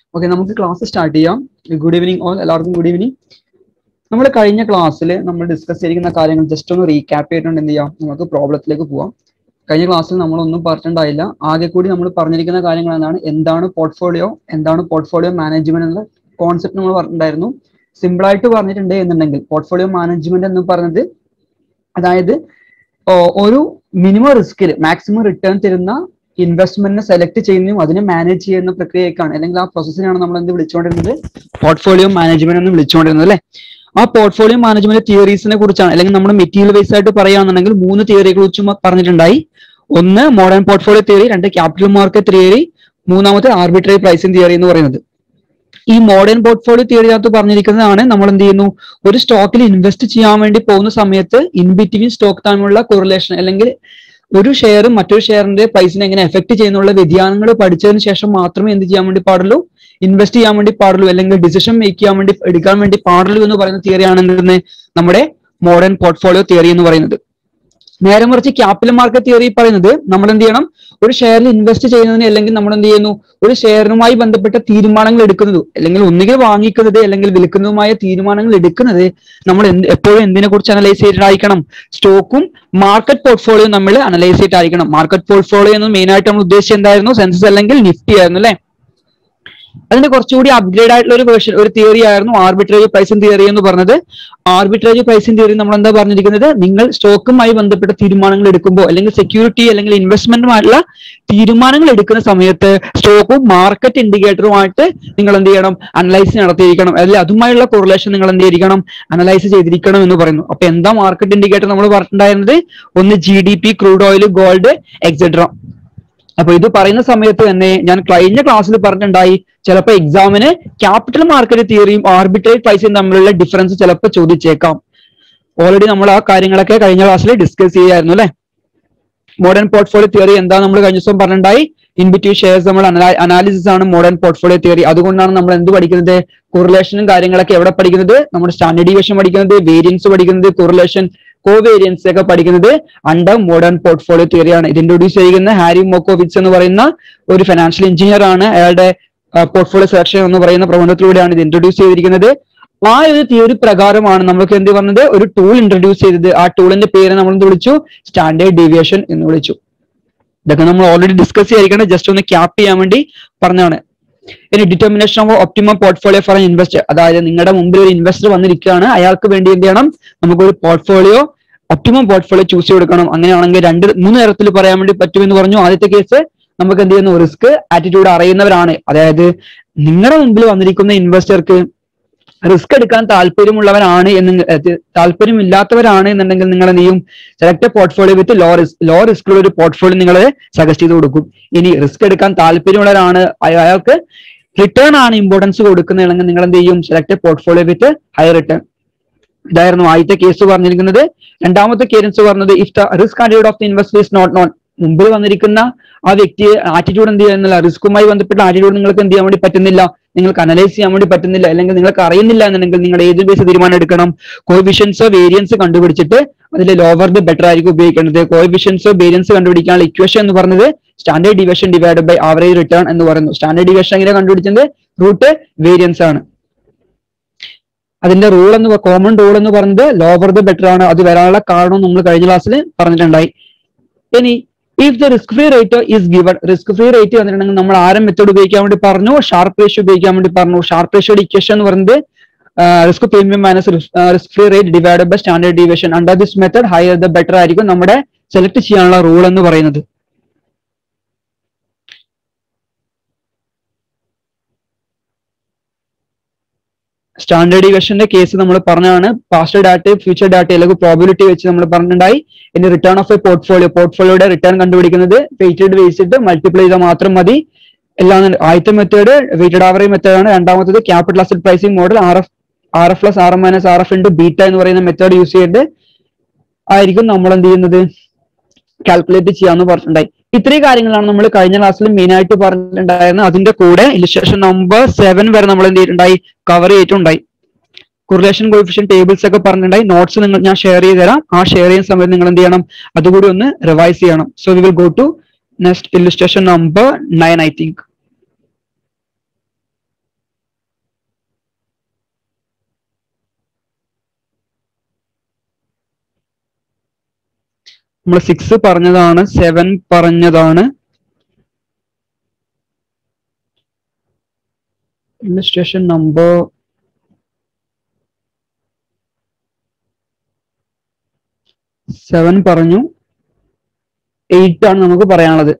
Okay നമുക്ക് class start ചെയ്യാം good evening all എല്ലാവർക്കും ഗുഡ് ഈവനിങ് നമ്മൾ കഴിഞ്ഞ ക്ലാസ്സിൽ നമ്മൾ ഡിസ്കസ് ചെയ്തിരിക്കുന്ന കാര്യങ്ങൾ ജസ്റ്റ് ഒന്ന് റീക്യാപ്പ് ചെയ്തിട്ടുണ്ട് എന്ത് ചെയ്യാം നമുക്ക് പ്രോബ്ലത്തിലേക്ക് പോവാം കഴിഞ്ഞ ക്ലാസ്സിൽ നമ്മളൊന്നും പറഞ്ഞിട്ടുണ്ടായില്ല ആകെ കൂടി നമ്മൾ പറഞ്ഞിരിക്കുന്ന കാര്യങ്ങൾ എന്താണ് എന്താണ് പോർട്ട്ഫോളിയോ എന്താണ് പോർട്ട്ഫോളിയോ മാനേജ്മെന്റ് എന്നുള്ള കോൺസെപ്റ്റ് നമ്മൾ പറഞ്ഞിട്ടുണ്ടായിരുന്നു സിമ്പിൾ ആയിട്ട് പറഞ്ഞിട്ടുണ്ട് എന്നുണ്ടെങ്കിൽ പോർട്ട്ഫോളിയോ മാനേജ്മെന്റ് എന്ന് പറഞ്ഞത് അതായത് ഓ, ഒരു മിനിമം റിസ്കിൽ മാക്സിമം റിട്ടേൺ തരുന്ന ഇൻവെസ്റ്റ്മെന്റിനെ സെലക്ട് ചെയ്യുന്നതും അതിനെ മാനേജ് ചെയ്യുന്ന പ്രക്രിയക്കാണ് അല്ലെങ്കിൽ ആ പ്രോസസ്സിനാണ് നമ്മൾ എന്ത് വിളിച്ചുകൊണ്ടിരുന്നത് പോർട്ട്ഫോളിയോ മാനേജ്മെന്റ് എന്ന് വിളിച്ചുകൊണ്ടിരുന്നത് അല്ലെ ആ പോർട്ട്ഫോളിയോ മാനേജ്മെന്റ് തിയറീസിനെ കുറിച്ചാണ് അല്ലെങ്കിൽ നമ്മൾ മെറ്റീരിയൽ ബേസ് ആയിട്ട് പറയുകയാണെന്നുണ്ടെങ്കിൽ മൂന്ന് തിയറിയെ കുറിച്ചും പറഞ്ഞിട്ടുണ്ടായി ഒന്ന് മോഡേൺ പോർട്ട്ഫോളിയോ തിയറി രണ്ട് ക്യാപിറ്റൽ മാർക്കറ്റ് തിയറി മൂന്നാമത്തെ ആർബിട്രറി പ്രൈസിംഗ് തിയറി എന്ന് പറയുന്നത് ഈ മോഡേൺ പോർട്ട്ഫോളിയോ തിയറിനകത്ത് പറഞ്ഞിരിക്കുന്നതാണ് നമ്മൾ എന്ത് ചെയ്യുന്നു ഒരു സ്റ്റോക്കിൽ ഇൻവെസ്റ്റ് ചെയ്യാൻ വേണ്ടി പോകുന്ന സമയത്ത് ഇൻ ബിറ്റ്വീൻ സ്റ്റോക്ക് തമ്മിലുള്ള കൊറിലേഷൻ അല്ലെങ്കിൽ ഒരു ഷെയറും മറ്റൊരു ഷെയറിന്റെ പ്രൈസിനെ എങ്ങനെ എഫക്ട് ചെയ്യുന്നുള്ള വ്യതിയാനങ്ങൾ പഠിച്ചതിന് ശേഷം മാത്രമേ എന്ത് ചെയ്യാൻ വേണ്ടി പാടുള്ളൂ ഇൻവെസ്റ്റ് ചെയ്യാൻ വേണ്ടി പാടുള്ളൂ അല്ലെങ്കിൽ ഡിസിഷൻ മേക്ക് ചെയ്യാൻ വേണ്ടി എടുക്കാൻ വേണ്ടി പാടുള്ളൂ എന്ന് പറയുന്ന തിയറിയാണ് എന്തെന്ന് നമ്മുടെ മോഡേൺ പോർട്ട്ഫോളിയോ തിയറി എന്ന് പറയുന്നത് നേരെ മറിച്ച് ക്യാപിറ്റൽ മാർക്കറ്റ് തിയറി പറയുന്നത് നമ്മൾ എന്ത് ചെയ്യണം ഒരു ഷെയറിൽ ഇൻവെസ്റ്റ് ചെയ്യുന്നതിന് അല്ലെങ്കിൽ നമ്മൾ എന്ത് ചെയ്യുന്നു ഒരു ഷെയറുമായി ബന്ധപ്പെട്ട തീരുമാനങ്ങൾ എടുക്കുന്നത് അല്ലെങ്കിൽ ഒന്നുകിൽ വാങ്ങിക്കുന്നത് അല്ലെങ്കിൽ വിൽക്കുന്നതുമായ തീരുമാനങ്ങൾ എടുക്കുന്നത് നമ്മൾ എന്ത് എപ്പോഴും എന്തിനെ കുറിച്ച് അനലൈസ് ചെയ്തിട്ടായിരിക്കണം സ്റ്റോക്കും മാർക്കറ്റ് പോർട്ട്ഫോളിയോ നമ്മൾ അനലൈസ് ചെയ്തിട്ടായിരിക്കണം മാർക്കറ്റ് പോർട്ട്ഫോളിയോ എന്ന് മെയിൻ ആയിട്ട് നമ്മൾ ഉദ്ദേശിച്ചത് എന്തായിരുന്നു സെൻസസ് അല്ലെങ്കിൽ നിഫ്റ്റി ആയിരുന്നു അല്ലെ അതിന്റെ കുറച്ചുകൂടി അപ്ഗ്രേഡ് ആയിട്ടുള്ള ഒരു വേർഷൻ ഒരു തിയറി ആയിരുന്നു ആർബിട്രേജ് പ്രൈസിംഗ് തിയറി എന്ന് പറഞ്ഞത് ആർബിട്രേജ് പ്രൈസിംഗ് തിയറി നമ്മൾ എന്താ പറഞ്ഞിരിക്കുന്നത് നിങ്ങൾ സ്റ്റോക്കുമായി ബന്ധപ്പെട്ട തീരുമാനങ്ങൾ എടുക്കുമ്പോൾ അല്ലെങ്കിൽ സെക്യൂരിറ്റി അല്ലെങ്കിൽ ഇൻവെസ്റ്റ്മെന്റുമായിട്ടുള്ള തീരുമാനങ്ങൾ എടുക്കുന്ന സമയത്ത് സ്റ്റോക്കും മാർക്കറ്റ് ഇൻഡിക്കേറ്ററുമായിട്ട് നിങ്ങൾ എന്ത് ചെയ്യണം അനലൈസ് നടത്തിയിരിക്കണം അല്ലെങ്കിൽ അതുമായുള്ള കൊറിലേഷൻ നിങ്ങൾ എന്ത് ചെയ്തിരിക്കണം അനലൈസ് ചെയ്തിരിക്കണം എന്ന് പറയുന്നു അപ്പൊ എന്താ മാർക്കറ്റ് ഇൻഡിക്കേറ്റർ നമ്മൾ പറഞ്ഞിട്ടുണ്ടായിരുന്നത് ഒന്ന് G D P crude oil gold etcetera അപ്പൊ ഇത് പറയുന്ന സമയത്ത് തന്നെ ഞാൻ കഴിഞ്ഞ ക്ലാസ്സിൽ പറഞ്ഞിട്ടുണ്ടായി ചിലപ്പോൾ എക്സാമിന് ക്യാപിറ്റൽ മാർക്കറ്റ് തിയറിയും ആർബിട്രേറ്റ് പ്രൈസും തമ്മിലുള്ള ഡിഫറൻസ് ചിലപ്പോൾ ചോദിച്ചേക്കാം ഓൾറെഡി നമ്മൾ ആ കാര്യങ്ങളൊക്കെ കഴിഞ്ഞ ക്ലാസ്സിൽ ഡിസ്കസ് ചെയ്യായിരുന്നു അല്ലെ മോഡേൺ പോർട്ട്ഫോളിയോ തിയറി എന്താ നമ്മൾ കഴിഞ്ഞ ദിവസം പറഞ്ഞിട്ടുണ്ടായി ഇൻബിറ്റ്യൂ ഷെയർസ് നമ്മൾ അനാലിസിസ് ആണ് മോഡേൺ പോർട്ട്ഫോളിയോ തിയറി അതുകൊണ്ടാണ് നമ്മൾ എന്ത് പഠിക്കുന്നത് കൊറിലേഷനും കാര്യങ്ങളൊക്കെ എവിടെ പഠിക്കുന്നത് നമ്മുടെ സ്റ്റാൻഡേർഡ് ഡീവിയേഷൻ പഠിക്കുന്നത് വേരിയൻസ് പഠിക്കുന്നത് കൊറിലേഷൻ കോവേരിയൻസ് ഒക്കെ പഠിക്കുന്നത് അണ്ടർ മോഡേൺ പോർട്ട്ഫോളിയോ തിയറിയാണ് ഇത് ഇൻട്രൊഡ്യൂസ് ചെയ്യുന്ന ഹാരി മോക്കോവിറ്റ്സ് എന്ന് പറയുന്ന ഒരു ഫിനാൻഷ്യൽ എഞ്ചിനീയർ ആണ് അയാളുടെ പോർട്ട്ഫോളിയോ സെലക്ഷൻ എന്ന് പറയുന്ന പ്രബന്ധത്തിലൂടെയാണ് ഇത് ഇൻട്രൊഡ്യൂസ് ചെയ്തിരിക്കുന്നത് ആ ഒരു തിയറി പ്രകാരമാണ് നമുക്ക് എന്ത് പറഞ്ഞത് ഒരു ടൂൾ ഇൻട്രൊഡ്യൂസ് ചെയ്തത് ആ ടൂളിന്റെ പേര് നമ്മൾ എന്ത് വിളിച്ചു സ്റ്റാൻഡേർഡ് ഡീവിയേഷൻ എന്ന് വിളിച്ചു ഇതൊക്കെ നമ്മൾ ഓൾറെഡി ഡിസ്കസ് ചെയ്തിരിക്കണം ജസ്റ്റ് ഒന്ന് ക്യാപ്പ് ചെയ്യാൻ വേണ്ടി പറഞ്ഞതാണ് ഇനി determination of optimum portfolio for investor അതായത് നിങ്ങളുടെ മുമ്പിൽ ഒരു ഇൻവെസ്റ്റർ വന്നിരിക്കുകയാണ് അയാൾക്ക് വേണ്ടി എന്ത് ചെയ്യണം നമുക്കൊരു പോർട്ട്ഫോളിയോ ഒപ്റ്റിമം പോർട്ട്ഫോളിയോ ചൂസ് ചെയ്ത് കൊടുക്കണം അങ്ങനെയാണെങ്കിൽ രണ്ട് മൂന്ന് തരത്തിൽ പറയാൻ വേണ്ടി പറ്റുമെന്ന് പറഞ്ഞു ആദ്യത്തെ കേസ് നമുക്ക് എന്ത് ചെയ്യുന്നു റിസ്ക് ആറ്റിറ്റ്യൂഡ് അറിയുന്നവരാണ് അതായത് നിങ്ങളുടെ മുമ്പിൽ വന്നിരിക്കുന്ന ഇൻവെസ്റ്റർക്ക് റിസ്ക് എടുക്കാൻ താല്പര്യമുള്ളവരാണ് എന്ന് താല്പര്യമില്ലാത്തവരാണ് എന്നുണ്ടെങ്കിൽ നിങ്ങൾ എന്ത് ചെയ്യും select portfolio with low risk low risk ഉള്ള ഒരു പോർട്ട്ഫോളിയോ നിങ്ങൾ സജസ്റ്റ് ചെയ്ത് കൊടുക്കും ഇനി റിസ്ക് എടുക്കാൻ താല്പര്യമുള്ളവരാണ് അയ- അയാൾക്ക് റിട്ടേൺ ആണ് ഇമ്പോർട്ടൻസ് കൊടുക്കുന്നതെങ്കിൽ നിങ്ങൾ എന്ത് ചെയ്യും select portfolio with high return ഇതായിരുന്നു ആദ്യത്തെ കേസ് പറഞ്ഞിരിക്കുന്നത് രണ്ടാമത്തെ കേസ് പറഞ്ഞത് if the risk attitude of the investor is not known മുമ്പിൽ വന്നിരിക്കുന്ന ആ വ്യക്തി ആറ്റിറ്റ്യൂഡ് എന്ത് ചെയ്യുന്നില്ല റിസ്ക്കുമായി ബന്ധപ്പെട്ട ആറ്റിറ്റ്യൂഡ് നിങ്ങൾക്ക് എന്ത് ചെയ്യാൻ വേണ്ടി പറ്റുന്നില്ല നിങ്ങൾക്ക് അനലൈസ് ചെയ്യാൻ വേണ്ടി പറ്റുന്നില്ല അല്ലെങ്കിൽ നിങ്ങൾക്ക് അറിയുന്നില്ല എന്നുണ്ടെങ്കിൽ നിങ്ങൾ ഏത് ബേസ് തീരുമാനം എടുക്കണം കോവിഷൻസോ വേരിയൻസ് കണ്ടുപിടിച്ചിട്ട് അതിൽ ലോവർ ദ ബെറ്റർ ആയിരിക്കും ഉപയോഗിക്കേണ്ടത് കോവിഷൻസോ വേരിയൻസ് കണ്ടുപിടിക്കാനുള്ള ഇക്വേഷൻ എന്ന് പറഞ്ഞത് standard division divide by average return എന്ന് പറയുന്നു സ്റ്റാൻഡേർഡ് ഡിവിഷൻ എങ്ങനെ കണ്ടുപിടിച്ചത് റൂട്ട് വേരിയൻസ് ആണ് അതിന്റെ റൂൾ എന്ന് കോമൺ റൂൾ എന്ന് പറയുന്നത് ലോവർ ദ ബെറ്റർ ആണ് അത് വരാനുള്ള കാരണം നമ്മൾ കഴിഞ്ഞ ക്ലാസ്സിൽ പറഞ്ഞിട്ടുണ്ടായി ഇനി if the risk free rate is given risk free rate വന്നിട്ടുണ്ടെങ്കിൽ നമ്മൾ ആരം മെത്തേഡ് ഉപയോഗിക്കാൻ വേണ്ടി പറഞ്ഞു ഷാർപ്പ് റേഷ്യോ ഉപയോഗിക്കാൻ വേണ്ടി പറഞ്ഞു ഷാർപ്പ് റേഷ്യോയുടെ ഇക്വേഷൻ എന്ന് പറയുന്നത് risk premium minus risk free rate divide by standard deviation under this method higher the better ആയിരിക്കും നമ്മുടെ സെലക്ട് ചെയ്യാനുള്ള റൂൾ എന്ന് പറയുന്നത് സ്റ്റാൻഡേർഡ് ഡീവിയേഷന്റെ കേസ് നമ്മൾ പറഞ്ഞാണ് പാസ്റ്റ് ഡാറ്റയും ഫ്യൂച്ചർ ഡാറ്റയും അല്ലെങ്കിൽ പ്രോബിലിറ്റി വെച്ച് നമ്മൾ പറഞ്ഞിട്ടുണ്ടായി ഇനി റിട്ടേൺ ഓഫ് എ പോർട്ട്ഫോളിയോ പോർട്ട്ഫോളിയോയുടെ റിട്ടേൺ കണ്ടുപിടിക്കുന്നത് വെയിറ്റഡ് വെച്ചിട്ട് മൾട്ടിപ്ലൈ ചെയ്താൽ മാത്രം മതി എല്ലാം ആദ്യത്തെ മെത്തേഡ് വെയിറ്റഡ് ആവറേജ് മെത്തേഡ് ആണ് രണ്ടാമത്തത് capital asset pricing model R F R F plus R M minus R F into beta എന്ന് പറയുന്ന മെത്തേഡ് യൂസ് ചെയ്തിട്ട് ആയിരിക്കും നമ്മൾ എന്ത് ചെയ്യുന്നത് കാൽക്കുലേറ്റ് ചെയ്യാന്ന് പറഞ്ഞിട്ടുണ്ടായി ഇത്രയും കാര്യങ്ങളാണ് നമ്മൾ കഴിഞ്ഞ ക്ലാസ്സിൽ മെയിൻ ആയിട്ട് പറഞ്ഞിട്ടുണ്ടായിരുന്നത് അതിന്റെ കൂടെ ഇലിസ്ട്രേഷൻ നമ്പർ സെവൻ വരെ നമ്മൾ എന്ത് ചെയ്തിട്ടുണ്ടായി കവർ ചെയ്തിട്ടുണ്ടായി കൊറിലേഷൻ കോയിഫിഷ്യൻ ടേബിൾസ് ഒക്കെ പറഞ്ഞിട്ടുണ്ടായി നോട്ട്സ് നിങ്ങൾ ഞാൻ ഷെയർ ചെയ്ത് തരാം ആ ഷെയർ ചെയ്യുന്ന സമയത്ത് നിങ്ങൾ എന്ത് ചെയ്യണം അതുകൂടി ഒന്ന് റിവൈസ് ചെയ്യണം so we will go to next illustration number nine I think നമ്മൾ സിക്സ് പറഞ്ഞതാണ് സെവൻ പറഞ്ഞതാണ് ഇല്ലസ്ട്രേഷൻ നമ്പർ സെവൻ പറഞ്ഞു എയ്റ്റ് ആണ് നമുക്ക് പറയാനുള്ളത്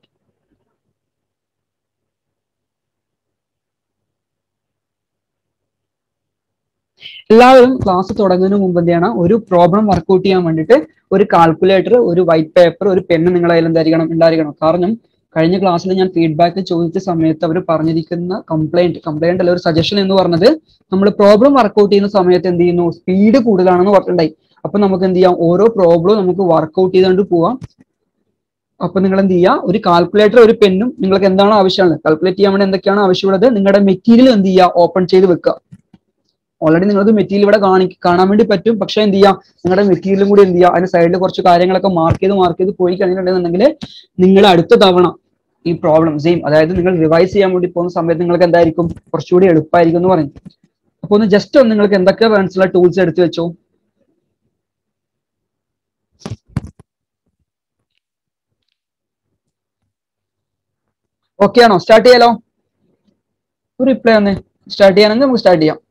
എല്ലാവരും ക്ലാസ് തുടങ്ങുന്നതിന് മുമ്പ് എന്ത് ചെയ്യണം ഒരു പ്രോബ്ലം വർക്ക്ഔട്ട് ചെയ്യാൻ വേണ്ടിയിട്ട് ഒരു കാൽക്കുലേറ്റർ ഒരു വൈറ്റ് പേപ്പർ ഒരു പെണ്ണ് നിങ്ങളുടെ കയ്യിൽ എന്തായിരിക്കണം ഉണ്ടായിരിക്കണം കാരണം കഴിഞ്ഞ ക്ലാസ്സിൽ ഞാൻ ഫീഡ്ബാക്ക് ചോദിച്ച സമയത്ത് അവർ പറഞ്ഞിരിക്കുന്ന കംപ്ലൈന്റ് കംപ്ലൈന്റ് അല്ല ഒരു സജഷൻ എന്ന് പറഞ്ഞത് നമ്മൾ പ്രോബ്ലം വർക്ക്ഔട്ട് ചെയ്യുന്ന സമയത്ത് എന്ത് ചെയ്യുന്നു സ്പീഡ് കൂടുതലാണെന്ന് പറഞ്ഞിട്ടുണ്ടായി അപ്പൊ നമുക്ക് എന്ത് ചെയ്യാം ഓരോ പ്രോബ്ലവും നമുക്ക് വർക്ക്ഔട്ട് ചെയ്തുകൊണ്ട് പോവാം അപ്പൊ നിങ്ങൾ എന്ത് ചെയ്യുക ഒരു കാൽക്കുലേറ്റർ ഒരു പെന്നും നിങ്ങൾക്ക് എന്താണ് ആവശ്യമുള്ളത് കാൽക്കുലേറ്റ് ചെയ്യാൻ വേണ്ടി എന്തൊക്കെയാണ് ആവശ്യമുള്ളത് നിങ്ങളുടെ മെറ്റീരിയൽ എന്ത് ചെയ്യുക ഓപ്പൺ ചെയ്ത് വെക്കുക ഓൾറെഡി നിങ്ങൾക്ക് മെറ്റീരിയൽ ഇവിടെ കാണി കാണാൻ വേണ്ടി പറ്റും പക്ഷെ എന്ത് ചെയ്യാം നിങ്ങളുടെ മെറ്റീരിയലും കൂടി എന്ത് ചെയ്യുക അതിന്റെ സൈഡിൽ കുറച്ച് കാര്യങ്ങളൊക്കെ മാർക്ക് ചെയ്ത് മാർക്ക് ചെയ്ത് പോയി കഴിഞ്ഞിട്ടുണ്ടെന്നുണ്ടെങ്കിൽ നിങ്ങൾ അടുത്ത തവണ ഈ പ്രോബ്ലം സെയിം അതായത് നിങ്ങൾ റിവൈസ് ചെയ്യാൻ വേണ്ടി പോകുന്ന സമയത്ത് നിങ്ങൾക്ക് എന്തായിരിക്കും കുറച്ചുകൂടി എളുപ്പമായിരിക്കും എന്ന് പറയും അപ്പൊ ഒന്ന് ജസ്റ്റ് ഒന്ന് നിങ്ങൾക്ക് എന്തൊക്കെ മനസ്സിലുള്ള ടൂൾസ് എടുത്തു വെച്ചോ ഓക്കെ ആണോ സ്റ്റാർട്ട് ചെയ്യാലോ ഒരു റിപ്ലൈ ഒന്ന് സ്റ്റാർട്ട് ചെയ്യാനെങ്കിൽ നമുക്ക് സ്റ്റാർട്ട് ചെയ്യാം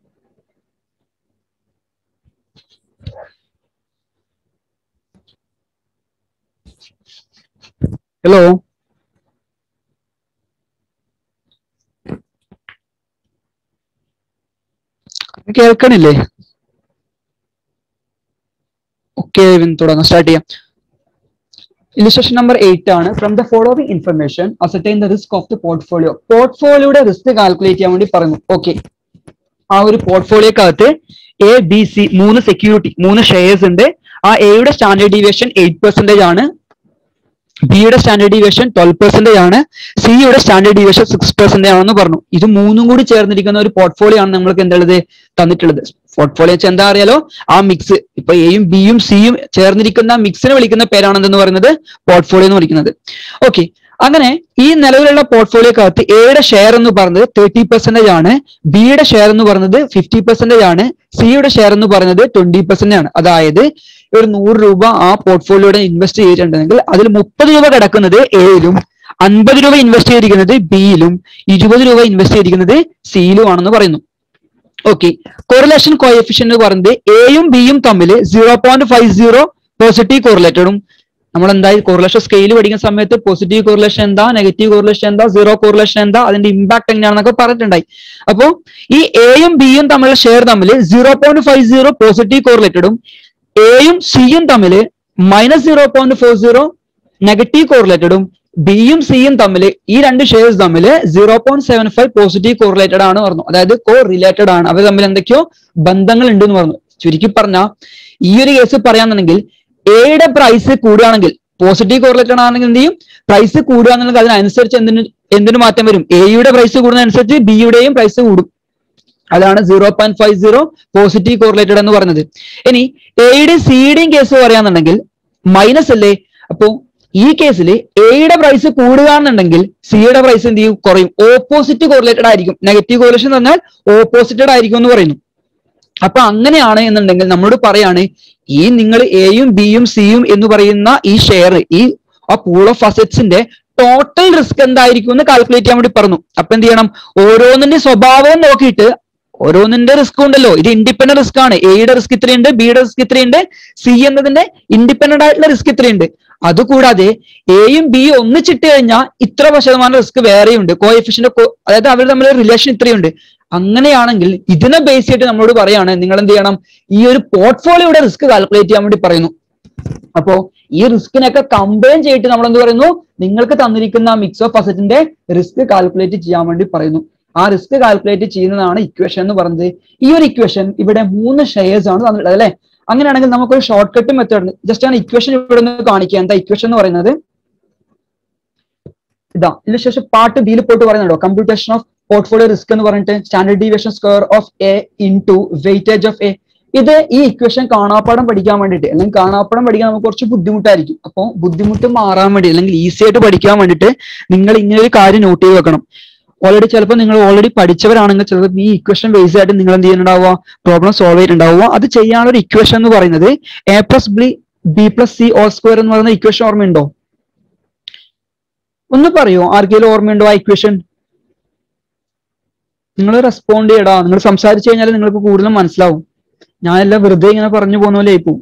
ഹലോ കേൾക്കണില്ലേ ഓക്കെ തുടങ്ങാം സ്റ്റാർട്ട് ചെയ്യാം ഇലിസ്ട്രേഷൻ നമ്പർ എയ്റ്റ് ആണ് from the following information ascertain the risk of the portfolio പോർട്ട്ഫോളിയോയുടെ റിസ്ക് കാൽക്കുലേറ്റ് ചെയ്യാൻ വേണ്ടി പറഞ്ഞു ഓക്കെ ആ ഒരു പോർട്ട്ഫോളിയോക്കകത്ത് എ ബി സി മൂന്ന് സെക്യൂരിറ്റി മൂന്ന് ഷെയർസ് ഉണ്ട് ആ എയുടെ സ്റ്റാൻഡേർഡ് ഡീവിയേഷൻ എയ്റ്റ് പെർസെന്റേജ് ആണ് ബിയുടെ സ്റ്റാൻഡേർഡ് ഡീവിയേഷൻ ട്വൽവ് പെർസെന്റേജ് ആണ് സിയുടെ സ്റ്റാൻഡേർഡ് ഡീവിയേഷൻ സിക്സ് പെർസെന്റേജ് ആണെന്ന് പറഞ്ഞു ഇത് മൂന്നും കൂടി ചേർന്നിരിക്കുന്ന ഒരു പോർട്ട്ഫോളിയോ ആണ് നമ്മൾക്ക് എന്തുള്ളത് തന്നിട്ടുള്ളത് പോർട്ട്ഫോളിയോ വെച്ചാൽ എന്താ അറിയാലോ ആ മിക്സ് ഇപ്പൊ എയും ബിയും സിയും ചേർന്നിരിക്കുന്ന മിക്സിനെ വിളിക്കുന്ന പേരാണ് എന്തെന്ന് പറയുന്നത് പോർട്ട്ഫോളിയോ എന്ന് വിളിക്കുന്നത് ഓക്കെ അങ്ങനെ ഈ നിലവിലുള്ള പോർട്ട്ഫോളിയോക്കകത്ത് എയുടെ ഷെയർ എന്ന് പറയുന്നത് തേർട്ടി പെർസെന്റേജ് ആണ് ബിയുടെ ഷെയർ എന്ന് പറയുന്നത് ഫിഫ്റ്റി പെർസെന്റേജ് ആണ് സിയുടെ ഷെയർ എന്ന് പറയുന്നത് ട്വന്റി പെർസെന്റ് ആണ് അതായത് ഒരു നൂറ് രൂപ ആ പോർട്ട്ഫോളിയോടെ ഇൻവെസ്റ്റ് ചെയ്തിട്ടുണ്ടെങ്കിൽ അതിൽ മുപ്പത് രൂപ കിടക്കുന്നത് എയിലും അൻപത് രൂപ ഇൻവെസ്റ്റ് ചെയ്തിരിക്കുന്നത് ബിയിലും ഇരുപത് രൂപ ഇൻവെസ്റ്റ് ചെയ്തിരിക്കുന്നത് സിയിലും ആണെന്ന് പറയുന്നു ഓക്കെ കോറിലേഷൻ കോഎഫിഷ്യൻ എന്ന് പറയുന്നത് എയും ബിയും തമ്മിൽ zero point five zero positive കോറിലേറ്റഡും നമ്മൾ എന്തായി കോറിലേഷൻ സ്കെയിൽ പഠിക്കുന്ന സമയത്ത് പോസിറ്റീവ് കോറിലേഷൻ എന്താ നെഗറ്റീവ് കോറിലേഷൻ എന്താ സീറോ കോറിലേഷൻ എന്താ അതിന്റെ ഇമ്പാക്ട് എങ്ങനെയാണെന്നൊക്കെ പറഞ്ഞിട്ടുണ്ടായി അപ്പോ ഈ എയും ബിയും തമ്മിലുള്ള ഷെയർ തമ്മിൽ zero point five zero positive കോറിലേറ്റഡും എയും സിയും തമ്മിൽ minus zero point four zero negative കോറിലേറ്റഡും ബിയും സിയും തമ്മിൽ ഈ രണ്ട് ഷെയർസ് തമ്മിൽ zero point seven five positive correlated ആണ് പറഞ്ഞു അതായത് കോ റിലേറ്റഡ് ആണ് അവർ തമ്മിൽ എന്തൊക്കെയോ ബന്ധങ്ങൾ ഉണ്ട് എന്ന് പറഞ്ഞു ചുരുക്കി പറഞ്ഞാൽ ഈ ഒരു കേസ് പറയാന്നുണ്ടെങ്കിൽ എയുടെ പ്രൈസ് കൂടുകയാണെങ്കിൽ പോസിറ്റീവ് കോറിലേറ്റഡ് ആണെങ്കിൽ എന്ത് ചെയ്യും പ്രൈസ് കൂടുകയാണെന്നുണ്ടെങ്കിൽ അതിനനുസരിച്ച് എന്തിന് എന്തിനു മാറ്റം വരും എയുടെ പ്രൈസ് കൂടുന്നതനുസരിച്ച് ബിയുടെയും പ്രൈസ് കൂടും അതാണ് zero point five zero positive correlated എന്ന് പറയുന്നത് ഇനി എയുടെയും സിയുടെയും കേസ് പറയാന്നുണ്ടെങ്കിൽ മൈനസ് അല്ലേ അപ്പോ ഈ കേസിൽ എയുടെ പ്രൈസ് കൂടുകയാണെന്നുണ്ടെങ്കിൽ സിയുടെ പ്രൈസ് എന്ത് ചെയ്യും കുറയും ഓപ്പോസിറ്റ് കോറിലേറ്റഡ് ആയിരിക്കും നെഗറ്റീവ് കോറിലേഷൻ എന്ന് പറഞ്ഞാൽ ഓപ്പോസിറ്റഡ് ആയിരിക്കും എന്ന് പറയുന്നു അപ്പൊ അങ്ങനെയാണ് എന്നുണ്ടെങ്കിൽ നമ്മളോട് പറയാണ് ഈ നിങ്ങൾ എയും ബിയും സിയും എന്ന് പറയുന്ന ഈ ഷെയർ ഈ ആ പൂൾ ഓഫ് അസറ്റ്സിന്റെ ടോട്ടൽ റിസ്ക് എന്തായിരിക്കും എന്ന് കാൽക്കുലേറ്റ് ചെയ്യാൻ വേണ്ടി പറഞ്ഞു അപ്പൊ എന്ത് ചെയ്യണം ഓരോന്നിന്റെ സ്വഭാവം നോക്കിയിട്ട് ഓരോന്നിന്റെ റിസ്ക് ഉണ്ടല്ലോ ഇത് ഇൻഡിപെൻഡന്റ് റിസ്ക് ആണ് എയുടെ റിസ്ക് ഇത്രയുണ്ട് ബിയുടെ റിസ്ക് ഇത്രയുണ്ട് സി എന്നതിന്റെ ഇൻഡിപെൻഡന്റ് ആയിട്ടുള്ള റിസ്ക് ഇത്രയുണ്ട് അതുകൂടാതെ എയും ബിയും ഒന്നിച്ചിട്ട് കഴിഞ്ഞാൽ ഇത്ര ശതമാനം റിസ്ക് വേറെയുണ്ട് കോഎഫിഷ്യന്റ് അതായത് അവർ തമ്മിൽ റിലേഷൻ ഇത്രയുണ്ട് അങ്ങനെയാണെങ്കിൽ ഇതിനെ ബേസ് ചെയ്തിട്ട് നമ്മളോട് പറയാണ് നിങ്ങൾ എന്ത് ചെയ്യണം ഈ ഒരു പോർട്ട്ഫോളിയോയുടെ റിസ്ക് കാൽക്കുലേറ്റ് ചെയ്യാൻ വേണ്ടി പറയുന്നു അപ്പോ ഈ റിസ്കിനൊക്കെ കമ്പയർ ചെയ്തിട്ട് നമ്മൾ എന്ത് പറയുന്നു നിങ്ങൾക്ക് തന്നിരിക്കുന്ന മിക്സ് ഓഫ് അസറ്റിന്റെ റിസ്ക് കാൽക്കുലേറ്റ് ചെയ്യാൻ വേണ്ടി പറയുന്നു ആ റിസ്ക് കാൽക്കുലേറ്റ് ചെയ്യുന്നതാണ് ഇക്വേഷൻ എന്ന് പറയുന്നത് ഈ ഒരു ഇക്വേഷൻ ഇവിടെ മൂന്ന് ഷെയർസ് ആണ് തന്നിട്ടുള്ളത് അല്ലെ അങ്ങനെയാണെങ്കിൽ നമുക്കൊരു ഷോർട്ട് കട്ട് മെത്തേഡ് ഉണ്ട് ജസ്റ്റ് ആണ് ഇക്വേഷൻ ഇവിടെ നിന്ന് കാണിക്കുക എന്താ ഇക്വേഷൻ എന്ന് പറയുന്നത് ഇതാ ഇതിന് ശേഷം പാർട്ട് ബിയിൽ പോയിട്ട് പറയുന്നുണ്ടോ കമ്പ്യൂട്ടേഷൻ ഓഫ് പോർട്ട്ഫോളിയോ റിസ്ക് എന്ന് പറഞ്ഞിട്ട് standard deviation square of A into weightage of A ഇത് ഈ ഇക്വേഷൻ കാണാപ്പാടം പഠിക്കാൻ വേണ്ടിയിട്ട് അല്ലെങ്കിൽ കാണാപ്പാടം പഠിക്കാൻ നമുക്ക് കുറച്ച് ബുദ്ധിമുട്ടായിരിക്കും അപ്പോൾ ബുദ്ധിമുട്ട് മാറാൻ വേണ്ടി അല്ലെങ്കിൽ ഈസി ആയിട്ട് പഠിക്കാൻ വേണ്ടിയിട്ട് നിങ്ങൾ ഇങ്ങനെ ഒരു കാര്യം നോട്ട് ചെയ്ത് വെക്കണം ഓൾറെഡി ചിലപ്പോൾ നിങ്ങൾ ഓൾറെഡി പഠിച്ചവരാണെങ്കിൽ ചിലപ്പോൾ ഈ ഇക്വേഷൻ ബേസ് ആയിട്ട് നിങ്ങൾ എന്ത് ചെയ്യുന്നുണ്ടാവുക പ്രോബ്ലം സോൾവ് ചെയ്തിട്ടുണ്ടാവുക അത് ചെയ്യാനുള്ള ഒരു ഇക്വേഷൻ എന്ന് പറയുന്നത് A plus B B plus C all square എന്ന് പറയുന്ന ഇക്വേഷൻ ഓർമ്മയുണ്ടോ ഒന്ന് പറയോ ആർക്കെങ്കിലും ഓർമ്മയുണ്ടോ ആ ഇക്വേഷൻ നിങ്ങൾ റെസ്പോണ്ട് ചെയ്യടാ നിങ്ങൾ സംസാരിച്ചു കഴിഞ്ഞാൽ നിങ്ങൾക്ക് കൂടുതൽ മനസ്സിലാവും ഞാനെല്ലാം വെറുതെ ഇങ്ങനെ പറഞ്ഞു പോകുന്ന പോലെ ആയിപ്പോ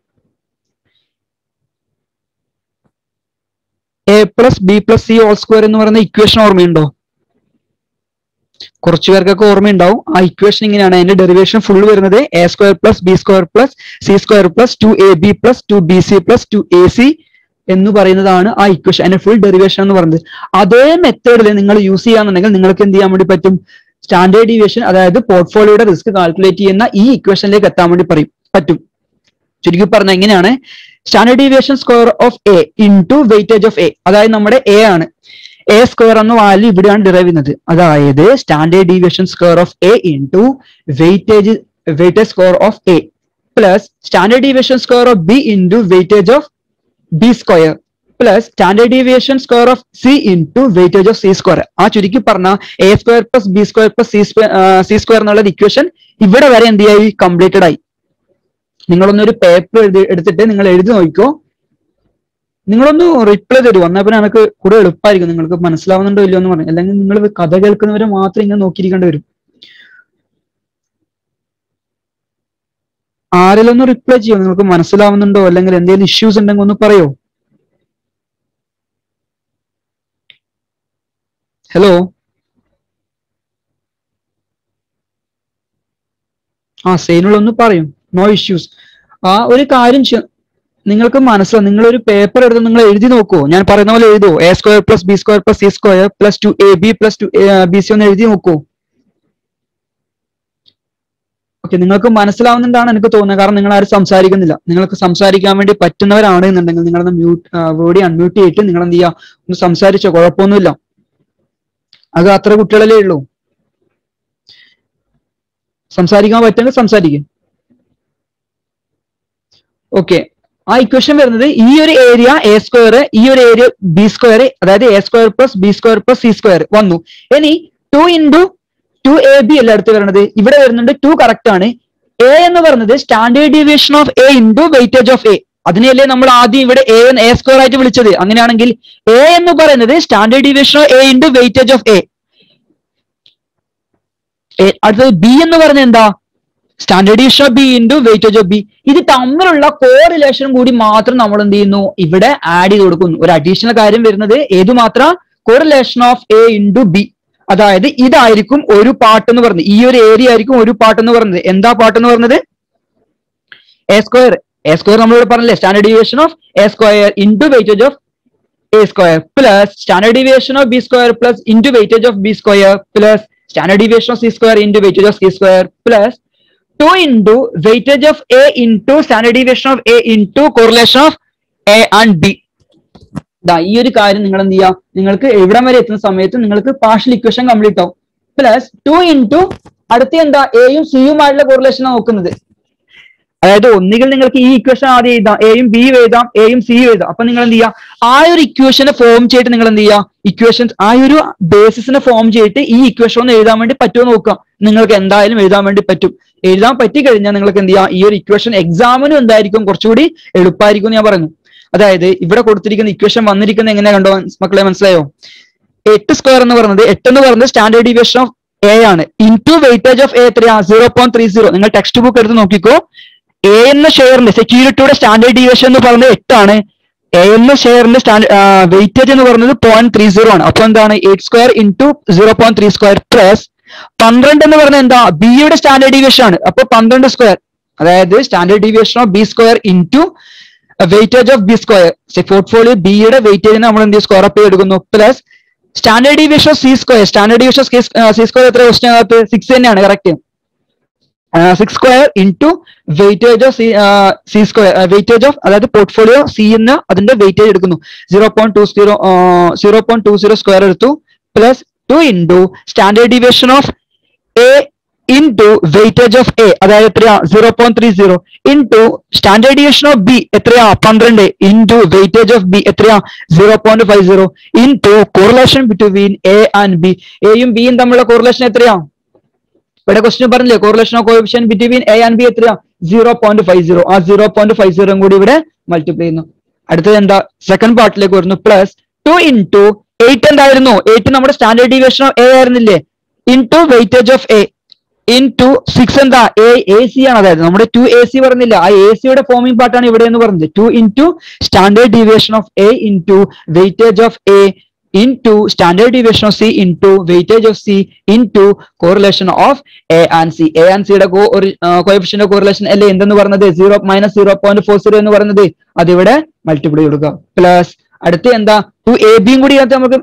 A plus B plus C all square എന്ന് പറയുന്ന ഇക്വേഷൻ ഓർമ്മയുണ്ടോ കുറച്ചു പേർക്കൊക്കെ ഓർമ്മയുണ്ടാവും ആ ഇക്വേഷൻ ഇങ്ങനെയാണ് അതിന്റെ ഡെറിവേഷൻ ഫുൾ വരുന്നത് A square plus B square plus C square plus two A B plus two B C plus two A C എന്ന് പറയുന്നതാണ് ആ ഇക്വേഷൻ അതിന്റെ ഫുൾ ഡെറിവേഷൻ എന്ന് പറയുന്നത് അതേ മെത്തേഡിൽ നിങ്ങൾ യൂസ് ചെയ്യാന്നുണ്ടെങ്കിൽ നിങ്ങൾക്ക് എന്ത് ചെയ്യാൻ വേണ്ടി പറ്റും സ്റ്റാൻഡേർഡ് ഡീവിയേഷൻ അതായത് പോർട്ട്ഫോളിയോയുടെ റിസ്ക് കാൽക്കുലേറ്റ് ചെയ്യുന്ന ഈ ഇക്വേഷനിലേക്ക് എത്താൻ വേണ്ടി പറയും പറ്റും ചുരുക്കി പറഞ്ഞ എങ്ങനെയാണ് standard deviation square of A into weightage of A അതായത് നമ്മുടെ എ ആണ് എ സ്ക്വയർ എന്ന വാല്യൂ ഇവിടെയാണ് ഡിറൈവ് ചെയ്യുന്നത് അതായത് standard deviation square of A into weightage weightage square of A plus standard deviation square of B into weightage of B square plus standard deviation square of C into weightage of C square ആ ചുരുക്കി പറഞ്ഞ A square plus B square plus C C square എന്നുള്ള equation ഇവിടെ വരെ എന്ത് ചെയ്യായി completed ആയി നിങ്ങളൊന്നൊരു paper എഴുതി എടുത്തിട്ട് നിങ്ങൾ എഴുതി നോക്കിക്കോ നിങ്ങളൊന്ന് റിപ്ലൈ തരുമോ എന്നാൽ പിന്നെ എനിക്ക് കൂടെ എളുപ്പമായിരിക്കും നിങ്ങൾക്ക് മനസ്സിലാവുന്നുണ്ടോ ഇല്ലയോ എന്ന് പറഞ്ഞു അല്ലെങ്കിൽ നിങ്ങൾ കഥ കേൾക്കുന്നവരെ മാത്രം ഇങ്ങനെ നോക്കിയിരിക്കേണ്ടി വരും ആരെങ്കിലും ഒന്ന് റിപ്ലൈ ചെയ്യോ നിങ്ങൾക്ക് മനസ്സിലാവുന്നുണ്ടോ അല്ലെങ്കിൽ എന്തെങ്കിലും ഇഷ്യൂസ് ഉണ്ടെങ്കിൽ ഒന്ന് പറയോ ഹലോ ആ സൈനുള്ള ഒന്ന് പറയും നോ ഇഷ്യൂസ് ആ ഒരു കാര്യം ചെയ്യ- നിങ്ങൾക്ക് മനസ്സിലാവും നിങ്ങൾ ഒരു പേപ്പർ എടുത്ത് നിങ്ങൾ എഴുതി നോക്കുവോ ഞാൻ പറയുന്ന പോലെ എഴുതുവോ A square plus B square plus C square plus two A B plus two B C ഒന്ന് എഴുതി നോക്കുവോ ഓക്കെ നിങ്ങൾക്ക് മനസ്സിലാവുന്നുണ്ടാണ് എനിക്ക് തോന്നുന്നത് കാരണം നിങ്ങൾ ആരും സംസാരിക്കുന്നില്ല നിങ്ങൾക്ക് സംസാരിക്കാൻ വേണ്ടി പറ്റുന്നവരാണ് എന്നുണ്ടെങ്കിൽ നിങ്ങളൊന്ന് മ്യൂട്ട് വേർഡി അൺമ്യൂട്ട് ചെയ്തിട്ട് നിങ്ങൾ എന്ത് ചെയ്യുക ഒന്ന് സംസാരിച്ചോ കുഴപ്പമൊന്നുമില്ല അത് അത്ര കുട്ടികളല്ലേ ഉള്ളൂ സംസാരിക്കാൻ പറ്റുമെങ്കിൽ സംസാരിക്കും ഓക്കെ ആ ഇക്വേഷൻ വരുന്നത് ഈ ഒരു ഏരിയ എ സ്ക്വയർ ഈ ഒരു ഏരിയ ബി സ്ക്വയർ അതായത് A square plus B square plus C square വന്നു ഇനി two into two A B അല്ല അടുത്ത് വരുന്നത് ഇവിടെ വരുന്നുണ്ട് ടു കറക്റ്റ് ആണ് എ എന്ന് പറയുന്നത് standard deviation of A into weightage of A അതിനെയല്ലേ നമ്മൾ ആദ്യം ഇവിടെ എ എ സ്ക്വയർ ആയിട്ട് വിളിച്ചത് അങ്ങനെയാണെങ്കിൽ എ എന്ന് പറയുന്നത് standard deviation of A into weightage of A അടുത്തത് ബി എന്ന് പറഞ്ഞത് എന്താ standard deviation of B into weightage of B ഇത് തമ്മിലുള്ള കോറിലേഷൻ കൂടി മാത്രം നമ്മൾ എന്ത് ചെയ്യുന്നു ഇവിടെ ആഡ് ചെയ്ത് കൊടുക്കുന്നു ഒരു അഡീഷണൽ കാര്യം വരുന്നത് ഏത് മാത്രം correlation of A into B അതായത് ഇതായിരിക്കും ഒരു പാർട്ട് എന്ന് പറയുന്നത് ഈ ഒരു ഏരിയ ആയിരിക്കും ഒരു പാർട്ട് എന്ന് പറയുന്നത് എന്താ പാർട്ട് എന്ന് പറയുന്നത് എ സ്ക്വയർ എ സ്ക്വയർ നമ്മളിവിടെ പറഞ്ഞില്ലേ standard deviation of A square into weightage of A square plus standard deviation of B square plus into weightage of B square plus standard deviation of C square into weightage of C square plus two into weightage of A into standard deviation of A into correlation of A and B ദാ ഈ ഒരു കാര്യം നിങ്ങൾ എന്ത് ചെയ്യുക നിങ്ങൾക്ക് എവിടം വരെ എത്തുന്ന സമയത്ത് നിങ്ങൾക്ക് പാർഷ്യൽ ഇക്വേഷൻ കംപ്ലീറ്റ് ആവും പ്ലസ് ടു ഇൻറ്റു അടുത്ത എന്താ എയും സിയുമായിട്ടുള്ള കോറിലേഷൻ നോക്കുന്നത് അതായത് ഒന്നുകിൽ നിങ്ങൾക്ക് ഈ ഇക്വേഷൻ ആദ്യം എഴുതാം എയും ബിയും എഴുതാം എയും സിയും എഴുതാം അപ്പൊ നിങ്ങൾ എന്ത് ചെയ്യുക ആ ഒരു ഇക്വേഷനെ ഫോം ചെയ്തിട്ട് നിങ്ങൾ എന്ത് ചെയ്യുക ഇക്വേഷൻസ് ആ ഒരു ബേസിസിനെ ഫോം ചെയ്തിട്ട് ഈ ഇക്വേഷൻ ഒന്ന് എഴുതാൻ വേണ്ടി പറ്റുമോ നോക്കാം നിങ്ങൾക്ക് എന്തായാലും എഴുതാൻ വേണ്ടി പറ്റും എഴുതാൻ പറ്റി കഴിഞ്ഞാൽ നിങ്ങൾക്ക് എന്ത് ചെയ്യാം ഈ ഒരു ഇക്വേഷൻ എക്സാമിനും എന്തായിരിക്കും കുറച്ചുകൂടി എളുപ്പമായിരിക്കും എന്ന് ഞാൻ പറഞ്ഞു അതായത് ഇവിടെ കൊടുത്തിരിക്കുന്ന ഇക്വേഷൻ വന്നിരിക്കുന്നത് എങ്ങനെയാ കണ്ടോ മക്കളെ മനസ്സിലായോ എട്ട് സ്ക്വയർ എന്ന് പറയുന്നത് എട്ട് എന്ന് പറയുന്നത് സ്റ്റാൻഡേർഡ് ഡീവിയേഷൻ ഓഫ് എ ആണ് ഇൻടു വെയിറ്റേജ് ഓഫ് എ എത്രയാ സീറോ പോയിന്റ് ത്രീ സീറോ നിങ്ങൾ ടെക്സ്റ്റ് ബുക്ക് എടുത്ത് നോക്കിക്കോ എ എന്ന ഷെയറിന്റെ സെക്യൂരിറ്റിയുടെ സ്റ്റാൻഡേർഡ് ഡീവിയേഷൻ എന്ന് പറയുന്നത് എട്ടാണ് എ എന്ന ഷെയറിന്റെ സ്റ്റാൻഡേർഡ് വെയിറ്റേജ് എന്ന് പറയുന്നത് പോയിന്റ് ത്രീ സീറോ ആണ് അപ്പൊ എന്താണ് eight square into zero point three square plus പന്ത്രണ്ട് എന്ന് പറയുന്നത് എന്താ ബിയുടെ സ്റ്റാൻഡേർഡ് ഡീവിയേഷൻ ആണ് അപ്പൊ പന്ത്രണ്ട് സ്ക്വയർ അതായത് standard deviation of B square into weightage of B square portfolio ബിയുടെ വെയിറ്റേജിനെ നമ്മൾ എന്ത് സ്ക്വയർ അപ്പ് എടുക്കുന്നു plus standard deviation of C square standard deviation of C square എത്ര ക്വസ്റ്റ്യൻ അകത്ത് സിക്സ് തന്നെയാണ് correct six square into weightage of C C square weightage of അതായത് portfolio C എന്ന് അതിന്റെ വെയിറ്റേജ് എടുക്കുന്നു zero point two zero zero point two zero square എടുത്തു plus two into standard deviation of A into weightage of A അതായത് എത്രയാ zero point three zero into standard deviation of B എത്രയാ പന്ത്രണ്ട് into weightage of B എത്രയാ zero point five zero into correlation between A and B എയും ബിയും തമ്മിലുള്ള correlation എത്രയാ ഇവിടെ ക്വസ്റ്റ്യൻ പറഞ്ഞില്ലേ correlation of coefficient between A and B എത്രയാ സീറോ പോയിന്റ് ഫൈവ് സീറോ ആ സീറോ പോയിന്റ് ഫൈവ് സീറോ കൂടി ഇവിടെ മൾട്ടിപ്ലൈ ചെയ്യുന്നു അടുത്തത് എന്താ സെക്കൻഡ് പാർട്ടിലേക്ക് വരുന്നു പ്ലസ് ടു ഇൻറ്റു എയ്റ്റ് എന്തായിരുന്നു എയ്റ്റ് നമ്മുടെ സ്റ്റാൻഡേർഡ് ഡീവിയേഷൻ ഓഫ് എ ആയിരുന്നില്ലേ into weightage of A into six എന്താ എ എ സി ആണ് അതായത് നമ്മുടെ ടു എ സി പറഞ്ഞില്ല ആ എ സിയുടെ ഫോമിംഗ് പാർട്ടാണ് ഇവിടെ എന്ന് പറഞ്ഞത് two into standard deviation of A into weightage of A into standard deviation of C into weightage of C into correlation of A and C. A and C യുടെ coefficient correlation അല്ലേ എന്തെന്ന് പറഞ്ഞത് zero minus zero point four zero എന്ന് പറയുന്നത് അതിവിടെ multiply കൊടുക്കുക plus അടുത്ത് എന്താ ടു എ ബിയും കൂടി അതിനകത്ത് നമുക്ക്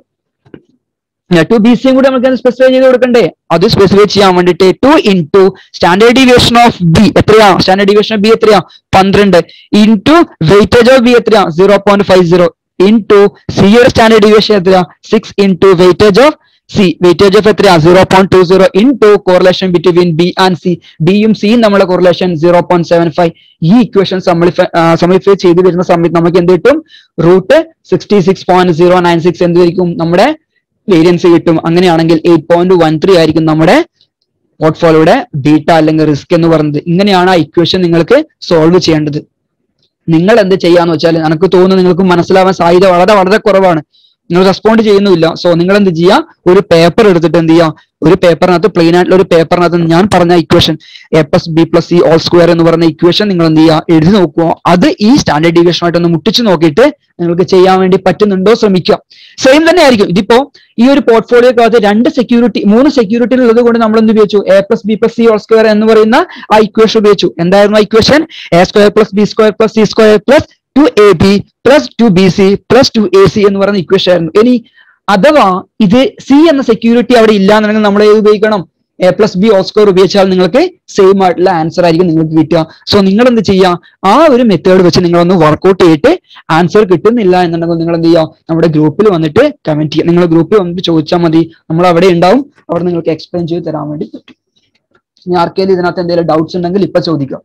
ടു ബി സിയും കൂടി നമുക്ക് സ്പെസിഫൈ ചെയ്ത് കൊടുക്കണ്ടേ അത് സ്പെസിഫൈ ചെയ്യാൻ വേണ്ടിട്ട് two into standard deviation of B എത്രയാ സ്റ്റാൻഡേർഡ് ഡീവിയേഷൻ ഓഫ് ബി എത്രയാ പന്ത്രണ്ട് ഇൻറ്റു വെയിറ്റേജ് ഓഫ് ബി എത്രയാ zero point five zero into സിയുടെ സ്റ്റാൻഡേർഡ് ഡീവിയേഷൻ എത്രയാ six into weightage of C weightage of എത്രയാ zero point two zero into correlation between B and C ബിയും സിയും നമ്മളെ correlation zero point seven five ഈ equation സമിഫൈ ചെയ്ത് വരുന്ന സമയത്ത് നമുക്ക് എന്ത് കിട്ടും root sixty six point zero nine six എന്തായിരിക്കും നമ്മുടെ വേരിയൻസ് കിട്ടും അങ്ങനെയാണെങ്കിൽ എയ്റ്റ് പോയിന്റ് വൺ ത്രീ ആയിരിക്കും നമ്മുടെ പോർട്ട്ഫോളിയോയുടെ ബീറ്റ അല്ലെങ്കിൽ റിസ്ക് എന്ന് പറയുന്നത് ഇങ്ങനെയാണ് ആ ഇക്വേഷൻ നിങ്ങൾക്ക് സോൾവ് ചെയ്യേണ്ടത് നിങ്ങൾ എന്ത് ചെയ്യാന്ന് വെച്ചാൽ എനിക്ക് തോന്നുന്നു നിങ്ങൾക്ക് മനസ്സിലാവാൻ സാധ്യത വളരെ വളരെ കുറവാണ് നിങ്ങൾ റെസ്പോണ്ട് ചെയ്യുന്നില്ല സോ നിങ്ങൾ എന്ത് ചെയ്യുക ഒരു പേപ്പർ എടുത്തിട്ട് എന്ത് ചെയ്യുക ഒരു പേപ്പറിനകത്ത് പ്ലെയിൻ ആയിട്ടുള്ള ഒരു പേപ്പറിനകത്ത് ഞാൻ പറഞ്ഞ equation A plus B plus C all square എന്ന് പറഞ്ഞ ഇക്വേഷൻ നിങ്ങൾ എന്ത് ചെയ്യുക എഴുതി നോക്കുക അത് ഈ സ്റ്റാൻഡേർഡ് ഡീവിയേഷനായിട്ട് ഒന്ന് മുട്ടിച്ച് നോക്കിയിട്ട് നിങ്ങൾക്ക് ചെയ്യാൻ വേണ്ടി പറ്റുന്നുണ്ടോ ശ്രമിക്കുക സെയിം തന്നെ ആയിരിക്കും ഇതിപ്പോ ഈ ഒരു പോർട്ട്ഫോളിയോക്കകത്ത് രണ്ട് സെക്യൂരിറ്റി മൂന്ന് സെക്യൂരിറ്റി ഉള്ളത് കൊണ്ട് നമ്മൾ എന്ത് ഉപയോഗിച്ചു A plus B plus C all square എന്ന് പറയുന്ന ആ ഇക്വേഷൻ ഉപയോഗിച്ചു എന്തായിരുന്നു ആ equation A square plus B square plus C square plus two A B plus two B C plus two A C എന്ന് പറയുന്ന ഇക്വേഷൻ ആയിരുന്നു ഇനി അഥവാ ഇത് സി എന്ന സെക്യൂരിറ്റി അവിടെ ഇല്ല എന്നുണ്ടെങ്കിൽ നമ്മൾ ഏത് ഉപയോഗിക്കണം A plus B oh square ഉപയോഗിച്ചാൽ നിങ്ങൾക്ക് സെയിം ആയിട്ടുള്ള ആൻസർ ആയിരിക്കും നിങ്ങൾക്ക് കിട്ടുക സോ നിങ്ങൾ എന്ത് ചെയ്യുക ആ ഒരു മെത്തേഡ് വെച്ച് നിങ്ങളൊന്ന് വർക്ക്ഔട്ട് ചെയ്തിട്ട് ആൻസർ കിട്ടുന്നില്ല എന്നുണ്ടെങ്കിൽ നിങ്ങൾ എന്ത് ചെയ്യുക നമ്മുടെ ഗ്രൂപ്പിൽ വന്നിട്ട് കമന്റ് ചെയ്യുക നിങ്ങൾ ഗ്രൂപ്പിൽ വന്നിട്ട് ചോദിച്ചാൽ മതി നമ്മൾ അവിടെ ഉണ്ടാവും അവിടെ നിങ്ങൾക്ക് എക്സ്പ്ലെയിൻ ചെയ്ത് തരാൻ വേണ്ടി പറ്റും ഇനി ആർക്കെങ്കിലും ഇതിനകത്ത് എന്തെങ്കിലും ഡൗട്ട്സ് ഉണ്ടെങ്കിൽ ഇപ്പൊ ചോദിക്കാം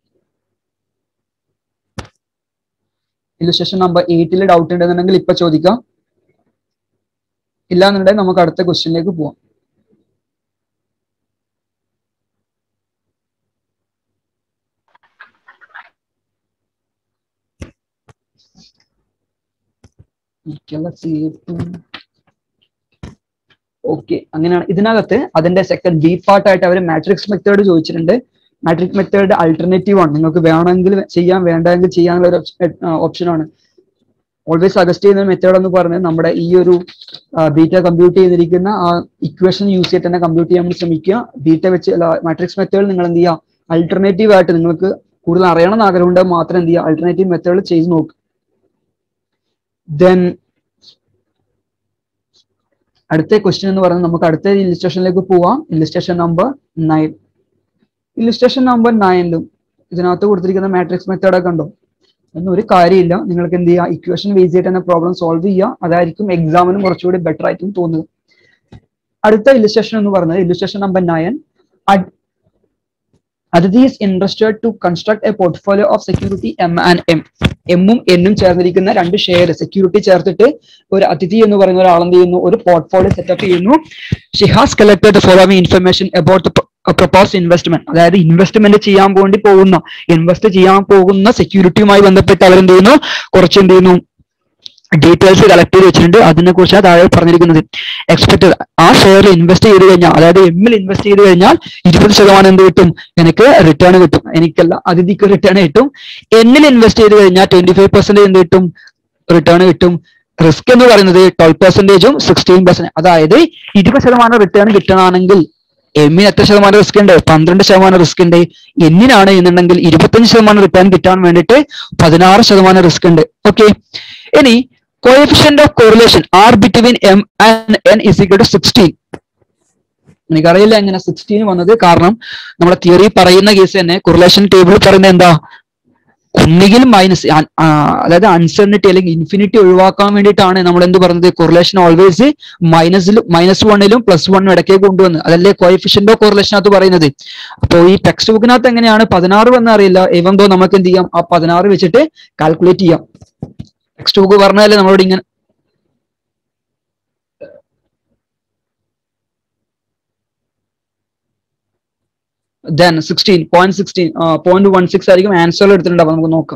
ഇല്ലുസ്ട്രേഷൻ നമ്പർ എയ്റ്റിൽ ഡൗട്ട് ഉണ്ടെന്നുണ്ടെങ്കിൽ ഇപ്പൊ ചോദിക്കാം ഇല്ലാന്നുണ്ടെങ്കിൽ നമുക്ക് അടുത്ത ക്വസ്റ്റ്യനിലേക്ക് പോവാം ഓക്കെ അങ്ങനെയാണ് ഇതിനകത്ത് അതിന്റെ സെക്കൻഡ് ബി പാർട്ടായിട്ട് അവർ മാട്രിക്സ് മെത്തേഡ് ചോദിച്ചിട്ടുണ്ട് മാട്രിക് മെത്തേഡ് അൾട്ടർനേറ്റീവ് ആണ് നിങ്ങൾക്ക് വേണമെങ്കിൽ ചെയ്യാൻ വേണ്ടെങ്കിൽ ചെയ്യാനുള്ള ഒരു ഓപ്ഷൻ ആണ് ഓൾവേസ് സജസ്റ്റ് ചെയ്യുന്ന മെത്തേഡ് എന്ന് പറഞ്ഞത് നമ്മുടെ ഈ ഒരു ബീറ്റ കമ്പ്യൂട്ട് ചെയ്തിരിക്കുന്ന ആ ഇക്വേഷൻ യൂസ് ചെയ്തിട്ട് തന്നെ കമ്പ്യൂട്ട് ചെയ്യാൻ വേണ്ടി ശ്രമിക്കുക ബീറ്റ വെച്ച് മാട്രിക്സ് മെത്തേഡ് നിങ്ങൾ എന്ത് ചെയ്യുക അൾട്ടർനേറ്റീവ് ആയിട്ട് നിങ്ങൾക്ക് കൂടുതൽ അറിയണം എന്ന് ആഗ്രഹമുണ്ട് മാത്രം എന്ത് ചെയ്യുക അൾട്ടർനേറ്റീവ് മെത്തേഡ് ചെയ്ത് നോക്കുക ദെൻ അടുത്ത ക്വസ്റ്റ്യൻ എന്ന് പറയുന്നത് നമുക്ക് അടുത്ത ഇലിസ്ട്രേഷനിലേക്ക് പോവാം illustration number nine illustration number നയനിലും ഇതിനകത്ത് കൊടുത്തിരിക്കുന്ന മാട്രിക്സ് മെത്തേഡ് ഒക്കെ ഉണ്ടോ ഒന്നും ഒരു കാര്യമില്ല നിങ്ങൾക്ക് എന്ത് ചെയ്യുക ഇക്വേഷൻ ബേസ് ചെയ്തിട്ട് തന്നെ പ്രോബ്ലം സോൾവ് ചെയ്യുക അതായിരിക്കും എക്സാമിന് കുറച്ചുകൂടി ബെറ്റർ ആയിട്ടും തോന്നുക അടുത്ത ഇലിസ്ട്രേഷൻ എന്ന് പറയുന്നത് illustration number nine Aditi is interested to construct a portfolio of security M and M എമ്മും എന്നും ചേർന്നിരിക്കുന്ന രണ്ട് ഷെയർ സെക്യൂരിറ്റി ചേർത്തിട്ട് ഒരു അതിഥി എന്ന് പറയുന്ന ഒരാൾ എന്ത് ചെയ്യുന്നു ഒരു പോർട്ട്ഫോളിയോ സെറ്റപ്പ് ചെയ്യുന്നു she has collected following information about propose investment അതായത് ഇൻവെസ്റ്റ്മെന്റ് ചെയ്യാൻ വേണ്ടി പോകുന്ന ഇൻവെസ്റ്റ് ചെയ്യാൻ പോകുന്ന സെക്യൂരിറ്റിയുമായി ബന്ധപ്പെട്ട് അവരെന്ത് ചെയ്യുന്നു കുറച്ച് എന്ത് ചെയ്യുന്നു ഡീറ്റെയിൽസ് കളക്ട് ചെയ്ത് വെച്ചിട്ടുണ്ട് അതിനെ കുറിച്ചാണ് താഴെ പറഞ്ഞിരിക്കുന്നത് എക്സ്പെക്ടഡ് ആ ഷെയറിൽ ഇൻവെസ്റ്റ് ചെയ്ത് കഴിഞ്ഞാൽ അതായത് എമ്മിൽ ഇൻവെസ്റ്റ് ചെയ്ത് കഴിഞ്ഞാൽ ഇരുപത് ശതമാനം എന്ത് കിട്ടും എനിക്ക് റിട്ടേൺ കിട്ടും എനിക്കല്ല അതിഥിക്ക് റിട്ടേൺ കിട്ടും എന്നിൽ ഇൻവെസ്റ്റ് ചെയ്ത് കഴിഞ്ഞാൽ ട്വന്റി ഫൈവ് പെർസെന്റ് എന്ത് കിട്ടും റിട്ടേൺ കിട്ടും റിസ്ക് എന്ന് പറയുന്നത് ട്വൽവ് പെർസെന്റേജും സിക്സ്റ്റീൻ പെർസെന്റ് അതായത് ഇരുപത് ശതമാനം റിട്ടേൺ കിട്ടണമെങ്കിൽ എമ്മിന് എത്ര ശതമാനം റിസ്ക് ഉണ്ട് പന്ത്രണ്ട് ശതമാനം റിസ്ക് ഉണ്ട് എന്നിനാണ് എന്നുണ്ടെങ്കിൽ ഇരുപത്തഞ്ച് ശതമാനം റിട്ടേൺ കിട്ടാൻ വേണ്ടിയിട്ട് പതിനാറ് ശതമാനം റിസ്ക് ഉണ്ട് ഓക്കെ ഇനി coefficient of correlation R between M and N is equal to sixteen എനിക്കറിയില്ല എങ്ങനെ സിക്സ്റ്റീൻ വന്നത് കാരണം നമ്മുടെ തിയറി പറയുന്ന കേസ് തന്നെ കൊറിലേഷൻ ടേബിൾ പറയുന്നത് എന്താ ഒന്നുകിൽ മൈനസ് അതായത് അൺസർണിറ്റി അല്ലെങ്കിൽ ഇൻഫിനിറ്റി ഒഴിവാക്കാൻ വേണ്ടിയിട്ടാണ് നമ്മൾ എന്ത് പറഞ്ഞത് കൊറിലേഷൻ ഓൾവേസ് മൈനസിലും മൈനസ് വണ്ണിലും പ്ലസ് വണ്ണും ഇടയ്ക്ക് കൊണ്ടുവന്ന് അതല്ലേ കോയിഫിഷ്യന്റോ കോറിലേഷനകത്ത് പറയുന്നത് അപ്പോൾ ഈ ടെക്സ്റ്റ് ബുക്കിനകത്ത് എങ്ങനെയാണ് പതിനാറ് വന്ന് അറിയില്ല even though നമുക്ക് എന്ത് ചെയ്യാം ആ പതിനാറ് വെച്ചിട്ട് കാൽക്കുലേറ്റ് ചെയ്യാം ടെക്സ്റ്റ് ബുക്ക് പറഞ്ഞാലേ നമ്മളോട് ഇങ്ങനെ then sixteen point sixteen point one six ആയിരിക്കും ആൻസറിൽ എടുത്തിട്ടുണ്ടാവും നമുക്ക് നോക്കാം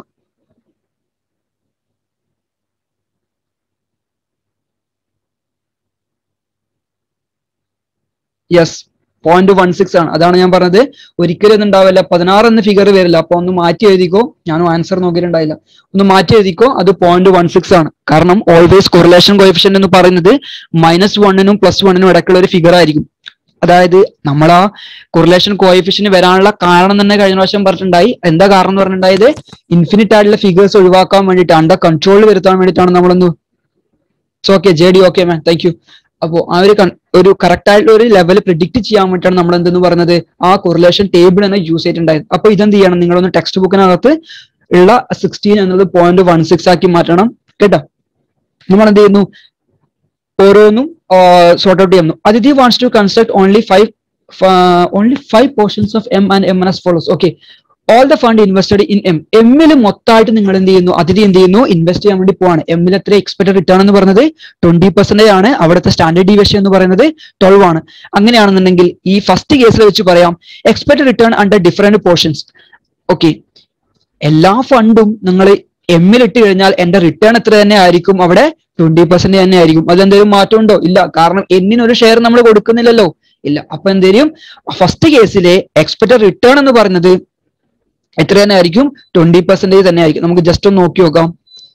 യെസ് പോയിന്റ് വൺ സിക്സ് ആണ് അതാണ് ഞാൻ പറഞ്ഞത് ഒരിക്കലും ഇത് ഉണ്ടാവില്ല പതിനാറ് എന്ന ഫിഗർ വരില്ല അപ്പൊ ഒന്ന് മാറ്റി എഴുതിക്കോ ഞാനും ആൻസർ നോക്കിയിട്ടുണ്ടായില്ല ഒന്ന് മാറ്റി എഴുതിക്കോ അത് പോയിന്റ് വൺ സിക്സ് ആണ് കാരണം ഓൾവേസ് കൊറിലേഷൻ കോഎഫിഷ്യന്റ് എന്ന് പറയുന്നത് മൈനസ് വണ്ണിനും പ്ലസ് വണ്ണിനും ഇടയ്ക്കുള്ള ഒരു ഫിഗർ ആയിരിക്കും അതായത് നമ്മൾ ആ കൊറിലേഷൻ കോഎഫിഷ്യന്റ് വരാനുള്ള കാരണം തന്നെ കഴിഞ്ഞ പ്രാവശ്യം പറഞ്ഞിട്ടുണ്ടായി എന്താ കാരണം എന്ന് പറഞ്ഞിട്ടുണ്ടായത് ഇൻഫിനിറ്റ് ആയിട്ടുള്ള ഫിഗേഴ്സ് ഒഴിവാക്കാൻ വേണ്ടിയിട്ട് അണ്ടർ കൺട്രോൾ വരുത്താൻ വേണ്ടിയിട്ടാണ് നമ്മളൊന്ന് so okay J D okay ma'am thank you അപ്പോ ആ ഒരു കൺ- ഒരു കറക്റ്റ് ആയിട്ടുള്ള ഒരു ലെവൽ പ്രിഡിക്റ്റ് ചെയ്യാൻ വേണ്ടിയിട്ടാണ് നമ്മൾ എന്തെന്ന് പറയുന്നത് ആ കൊറിലേഷൻ ടേബിൾ തന്നെ യൂസ് ചെയ്തിട്ടുണ്ടായത് അപ്പൊ ഇതെന്ത് ചെയ്യണം നിങ്ങളൊന്ന് ടെക്സ്റ്റ് ബുക്കിനകത്ത് ഉള്ള സിക്സ്റ്റീൻ എന്നത് പോയിന്റ് വൺ സിക്സ് ആക്കി മാറ്റണം കേട്ടോ നമ്മൾ എന്ത് ചെയ്യുന്നു ഓരോന്നും സോർട്ട് ഔട്ട് ചെയ്യുന്നു Aditi wants to construct only five only five portions of M and M as follows okay all the fund invested in M എമ്മിൽ മൊത്തമായിട്ട് നിങ്ങൾ എന്ത് ചെയ്യുന്നു അതിഥി എന്ത് ചെയ്യുന്നു ഇൻവെസ്റ്റ് ചെയ്യാൻ വേണ്ടി പോവാണ് എമ്മിൽ എത്ര എക്സ്പെക്ടഡ് റിട്ടേൺ എന്ന് പറയുന്നത് ട്വന്റി പെർസെന്റേജ് ആണ് അവിടുത്തെ സ്റ്റാൻഡേർഡ് ഡീവിയേഷൻ എന്ന് പറയുന്നത് ട്വൽവ് ആണ് അങ്ങനെയാണെന്നുണ്ടെങ്കിൽ ഈ ഫസ്റ്റ് കേസിൽ വെച്ച് പറയാം expected return under different portions okay എല്ലാ ഫണ്ടും നിങ്ങൾ എമ്മിൽ ഇട്ട് കഴിഞ്ഞാൽ എന്റെ റിട്ടേൺ എത്ര തന്നെ ആയിരിക്കും അവിടെ ട്വന്റി പെർസെന്റ് തന്നെ ആയിരിക്കും അതെന്തെങ്കിലും മാറ്റം ഉണ്ടോ ഇല്ല കാരണം എന്നിന് ഒരു ഷെയർ നമ്മൾ കൊടുക്കുന്നില്ലല്ലോ ഇല്ല അപ്പൊ എന്തേലും ഫസ്റ്റ് കേസിലെ എക്സ്പെക്ടഡ് റിട്ടേൺ എന്ന് പറയുന്നത് എത്ര തന്നെ ആയിരിക്കും ട്വന്റി പെർസെന്റേജ് തന്നെ ആയിരിക്കും നമുക്ക് ജസ്റ്റ് ഒന്ന് നോക്കി നോക്കാം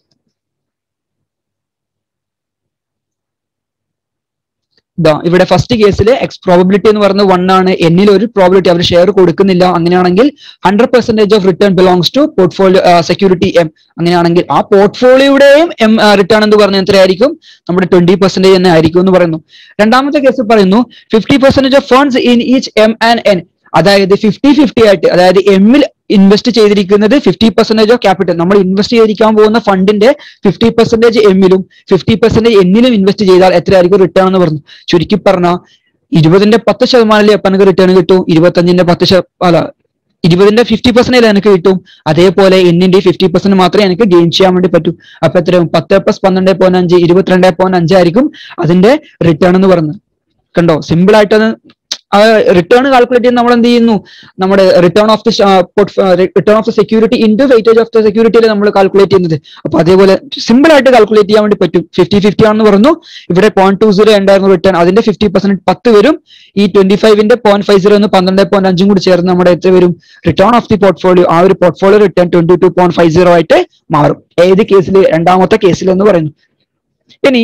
ഇതാ ഇവിടെ ഫസ്റ്റ് കേസിൽ എക്സ് പ്രോബിലിറ്റി എന്ന് പറയുന്നത് വൺ ആണ് എന്നിൽ ഒരു പ്രോബിലിറ്റി അവർ ഷെയർ കൊടുക്കുന്നില്ല അങ്ങനെയാണെങ്കിൽ hundred percentage of return belongs to portfolio security M അങ്ങനെയാണെങ്കിൽ ആ പോർട്ട്ഫോളിയോയുടെയും എം റിട്ടേൺ എന്ന് പറഞ്ഞാൽ എത്രയായിരിക്കും നമ്മുടെ ട്വന്റി പെർസെന്റേജ് തന്നെ ആയിരിക്കും എന്ന് പറയുന്നു രണ്ടാമത്തെ കേസ് പറയുന്നു fifty percentage of funds in each M and N അതായത് ഫിഫ്റ്റി ഫിഫ്റ്റി ആയിട്ട് അതായത് എമ്മിൽ ഇൻവെസ്റ്റ് ചെയ്തിരിക്കുന്നത് ഫിഫ്റ്റി പെർസെന്റേജ് ഓഫ് ക്യാപിറ്റൽ നമ്മൾ ഇൻവെസ്റ്റ് ചെയ്തിരിക്കാൻ പോകുന്ന ഫണ്ടിന്റെ ഫിഫ്റ്റി പെർസെന്റേജ് എമ്മിലും ഫിഫ്റ്റി പെർസെന്റേജ് എന്നിലും ഇൻവെസ്റ്റ് ചെയ്താൽ എത്രയായിരിക്കും റിട്ടേൺ എന്ന് പറഞ്ഞു ചുരുക്കി പറഞ്ഞാൽ ഇരുപതിന്റെ പത്ത് ശതമാനമല്ലേ അപ്പൊ എനിക്ക് റിട്ടേൺ കിട്ടും ഇരുപത്തഞ്ചിന്റെ പത്ത് ശത അല്ല ഇരുപതിന്റെ ഫിഫ്റ്റി പെർസെന്റേജ് എനിക്ക് കിട്ടും അതേപോലെ എന്നിന്റെ ഫിഫ്റ്റി പെർസെന്റ് മാത്രമേ എനിക്ക് ഗെയിൻ ചെയ്യാൻ വേണ്ടി പറ്റൂ അപ്പൊ എത്രയും പത്ത് പ്ലസ് പന്ത്രണ്ട് പോയിന്റ് അഞ്ച് ഇരുപത്തിരണ്ട് പോയിന്റ് അഞ്ചായിരിക്കും അതിന്റെ റിട്ടേൺ എന്ന് പറയുന്നത് കണ്ടോ സിമ്പിൾ ആയിട്ട് അത് റിട്ടേൺ കാൽക്കുലേറ്റ് ചെയ്യാൻ നമ്മൾ എന്ത് ചെയ്യുന്നു നമ്മുടെ return of the return of the security into weightage of the സെക്യൂരിറ്റിയിൽ നമ്മൾ കാൽക്കുലേറ്റ് ചെയ്യുന്നത് അപ്പൊ അതേപോലെ സിമ്പിൾ ആയിട്ട് കാൽക്കുലേറ്റ് ചെയ്യാൻ വേണ്ടി പറ്റും ഫിഫ്റ്റി ഫിഫ്റ്റി ആണെന്ന് പറഞ്ഞു ഇവിടെ പോയിന്റ് ടു സീറോ ഉണ്ടായിരുന്നു റിട്ടേൺ അതിന്റെ ഫിഫ്റ്റി പെർസെന്റ് പത്ത് വരും ഈ ട്വന്റി ഫൈവിന്റെ പോയിന്റ് ഫൈവ് സീറോ എന്ന് പന്ത്രണ്ട് പോയിന്റ് അഞ്ചും കൂടി ചേർന്ന് നമ്മുടെ എത്ര വരും റിട്ടേൺ ഓഫ് ദി പോർട്ട്ഫോളിയോ ആ ഒരു portfolio return twenty two point five zero ആയിട്ട് മാറും ഏത് കേസിൽ രണ്ടാമത്തെ കേസിൽ എന്ന് പറയുന്നു ഇനി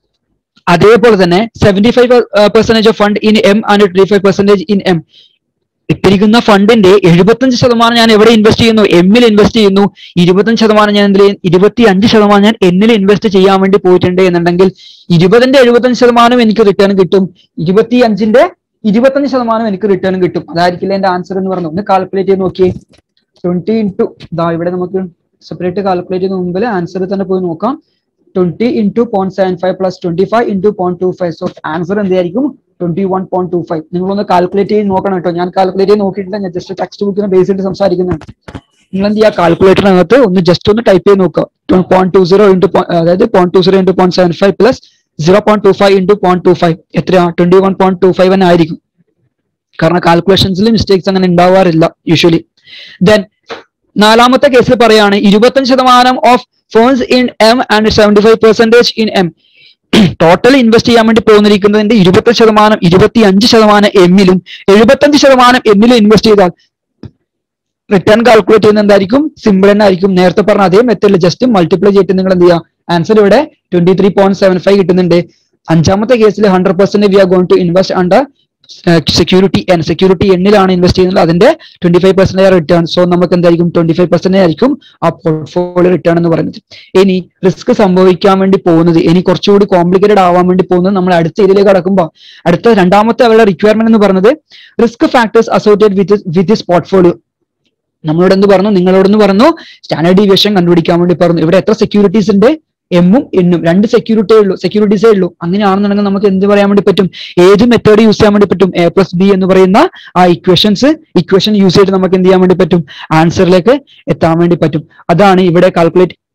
അതേപോലെ തന്നെ seventy five percentage of fund in M and twenty five percentage in M ഇട്ടിരിക്കുന്ന ഫണ്ടിന്റെ എഴുപത്തഞ്ച് ശതമാനം ഞാൻ എവിടെ ഇൻവെസ്റ്റ് ചെയ്യുന്നു എമ്മിൽ ഇൻവെസ്റ്റ് ചെയ്യുന്നു ഇരുപത്തഞ്ച് ശതമാനം ഞാൻ എന്തിൽ ഇരുപത്തി അഞ്ച് ശതമാനം ഞാൻ എന്നിൽ ഇൻവെസ്റ്റ് ചെയ്യാൻ വേണ്ടി പോയിട്ടുണ്ട് എന്നുണ്ടെങ്കിൽ ഇരുപതിന്റെ എഴുപത്തഞ്ച് ശതമാനം എനിക്ക് റിട്ടേൺ കിട്ടും ഇരുപത്തി അഞ്ചിന്റെ ഇരുപത്തഞ്ച് ശതമാനം എനിക്ക് റിട്ടേൺ കിട്ടും അതായിരിക്കില്ല എന്റെ ആൻസർ എന്ന് പറഞ്ഞു ഒന്ന് കാൽക്കുലേറ്റ് ചെയ്ത് നോക്കിയേ ട്വന്റി ഇൻറ്റു ഇതാ ഇവിടെ നമുക്ക് സെപ്പറേറ്റ് കാൽക്കുലേറ്റ് ചെയ്യുന്ന മുമ്പിൽ ആൻസർ തന്നെ പോയി നോക്കാം twenty into point seven five plus twenty five into point two five so answer എന്തായിരിക്കും twenty one point two five നിങ്ങളൊന്ന് കാൽക്കുലേറ്റ് ചെയ്ത് നോക്കണം കേട്ടോ ഞാൻ കാൽക്കുലേറ്റ് ചെയ്ത് നോക്കിയിട്ടില്ല ഞാൻ ജസ്റ്റ് ടെക്സ്റ്റ് ബുക്കിനെ ബേസ് ചെയ്ത് സംസാരിക്കുന്നതാണ് നിങ്ങൾ എന്ത് ചെയ്യുക കാൽക്കുലേറ്ററിനകത്ത് ഒന്ന് ജസ്റ്റ് ഒന്ന് ടൈപ്പ് ചെയ്ത് നോക്കുക പോയിന്റ് ടു സീറോ ഇൻറ്റു അതായത് point two zero into point seven five plus zero point two five into point two five എത്രയാ twenty one point two five തന്നെ ആയിരിക്കും കാരണം കാൽക്കുലേഷൻസിൽ മിസ്റ്റേക്സ് അങ്ങനെ ഉണ്ടാവാറില്ല യൂഷ്വലി ദെൻ നാലാമത്തെ കേസിൽ പറയാണ് ഇരുപത്തഞ്ച് ശതമാനം of funds in M and seventy five percentage in M total invest ചെയ്യാൻ വേണ്ടി പോകുന്നിരിക്കുന്നതിന്റെ ഇരുപത്തി ശതമാനം ഇരുപത്തി അഞ്ച് ശതമാനം എമ്മിലും എഴുപത്തഞ്ച് ശതമാനം എന്നിലും ഇൻവെസ്റ്റ് ചെയ്താൽ റിട്ടേൺ കാൽക്കുലേറ്റ് ചെയ്യുന്ന എന്തായിരിക്കും സിമ്പിൾ തന്നെ ആയിരിക്കും നേരത്തെ പറഞ്ഞ അതേ മെത്തേഡിൽ ജസ്റ്റ് മൾട്ടിപ്ലൈ ചെയ്തിട്ട് നിങ്ങൾ എന്ത് ചെയ്യുക ആൻസർ ഇവിടെ twenty three point seven five കിട്ടുന്നുണ്ട് അഞ്ചാമത്തെ കേസിൽ hundred percent we are going to invest under security N security എന്നിലാണ് ഇൻവെസ്റ്റ് ചെയ്യുന്നത് അതിന്റെ twenty five percent return so നമുക്ക് എന്തായിരിക്കും ട്വന്റി ഫൈവ് പെർസെന്റ് ആയിരിക്കും ആ പോർട്ട്ഫോളിയോ റിട്ടേൺ എന്ന് പറയുന്നത് ഇനി റിസ്ക് സംഭവിക്കാൻ വേണ്ടി പോകുന്നത് ഇനി കുറച്ചുകൂടി കോംപ്ലിക്കേറ്റഡ് ആവാൻ വേണ്ടി പോകുന്നത് നമ്മൾ അടുത്ത ഇതിലേക്ക് കടക്കുമ്പോൾ അടുത്ത രണ്ടാമത്തെ അവരുടെ റിക്വയർമെന്റ് എന്ന് പറയുന്നത് risk factors associate with with this portfolio നമ്മളോട് എന്ത് പറഞ്ഞു നിങ്ങളോടൊന്ന് പറഞ്ഞു സ്റ്റാൻഡേർഡ് ഡീവിയേഷൻ കണ്ടുപിടിക്കാൻ വേണ്ടി പറഞ്ഞു ഇവിടെ എത്ര സെക്യൂരിറ്റീസ് ഉണ്ട് എമ്മും എന്നും രണ്ട് സെക്യൂരിറ്റേ ഉള്ളൂ സെക്യൂരിറ്റീസേ ഉള്ളൂ അങ്ങനെയാണെന്നുണ്ടെങ്കിൽ നമുക്ക് എന്ത് പറയാൻ വേണ്ടി പറ്റും ഏത് മെത്തേഡ് യൂസ് ചെയ്യാൻ വേണ്ടി പറ്റും എ പ്ലസ് ബി എന്ന് പറയുന്ന ആ ഇക്വേഷൻസ് ഇക്വേഷൻ യൂസ് ചെയ്തിട്ട് നമുക്ക് എന്ത് ചെയ്യാൻ വേണ്ടി പറ്റും ആൻസറിലേക്ക് എത്താൻ വേണ്ടി പറ്റും അതാണ് ഇവിടെ കാൽക്കുലേറ്റ്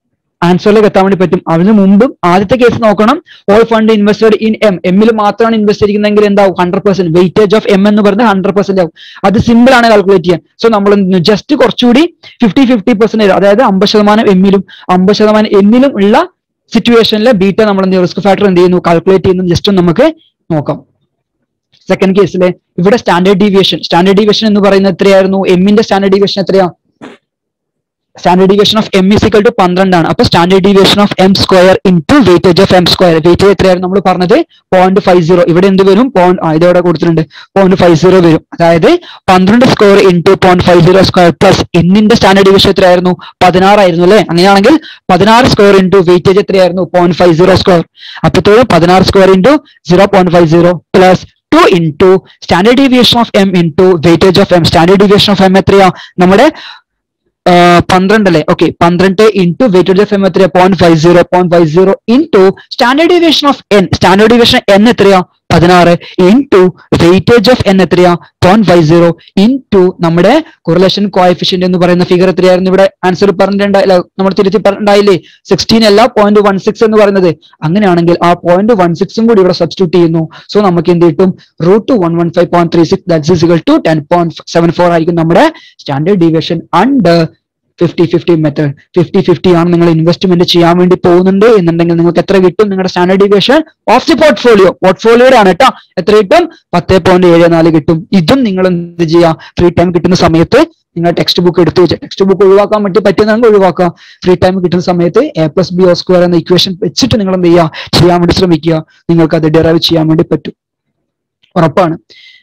ആൻസറിലേക്ക് എത്താൻ വേണ്ടി പറ്റും അതിന് മുമ്പ് ആദ്യത്തെ കേസ് നോക്കണം all fund invested in M എമ്മിൽ മാത്രമാണ് ഇൻവെസ്റ്റ് ചെയ്യുന്നതെങ്കിൽ എന്താവും hundred percent weightage of M എന്ന് പറഞ്ഞാൽ ഹൺഡ്രഡ് പെർസെന്റ് ആവും അത് സിമ്പിൾ ആണ് കാൽക്കുലേറ്റ് ചെയ്യാൻ സോ നമ്മൾ ജസ്റ്റ് കുറച്ചുകൂടി ഫിഫ്റ്റി ഫിഫ്റ്റി പെർസെന്റ് അതായത് അമ്പത് ശതമാനം എമ്മിലും അമ്പത് ശതമാനം എന്നിലും ഉള്ള സിറ്റുവേഷനിൽ ബീറ്റ നമ്മൾ എന്ത് റിസ്ക് ഫാക്ടർ എന്ത് ചെയ്യുന്നു കാൽക്കുലേറ്റ് ചെയ്യുന്നു ജസ്റ്റ് ഒന്ന് നമുക്ക് നോക്കാം സെക്കൻഡ് കേസിലെ ഇവിടെ സ്റ്റാൻഡേർഡ് ഡീവിയേഷൻ സ്റ്റാൻഡേർഡ് ഡീവിയേഷൻ എന്ന് പറയുന്നത് എത്രയായിരുന്നു എമ്മിന്റെ സ്റ്റാൻഡേർഡ് ഡീവിയേഷൻ എത്രയാ standard deviation of M is equal to പന്ത്രണ്ടാണ് അപ്പൊ standard deviation of M square into weightage of M square weightage എത്രയായിരുന്നു നമ്മൾ പറഞ്ഞത് പോയിന്റ് ഫൈവ് സീറോ ഇവിടെ എന്ത് വരും പോയിന്റ് ഇതോടെ കൊടുത്തിട്ടുണ്ട് പോയിന്റ് ഫൈവ് സീറോ വരും അതായത് പന്ത്രണ്ട് square into point five zero square plus എന്നിന്റെ സ്റ്റാൻഡേർഡ് ഡീവിയേഷൻ എത്രയായിരുന്നു പതിനാറായിരുന്നു അല്ലെ അങ്ങനെയാണെങ്കിൽ പതിനാറ് സ്ക്വയർ ഇൻറ്റു വെയിറ്റേജ് എത്രയായിരുന്നു പോയിന്റ് ഫൈവ് സീറോ സ്ക്വയർ അപ്പോഴത്തോഴും പതിനാറ് square into zero point five zero plus two into standard deviation of M into weightage of M standard deviation of M എത്രയാ നമ്മുടെ പന്ത്രണ്ട് അല്ലേ ഓക്കെ പന്ത്രണ്ട് ഇൻറ്റു വെയിറ്റേജ് ഓഫ് എം എത്രയാ point five zero point five zero into standard deviation of N standard deviation N എത്രയാ പതിനാറ് into weightage of N എത്രയാ point five zero into നമ്മുടെ കൊറിലേഷൻ കോയഫിഷ്യന്റ് എന്ന് പറയുന്ന ഫിഗർ എത്രയായിരുന്നു ഇവിടെ ആൻസർ പറഞ്ഞിട്ടുണ്ടായില്ല നമ്മൾ തിരുത്തി പറഞ്ഞിട്ടുണ്ടായില്ലേ സിക്സ്റ്റീൻ അല്ല പോയിന്റ് വൺ സിക്സ് എന്ന് പറയുന്നത് അങ്ങനെയാണെങ്കിൽ ആ പോയിന്റ് വൺ സിക്സും കൂടി ഇവിടെ സബ്സ്റ്റിറ്റ്യൂട്ട് ചെയ്യുന്നു സോ നമുക്ക് എന്ത് കിട്ടും root one one five point three six that's is equal to ten point seven four ആയിരിക്കും നമ്മുടെ standard deviation under fifty fifty method fifty fifty ആണ് നിങ്ങൾ ഇൻവെസ്റ്റ്മെന്റ് ചെയ്യാൻ വേണ്ടി പോകുന്നുണ്ട് എന്നുണ്ടെങ്കിൽ നിങ്ങൾക്ക് എത്ര കിട്ടും നിങ്ങളുടെ standard deviation of the portfolio പോർട്ട്ഫോളിയോയുടെ ആണ് കേട്ടോ എത്ര കിട്ടും പത്ത് പോയിന്റ് ഏഴ് നാല് കിട്ടും ഇതും നിങ്ങൾ എന്ത് ചെയ്യുക ഫ്രീ ടൈം കിട്ടുന്ന സമയത്ത് നിങ്ങൾ ടെക്സ്റ്റ് ബുക്ക് എടുത്തു വെച്ചാൽ ടെക്സ്റ്റ് ബുക്ക് ഒഴിവാക്കാൻ പറ്റി പറ്റുന്നതെങ്കിൽ ഒഴിവാക്കുക ഫ്രീ ടൈം കിട്ടുന്ന സമയത്ത് A plus B whole square എന്ന ഇക്വേഷൻ വെച്ചിട്ട് നിങ്ങൾ എന്ത് ചെയ്യുക ചെയ്യാൻ വേണ്ടി ശ്രമിക്കുക നിങ്ങൾക്ക് അത് ഡെറൈവ് ചെയ്യാൻ വേണ്ടി പറ്റും ഉറപ്പാണ്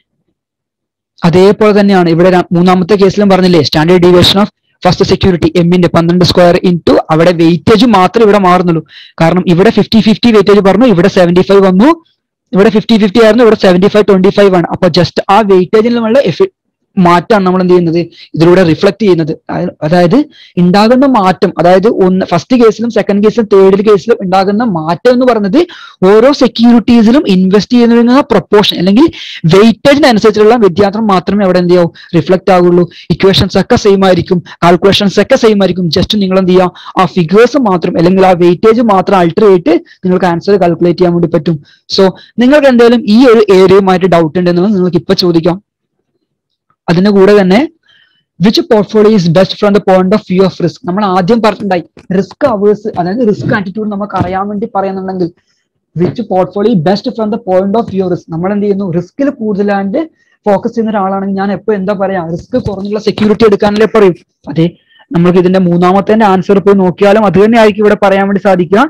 അതേപോലെ തന്നെയാണ് ഇവിടെ ര- മൂന്നാമത്തെ കേസിലും പറഞ്ഞില്ലേ standard deviation of first security എമ്മിന്റെ പന്ത്രണ്ട് സ്ക്വയർ ഇൻറ്റു അവിടെ വെയിറ്റേജ് മാത്രമേ ഇവിടെ മാറുന്നുള്ളൂ കാരണം ഇവിടെ ഫിഫ്റ്റി ഫിഫ്റ്റി വെയിറ്റേജ് പറഞ്ഞു ഇവിടെ സെവന്റി ഫൈവ് വന്നു ഇവിടെ ഫിഫ്റ്റി ഫിഫ്റ്റി ആയിരുന്നു ഇവിടെ സെവന്റി ഫൈവ് ട്വന്റി ഫൈവ് ആണ് അപ്പൊ ജസ്റ്റ് ആ വെയിറ്റേജിൽ നിന്നുള്ള എഫി മാറ്റാണ് നമ്മൾ എന്ത് ചെയ്യുന്നത് ഇതിലൂടെ റിഫ്ലക്ട് ചെയ്യുന്നത് അതായത് അതായത് ഉണ്ടാകുന്ന മാറ്റം അതായത് ഒന്ന് ഫസ്റ്റ് കേസിലും സെക്കൻഡ് കേസിലും തേർഡ് കേസിലും ഉണ്ടാകുന്ന മാറ്റം എന്ന് പറയുന്നത് ഓരോ സെക്യൂരിറ്റീസിലും ഇൻവെസ്റ്റ് ചെയ്യുന്ന പ്രൊപ്പോർഷൻ അല്ലെങ്കിൽ വെയിറ്റേജിനനുസരിച്ചുള്ള വ്യത്യാസം മാത്രമേ അവിടെ എന്ത് ചെയ്യാവൂ റിഫ്ലക്ട് ആകുള്ളൂ ഇക്വേഷൻസ് ഒക്കെ സെയിം ആയിരിക്കും കാൽക്കുലേഷൻസ് ഒക്കെ സെയിം ആയിരിക്കും ജസ്റ്റ് നിങ്ങൾ എന്ത് ചെയ്യുക ആ ഫിഗേഴ്സ് മാത്രം അല്ലെങ്കിൽ ആ വെയിറ്റേജ് മാത്രം അൾട്ടർ ചെയ്തിട്ട് നിങ്ങൾക്ക് ആൻസർ കാൽക്കുലേറ്റ് ചെയ്യാൻ വേണ്ടി പറ്റും സോ നിങ്ങൾക്ക് എന്തെങ്കിലും ഈ ഒരു ഏരിയയുമായിട്ട് ഡൗട്ട് ഉണ്ടെന്നുള്ളത് നിങ്ങൾക്ക് ഇപ്പൊ ചോദിക്കാം അതിന്റെ കൂടെ തന്നെ which portfolio is best from the point of view of risk നമ്മൾ ആദ്യം പറഞ്ഞിട്ടുണ്ടായി റിസ്ക് അവേഴ്സ് അതായത് റിസ്ക് ആറ്റിറ്റ്യൂഡ് നമുക്ക് അറിയാൻ വേണ്ടി പറയുന്നുണ്ടെങ്കിൽ which portfolio best from the point of view risk നമ്മൾ എന്ത് ചെയ്യുന്നു റിസ്കിൽ കൂടുതലായിട്ട് ഫോക്കസ് ചെയ്യുന്ന ഒരാളാണെങ്കിൽ ഞാൻ എപ്പോ എന്താ പറയാ റിസ്ക് കുറഞ്ഞുള്ള സെക്യൂരിറ്റി എടുക്കാനല്ലേ പറയും അതെ നമ്മൾക്ക് ഇതിന്റെ മൂന്നാമത്തെ ആൻസർ പോയി നോക്കിയാലും അത് തന്നെ ആയിരിക്കും ഇവിടെ പറയാൻ വേണ്ടി സാധിക്കുക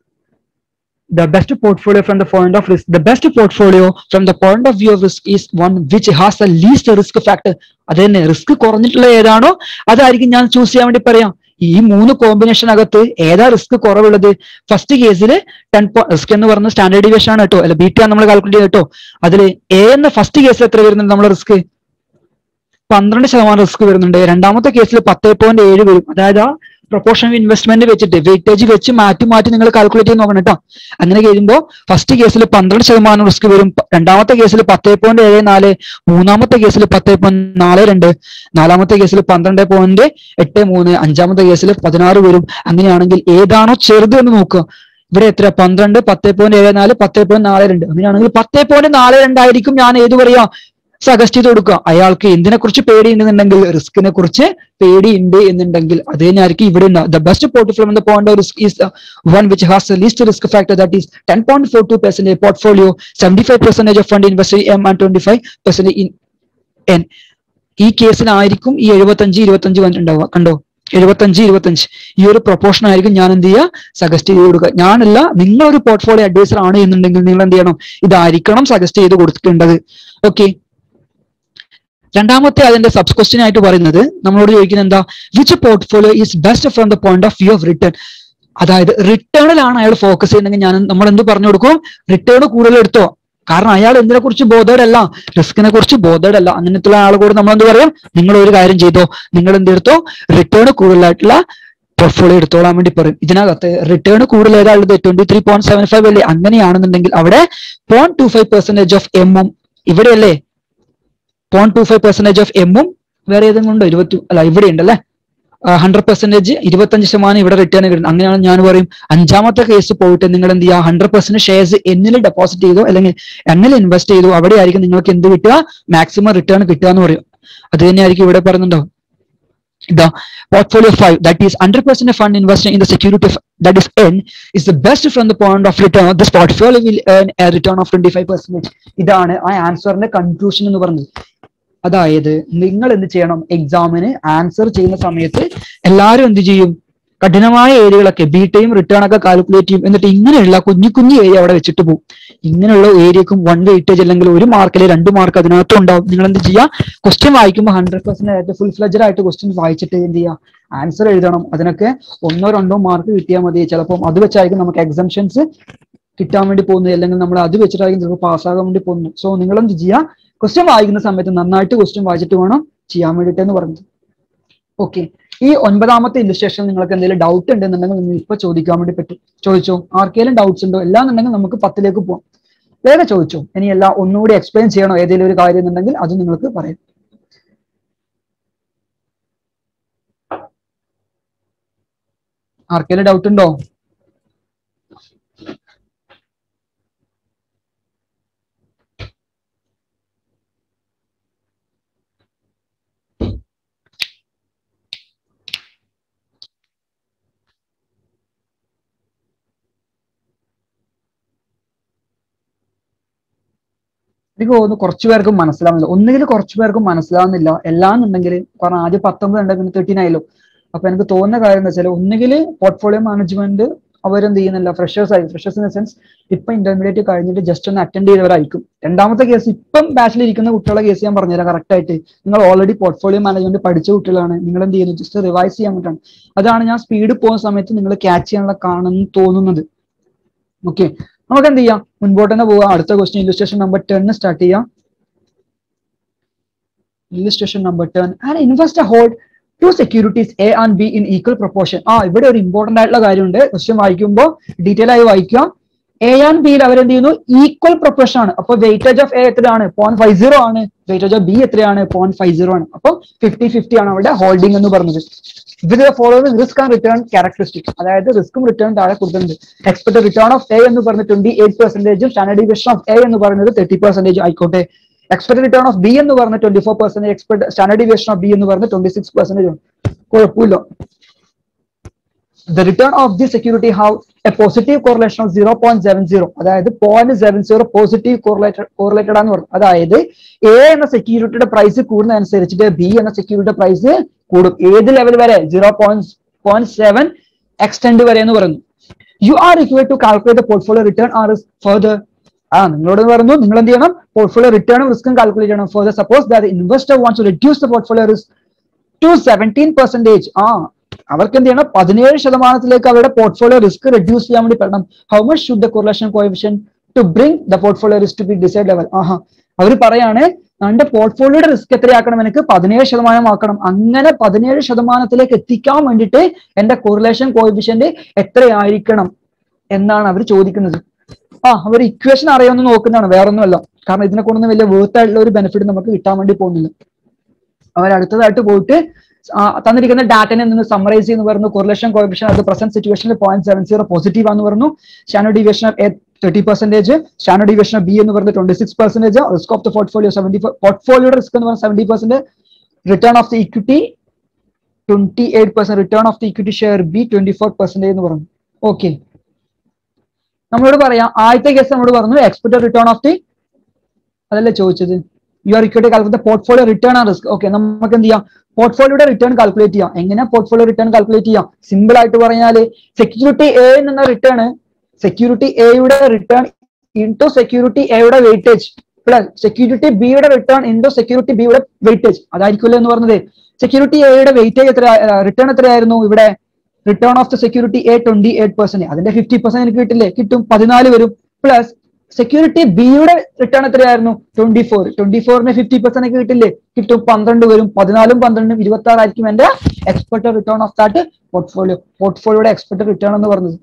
the best portfolio from the point of risk the best portfolio from the point of view of risk is one which has the least risk factor അത് തന്നെ റിസ്ക് കുറഞ്ഞിട്ടുള്ള ഏതാണോ അതായിരിക്കും ഞാൻ ചൂസ് ചെയ്യാൻ വേണ്ടി പറയാം ഈ മൂന്ന് കോമ്പിനേഷൻ അകത്ത് ഏതാ റിസ്ക് കുറവുള്ളത് ഫസ്റ്റ് കേസിൽ ടെൻ റിസ്ക് എന്ന് പറഞ്ഞ സ്റ്റാൻഡേർഡ് ഡിവിഷൻ ആണ് കേട്ടോ അല്ല ബി ടി ആണ് നമ്മൾ കാൽക്കുലേറ്റ് ചെയ്ത് കേട്ടോ അതിൽ എ എന്ന ഫസ്റ്റ് കേസിൽ എത്ര വരുന്നുണ്ട് നമ്മുടെ റിസ്ക് പന്ത്രണ്ട് ശതമാനം റിസ്ക് വരുന്നുണ്ട് രണ്ടാമത്തെ കേസിൽ പത്ത് പോയിന്റ് ഏഴ് വരും അതായത് ആ പ്രൊപ്പോർഷൻ ഇൻവെസ്റ്റ്മെന്റ് വെച്ചിട്ട് വെയിറ്റേജ് വെച്ച് മാറ്റി മാറ്റി നിങ്ങൾ കാൽക്കുലേറ്റ് ചെയ്ത് നോക്കണം കേട്ടോ അങ്ങനെ കഴിയുമ്പോൾ ഫസ്റ്റ് കേസിൽ പന്ത്രണ്ട് ശതമാനം റിസ്ക് വരും പ- രണ്ടാമത്തെ കേസിൽ പത്ത് പോയിന്റ് ഏഴ് നാല് മൂന്നാമത്തെ കേസിൽ പത്ത് പോയിന്റ് നാല് രണ്ട് നാലാമത്തെ കേസിൽ പന്ത്രണ്ട് പോയിന്റ് എട്ട് മൂന്ന് അഞ്ചാമത്തെ കേസിൽ പതിനാറ് വരും അങ്ങനെയാണെങ്കിൽ ഏതാണോ ചെറുത് എന്ന് നോക്കുക ഇവിടെ എത്ര പന്ത്രണ്ട് പത്ത് പോയിന്റ് ഏഴ് നാല് പത്ത് പോയിന്റ് നാല് രണ്ട് അങ്ങനെയാണെങ്കിൽ പത്ത് പോയിന്റ് നാല് രണ്ടായിരിക്കും ഞാൻ ഏത് പറയാ സജസ്റ്റ് ചെയ്ത് കൊടുക്കുക അയാൾക്ക് എന്തിനെ കുറിച്ച് പേടിയുണ്ടെന്നുണ്ടെങ്കിൽ റിസ്കിനെ കുറിച്ച് പേടിയുണ്ട് എന്നുണ്ടെങ്കിൽ അത് തന്നെയായിരിക്കും ഇവിടെ the best portfolio the point risk is one which has least risk factor that is ten point four two percent portfolio seventy five percentage of fund invest M and twenty five percent in N ഈ കേസിലായിരിക്കും ഈ എഴുപത്തഞ്ച് ഇരുപത്തഞ്ച് വന്നിട്ടുണ്ടാവുക കണ്ടോ എഴുപത്തഞ്ച് ഇരുപത്തഞ്ച് ഈ ഒരു പ്രൊപ്പോർഷൻ ആയിരിക്കും ഞാൻ എന്ത് ചെയ്യുക സജസ്റ്റ് ചെയ്ത് കൊടുക്കുക ഞാനല്ല നിങ്ങളൊരു പോർട്ട്ഫോളിയോ അഡ്വൈസർ ആണ് എന്നുണ്ടെങ്കിൽ നിങ്ങൾ എന്ത് ചെയ്യണം ഇതായിരിക്കണം സജസ്റ്റ് ചെയ്ത് കൊടുക്കേണ്ടത് ഓക്കെ രണ്ടാമത്തെ അതിന്റെ സബ് ക്വസ്റ്റ്യൻ ആയിട്ട് പറയുന്നത് നമ്മളോട് ചോദിക്കുന്നത് എന്താ which portfolio is best from the point of view of return അതായത് റിട്ടേണിലാണ് അയാൾ ഫോക്കസ് ചെയ്യുന്നെങ്കിൽ ഞാൻ നമ്മൾ എന്ത് പറഞ്ഞു കൊടുക്കും റിട്ടേൺ കൂടുതൽ എടുത്തോ കാരണം അയാൾ എന്തിനെ കുറിച്ച് ബോധേഡല്ല റിസ്കിനെ കുറിച്ച് ബോധേഡല്ല അങ്ങനത്തെ ആൾ കൂടെ നമ്മൾ എന്ത് പറയും നിങ്ങൾ ഒരു കാര്യം ചെയ്തോ നിങ്ങൾ എന്തെടുത്തോ റിട്ടേൺ കൂടുതലായിട്ടുള്ള പോർട്ട്ഫോളിയോ എടുത്തോളാൻ വേണ്ടി പറയും ഇതിനകത്ത് റിട്ടേൺ കൂടുതൽ ഏതാ ഉള്ളത് twenty three point seven five അല്ലേ അങ്ങനെയാണെന്നുണ്ടെങ്കിൽ അവിടെ point two five percentage of എമ്മും ഇവിടെയല്ലേ point two five percentage of എമ്മും വേറെ ഏതെങ്കിലും ഉണ്ടോ ഇരുപത്തി അല്ല ഇവിടെ ഉണ്ടല്ലേ ഹൺഡ്രഡ് പെർസെന്റേജ് ഇരുപത്തഞ്ച് ശതമാനം ഇവിടെ റിട്ടേൺ കിട്ടും അങ്ങനെയാണ് ഞാൻ പറയും അഞ്ചാമത്തെ കേസ് പോയിട്ട് നിങ്ങൾ എന്ത് ചെയ്യുക ഹൺഡ്രഡ് പെർസെന്റ് ഷെയർസ് എന്നിൽ ഡെപ്പോസിറ്റ് ചെയ്തോ അല്ലെങ്കിൽ എന്നിൽ ഇൻവെസ്റ്റ് ചെയ്തോ അവിടെ ആയിരിക്കും നിങ്ങൾക്ക് എന്ത് കിട്ടുക മാക്സിമം റിട്ടേൺ കിട്ടുക എന്ന് പറയും അത് തന്നെയായിരിക്കും ഇവിടെ പറയുന്നുണ്ടോ the portfolio 5 that is 100% of fund investing in the security of, that is N is the best from the point of return this portfolio will earn a return of 25% ഇതാണ് ആ ആൻസറിന്റെ conclusion എന്ന് പറഞ്ഞത് അതായത് നിങ്ങൾ എന്ത് ചെയ്യണം എക്സാമിന് ആൻസർ ചെയ്യുന്ന സമയത്ത് എല്ലാവരും എന്ത് ചെയ്യും കഠിനമായ ഏരിയകളൊക്കെ ബി ടൈം റിട്ടേൺ ഒക്കെ കാൽക്കുലേറ്റ് ചെയ്യും എന്നിട്ട് ഇങ്ങനെയുള്ള കുഞ്ഞു കുഞ്ഞു ഏരിയ അവിടെ വെച്ചിട്ട് പോകും ഇങ്ങനെയുള്ള ഏരിയക്കും വൺ വെയിറ്റേജ് അല്ലെങ്കിൽ ഒരു മാർക്കിൽ രണ്ട് മാർക്ക് അതിനകത്തും ഉണ്ടാവും നിങ്ങൾ എന്ത് ചെയ്യുക ക്വസ്റ്റ്യൻ വായിക്കുമ്പോൾ ഹൺഡ്രഡ് പെർസെന്റ് ആയിട്ട് ഫുൾ ഫ്ലജഡ് ആയിട്ട് ക്വസ്റ്റ്യൻ വായിച്ചിട്ട് എന്ത് ചെയ്യുക ആൻസർ എഴുതണം അതിനൊക്കെ ഒന്നോ രണ്ടോ മാർക്ക് കിട്ടിയാൽ മതി ചിലപ്പോൾ അത് വെച്ചായിരിക്കും നമുക്ക് എക്സംഷൻസ് കിട്ടാൻ വേണ്ടി പോകുന്നത് അല്ലെങ്കിൽ നമ്മൾ അത് വെച്ചിട്ടായിരിക്കും ചിലപ്പോൾ പാസ്സാകാൻ വേണ്ടി പോകുന്നത് സോ നിങ്ങൾ എന്ത് ചെയ്യുക ക്വസ്റ്റ്യൻ വായിക്കുന്ന സമയത്ത് നന്നായിട്ട് ക്വസ്റ്റ്യൻ വായിച്ചിട്ട് വേണം ചെയ്യാൻ വേണ്ടിയിട്ട് എന്ന് പറഞ്ഞത് ഓക്കെ ഈ ഒൻപതാമത്തെ ഇല്ലുസ്ട്രേഷൻ നിങ്ങൾക്ക് എന്തെങ്കിലും ഡൗട്ട് ഉണ്ടെന്നുണ്ടെങ്കിൽ നിങ്ങൾ ഇപ്പൊ ചോദിക്കാൻ വേണ്ടി പറ്റും ചോദിച്ചോ ആർക്കെങ്കിലും ഡൗട്ട്സ് ഉണ്ടോ എല്ലാം നമുക്ക് പത്തിലേക്ക് പോവാം വേഗം ചോദിച്ചോ ഇനി എല്ലാം ഒന്നുകൂടി എക്സ്പ്ലെയിൻ ചെയ്യണോ ഏതെങ്കിലും ഒരു കാര്യം എന്നുണ്ടെങ്കിൽ അത് നിങ്ങൾക്ക് പറയാം ആർക്കെങ്കിലും ഡൗട്ട് ഉണ്ടോ എനിക്ക് തോന്നുന്നു കുറച്ചു പേർക്ക് മനസ്സിലാവുന്നില്ല ഒന്നുകിൽ കുറച്ചു പേർക്ക് മനസ്സിലാവുന്നില്ല എല്ലാന്നുണ്ടെങ്കിൽ കാരണം ആദ്യം പത്തൊമ്പത് ഉണ്ട് പിന്നെ തേർട്ടീൻ ആയല്ലോ അപ്പൊ എനിക്ക് തോന്നുന്ന കാര്യം എന്താ വെച്ചാൽ ഒന്നുകിൽ പോർട്ട്ഫോളിയോ മാനേജ്മെന്റ് അവരെന്ത് ചെയ്യുന്നില്ല ഫ്രഷേഴ്സ് ആയി ഫ്രഷേഴ്സ് ഇൻ ദ സെൻസ് ഇപ്പൊ ഇന്റർമീഡിയറ്റ് കഴിഞ്ഞിട്ട് ജസ്റ്റ് ഒന്ന് അറ്റൻഡ് ചെയ്തവരായിരിക്കും രണ്ടാമത്തെ കേസ് ഇപ്പം ബാച്ചിലിരിക്കുന്ന കുട്ടികളെ കേസ് ഞാൻ പറഞ്ഞുതരാം കറക്റ്റ് ആയിട്ട് നിങ്ങൾ ഓൾറെഡി പോർട്ട്ഫോളിയോ മാനേജ്മെന്റ് പഠിച്ച കുട്ടികളാണ് നിങ്ങൾ എന്ത് ചെയ്യുന്നു ജസ്റ്റ് റിവൈസ് ചെയ്യാൻ വേണ്ടിയിട്ടാണ് അതാണ് ഞാൻ സ്പീഡ് പോകുന്ന സമയത്ത് നിങ്ങൾ ക്യാച്ച് ചെയ്യാനുള്ള കാണുന്നു തോന്നുന്നത് ഓക്കെ നമുക്ക് എന്ത് ചെയ്യാം മുൻപോട്ട് തന്നെ പോവാം അടുത്ത question illustration number ten start ചെയ്യാം illustration number ten and invest hold two securities A and B in equal proportion ആ ഇവിടെ ഒരു ഇമ്പോർട്ടന്റ് ആയിട്ടുള്ള കാര്യമുണ്ട് ക്വസ്റ്റ്യൻ വായിക്കുമ്പോൾ ഡീറ്റെയിൽ ആയി വായിക്കാം എ ആൻഡ് ബിയിൽ അവരെന്ത് ചെയ്യുന്നു ഈക്വൽ പ്രൊപ്പോർഷൻ ആണ് അപ്പൊ വെയിറ്റേജ് ഓഫ് എ എത്രയാണ് പോയിന്റ് ഫൈവ് സീറോ ആണ് വെയിറ്റേജ് ഓഫ് ബി എത്രയാണ് പോയിന്റ് ഫൈവ് സീറോ ആണ് അപ്പൊ ഫിഫ്റ്റി ഫിഫ്റ്റി ആണ് അവിടെ ഹോൾഡിംഗ് എന്ന് പറഞ്ഞത് with following risk and return characteristics അതായത് റിസ്ക്കും റിട്ടേൺ താഴെ കൊടുത്തിട്ടുണ്ട് എക്സ്പെക്ട് റിട്ടേൺ ഓഫ് എ എന്ന് പറഞ്ഞ ട്വന്റി എയ്റ്റ് പെർസെന്റേജും സ്റ്റാൻഡേർഡ് ഡിവിഷൻ ഓഫ് എ എന്ന് പറയുന്നത് തേർട്ടി പെർസെന്റേജ് ആയിക്കോട്ടെ എക്സ്പെക്ട് റിട്ടേൺ ഓഫ് ബി എന്ന് പറഞ്ഞ twenty four percentage expect standard division of B എന്ന് പറഞ്ഞ ട്വന്റി സിക്സ് പെർസെന്റേജ് കുഴപ്പമില്ല the return of this security have a positive correlation of 0.70 അതായത് point seven zero positive correlated correlated ആണെന്ന് പറഞ്ഞു അതായത് A എന്ന സെക്യൂരിറ്റിയുടെ പ്രൈസ് കൂടുന്നതനുസരിച്ചിട്ട് ബി എന്ന സെക്യൂരിറ്റിയുടെ പ്രൈസ് കൂടും ഏത് ലെവൽ വരെ zero point point seven extend വരെ എന്ന് പറയുന്നു you are required to calculate portfolio return are further ആ നിങ്ങളോട് പറഞ്ഞു നിങ്ങൾ എന്ത് ചെയ്യണം പോർട്ട്ഫോളിയോ റിട്ടേണും റിസ്ക്കും കാൽക്കുലേറ്റ് ചെയ്യണം further suppose that investor wants to reduce the portfolio risk to seventeen percentage ആ അവർക്ക് എന്ത് ചെയ്യണം പതിനേഴ് ശതമാനത്തിലേക്ക് അവരുടെ പോർട്ട്ഫോളിയോ റിസ്ക് റെഡ്യൂസ് ചെയ്യാൻ വേണ്ടി പറ്റണം how much should the correlation coefficient to bring the portfolio risk to be decide level ആഹാ അവർ പറയാണ് എന്റെ പോർട്ട്ഫോളിയോയുടെ റിസ്ക് എത്രയാക്കണം എനിക്ക് പതിനേഴ് ശതമാനം ആക്കണം അങ്ങനെ പതിനേഴ് ശതമാനത്തിലേക്ക് എത്തിക്കാൻ വേണ്ടിയിട്ട് എന്റെ കോറിലേഷൻ കോഎഫിഷ്യന്റ് എത്രയായിരിക്കണം എന്നാണ് അവർ ചോദിക്കുന്നത് ആ അവർ ഇക്വേഷൻ അറിയാമെന്ന് നോക്കുന്നതാണ് വേറൊന്നുമല്ല കാരണം ഇതിനെ കൊണ്ടൊന്നും വലിയ വേർത്ത് ആയിട്ടുള്ള ഒരു ബെനിഫിറ്റ് നമുക്ക് കിട്ടാൻ വേണ്ടി പോകുന്നില്ല അവർ അടുത്തതായിട്ട് പോയിട്ട് തന്നിരിക്കുന്ന ഡാറ്റനെ നിന്ന് സമ്മറൈസ് ചെയ്യുന്ന പറഞ്ഞു കൊറിലേഷൻ കോഫിഷ്യൻ അത് പ്രസന്റ് സിറ്റുവേഷനിൽ പോയിന്റ് സെവൻ സീറോ പോസിറ്റീവ് ആണെന്ന് പറഞ്ഞു standard division of A thirty percentage standard division of B എന്ന് പറഞ്ഞത് twenty six percentage risk of the portfolio seventy പോർട്ട്ഫോളിയോയുടെ റിസ്ക് എന്ന് പറഞ്ഞാൽ seventy percent return of the equity twenty eight percent return of the equity share B twenty four percentage എന്ന് പറഞ്ഞു okay നമ്മളോട് പറയാം ആദ്യത്തെ കേസ് നമ്മളോട് പറഞ്ഞു എക്സ്പെക്ടഡ് റിട്ടേൺ ഓഫ് ദി അതല്ലേ ചോദിച്ചത് you are equity calculate portfolio return ആണ് റിസ്ക് ഓക്കെ നമുക്ക് എന്ത് ചെയ്യാം പോർട്ട്ഫോളിയോയുടെ റിട്ടേൺ കാൽക്കുലേറ്റ് ചെയ്യാം എങ്ങനെ പോർട്ട്ഫോളിയോ റിട്ടേൺ കാൽക്കുലേറ്റ് ചെയ്യാം സിമ്പിൾ ആയിട്ട് പറഞ്ഞാൽ സെക്യൂരിറ്റി എ എന്ന റിട്ടേൺ സെക്യൂരിറ്റി എയുടെ റിട്ടേൺ ഇൻടു സെക്യൂരിറ്റി എയുടെ വെയിറ്റേജ് പ്ലസ് സെക്യൂരിറ്റി ബിയുടെ റിട്ടേൺ ഇൻടു സെക്യൂരിറ്റി ബിയുടെ വെയിറ്റേജ് അതായിരിക്കുമല്ലോ എന്ന് പറഞ്ഞത് സെക്യൂരിറ്റി എയുടെ വെയിറ്റേജ് എത്ര റിട്ടേൺ എത്രയായിരുന്നു ഇവിടെ return of the security A twenty eight percent അതിന്റെ ഫിഫ്റ്റി പെർസെന്റ് എനിക്ക് കിട്ടില്ലേ കിട്ടും പതിനാല് വരും പ്ലസ് സെക്യൂരിറ്റി ബിയുടെ റിട്ടേൺ എത്രയായിരുന്നു ട്വന്റി ഫോർ ട്വന്റി ഫോറിന് ഫിഫ്റ്റി പെർസെന്റ് ഒക്കെ കിട്ടില്ലേ കിട്ടും പന്ത്രണ്ട് വരും പതിനാലും പന്ത്രണ്ടും ഇരുപത്തി ആറായിരിക്കും എന്റെ expected return of that portfolio പോർട്ട്ഫോളിയോയുടെ എക്സ്പെക്ടഡ് റിട്ടേൺ എന്ന് പറഞ്ഞത്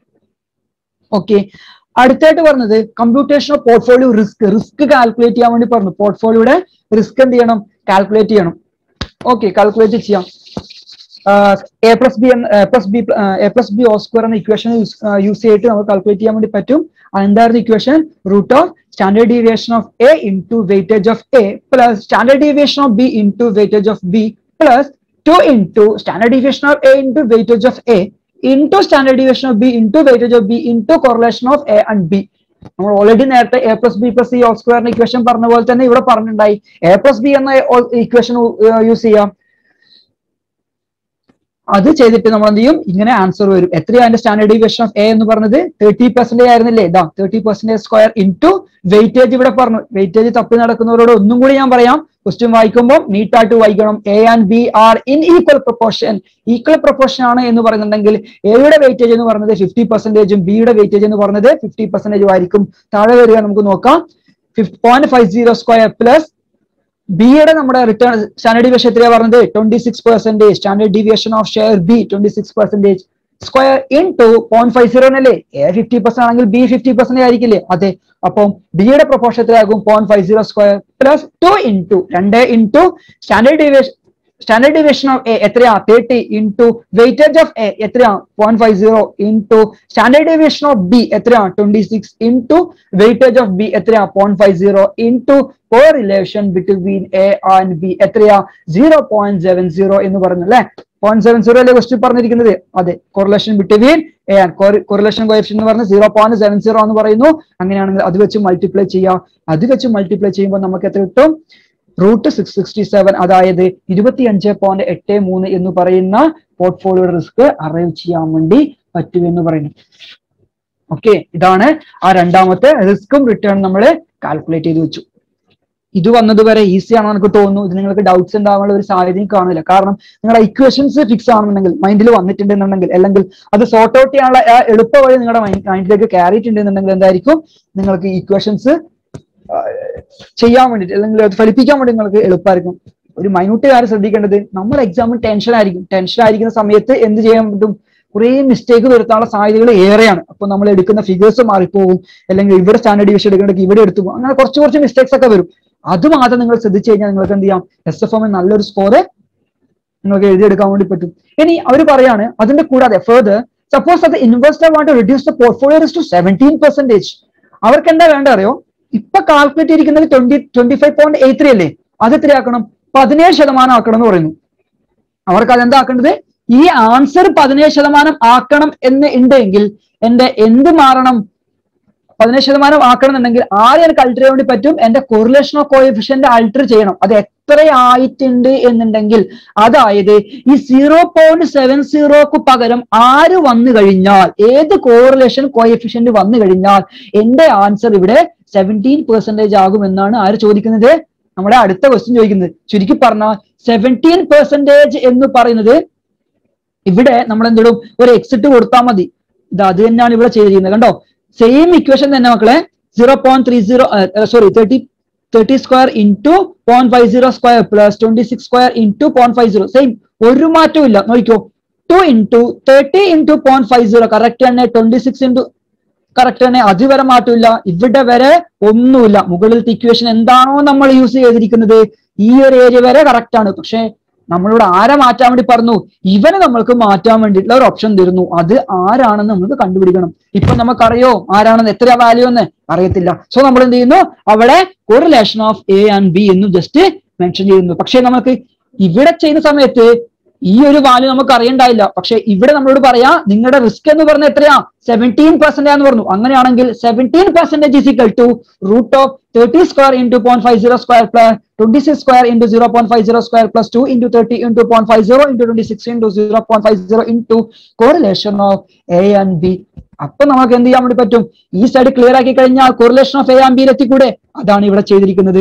ഓക്കെ അടുത്തായിട്ട് പറഞ്ഞത് computation of portfolio risk risk calculate ചെയ്യാൻ വേണ്ടി പറഞ്ഞു പോർട്ട്ഫോളിയോയുടെ റിസ്ക് എന്ത് ചെയ്യണം കാൽക്കുലേറ്റ് ചെയ്യണം ഓക്കെ കാൽക്കുലേറ്റ് ചെയ്യാം A plus B plus B A plus B oh square എന്ന ഇക്വേഷൻ യൂസ് ചെയ്തിട്ട് നമുക്ക് കാൽക്കുലേറ്റ് ചെയ്യാൻ വേണ്ടി പറ്റും അതെന്തായിരുന്നു equation root of standard deviation of A into weightage of A plus standard deviation of B into weightage of B plus two into standard deviation of A into weightage of A into standard deviation of B into weightage of B into correlation of A and B നമ്മൾ already നേരത്തെ A plus B plus C all സ്ക്വയറിന്റെ equation പറഞ്ഞ പോലെ തന്നെ ഇവിടെ പറഞ്ഞിട്ടുണ്ടായി A plus B എന്ന equation use ചെയ്യാം അത് ചെയ്തിട്ട് നമ്മൾ എന്ത് ചെയ്യും ഇങ്ങനെ ആൻസർ വരും എത്രയാണ് അതിന്റെ സ്റ്റാൻഡേർഡ് ഡീവിയേഷൻ ഓഫ് എ എന്ന് പറഞ്ഞത് തേർട്ടി പെർസെന്റേജ് ആയിരുന്നില്ലേ ഇതാ thirty percentage square into weightage ഇവിടെ പറഞ്ഞു വെയിറ്റേജ് തപ്പി നടക്കുന്നവരോട് ഒന്നും കൂടി ഞാൻ പറയാം ക്വസ്റ്റ്യൻ വായിക്കുമ്പോൾ നീറ്റായിട്ട് വായിക്കണം A and B are in equal proportion equal proportion ആണ് എന്ന് പറയുന്നുണ്ടെങ്കിൽ എയുടെ വെയിറ്റേജ് എന്ന് പറയുന്നത് ഫിഫ്റ്റി പെർസെന്റേജും ബിയുടെ വെയിറ്റേജ് എന്ന് പറയുന്നത് ഫിഫ്റ്റി പെർസെന്റേജും ആയിരിക്കും താഴെ വരിക നമുക്ക് നോക്കാം point five zero square plus ബിയുടെ നമ്മുടെ റിട്ടേൺ സ്റ്റാൻഡേർഡ് ഡീവിയേഷൻ എത്രയാ പറഞ്ഞത് twenty six percentage standard deviation of share B twenty six percentage square into point five zero അല്ലേ എ ഫിഫ്റ്റി പെർസെന്റ് ആണെങ്കിൽ ബി ഫിഫ്റ്റി പെർസെന്റ് ആയിരിക്കില്ലേ അതെ അപ്പം ബിയുടെ പ്രൊപ്പോർഷൻ എത്രയാകും point five zero square plus two into രണ്ട് into standard deviation standard deviation of A എത്രയാ thirty into weightage of A എത്രയാ point five zero into standard deviation of B എത്രയാ twenty six into weightage of B എത്രയാ point five zero into correlation between A and B എത്രയാ zero point seven zero എന്ന് പറഞ്ഞു അല്ലെ point seven zero അല്ലേ question പറഞ്ഞിരിക്കുന്നത് അതെ correlation between A and correlation coefficient എന്ന് പറഞ്ഞാൽ സീറോ പോയിന്റ് സെവൻ സീറോ എന്ന് പറയുന്നു അങ്ങനെയാണെങ്കിൽ അത് വെച്ച് മൾട്ടിപ്ലൈ ചെയ്യാം അത് വെച്ച് മൾട്ടിപ്ലൈ ചെയ്യുമ്പോൾ നമുക്ക് എത്ര കിട്ടും റൂട്ട് സിക്സ് സിക്സ്റ്റി സെവൻ അതായത് ഇരുപത്തി അഞ്ച് പോയിന്റ് എട്ട് മൂന്ന് എന്ന് പറയുന്ന പോർട്ട്ഫോളിയോ റിസ്ക് അറൈവ് ചെയ്യാൻ വേണ്ടി പറ്റുമെന്ന് പറയുന്നു ഓക്കെ ഇതാണ് ആ രണ്ടാമത്തെ റിസ്ക്കും റിട്ടേൺ നമ്മൾ കാൽക്കുലേറ്റ് ചെയ്ത് വെച്ചു ഇത് വന്നതുവരെ ഈസി ആണെന്ന് എനിക്ക് തോന്നുന്നു ഇത് നിങ്ങൾക്ക് ഡൗട്ട്സ് ഉണ്ടാകാനുള്ള ഒരു സാഹചര്യം കാണില്ല കാരണം നിങ്ങളുടെ ഇക്വേഷൻസ് ഫിക്സ് ആണെന്നുണ്ടെങ്കിൽ മൈൻഡിൽ വന്നിട്ടുണ്ടെന്നുണ്ടെങ്കിൽ അല്ലെങ്കിൽ അത് സോർട്ട് ഔട്ട് ചെയ്യാനുള്ള ആ എളുപ്പ വഴി നിങ്ങളുടെ മൈൻഡിലേക്ക് കയറിയിട്ടുണ്ടെന്നുണ്ടെങ്കിൽ എന്തായിരിക്കും നിങ്ങൾക്ക് ഇക്വേഷൻസ് ചെയ്യാൻ വേണ്ടിയിട്ട് അല്ലെങ്കിൽ അത് ഫലിപ്പിക്കാൻ വേണ്ടി നിങ്ങൾക്ക് എളുപ്പമായിരിക്കും ഒരു മൈന്യൂട്ട് കാര്യം ശ്രദ്ധിക്കേണ്ടത് നമ്മൾ എക്സാമിൽ ടെൻഷൻ ആയിരിക്കും ടെൻഷൻ ആയിരിക്കുന്ന സമയത്ത് എന്ത് ചെയ്യാൻ പറ്റും കുറേ മിസ്റ്റേക്ക് വരുത്താനുള്ള സാധ്യതകൾ ഏറെയാണ് അപ്പൊ നമ്മൾ എടുക്കുന്ന ഫിഗേഴ്സ് മാറിപ്പോകും അല്ലെങ്കിൽ ഇവിടെ സ്റ്റാൻഡേർഡ് ഡിവിഷൻ എടുക്കേണ്ടെങ്കിൽ ഇവിടെ എടുത്തു പോകും അങ്ങനെ കുറച്ച് കുറച്ച് മിസ്റ്റേക്സ് ഒക്കെ വരും അത് മാത്രം നിങ്ങൾ ശ്രദ്ധിച്ചു കഴിഞ്ഞാൽ നിങ്ങൾക്ക് എന്ത് ചെയ്യാം എസ് എഫ് എം നല്ലൊരു സ്കോർ നിങ്ങൾക്ക് എഴുതിയെടുക്കാൻ വേണ്ടി പറ്റും ഇനി അവർ പറയാണ് അതിന്റെ കൂടാതെ ഫെർദർ സപ്പോസ് അത് investor want to reduce the portfolio risk to seventeen percentage അവർക്ക് എന്താ വേണ്ട അറിയോ ഇപ്പൊ കാൽക്കുലേറ്റ് ചെയ്തിരിക്കുന്നത് twenty twenty five point eight three അല്ലേ അത് എത്രയാക്കണം പതിനേഴ് ശതമാനം ആക്കണം എന്ന് പറയുന്നു അവർക്ക് അതെന്താ ആക്കേണ്ടത് ഈ ആൻസർ പതിനേഴ് ശതമാനം ആക്കണം എന്ന് ഉണ്ടെങ്കിൽ എന്റെ എന്ത് മാറണം പതിനേഴ് ശതമാനം ആക്കണം എന്നുണ്ടെങ്കിൽ ആദ്യം എനിക്ക് അൾട്ടർ ചെയ്യാൻ വേണ്ടി പറ്റും എന്റെ കൊറിലേഷൻ ഓഫ് കോഎഫിഷ്യന്റ് അൾട്ടർ ചെയ്യണം അത് എത്ര ആയിട്ടുണ്ട് എന്നുണ്ടെങ്കിൽ അതായത് ഈ സീറോ പോയിന്റ് സെവൻ സീറോക്ക് പകരം ആര് വന്നു കഴിഞ്ഞാൽ ഏത് കോറിലേഷൻ കോഎഫിഷ്യന്റ് വന്നു കഴിഞ്ഞാൽ എന്റെ ആൻസർ ഇവിടെ സെവൻറ്റീൻ പെർസെന്റേജ് ആകുമെന്നാണ് ആര് ചോദിക്കുന്നത് നമ്മുടെ അടുത്ത ക്വസ്റ്റ്യൻ ചോദിക്കുന്നത് ചുരുക്കി പറഞ്ഞാൽ സെവൻറ്റീൻ പെർസെന്റേജ് എന്ന് പറയുന്നത് ഇവിടെ നമ്മൾ എന്തിടും ഒരു എക്സിറ്റ് കൊടുത്താൽ മതി ഇത് അത് തന്നെയാണ് ഇവിടെ ചെയ്തിരിക്കുന്നത് കണ്ടോ സെയിം ഇക്വേഷൻ തന്നെ മക്കളെ zero point three zero sorry thirty thirty square into point five zero square plus twenty six square into point five zero same ഒരു മാറ്റവും ഇല്ല നോക്കിക്കോ two into thirty into point five zero correct തന്നെ twenty six into correct തന്നെ അത് വരെ മാറ്റമില്ല ഇവിടെ വരെ ഒന്നുമില്ല മുകളിലത്തെ ഇക്വേഷൻ എന്താണോ നമ്മൾ യൂസ് ചെയ്തിരിക്കുന്നത് ഈ ഒരു ഏരിയ വരെ കറക്റ്റ് ആണ് പക്ഷെ നമ്മളോട് ആരെ മാറ്റാൻ വേണ്ടി പറഞ്ഞു ഇവനെ നമ്മൾക്ക് മാറ്റാൻ വേണ്ടിയിട്ടുള്ള ഒരു ഓപ്ഷൻ തരുന്നു അത് ആരാണെന്ന് നമുക്ക് കണ്ടുപിടിക്കണം ഇപ്പൊ നമുക്കറിയോ ആരാണെന്ന് എത്ര വാല്യൂ എന്ന് അറിയത്തില്ല സോ നമ്മൾ എന്ത് ചെയ്യുന്നു അവിടെ correlation of A and B എന്ന് ജസ്റ്റ് മെൻഷൻ ചെയ്യുന്നു പക്ഷെ നമുക്ക് ഇവിടെ ചെയ്യുന്ന സമയത്ത് ഈ ഒരു വാല്യൂ നമുക്ക് അറിയണ്ടായില്ല പക്ഷെ ഇവിടെ നമ്മളോട് പറയാ നിങ്ങളുടെ റിസ്ക് എന്ന് പറഞ്ഞ എത്രയാ സെവൻറ്റീൻ പെർസെന്റ് എന്ന് പറഞ്ഞു അങ്ങനെയാണെങ്കിൽ seventeen percentage is equal to root of thirty square into point five zero square plus twenty six square into zero point five zero square plus two into thirty into point five zero into twenty six into zero point five zero into correlation of A and B അപ്പൊ നമുക്ക് എന്ത് ചെയ്യാൻ വേണ്ടി പറ്റും ഈ side clear ആക്കി കഴിഞ്ഞാൽ correlation of A and ബിയിൽ എത്തിക്കൂടെ അതാണ് ഇവിടെ ചെയ്തിരിക്കുന്നത്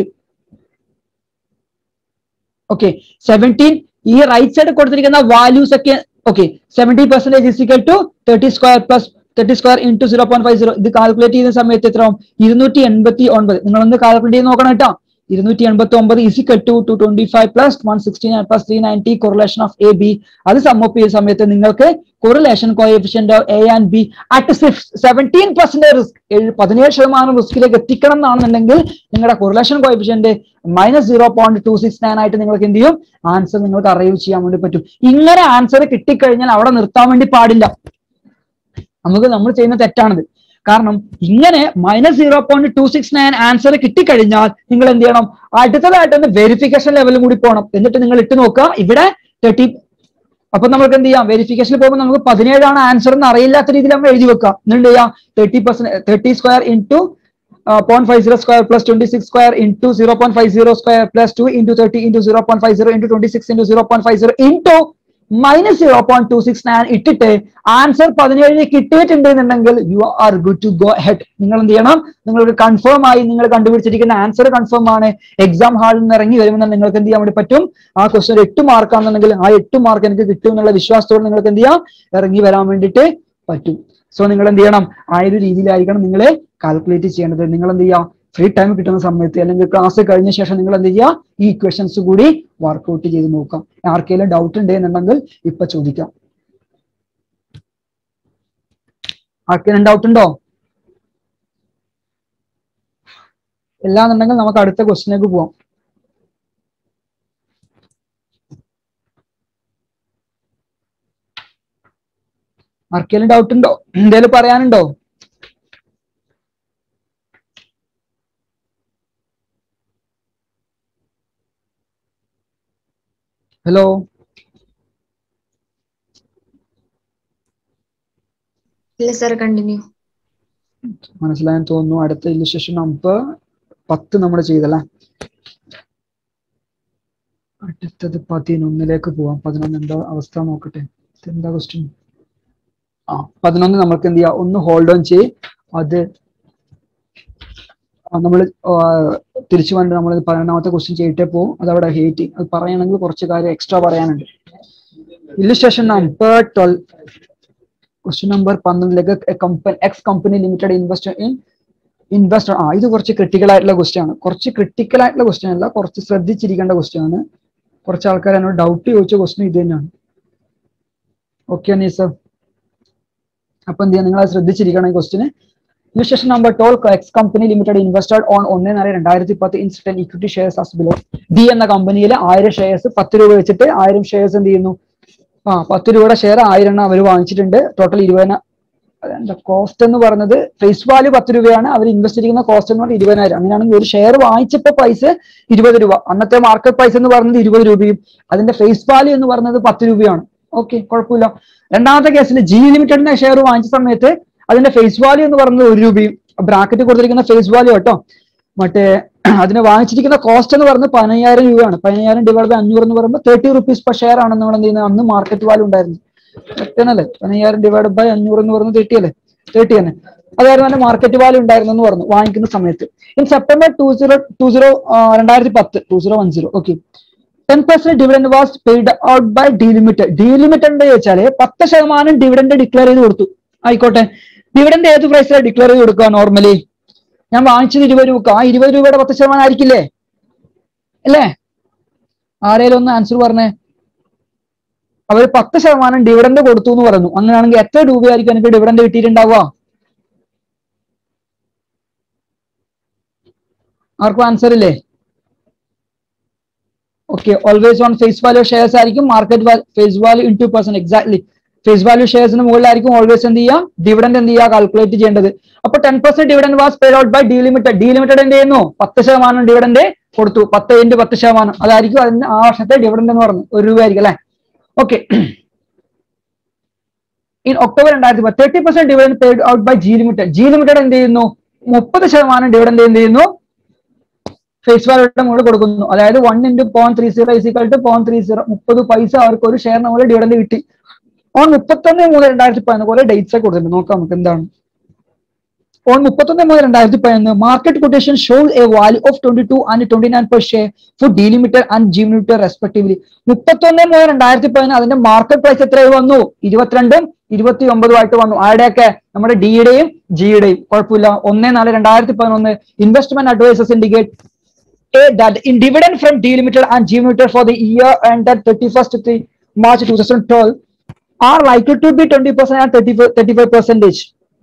ഓക്കെ സെവൻറ്റീൻ ഈ റൈറ്റ് സൈഡ് കൊടുത്തിരിക്കുന്ന വാല്യൂസ് ഒക്കെ okay seventy percentage is equal to thirty square plus thirty square into zero point five zero ഇത് കാൽക്കുലേറ്റ് ചെയ്യുന്ന സമയത്ത് എത്ര ആവും ഇരുന്നൂറ്റി എൺപത്തി ഒൻപത് നിങ്ങളൊന്ന് കാൽക്കുലേറ്റ് ചെയ്ത് നോക്കണം കേട്ടോ ഇരുന്നൂറ്റി എൺപത്തി ഒമ്പത് is equal to two twenty five plus one sixty nine plus three ninety correlation of A B അത് സമ്മപ്പ് ചെയ്യുന്ന സമയത്ത് നിങ്ങൾക്ക് correlation coefficient of A and B at 17 percent risk പതിനേഴ് ശതമാനം റിസ്കിലേക്ക് എത്തിക്കണം എന്നാണെന്നുണ്ടെങ്കിൽ നിങ്ങളുടെ correlation coefficient minus zero point two six nine ആയിട്ട് നിങ്ങൾക്ക് എന്ത് ചെയ്യും ആൻസർ നിങ്ങൾക്ക് അറൈവ് ചെയ്യാൻ വേണ്ടി പറ്റും ഇങ്ങനെ ആൻസർ കിട്ടിക്കഴിഞ്ഞാൽ അവിടെ നിർത്താൻ വേണ്ടി പാടില്ല നമുക്ക് നമ്മൾ ചെയ്യുന്ന തെറ്റാണിത് കാരണം ഇങ്ങനെ minus zero point two six nine answer കിട്ടിക്കഴിഞ്ഞാൽ നിങ്ങൾ എന്ത് ചെയ്യണം അടുത്തതായിട്ട് ഒന്ന് വെരിഫിക്കേഷൻ ലെവലും കൂടി പോകണം എന്നിട്ട് നിങ്ങൾ ഇട്ട് നോക്കുക ഇവിടെ തേർട്ടി അപ്പൊ നമുക്ക് എന്ത് ചെയ്യാം വെരിഫിക്കേഷനിൽ പോകുമ്പോൾ നമുക്ക് പതിനേഴാണ് ആൻസർ എന്ന് അറിയില്ലാത്ത രീതിയിൽ നമ്മൾ എഴുതി വെക്കാം എന്നിട്ട് ചെയ്യാം thirty percent thirty square into point five zero square plus twenty six square into zero point five zero square plus two into thirty into zero point five zero into twenty six into zero point five zero into minus zero point two six nine ഇട്ടിട്ട് answer പതിനേഴിന് കിട്ടിയിട്ടുണ്ട് എന്നുണ്ടെങ്കിൽ you are good to go ahead നിങ്ങൾ എന്ത് ചെയ്യണം നിങ്ങൾക്ക് confirm ആയി നിങ്ങൾ കണ്ടുപിടിച്ചിരിക്കുന്ന ആൻസർ കൺഫേം ആണ് എക്സാം ഹാളിൽ നിന്ന് ഇറങ്ങി വരുമ്പോൾ നിങ്ങൾക്ക് എന്ത് ചെയ്യാൻ വേണ്ടി പറ്റും ആ ക്വസ്റ്റൻ എട്ട് മാർക്ക് ആണെന്നുണ്ടെങ്കിൽ ആ എട്ട് മാർക്ക് എനിക്ക് കിട്ടും എന്നുള്ള വിശ്വാസത്തോടെ നിങ്ങൾക്ക് എന്ത് ചെയ്യാം ഇറങ്ങി വരാൻ വേണ്ടിയിട്ട് പറ്റും സോ നിങ്ങൾ എന്ത് ചെയ്യണം ആ ഒരു രീതിയിലായിരിക്കണം നിങ്ങൾ കാൽക്കുലേറ്റ് ചെയ്യേണ്ടത് നിങ്ങൾ എന്ത് ചെയ്യാം ഫ്രീ ടൈം കിട്ടുന്ന സമയത്ത് അല്ലെങ്കിൽ ക്ലാസ് കഴിഞ്ഞ ശേഷം നിങ്ങൾ എന്ത് ചെയ്യുക ഈ ഇക്വേഷൻസ് കൂടി വർക്ക്ഔട്ട് ചെയ്ത് നോക്കാം ആർക്കെങ്കിലും ഡൗട്ട് ഉണ്ട് എന്നുണ്ടെങ്കിൽ ഇപ്പൊ ചോദിക്കാം ആർക്കെങ്കിലും ഡൗട്ട് ഉണ്ടോ എല്ലാന്നുണ്ടെങ്കിൽ നമുക്ക് അടുത്ത ക്വസ്റ്റിലേക്ക് പോവാം ആർക്കെങ്കിലും ഡൗട്ട് ഉണ്ടോ എന്തേലും പറയാനുണ്ടോ ഹലോ ഇല്ല സാർ കണ്ടിന്യൂ മനസ്സിലായെന്ന് തോന്നുന്നു അടുത്ത ഇല്ലുസ്ട്രേഷൻ നമുക്ക് പത്ത് നമ്മൾ ചെയ്തല്ലേ അടുത്തത് പതിനൊന്നിലേക്ക് പോവാം പതിനൊന്ന് എന്താ അവസ്ഥ നോക്കട്ടെ എന്താ ക്വസ്റ്റ്യൻ ആ പതിനൊന്ന് നമുക്ക് എന്ത് ചെയ്യാം ഒന്ന് ഹോൾഡ് ഓൺ ചെയ്യും അത് നമ്മൾ തിരിച്ചു വന്നിട്ട് നമ്മൾ പതിനൊന്നാമത്തെ ക്വസ്റ്റ്യൻ ചെയ്തിട്ടേ പോകും അത് അവിടെ ഹേറ്റ് അത് പറയണമെങ്കിൽ കുറച്ച് കാര്യം എക്സ്ട്രാ പറയാനുണ്ട് illustration number twelve question number പന്ത്രണ്ടിലേക്ക് company X company limited investor in investor ആ ഇത് കുറച്ച് ക്രിട്ടിക്കൽ ആയിട്ടുള്ള ക്വസ്റ്റ്യൻ ആണ് കുറച്ച് ക്രിട്ടിക്കൽ ആയിട്ടുള്ള ക്വസ്റ്റ്യൻ അല്ല കുറച്ച് ശ്രദ്ധിച്ചിരിക്കേണ്ട ക്വസ്റ്റ്യൻ ആണ് കുറച്ച് ആൾക്കാർ എന്നോട് ഡൗട്ട് ചോദിച്ച ക്വസ്റ്റ്യൻ ഇത് തന്നെയാണ് ഓക്കെ അനീസർ അപ്പൊ എന്ത് ചെയ്യാം നിങ്ങൾ അത് ശ്രദ്ധിച്ചിരിക്കണം ഈ ക്വസ്റ്റിന് illustration number twelve X company limited invested on ഒന്ന് നാല് രണ്ടായിരത്തി പത്ത് instant equity shares as below D എന്ന കമ്പനിയിൽ ആയിരം ഷെയർസ് പത്ത് രൂപ വെച്ചിട്ട് ആയിരം ഷെയർസ് എന്ത് ചെയ്യുന്നു ആ പത്ത് രൂപയുടെ ഷെയർ ആയിരം എണ്ണം അവർ വാങ്ങിച്ചിട്ടുണ്ട് ടോട്ടൽ ഇരുപതിന എന്താ കോസ്റ്റ് എന്ന് പറയുന്നത് ഫേസ് വാല്യൂ പത്ത് രൂപയാണ് അവർ ഇൻവെസ്റ്റ് ചെയ്യുന്ന കോസ്റ്റ് എന്ന് പറഞ്ഞാൽ ഇരുപതിനായിരം അങ്ങനെയാണെങ്കിൽ ഒരു ഷെയർ വാങ്ങിച്ചപ്പോ പൈസ ഇരുപത് രൂപ അന്നത്തെ മാർക്കറ്റ് പ്രൈസ് എന്ന് പറയുന്നത് ഇരുപത് രൂപയും അതിന്റെ ഫേസ് വാല്യൂ എന്ന് പറയുന്നത് പത്ത് രൂപയാണ് ഓക്കെ കുഴപ്പമില്ല രണ്ടാമത്തെ കേസിൽ ജി ലിമിറ്റഡിന്റെ ഷെയർ വാങ്ങിച്ച സമയത്ത് അതിന്റെ ഫേസ് വാല്യൂ എന്ന് പറയുന്നത് ഒരു രൂപയും ബ്രാക്കറ്റ് കൊടുത്തിരിക്കുന്ന ഫേസ് വാല്യൂ കേട്ടോ മറ്റേ അതിന് വാങ്ങിച്ചിരിക്കുന്ന കോസ്റ്റ് എന്ന് പറയുന്നത് പതിനയ്യായിരം രൂപയാണ് പതിനയ്യായിരം ഡിവൈഡ് ബൈ അഞ്ഞൂറ് എന്ന് പറയുമ്പോൾ തേർട്ടി റുപ്പീസ് പെർ ഷെയർ ആണ് നമ്മൾ എന്ത് ചെയ്യുന്നത് അന്ന് മാർക്കറ്റ് വാല്യൂ ഉണ്ടായിരുന്നു തെറ്റല്ലേ പതിനയ്യായിരം ഡിവൈഡ് ബൈ അഞ്ഞൂറ് എന്ന് പറയുന്നത് തേർട്ടി അല്ലേ തേർട്ടി തന്നെ അതായിരുന്നു അതിന്റെ മാർക്കറ്റ് വാല്യൂ ഉണ്ടായിരുന്നു എന്ന് പറഞ്ഞു വാങ്ങിക്കുന്ന സമയത്ത് in September two zero two zero രണ്ടായിരത്തി പത്ത് two zero one zero okay ten percent dividend was paid out by D limited D limited വെച്ചാല് പത്ത് ശതമാനം ഡിവിഡൻഡ് ഡിക്ലെയർ ചെയ്ത് കൊടുത്തു ആയിക്കോട്ടെ ഡിവിഡൻഡ് ഏത് പ്രൈസിലാണ് ഡിക്ലെയർ ചെയ്ത് കൊടുക്കുക നോർമലി ഞാൻ വാങ്ങിച്ചത് ഇരുപത് രൂപ ആ ഇരുപത് രൂപയുടെ പത്ത് ശതമാനം ആയിരിക്കില്ലേ അല്ലേ ആരേലും ഒന്ന് ആൻസർ പറഞ്ഞേ അവർ പത്ത് ശതമാനം ഡിവിഡൻഡ് കൊടുത്തു എന്ന് പറഞ്ഞു അങ്ങനെയാണെങ്കിൽ എത്ര രൂപയായിരിക്കും എനിക്ക് ഡിവിഡൻഡ് കിട്ടിയിട്ടുണ്ടാവുക ആർക്കും ആൻസർ ഇല്ലേ okay always on face value shares ആയിരിക്കും market face value in two percent exactly face value ഷെയർസിന് മുകളിലായിരിക്കും ഓൾവേസ് എന്ത് ചെയ്യുക ഡിവിഡൻഡ് എന്ത് ചെയ്യുക കാൽക്കുലേറ്റ് ചെയ്യേണ്ടത് അപ്പൊ ten percent dividend was paid out by D limited D limited എന്ത് ചെയ്യുന്നു പത്ത് ശതമാനം ഡിവിഡൻഡ് കൊടുത്തു പത്ത് ഇൻറ്റു പത്ത് ശതമാനം അതായിരിക്കും അതിന് ആ വർഷത്തെ ഡിവിഡൻഡ് എന്ന് പറഞ്ഞു ഒരു രൂപ ആയിരിക്കും അല്ലെ ഓക്കെ ഇൻ ഒക്ടോബർ രണ്ടായിരത്തി പത്ത് thirty percent dividend paid out by G limited G limited എന്ത് ചെയ്യുന്നു മുപ്പത് ശതമാനം ഡിവിഡൻഡ് എന്ത് ചെയ്യുന്നു ഫേസ് വാല്യൂടെ മുകളിൽ കൊടുക്കുന്നു അതായത് one into point three zero is equal to point three zero മുപ്പത് പൈസ അവർക്ക് ഒരു ഷെയറിന് മുകളിൽ ഡിവിഡൻഡ് കിട്ടി ഓൺ മുപ്പത്തൊന്ന് മൂന്ന് രണ്ടായിരത്തി പതിനൊന്ന് കുറെ ഡേറ്റ്സ് ഒക്കെ കൊടുത്തിട്ടുണ്ട് നോക്കാം നമുക്ക് എന്താണ് ഓൺ മുപ്പത്തൊന്ന് മൂന്ന് രണ്ടായിരത്തി പതിനൊന്ന് market quotation shows a value of twenty two and twenty nine per share for D limited and G limited respectively മുപ്പത്തൊന്ന് മൂന്ന് രണ്ടായിരത്തി പതിനൊന്ന് അതിന്റെ മാർക്കറ്റ് പ്രൈസ് എത്രയായി വന്നു ഇരുപത്തിരണ്ടും ഇരുപത്തി ഒമ്പതുമായിട്ട് വന്നു ആരുടെയൊക്കെ നമ്മുടെ ഡിയുടെയും ജിയുടെയും കുഴപ്പമില്ല ഒന്ന് നാല് രണ്ടായിരത്തി പതിനൊന്ന് investment advisers indicate that in dividend from D Limited and G Limited for the year ended 31st to March 2012 are likely to be twenty percent and thirty thirty five percentage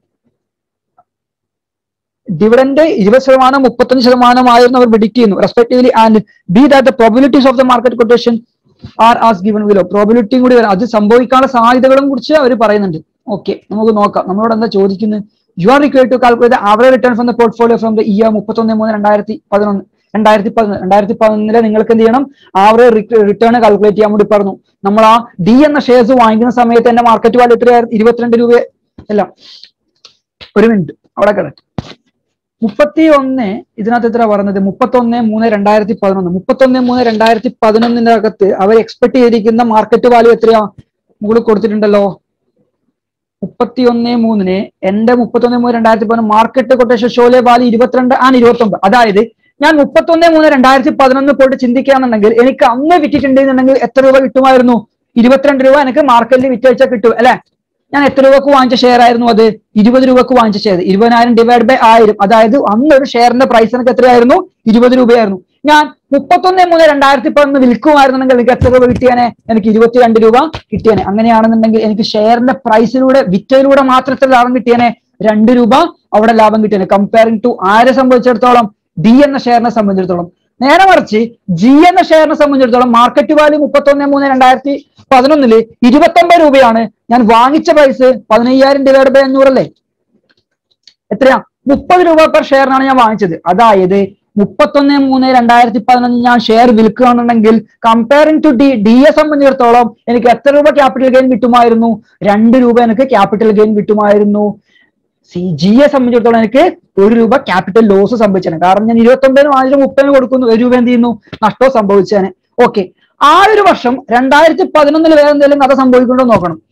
dividend ഇരുപത് ശതമാനം മുപ്പത്തഞ്ച് ശതമാനമായിരുന്നു അവർ predict ചെയ്യുന്നു respectively and be that the probabilities of the market quotation are as given below പ്രോബിലിറ്റിയും കൂടി വരാം അത് സംഭവിക്കാനുള്ള സാധ്യതകളും കുറിച്ച് അവർ പറയുന്നുണ്ട് ഓക്കെ നമുക്ക് നോക്കാം നമ്മളോട് എന്താ ചോദിക്കുന്നത് you are required to calculate average return from the portfolio from the year മുപ്പത്തൊന്ന് മൂന്ന് രണ്ടായിരത്തി പതിനൊന്ന് രണ്ടായിരത്തി പതിനൊന്ന് രണ്ടായിരത്തി പതിനൊന്നില് നിങ്ങൾക്ക് എന്ത് ചെയ്യണം ആവറേജ് റിട്ടേൺ കാൽക്കുലേറ്റ് ചെയ്യാൻ വേണ്ടി പറഞ്ഞു നമ്മൾ ആ ഡി എന്ന ഷെയർസ് വാങ്ങിക്കുന്ന സമയത്ത് എന്റെ മാർക്കറ്റ് വാല്യൂ എത്രയായിരുന്നു ഇരുപത്തിരണ്ട് രൂപ അല്ല ഒരു മിനിറ്റ് അവിടെ കിടക്കും മുപ്പത്തി ഒന്ന് ഇതിനകത്ത് എത്ര പറഞ്ഞത് മുപ്പത്തൊന്ന് മൂന്ന് രണ്ടായിരത്തി പതിനൊന്ന് മുപ്പത്തൊന്ന് മൂന്ന് രണ്ടായിരത്തി പതിനൊന്നിന്റെ അകത്ത് അവർ എക്സ്പെക്ട് ചെയ്തിരിക്കുന്ന മാർക്കറ്റ് വാല്യൂ എത്രയാ മുകളിൽ കൊടുത്തിട്ടുണ്ടല്ലോ മുപ്പത്തി ഒന്ന് മൂന്നിന് എന്റെ മുപ്പത്തൊന്ന് മൂന്ന് രണ്ടായിരത്തി പതിനൊന്ന് മാർക്കറ്റ് കൊട്ടേഷൻ ഷോലെ വാല്യൂ ഇരുപത്തിരണ്ട് ആണ് ഇരുപത്തി ഒമ്പത് അതായത് ഞാൻ മുപ്പത്തൊന്ന് മൂന്ന് രണ്ടായിരത്തി പതിനൊന്ന് പോയിട്ട് ചിന്തിക്കുകയാണെന്നുണ്ടെങ്കിൽ എനിക്ക് അന്ന് വിറ്റിട്ടുണ്ടെന്നുണ്ടെങ്കിൽ എത്ര രൂപ കിട്ടുമായിരുന്നു ഇരുപത്തിരണ്ട് രൂപ എനിക്ക് മാർക്കറ്റിൽ വിറ്റഴിച്ചാൽ കിട്ടും അല്ലെ ഞാൻ എത്ര രൂപക്ക് വാങ്ങിച്ച ഷെയർ ആയിരുന്നു അത് ഇരുപത് രൂപക്ക് വാങ്ങിച്ച ഷെയർ ഇരുപതിനായിരം ഡിവൈഡ് ബൈ ആയിരം അതായത് അന്ന് ഒരു ഷെയറിന്റെ പ്രൈസ് എനിക്ക് എത്രയായിരുന്നു ഇരുപത് രൂപയായിരുന്നു ഞാൻ മുപ്പത്തൊന്ന് മൂന്ന് രണ്ടായിരത്തി പതിനൊന്ന് വിൽക്കുമായിരുന്നുണ്ടെങ്കിൽ എനിക്ക് എത്ര രൂപ കിട്ടിയാനെ എനിക്ക് ഇരുപത്തിരണ്ട് രൂപ കിട്ടിയാനെ അങ്ങനെയാണെന്നുണ്ടെങ്കിൽ എനിക്ക് ഷെയറിന്റെ പ്രൈസിലൂടെ വിറ്റയിലൂടെ മാത്രത്തെ ലാഭം കിട്ടിയാനെ രണ്ട് രൂപ അവിടെ ലാഭം കിട്ടിയാനെ കമ്പയറിംഗ് ടു ആരെ സംബന്ധിച്ചിടത്തോളം ഡി എന്ന ഷെയറിനെ സംബന്ധിച്ചിടത്തോളം നേരെ മറിച്ച് ജി എന്ന ഷെയറിനെ സംബന്ധിച്ചിടത്തോളം മാർക്കറ്റ് വാല്യൂ മുപ്പത്തൊന്ന് മൂന്ന് രണ്ടായിരത്തി പതിനൊന്നില് ഇരുപത്തൊമ്പത് രൂപയാണ് ഞാൻ വാങ്ങിച്ച പ്രൈസ് പതിനയ്യായിരം ഡിവൈഡ് ബൈ അഞ്ഞൂറല്ലേ എത്രയാ മുപ്പത് രൂപ പെർ ഷെയറിനാണ് ഞാൻ വാങ്ങിച്ചത് അതായത് മുപ്പത്തൊന്ന് മൂന്ന് രണ്ടായിരത്തി പതിനൊന്ന് ഞാൻ ഷെയർ വിൽക്കുകയാണെന്നുണ്ടെങ്കിൽ comparing to D D A സംബന്ധിച്ചിടത്തോളം എനിക്ക് എത്ര രൂപ ക്യാപിറ്റൽ ഗെയിൻ കിട്ടുമായിരുന്നു രണ്ട് രൂപ എനിക്ക് ക്യാപിറ്റൽ ഗെയിൻ കിട്ടുമായിരുന്നു സി ജി എ സംബന്ധിച്ചിടത്തോളം എനിക്ക് ഒരു രൂപ ക്യാപിറ്റൽ ലോസ് സംഭവിച്ചാണ് കാരണം ഞാൻ ഇരുപത്തി ഒമ്പതിന് വാങ്ങിച്ച മുപ്പതിന് കൊടുക്കുന്നു ഒരു രൂപ എന്ത് ചെയ്യുന്നു നഷ്ടവും സംഭവിച്ചാണ് ഓക്കെ ആ ഒരു വർഷം രണ്ടായിരത്തി പതിനൊന്നിൽ വേറെ എന്തെങ്കിലും കഥ സംഭവിക്കുന്നുണ്ടോ എന്ന് നോക്കണം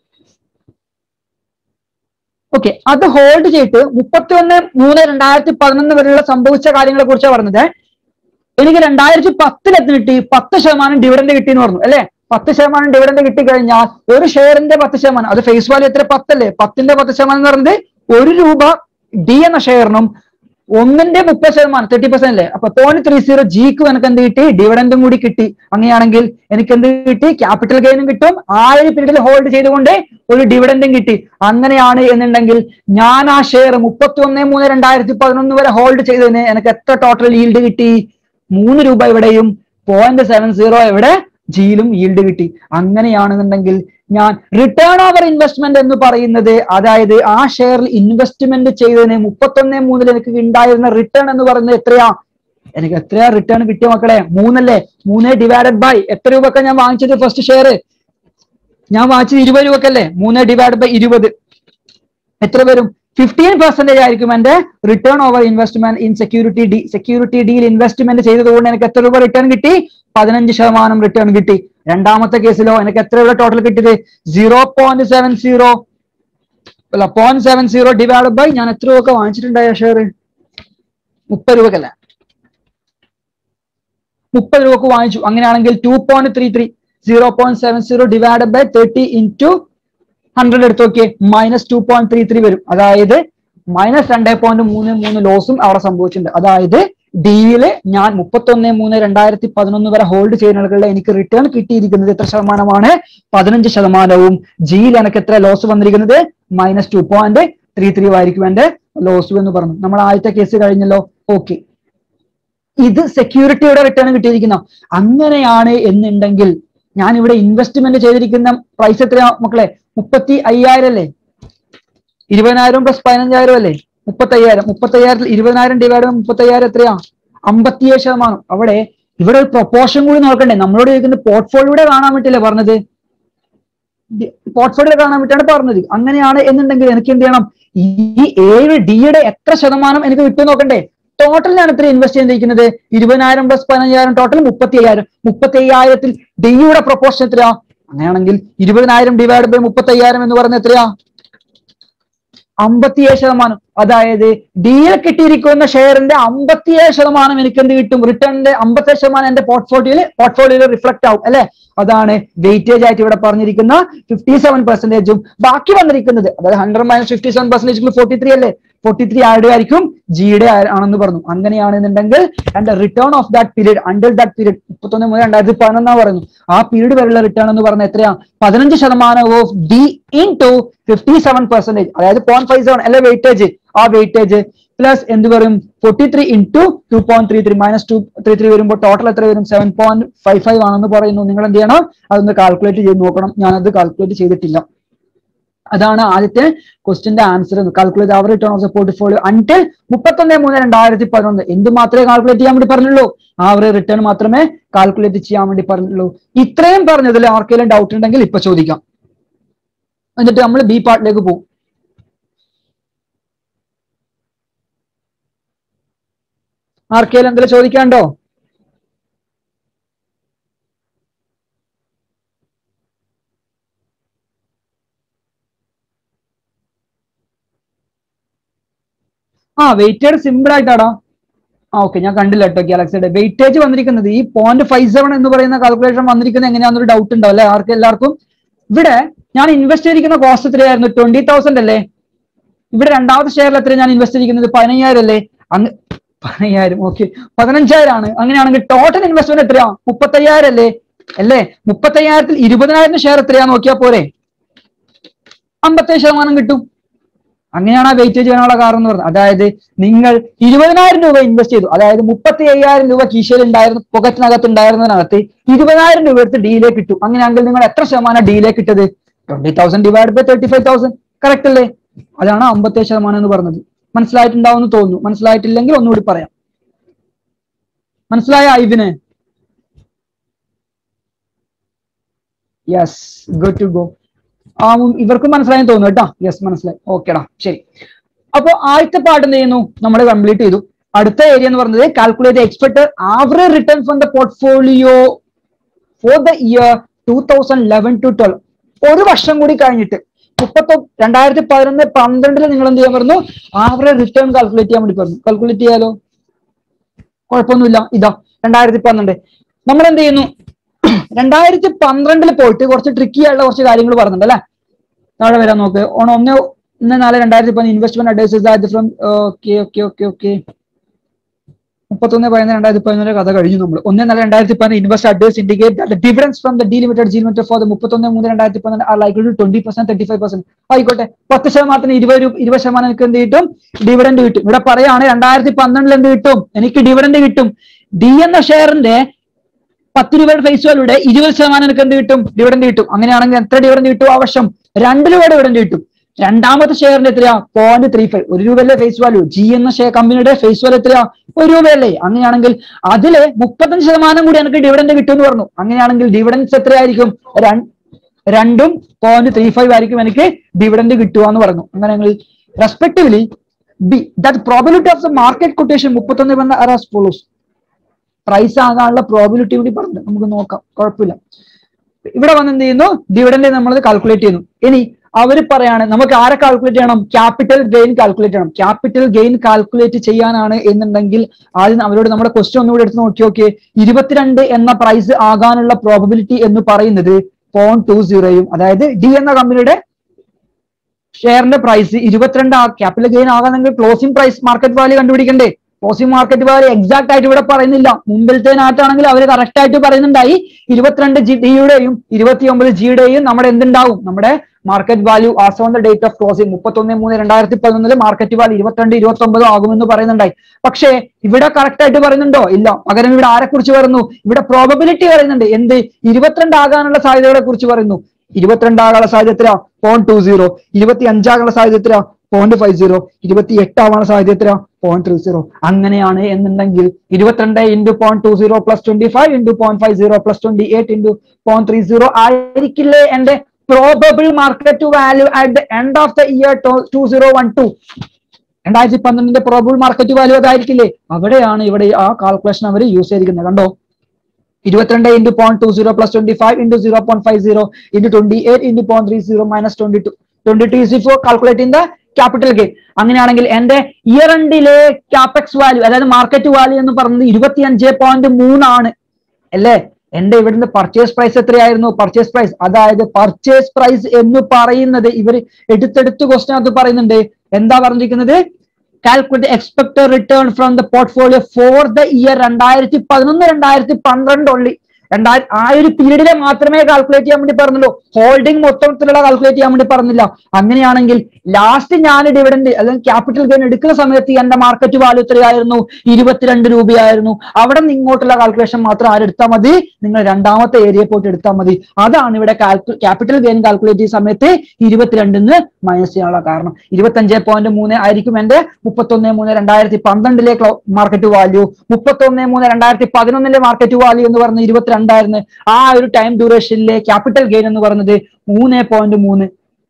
ഓക്കെ അത് ഹോൾഡ് ചെയ്തിട്ട് മുപ്പത്തി ഒന്ന് മൂന്ന് രണ്ടായിരത്തി പതിനൊന്ന് വരെയുള്ള സംഭവിച്ച കാര്യങ്ങളെ കുറിച്ചാണ് പറഞ്ഞത് എനിക്ക് രണ്ടായിരത്തി പത്തിൽ എത്തി കിട്ടി പത്ത് ശതമാനം ഡിവിഡന്റ് കിട്ടി എന്ന് പറഞ്ഞു അല്ലെ പത്ത് ശതമാനം ഡിവിഡന്റ് കിട്ടി കഴിഞ്ഞാൽ ഒരു ഷെയറിന്റെ പത്ത് ശതമാനം അത് ഫേസ് വാല്യൂ എത്ര പത്തല്ലേ പത്തിന്റെ പത്ത് ശതമാനം എന്ന് പറയുന്നത് ഒരു രൂപ ഡി എന്ന ഷെയറിനും ഒന്നിന്റെ മുപ്പത് ശതമാനം തേർട്ടി പെർസെന്റ് അല്ലേ അപ്പൊ പോയിന്റ് ത്രീ സീറോ ജിക്ക് എനിക്ക് എന്ത് കിട്ടി ഡിവിഡന്റും കൂടി കിട്ടി അങ്ങനെയാണെങ്കിൽ എനിക്ക് എന്ത് കിട്ടി ക്യാപിറ്റൽ ഗെയിനും കിട്ടും ആ ഒരു പീരീഡിൽ ഹോൾഡ് ചെയ്തുകൊണ്ട് ഒരു ഡിവിഡന്റും കിട്ടി അങ്ങനെയാണ് എന്നുണ്ടെങ്കിൽ ഞാൻ ആ ഷെയർ മുപ്പത്തി ഒന്ന് മൂന്ന് രണ്ടായിരത്തി പതിനൊന്ന് വരെ ഹോൾഡ് ചെയ്തതിന് എനിക്ക് എത്ര ടോട്ടൽ ഈൽഡ് കിട്ടി മൂന്ന് രൂപ ഇവിടെയും പോയിന്റ് സെവൻ സീറോ ഇവിടെ ജിയിലും ഈൽഡ് കിട്ടി അങ്ങനെയാണെന്നുണ്ടെങ്കിൽ ഞാൻ റിട്ടേൺ ഓവർ ഇൻവെസ്റ്റ്മെന്റ് എന്ന് പറയുന്നത് അതായത് ആ ഷെയറിൽ ഇൻവെസ്റ്റ്മെന്റ് ചെയ്തതിന് മുപ്പത്തൊന്ന് മൂന്നിൽ എനിക്ക് ഉണ്ടായിരുന്ന റിട്ടേൺ എന്ന് പറയുന്നത് എത്രയാ എനിക്ക് എത്രയാ റിട്ടേൺ കിട്ടിയ മക്കളെ മൂന്നല്ലേ മൂന്ന് ഡിവൈഡഡ് ബൈ എത്ര രൂപക്ക ഞാൻ വാങ്ങിച്ചത് ഫസ്റ്റ് ഷെയർ ഞാൻ വാങ്ങിച്ചത് ഇരുപത് രൂപക്കല്ലേ മൂന്ന് ഡിവൈഡ് ബൈ ഇരുപത് എത്ര വരും ഫിഫ്റ്റീൻ പെർസെന്റേജ് ആയിരിക്കും എന്റെ return over investment in security D security ഡിയിൽ ഇൻവെസ്റ്റ്മെന്റ് ചെയ്തതുകൊണ്ട് എനിക്ക് എത്ര രൂപ റിട്ടേൺ കിട്ടി പതിനഞ്ച് ശതമാനം റിട്ടേൺ കിട്ടി രണ്ടാമത്തെ കേസിലോ എനിക്ക് എത്ര രൂപ ടോട്ടൽ കിട്ടിയത് സീറോ പോയിന്റ് സെവൻ സീറോ അല്ല point seven zero divide by ഞാൻ എത്ര രൂപ വാങ്ങിച്ചിട്ടുണ്ടായ ഷെയർ മുപ്പത് രൂപക്കല്ല മുപ്പത് രൂപക്ക് വാങ്ങിച്ചു അങ്ങനെയാണെങ്കിൽ two point three three zero point seven zero divide by thirty into hundred എടുത്ത് നോക്കിയേ minus two point three three വരും അതായത് മൈനസ് രണ്ടേ പോയിന്റ് മൂന്ന് മൂന്ന് ലോസും അവിടെ സംഭവിച്ചിട്ടുണ്ട് അതായത് ഡിയില് ഞാൻ മുപ്പത്തൊന്ന് മൂന്ന് രണ്ടായിരത്തി പതിനൊന്ന് വരെ ഹോൾഡ് ചെയ്യുന്ന ആളുകളുടെ എനിക്ക് റിട്ടേൺ കിട്ടിയിരിക്കുന്നത് എത്ര ശതമാനമാണ് പതിനഞ്ച് ശതമാനവും ജിയിൽ എനിക്ക് എത്ര ലോസ് വന്നിരിക്കുന്നത് minus two point three three ആയിരിക്കും എന്റെ ലോസ് എന്ന് പറഞ്ഞു നമ്മൾ ആദ്യത്തെ കേസ് കഴിഞ്ഞല്ലോ ഓക്കെ ഇത് സെക്യൂരിറ്റിയുടെ റിട്ടേൺ കിട്ടിയിരിക്കുന്ന അങ്ങനെയാണ് എന്നുണ്ടെങ്കിൽ ഞാൻ ഇവിടെ ഇൻവെസ്റ്റ്മെന്റ് ചെയ്തിരിക്കുന്ന പ്രൈസ് എത്രയാ മക്കളെ മുപ്പത്തി അയ്യായിരം അല്ലേ ഇരുപതിനായിരം പ്ലസ് പതിനഞ്ചായിരം അല്ലേ മുപ്പത്തി അയ്യായിരം മുപ്പത്തി അയ്യായിരത്തിൽ ഇരുപതിനായിരം ഡിവൈഡ് മുപ്പത്തി അയ്യായിരം എത്രയാ അമ്പത്തിയേഴ് ശതമാനം അവിടെ ഇവിടെ ഒരു പ്രൊപ്പോർഷൻ കൂടി നോക്കണ്ടേ നമ്മളോട് ചോദിക്കുന്നത് പോർട്ട്ഫോളിയോടെ കാണാൻ പറ്റില്ലേ പറഞ്ഞത് പോർട്ട്ഫോളിയോ കാണാൻ വേണ്ടിയിട്ടാണ് പറഞ്ഞത് അങ്ങനെയാണ് എന്നുണ്ടെങ്കിൽ എനിക്ക് എന്ത് ചെയ്യണം ഈ ഏഴ് ഡിയുടെ എത്ര ശതമാനം എനിക്ക് കിട്ടും നോക്കണ്ടേ ടോട്ടൽ ഞാൻ എത്ര ഇൻവെസ്റ്റ് ചെയ്തിരിക്കുന്നത് ഇരുപതിനായിരം പ്ലസ് പതിനഞ്ചായിരം ടോട്ടൽ മുപ്പത്തി അയ്യായിരം മുപ്പത്തി അയ്യായിരത്തിൽ ഡിയുടെ പ്രൊപ്പോർഷൻ എത്രയാ അങ്ങനെയാണെങ്കിൽ ഇരുപതിനായിരം ഡിവൈഡ് ബൈ മുപ്പത്തി അയ്യായിരം എന്ന് പറയുന്നത് എത്രയാ അമ്പത്തിയേഴ് ശതമാനം അതായത് ഡിയിൽ കിട്ടിയിരിക്കുന്ന ഷെയറിന്റെ അമ്പത്തിയേഴ് ശതമാനം എനിക്ക് എന്ത് കിട്ടും റിട്ടേണിന്റെ അമ്പത്തേഴ് ശതമാനം എന്റെ പോർട്ട്ഫോളിയോയിൽ പോർട്ട്ഫോളിയോയിൽ റിഫ്ലക്ട് ആവും അല്ലെ അതാണ് വെയിറ്റേജ് ആയിട്ട് ഇവിടെ പറഞ്ഞിരിക്കുന്ന ഫിഫ്റ്റി സെവൻ പെർസെന്റേജും ബാക്കി വന്നിരിക്കുന്നത് അതായത് hundred minus fifty seven percentage forty three അല്ലേ ഫോർട്ടി ത്രീ ആരുടെ ആയിരിക്കും ജിയുടെ ആണെന്ന് പറഞ്ഞു അങ്ങനെയാണെന്നുണ്ടെങ്കിൽ and return of that period under that period മുപ്പത്തൊന്ന് മുതൽ രണ്ടായിരത്തി പതിനൊന്നാ പറയുന്നു ആ പീരീഡ് വരെയുള്ള റിട്ടേൺ എന്ന് പറഞ്ഞാൽ എത്രയാ പതിനഞ്ച് ശതമാനം of D into fifty seven percentage അതായത് പോയിന്റ് ഫൈവ് സെവൻ അല്ലെ വെയിറ്റേജ് ആ വെയിറ്റേജ് പ്ലസ് എന്ത് വരും forty three into two point three three minus two three three വരുമ്പോൾ ടോട്ടൽ എത്ര വരും സെവൻ പോയിന്റ് ഫൈവ് ഫൈവ് ആണെന്ന് പറയുന്നു നിങ്ങൾ എന്ത് ചെയ്യണം അതൊന്ന് കാൽക്കുലേറ്റ് ചെയ്ത് നോക്കണം ഞാനത് കാൽക്കുലേറ്റ് ചെയ്തിട്ടില്ല അതാണ് ആദ്യത്തെ ക്വസ്റ്റിന്റെ ആൻസർ കാൽക്കുലേറ്റ് അവർ return of the portfolio until മുപ്പത്തൊന്ന് മൂന്ന് രണ്ടായിരത്തി പതിനൊന്ന് എന്ത് മാത്രമേ കാൽക്കുലേറ്റ് ചെയ്യാൻ വേണ്ടി പറഞ്ഞുള്ളൂ ആ ഒരു റിട്ടേൺ മാത്രമേ കാൽക്കുലേറ്റ് ചെയ്യാൻ വേണ്ടി പറഞ്ഞുള്ളൂ ഇത്രയും പറഞ്ഞതിൽ ആർക്കെങ്കിലും ഡൗട്ട് ഉണ്ടെങ്കിൽ ഇപ്പൊ ചോദിക്കാം എന്നിട്ട് നമ്മൾ ബി പാർട്ടിലേക്ക് പോകും ആർക്കെങ്കിലും എന്തെങ്കിലും ചോദിക്കാണ്ടോ ആ വെയിറ്റേജ് സിമ്പിൾ ആയിട്ടാടാ ആ ഓക്കെ ഞാൻ കണ്ടില്ല കേട്ടോ ഗാലക്സിയുടെ വെയിറ്റേജ് വന്നിരിക്കുന്നത് ഈ പോയിന്റ് ഫൈവ് സെവൻ എന്ന് പറയുന്ന കാൽക്കുലേഷൻ വന്നിരിക്കുന്നത് എങ്ങനെയാണെന്നൊരു ഡൗട്ട് ഉണ്ടാവും അല്ലെ ആർക്ക് എല്ലാവർക്കും ഇവിടെ ഞാൻ ഇൻവെസ്റ്റ് ചെയ്തിരിക്കുന്ന കോസ്റ്റ് എത്രയായിരുന്നു ട്വന്റി തൗസൻഡ് അല്ലേ ഇവിടെ രണ്ടാമത്തെ ഷെയറിൽ എത്ര ഞാൻ ഇൻവെസ്റ്റ് ചെയ്തിരിക്കുന്നത് പതിനയ്യായിരം അല്ലേ അങ്ങ് പതിനയ്യായിരം ഓക്കെ പതിനഞ്ചായിരം ആണ് അങ്ങനെയാണെങ്കിൽ ടോട്ടൽ ഇൻവെസ്റ്റ്മെന്റ് എത്രയാ മുപ്പത്തയ്യായിരം അല്ലേ അല്ലേ മുപ്പത്തയ്യായിരത്തിൽ ഇരുപതിനായിരം ഷെയർ എത്രയാ നോക്കിയാ പോരെ അമ്പത്തേഴ് ശതമാനം കിട്ടും അങ്ങനെയാണ് ആ വെയിറ്റേജ് വരാനുള്ള കാരണം എന്ന് പറഞ്ഞത് അതായത് നിങ്ങൾ ഇരുപതിനായിരം രൂപ ഇൻവെസ്റ്റ് ചെയ്തു അതായത് മുപ്പത്തി അയ്യായിരം രൂപ കീശയിൽ ഉണ്ടായിരുന്ന പൊക്കറ്റിനകത്ത് ഉണ്ടായിരുന്നതിനകത്ത് ഇരുപതിനായിരം രൂപ എടുത്ത് ഡീലേക്ക് കിട്ടും അങ്ങനെയാണെങ്കിൽ നിങ്ങൾ എത്ര ശതമാനം ഡീലേക്ക് ഇട്ടത് twenty thousand divide by thirty five thousand correct അല്ലേ അതാണ് അമ്പത്തേഴ് ശതമാനം എന്ന് പറഞ്ഞത് മനസ്സിലായിട്ടുണ്ടാവും എന്ന് തോന്നുന്നു മനസ്സിലായിട്ടില്ലെങ്കിൽ ഒന്നുകൂടി പറയാം മനസ്സിലായ ഐവിന് യെസ് ഗുഡ് ടു ഗോ ആ ഉം, ഇവർക്കും മനസ്സിലായെന്ന് തോന്നുന്നു കേട്ടോ യെസ് മനസ്സിലായി ഓക്കേടാ ശരി അപ്പൊ ആദ്യത്തെ പാർട്ട് എന്ത് ചെയ്യുന്നു നമ്മൾ കംപ്ലീറ്റ് ചെയ്തു അടുത്ത ഏരിയ എന്ന് പറയുന്നത് calculate expect average return from the portfolio for the year two thousand eleven to twelve ഒരു വർഷം കൂടി കഴിഞ്ഞിട്ട് മുപ്പത്തൊ രണ്ടായിരത്തി പതിനൊന്ന് പന്ത്രണ്ടില് നിങ്ങൾ എന്ത് ചെയ്യാൻ പറഞ്ഞു ആവറേജ് റിട്ടേൺ കാൽക്കുലേറ്റ് ചെയ്യാൻ വേണ്ടി പറഞ്ഞു കാൽക്കുലേറ്റ് ചെയ്യാലോ കുഴപ്പമൊന്നുമില്ല ഇതാ രണ്ടായിരത്തി പന്ത്രണ്ട് നമ്മൾ എന്ത് ചെയ്യുന്നു രണ്ടായിരത്തി പന്ത്രണ്ടിൽ പോയിട്ട് കുറച്ച് ട്രിക്കി ആയിട്ടുള്ള കുറച്ച് കാര്യങ്ങൾ പറഞ്ഞിട്ടുണ്ട് അല്ലെ താഴെ വരാൻ നോക്ക് ഓണം ഒന്ന് ഒന്ന് നാല് രണ്ടായിരത്തി പതിനൊന്ന് investment advisers from okay okay okay okay മുപ്പത്തൊന്ന് പതിനൊന്ന് രണ്ടായിരത്തി പതിനൊന്നിലെ കഥ കഴിഞ്ഞു നമ്മൾ ഒന്ന് നാല് രണ്ടായിരത്തി പതിനൊന്ന് invest advise indicate difference from the D limited G limited for the മുപ്പത്തൊന്ന് മൂന്ന് രണ്ടായിരത്തി പതിനൊന്ന് are like to twenty percent thirty five percent ആയിക്കോട്ടെ പത്ത് ശതമാനത്തിന് ഇരുപത് രൂപ ഇരുപത് ശതമാനം എനിക്ക് എന്ത് കിട്ടും ഡിവിഡൻഡ് കിട്ടും ഇവിടെ പറയാണ് രണ്ടായിരത്തി പന്ത്രണ്ടിൽ എന്ത് കിട്ടും എനിക്ക് ഡിവിഡൻഡ് കിട്ടും ഡി എന്ന ഷെയറിന്റെ പത്ത് രൂപയുടെ ഫേസ് വാല്യൂടെ ഇരുപത് ശതമാനം എനിക്ക് എന്ത് കിട്ടും ഡിവിഡൻഡ് കിട്ടും അങ്ങനെയാണെങ്കിൽ എത്ര ഡിവിഡൻഡ് കിട്ടും ആ വർഷം രണ്ട് രൂപയുടെ ഡിവിഡൻഡ് കിട്ടും രണ്ടാമത്തെ ഷെയറിന്റെ എത്രയാ പോയിന്റ് ത്രീ ഫൈവ് ഒരു രൂപയല്ലേ ഫേസ് വാല്യൂ ജി എന്ന ഷെയർ കമ്പനിയുടെ ഫേസ് വാല്യൂ എത്രയാ ഒരു രൂപയല്ലേ അങ്ങനെയാണെങ്കിൽ അതില് മുപ്പത്തഞ്ച് ശതമാനം കൂടി എനിക്ക് ഡിവിഡൻഡ് കിട്ടും എന്ന് പറഞ്ഞു അങ്ങനെയാണെങ്കിൽ ഡിവിഡൻസ് എത്രയായിരിക്കും രൺ- രണ്ടും പോയിന്റ് ത്രീ ഫൈവ് ആയിരിക്കും എനിക്ക് ഡിവിഡൻഡ് കിട്ടുക എന്ന് പറഞ്ഞു അങ്ങനെയാണെങ്കിൽ respectively be that probability of the market quotation മുപ്പത്തൊന്ന് ബന്ധ ആർ ഫോളോസ് പ്രൈസ് ആകാനുള്ള പ്രോബിലിറ്റി കൂടി പറഞ്ഞു നമുക്ക് നോക്കാം കുഴപ്പമില്ല ഇവിടെ വന്ന് എന്ത് ചെയ്യുന്നു ഡിവിഡൻഡ് നമ്മൾ കാൽക്കുലേറ്റ് ചെയ്യുന്നു ഇനി അവർ പറയാണ് നമുക്ക് ആരെ കാൽക്കുലേറ്റ് ചെയ്യണം ക്യാപിറ്റൽ ഗെയിൻ കാൽക്കുലേറ്റ് ചെയ്യണം ക്യാപിറ്റൽ ഗെയിൻ കാൽക്കുലേറ്റ് ചെയ്യാനാണ് എന്നുണ്ടെങ്കിൽ ആദ്യം അവരോട് നമ്മുടെ ക്വസ്റ്റ്യൻ ഒന്നുകൂടി എടുത്ത് നോക്കി നോക്കിയേ ഇരുപത്തിരണ്ട് എന്ന പ്രൈസ് ആകാനുള്ള പ്രോബിലിറ്റി എന്ന് പറയുന്നത് പോയിന്റ് ടു സീറോയും അതായത് ഡി എന്ന കമ്പനിയുടെ ഷെയറിന്റെ പ്രൈസ് ഇരുപത്തിരണ്ട് ക്യാപിറ്റൽ ഗെയിൻ ആകാന്നെങ്കിൽ ക്ലോസിംഗ് പ്രൈസ് മാർക്കറ്റ് വാല്യൂ കണ്ടുപിടിക്കണ്ടേ ക്ലോസിംഗ് മാർക്കറ്റ് വാല്യൂ എക്സാക്ട് ആയിട്ട് ഇവിടെ പറയുന്നില്ല മുമ്പിലത്തേനായിട്ടാണെങ്കിൽ അവർ കറക്റ്റ് ആയിട്ട് പറയുന്നുണ്ടായി ഇരുപത്തിരണ്ട് ജി ഡിയുടെയും ഇരുപത്തിയൊമ്പത് ജിയുടെയും നമ്മുടെ എന്തുണ്ടാവും നമ്മുടെ market value as on the date of closing മുപ്പത്തൊന്ന് മൂന്ന് രണ്ടായിരത്തി പതിനൊന്നില് മാർക്കറ്റ് വാല്യൂ ഇരുപത്തിരണ്ട് ഇരുപത്തി ഒമ്പതോ ആകുമെന്ന് പറയുന്നുണ്ടായി പക്ഷേ ഇവിടെ കറക്റ്റ് ആയിട്ട് പറയുന്നുണ്ടോ ഇല്ല പകരം ഇവിടെ ആരെ കുറിച്ച് പറയുന്നു ഇവിടെ പ്രോബബിലിറ്റി പറയുന്നുണ്ട് എന്ത് ഇരുപത്തിരണ്ട് ആകാനുള്ള സാധ്യതകളെ കുറിച്ച് പറയുന്നു ഇരുപത്തിരണ്ട് ആകാനുള്ള സാധ്യത എത്ര പോയിന്റ് ടു സീറോ ഇരുപത്തി അഞ്ചാകാനുള്ള സാധ്യത എത്ര പോയിന്റ് ഫൈവ് സീറോ ഇരുപത്തി എട്ടാവാനുള്ള സാധ്യത എത്ര പോയിന്റ് ത്രീ സീറോ അങ്ങനെയാണ് എന്നുണ്ടെങ്കിൽ ഇരുപത്തിരണ്ട് into point two zero plus twenty five into point five zero plus twenty eight into point three zero ആയിരിക്കില്ലേ എന്റെ probable market value at the end of the year two zero one two രണ്ടായിരത്തി പന്ത്രണ്ടിന്റെ പ്രോബിൾ market value അതായിരിക്കില്ലേ അവിടെയാണ് ഇവിടെ ആ calculation അവർ use ചെയ്തിരിക്കുന്നത് കണ്ടോ ഇരുപത്തിരണ്ട് into point two zero plus twenty five into zero point five zero into twenty eight into point three zero minus twenty two twenty two is for calculating the capital gain അങ്ങനെയാണെങ്കിൽ എന്റെ year എൻഡിലെ capex value അതായത് market value എന്ന് പറയുന്നത് ഇരുപത്തി അഞ്ച് പോയിന്റ് മൂന്നാണ് അല്ലേ എന്റെ ഇവിടുന്ന് പർച്ചേസ് പ്രൈസ് എത്രയായിരുന്നു പർച്ചേസ് പ്രൈസ് അതായത് പർച്ചേസ് പ്രൈസ് എന്ന് പറയുന്നത് ഇവർ എടുത്തെടുത്ത് ക്വസ്റ്റൻ അത് പറയുന്നുണ്ട് എന്താ പറഞ്ഞിരിക്കുന്നത് calculate expected return from the portfolio for the year രണ്ടായിരത്തി പതിനൊന്ന് രണ്ടായിരത്തി പന്ത്രണ്ട് ഉള്ളി രണ്ടായിരം ആ ഒരു പീരീഡിലെ മാത്രമേ കാൽക്കുലേറ്റ് ചെയ്യാൻ വേണ്ടി പറഞ്ഞുള്ളൂ ഹോൾഡിംഗ് മൊത്തത്തിലുള്ള കാൽക്കുലേറ്റ് ചെയ്യാൻ വേണ്ടി പറഞ്ഞില്ല അങ്ങനെയാണെങ്കിൽ ലാസ്റ്റ് ഞാൻ ഡിവിഡന്റ് അല്ലെങ്കിൽ ക്യാപിറ്റൽ ഗെയിൻ എടുക്കുന്ന സമയത്ത് എന്റെ മാർക്കറ്റ് വാല്യൂ എത്രയായിരുന്നു ഇരുപത്തിരണ്ട് രൂപയായിരുന്നു അവിടെ നിന്ന് ഇങ്ങോട്ടുള്ള കാൽക്കുലേഷൻ മാത്രം ആരെടുത്താൽ മതി നിങ്ങൾ രണ്ടാമത്തെ ഏരിയ പോയിട്ട് എടുത്താൽ മതി അതാണ് ഇവിടെ ക്യാപിറ്റൽ ഗെയിൻ കാൽക്കുലേറ്റ് ചെയ്യുന്ന സമയത്ത് ഇരുപത്തിരണ്ടിന്ന് മൈനസ് ചെയ്യാനുള്ള കാരണം ഇരുപത്തഞ്ച് പോയിന്റ് മൂന്ന് ആയിരിക്കും എന്റെ മുപ്പത്തൊന്ന് മൂന്ന് രണ്ടായിരത്തി പന്ത്രണ്ടിലെ മാർക്കറ്റ് വാല്യൂ മുപ്പത്തൊന്ന് മൂന്ന് രണ്ടായിരത്തി പതിനൊന്നിലെ മാർക്കറ്റ് വാല്യൂ എന്ന് പറയുന്നത് ഇരുപത്തിരണ്ടായിരുന്നു ആ ഒരു ടൈം ഡ്യൂറേഷനിലെ ക്യാപിറ്റൽ ഗെയിൻ എന്ന് പറയുന്നത് മൂന്ന് പോയിന്റ് മൂന്ന്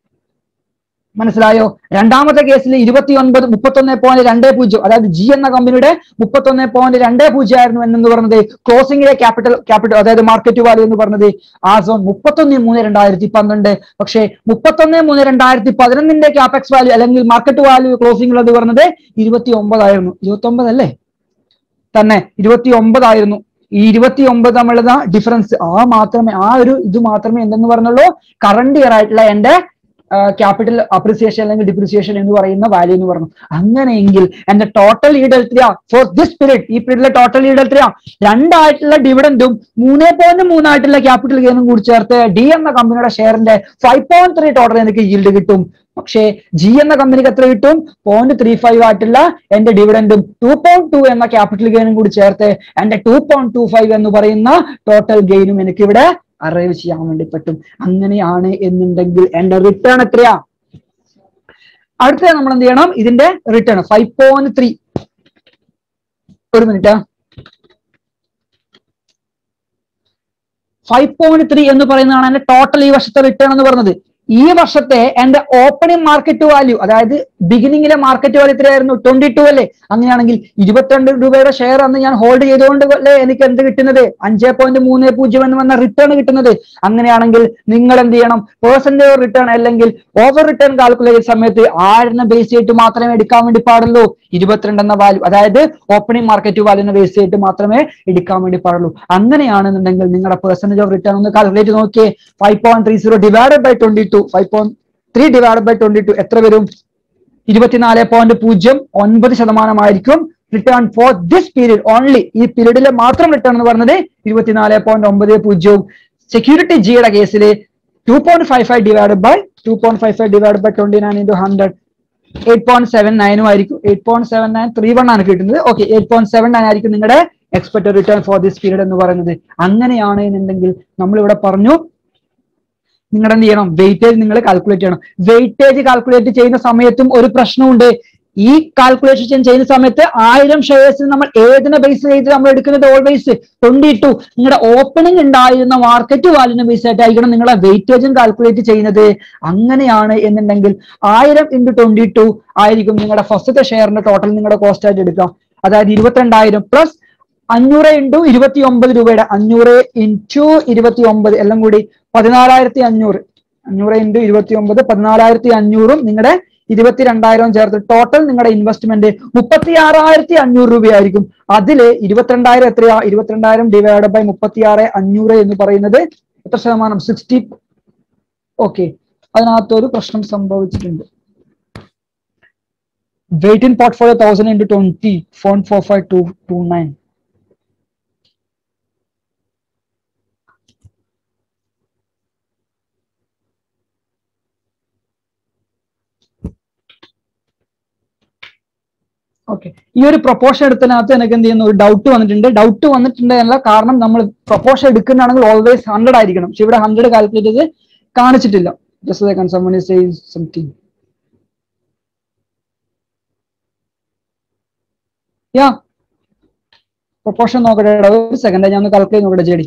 മനസ്സിലായോ രണ്ടാമത്തെ കേസിൽ ഇരുപത്തി ഒൻപത് മുപ്പത്തൊന്ന് പോയിന്റ് രണ്ട് പൂജ്യം അതായത് ജി എന്ന കമ്പനിയുടെ മുപ്പത്തൊന്ന് പോയിന്റ് രണ്ട് പൂജ്യം ആയിരുന്നു എന്നു പറഞ്ഞത് ക്ലോസിംഗിലെ ക്യാപിറ്റൽ ക്യാപിറ്റൽ അതായത് മാർക്കറ്റ് വാല്യൂ എന്ന് പറഞ്ഞത് ആ സോൺ മുപ്പത്തൊന്ന് മൂന്ന് രണ്ടായിരത്തി പന്ത്രണ്ട് പക്ഷേ മുപ്പത്തൊന്ന് മൂന്ന് രണ്ടായിരത്തി പതിനൊന്നിന്റെ ക്യാപെക്സ് വാല്യൂ അല്ലെങ്കിൽ മാർക്കറ്റ് വാല്യൂ ക്ലോസിംഗ് എന്ന് പറഞ്ഞത് ഇരുപത്തി ഒമ്പതായിരുന്നു ഇരുപത്തി ഒമ്പത് അല്ലേ തന്നെ ഇരുപത്തി ഒമ്പതായിരുന്നു ഈ ഇരുപത്തി ഒമ്പത് തമ്മിലുള്ള ഡിഫറൻസ് ആ മാത്രമേ ആ ഒരു ഇത് മാത്രമേ എന്തെന്ന് പറഞ്ഞുള്ളൂ കറണ്ട് ഇയർ ആയിട്ടുള്ള എന്റെ ക്യാപിറ്റൽ അപ്രിസിയേഷൻ അല്ലെങ്കിൽ ഡിപ്രിസിയേഷൻ എന്ന് പറയുന്ന വാല്യൂ എന്ന് പറഞ്ഞു അങ്ങനെയെങ്കിൽ എന്റെ ടോട്ടൽ ഈഡ് എത്രയാ ഫോർ ദിസ് പീരീഡ് ഈ പീരീഡിലെ ടോട്ടൽ ഈഡ് എത്രയാ രണ്ടായിട്ടുള്ള ഡിവിഡൻഡും മൂന്ന് പോയിന്റ് മൂന്നായിട്ടുള്ള ക്യാപിറ്റൽ ഗെയിനും കൂടി ചേർത്ത് ഡി എന്ന കമ്പനിയുടെ ഷെയറിന്റെ ഫൈവ് പോയിന്റ് ത്രീ ടോട്ടൽ എനിക്ക് ഈൽഡ് കിട്ടും പക്ഷേ ജി എന്ന കമ്പനിക്ക് എത്ര കിട്ടും പോയിന്റ് ത്രീ ഫൈവ് ആയിട്ടുള്ള എന്റെ ഡിവിഡൻഡും ടു പോയിന്റ് ടു എന്ന ക്യാപിറ്റൽ ഗെയിനും കൂടി ചേർത്ത് എന്റെ ടു പോയിന്റ് ടു ഫൈവ് എന്ന് പറയുന്ന ടോട്ടൽ ഗെയിനും എനിക്ക് ഇവിടെ അറൈവ് ചെയ്യാൻ വേണ്ടി പറ്റും അങ്ങനെയാണ് എന്നുണ്ടെങ്കിൽ എന്റെ റിട്ടേൺ എത്രയാ അടുത്ത നമ്മൾ എന്ത് ചെയ്യണം ഇതിന്റെ റിട്ടേൺ ഫൈവ് പോയിന്റ് ത്രീ ഒരു മിനിറ്റ് ഫൈവ് പോയിന്റ് ത്രീ എന്ന് പറയുന്നതാണ് എന്റെ ടോട്ടൽ ഈ വർഷത്തെ റിട്ടേൺ എന്ന് പറയുന്നത് ഈ വർഷത്തെ എന്റെ ഓപ്പണിംഗ് മാർക്കറ്റ് വാല്യൂ അതായത് ബിഗിനിങ്ങിലെ മാർക്കറ്റ് വാല്യൂ എത്രയായിരുന്നു ട്വന്റി ടു അല്ലേ അങ്ങനെയാണെങ്കിൽ ഇരുപത്തിരണ്ട് രൂപയുടെ ഷെയർ അന്ന് ഞാൻ ഹോൾഡ് ചെയ്തുകൊണ്ട് അല്ലേ എനിക്ക് എന്ത് കിട്ടുന്നത് അഞ്ച് പോയിന്റ് മൂന്ന് പൂജ്യം എന്ന് വന്ന റിട്ടേൺ കിട്ടുന്നത് അങ്ങനെയാണെങ്കിൽ നിങ്ങൾ എന്ത് ചെയ്യണം പേഴ്സൻറ്റേജ് റിട്ടേൺ അല്ലെങ്കിൽ ഓവർ റിട്ടേൺ കാൽക്കുലേറ്റ് ചെയ്യുന്ന സമയത്ത് ആരിനെ ബേസ് ചെയ്തിട്ട് മാത്രമേ എടുക്കാൻ വേണ്ടി പാടുള്ളൂ ഇരുപത്തിരണ്ട് എന്ന വാല്യൂ അതായത് ഓപ്പണിംഗ് മാർക്കറ്റ് വാല്യൂനെ ബേസ് ചെയ്തിട്ട് മാത്രമേ എടുക്കാൻ വേണ്ടി പാടുള്ളൂ അങ്ങനെയാണെന്നുണ്ടെങ്കിൽ നിങ്ങളുടെ പെർസെന്റേജ് ഓഫ് റിട്ടേൺ ഒന്ന് കാൽക്കുലേറ്റ് നോക്കിയേ five point three zero divided by twenty two five point three divide by twenty two എത്ര വരും ഇരുപത്തിനാല് പോയിന്റ് പൂജ്യം ഒൻപത് ശതമാനമായിരിക്കും return for this period only ഈ പീരീഡിലെ മാത്രം റിട്ടേൺ എന്ന് പറഞ്ഞത് ഇരുപത്തിനാല് പോയിന്റ് ഒമ്പത് പൂജ്യവും സെക്യൂരിറ്റി ജിയുടെ കേസിൽ two point five five divide by two point five five divide by twenty nine into hundred eight point seven നയനും ആയിരിക്കും eight point seven nine three one ആണ് കിട്ടുന്നത് okay eight point seven nine ആയിരിക്കും നിങ്ങളുടെ expected return for this period എന്ന് പറയുന്നത് അങ്ങനെയാണ് എന്നുണ്ടെങ്കിൽ നമ്മളിവിടെ പറഞ്ഞു നിങ്ങൾ എന്ത് ചെയ്യണം വെയിറ്റേജ് നിങ്ങൾ കാൽക്കുലേറ്റ് ചെയ്യണം വെയിറ്റേജ് കാൽക്കുലേറ്റ് ചെയ്യുന്ന സമയത്തും ഒരു പ്രശ്നമുണ്ട് ഈ കാൽക്കുലേഷൻ ചെയ്യുന്ന സമയത്ത് ആയിരം ഷെയർസ് നമ്മൾ ഏതിനെ ബേസ് ചെയ്ത് നമ്മൾ എടുക്കുന്നത് ഓൾവേസ് ട്വന്റി ടു നിങ്ങളുടെ ഓപ്പണിംഗ് ഉണ്ടായിരുന്ന മാർക്കറ്റ് വാല്യൂനെ ബേസ് ആയിട്ടായിരിക്കണം നിങ്ങളെ വെയിറ്റേജും കാൽക്കുലേറ്റ് ചെയ്യുന്നത് അങ്ങനെയാണ് എന്നുണ്ടെങ്കിൽ ആയിരം ഇൻറ്റു ട്വന്റി ടു ആയിരിക്കും നിങ്ങളുടെ ഫസ്റ്റത്തെ ഷെയറിന്റെ ടോട്ടൽ നിങ്ങളുടെ കോസ്റ്റ് ആയിട്ട് എടുക്കാം അതായത് ഇരുപത്തിരണ്ടായിരം പ്ലസ് അഞ്ഞൂറ് ഇൻറ്റു ഇരുപത്തി ഒമ്പത് രൂപയുടെ അഞ്ഞൂറ് ഇൻറ്റു ഇരുപത്തി ഒമ്പത് എല്ലാം കൂടി പതിനാലായിരത്തി അഞ്ഞൂറ് അഞ്ഞൂറ് ഇൻറ്റു ഇരുപത്തി ഒമ്പത് പതിനാലായിരത്തി അഞ്ഞൂറും നിങ്ങളുടെ ഇരുപത്തിരണ്ടായിരവും ചേർത്ത് ടോട്ടൽ നിങ്ങളുടെ ഇൻവെസ്റ്റ്മെന്റ് മുപ്പത്തി ആറായിരത്തി അഞ്ഞൂറ് രൂപയായിരിക്കും അതില് ഇരുപത്തിരണ്ടായിരം എത്രയാ ഇരുപത്തിരണ്ടായിരം ഡിവൈഡ് ബൈ മുപ്പത്തി ആറ് അഞ്ഞൂറ് എന്ന് പറയുന്നത് എത്ര ശതമാനം സിക്സ്റ്റി ഓക്കെ അതിനകത്തൊരു പ്രശ്നം സംഭവിച്ചിട്ടുണ്ട് weight in portfolio thousand into twenty phone four five two two nine okay ഈ ഒരു പ്രൊപ്പോഷൻ എടുത്തതിനകത്ത് എനിക്ക് എന്ത് ചെയ്യുന്നു ഒരു ഡൗട്ട് വന്നിട്ടുണ്ട് ഡൗട്ട് വന്നിട്ടുണ്ട് എന്നല്ല കാരണം നമ്മൾ പ്രൊപ്പോഷൻ എടുക്കുന്നതാണെങ്കിൽ ഓൾവേസ് ഹൺഡ്രഡ് ആയിരിക്കണം പക്ഷെ ഇവിടെ ഹൺഡ്രഡ് കാൽക്കുലേറ്റ് ചെയ്ത് കാണിച്ചിട്ടില്ല ജസ്റ്റ് കൺസംബണി സേവ് സംതിങ് യാ പ്രൊപ്പോഷൻ നോക്കട്ടെ ഒരു സെക്കൻഡ് ഞാൻ ഒന്ന് കാൽക്കുലേറ്റ് നോക്കട്ടെ G D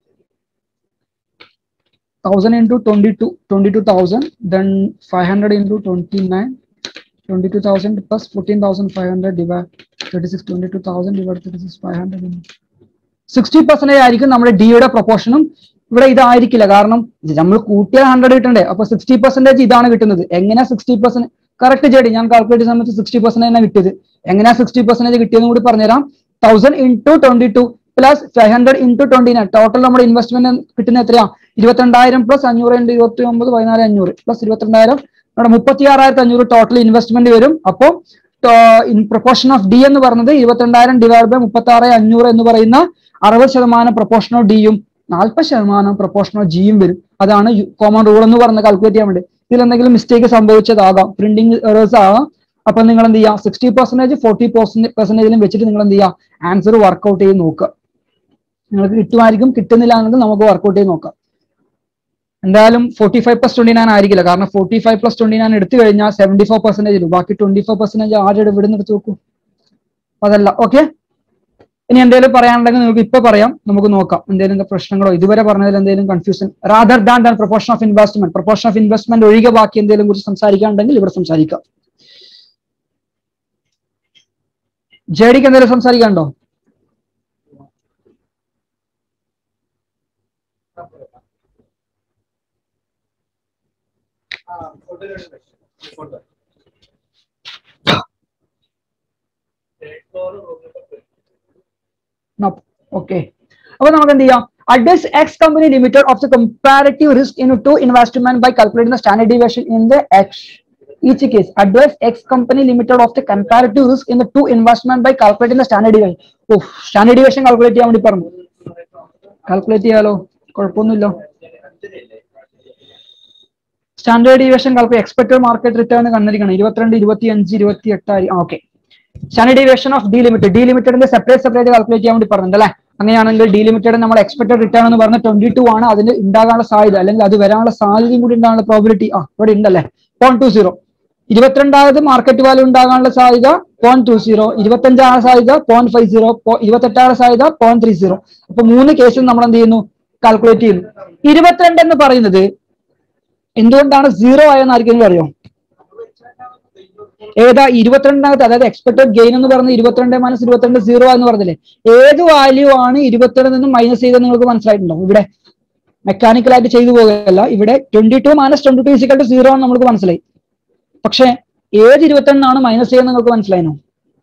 thousand into twenty two twenty two thousand then five hundred into twenty nine 22,000 plus 14,500 divide 36 22,000 divide 36 500 sixty percentage ആയിരിക്കും നമ്മുടെ ഡിയുടെ പ്രൊപ്പോർഷനും ഇവിടെ ഇതായിരിക്കില്ല കാരണം നമ്മൾ കൂട്ടിയാൽ ഹൺഡ്രഡ് കിട്ടണ്ടേ അപ്പൊ സിക്സ്റ്റി പെർസെന്റേജ് ഇതാണ് കിട്ടുന്നത് എങ്ങനെ സിക്സ്റ്റി പെർസെന്റ് കറക്റ്റ് ജെഡി ഞാൻ കാൽക്കുലേറ്റ് ചെയ്യുന്ന സമയത്ത് സിക്സ്റ്റി പെർസെന്റ് തന്നെ കിട്ടിയത് എങ്ങനെയാ സിക്സ്റ്റി പെർസെന്റേജ് കിട്ടിയെന്ന് കൂടി പറഞ്ഞുതരാം thousand into twenty two plus five hundred into twenty nine total നമ്മുടെ ഇൻവെസ്റ്റ്മെന്റ് കിട്ടുന്ന എത്രയാ ഇരുപത്തിരണ്ടായിരം പ്ലസ് അഞ്ഞൂറ് ഇൻറ്റു ഇരുപത്തി ഒമ്പത് പതിനാല് അഞ്ഞൂറ് പ്ലസ് ഇരുപത്തിരണ്ടായിരം നമ്മുടെ മുപ്പത്തി ആറായിരത്തി അഞ്ഞൂറ് ടോട്ടൽ ഇൻവെസ്റ്റ്മെന്റ് വരും അപ്പോൾ ഇൻ പ്രൊപ്പോർഷൻ ഓഫ് ഡി എന്ന് പറയുന്നത് ഇരുപത്തിരണ്ടായിരം ഡിവൈഡ് ബൈ മുപ്പത്തി ആറ് അഞ്ഞൂറ് എന്ന് പറയുന്ന അറുപത് ശതമാനം പ്രൊപ്പോർഷൻ ഓഫ് ഡിയും നാൽപ്പത് ശതമാനം പ്രൊപ്പോർഷൻ ഓഫ് ജിയും വരും അതാണ് കോമൺ റൂൾ എന്ന് പറഞ്ഞ് കാൽക്കുലേറ്റ് ചെയ്യാൻ വേണ്ടി ഇതിൽ എന്തെങ്കിലും മിസ്റ്റേക്ക് സംഭവിച്ചതാകാം പ്രിന്റിംഗ് എറേഴ്സ് ആകാം അപ്പൊ നിങ്ങൾ എന്ത് ചെയ്യുക സിക്സ്റ്റി പെർസെന്റേജ് ഫോർട്ടി പെർസെന്റേജിലും വെച്ചിട്ട് നിങ്ങൾ എന്ത് ചെയ്യുക ആൻസർ വർക്ക്ഔട്ട് ചെയ്ത് നോക്കുക നിങ്ങൾക്ക് കിട്ടുമായിരിക്കും കിട്ടുന്നില്ല എങ്കിൽ നമുക്ക് വർക്ക്ഔട്ട് ചെയ്ത് നോക്കാം എന്തായാലും forty five plus twenty nine ആയിരിക്കില്ല കാരണം forty five plus twenty nine എടുത്തു കഴിഞ്ഞാൽ സെവന്റി ഫോർ പെർസെന്റേജ് ബാക്കി ട്വന്റി ഫോർ പെർസെന്റേജ് ആരുടെ ഇവിടെ നിന്ന് എടുത്ത് നോക്കൂ അതല്ല ഓക്കെ ഇനി എന്തെങ്കിലും പറയാനുണ്ടെങ്കിൽ നമുക്ക് ഇപ്പൊ പറയാം നമുക്ക് നോക്കാം എന്തെങ്കിലും പ്രശ്നങ്ങളോ ഇതുവരെ പറഞ്ഞതിൽ എന്തെങ്കിലും confusion rather than than proportion of investment proportion of investment ഒഴികെ ബാക്കി എന്തെങ്കിലും കുറിച്ച് സംസാരിക്കാനുണ്ടെങ്കിൽ ഇവിടെ സംസാരിക്കാം ജെഡിക്ക് എന്തെങ്കിലും സംസാരിക്കാനുണ്ടോ ഓക്കെ അപ്പൊ നമുക്ക് എന്ത് ചെയ്യാം advise X company limited of the comparative risk in two investment by calculating the standard deviation in the X each case advice X company limited of the comparative risk in the two investment by calculating the standard deviation ഓ standard deviation calculate ചെയ്യാൻ വേണ്ടി പറഞ്ഞു calculate ചെയ്യാലോ കുഴപ്പമൊന്നുമില്ല standard deviation calculate expected market return കണ്ടിരിക്കണം ഇരുപത്തിരണ്ട് ഇരുപത്തി അഞ്ച് ഇരുപത്തി എട്ടായി okay standard deviation of D limited D ലിമിറ്റഡിന്റെ സെപ്പറേറ്റ് സെപ്പറേറ്റ് കാൽക്കുലേറ്റ് ചെയ്യാൻ വേണ്ടി പറഞ്ഞിട്ടുണ്ട് അല്ലേ അങ്ങനെയാണെങ്കിൽ ഡി ലിമിറ്റഡ് നമ്മൾ എക്സ്പെക്ടഡ് റിട്ടേൺ എന്ന് പറഞ്ഞ ട്വന്റി ടു ആണ് അതിന് ഉണ്ടാകാനുള്ള സാധ്യത അല്ലെങ്കിൽ അത് വരാനുള്ള സാധ്യതയും കൂടി ഉണ്ടാകാനുള്ള പ്രോബിലിറ്റി ആ ഇവിടെ ഉണ്ടല്ലേ പോയിന്റ് ടു സീറോ ഇരുപത്തിരണ്ടാമത് മാർക്കറ്റ് വാല്യൂ ഉണ്ടാകാനുള്ള സാധ്യത പോയിന്റ് ടു സീറോ ഇരുപത്തഞ്ചാണ് സാധ്യത പോയിന്റ് ഫൈവ് സീറോ ഇരുപത്തെട്ടാണ് സാധ്യത പോയിന്റ് ത്രീ സീറോ അപ്പൊ മൂന്ന് കേസിൽ നമ്മൾ എന്ത് ചെയ്യുന്നു കാൽക്കുലേറ്റ് ചെയ്യുന്നു ഇരുപത്തിരണ്ട് എന്ന് പറയുന്നത് എന്തുകൊണ്ടാണ് സീറോ ആയെന്ന് ആർക്കെങ്കിലും അറിയോ ഏതാ ഇരുപത്തിരണ്ടിനകത്ത് അതായത് എക്സ്പെക്ടഡ് ഗെയിൻ എന്ന് പറഞ്ഞ ഇരുപത്തിരണ്ട് മൈനസ് ഇരുപത്തിരണ്ട് സീറോ എന്ന് പറഞ്ഞില്ലേ ഏത് വാല്യൂ ആണ് ഇരുപത്തിരണ്ടിൽ നിന്ന് മൈനസ് ചെയ്തത് നിങ്ങൾക്ക് മനസ്സിലായിട്ടുണ്ടോ ഇവിടെ മെക്കാനിക്കലായിട്ട് ചെയ്തു പോകുകയല്ല ഇവിടെ twenty two minus twenty two is equal to zero ആണ് നമുക്ക് മനസ്സിലായി പക്ഷെ ഏത് ഇരുപത്തിരണ്ടാണ് മൈനസ് ചെയ്യുന്നത് നിങ്ങൾക്ക് മനസ്സിലായിനോ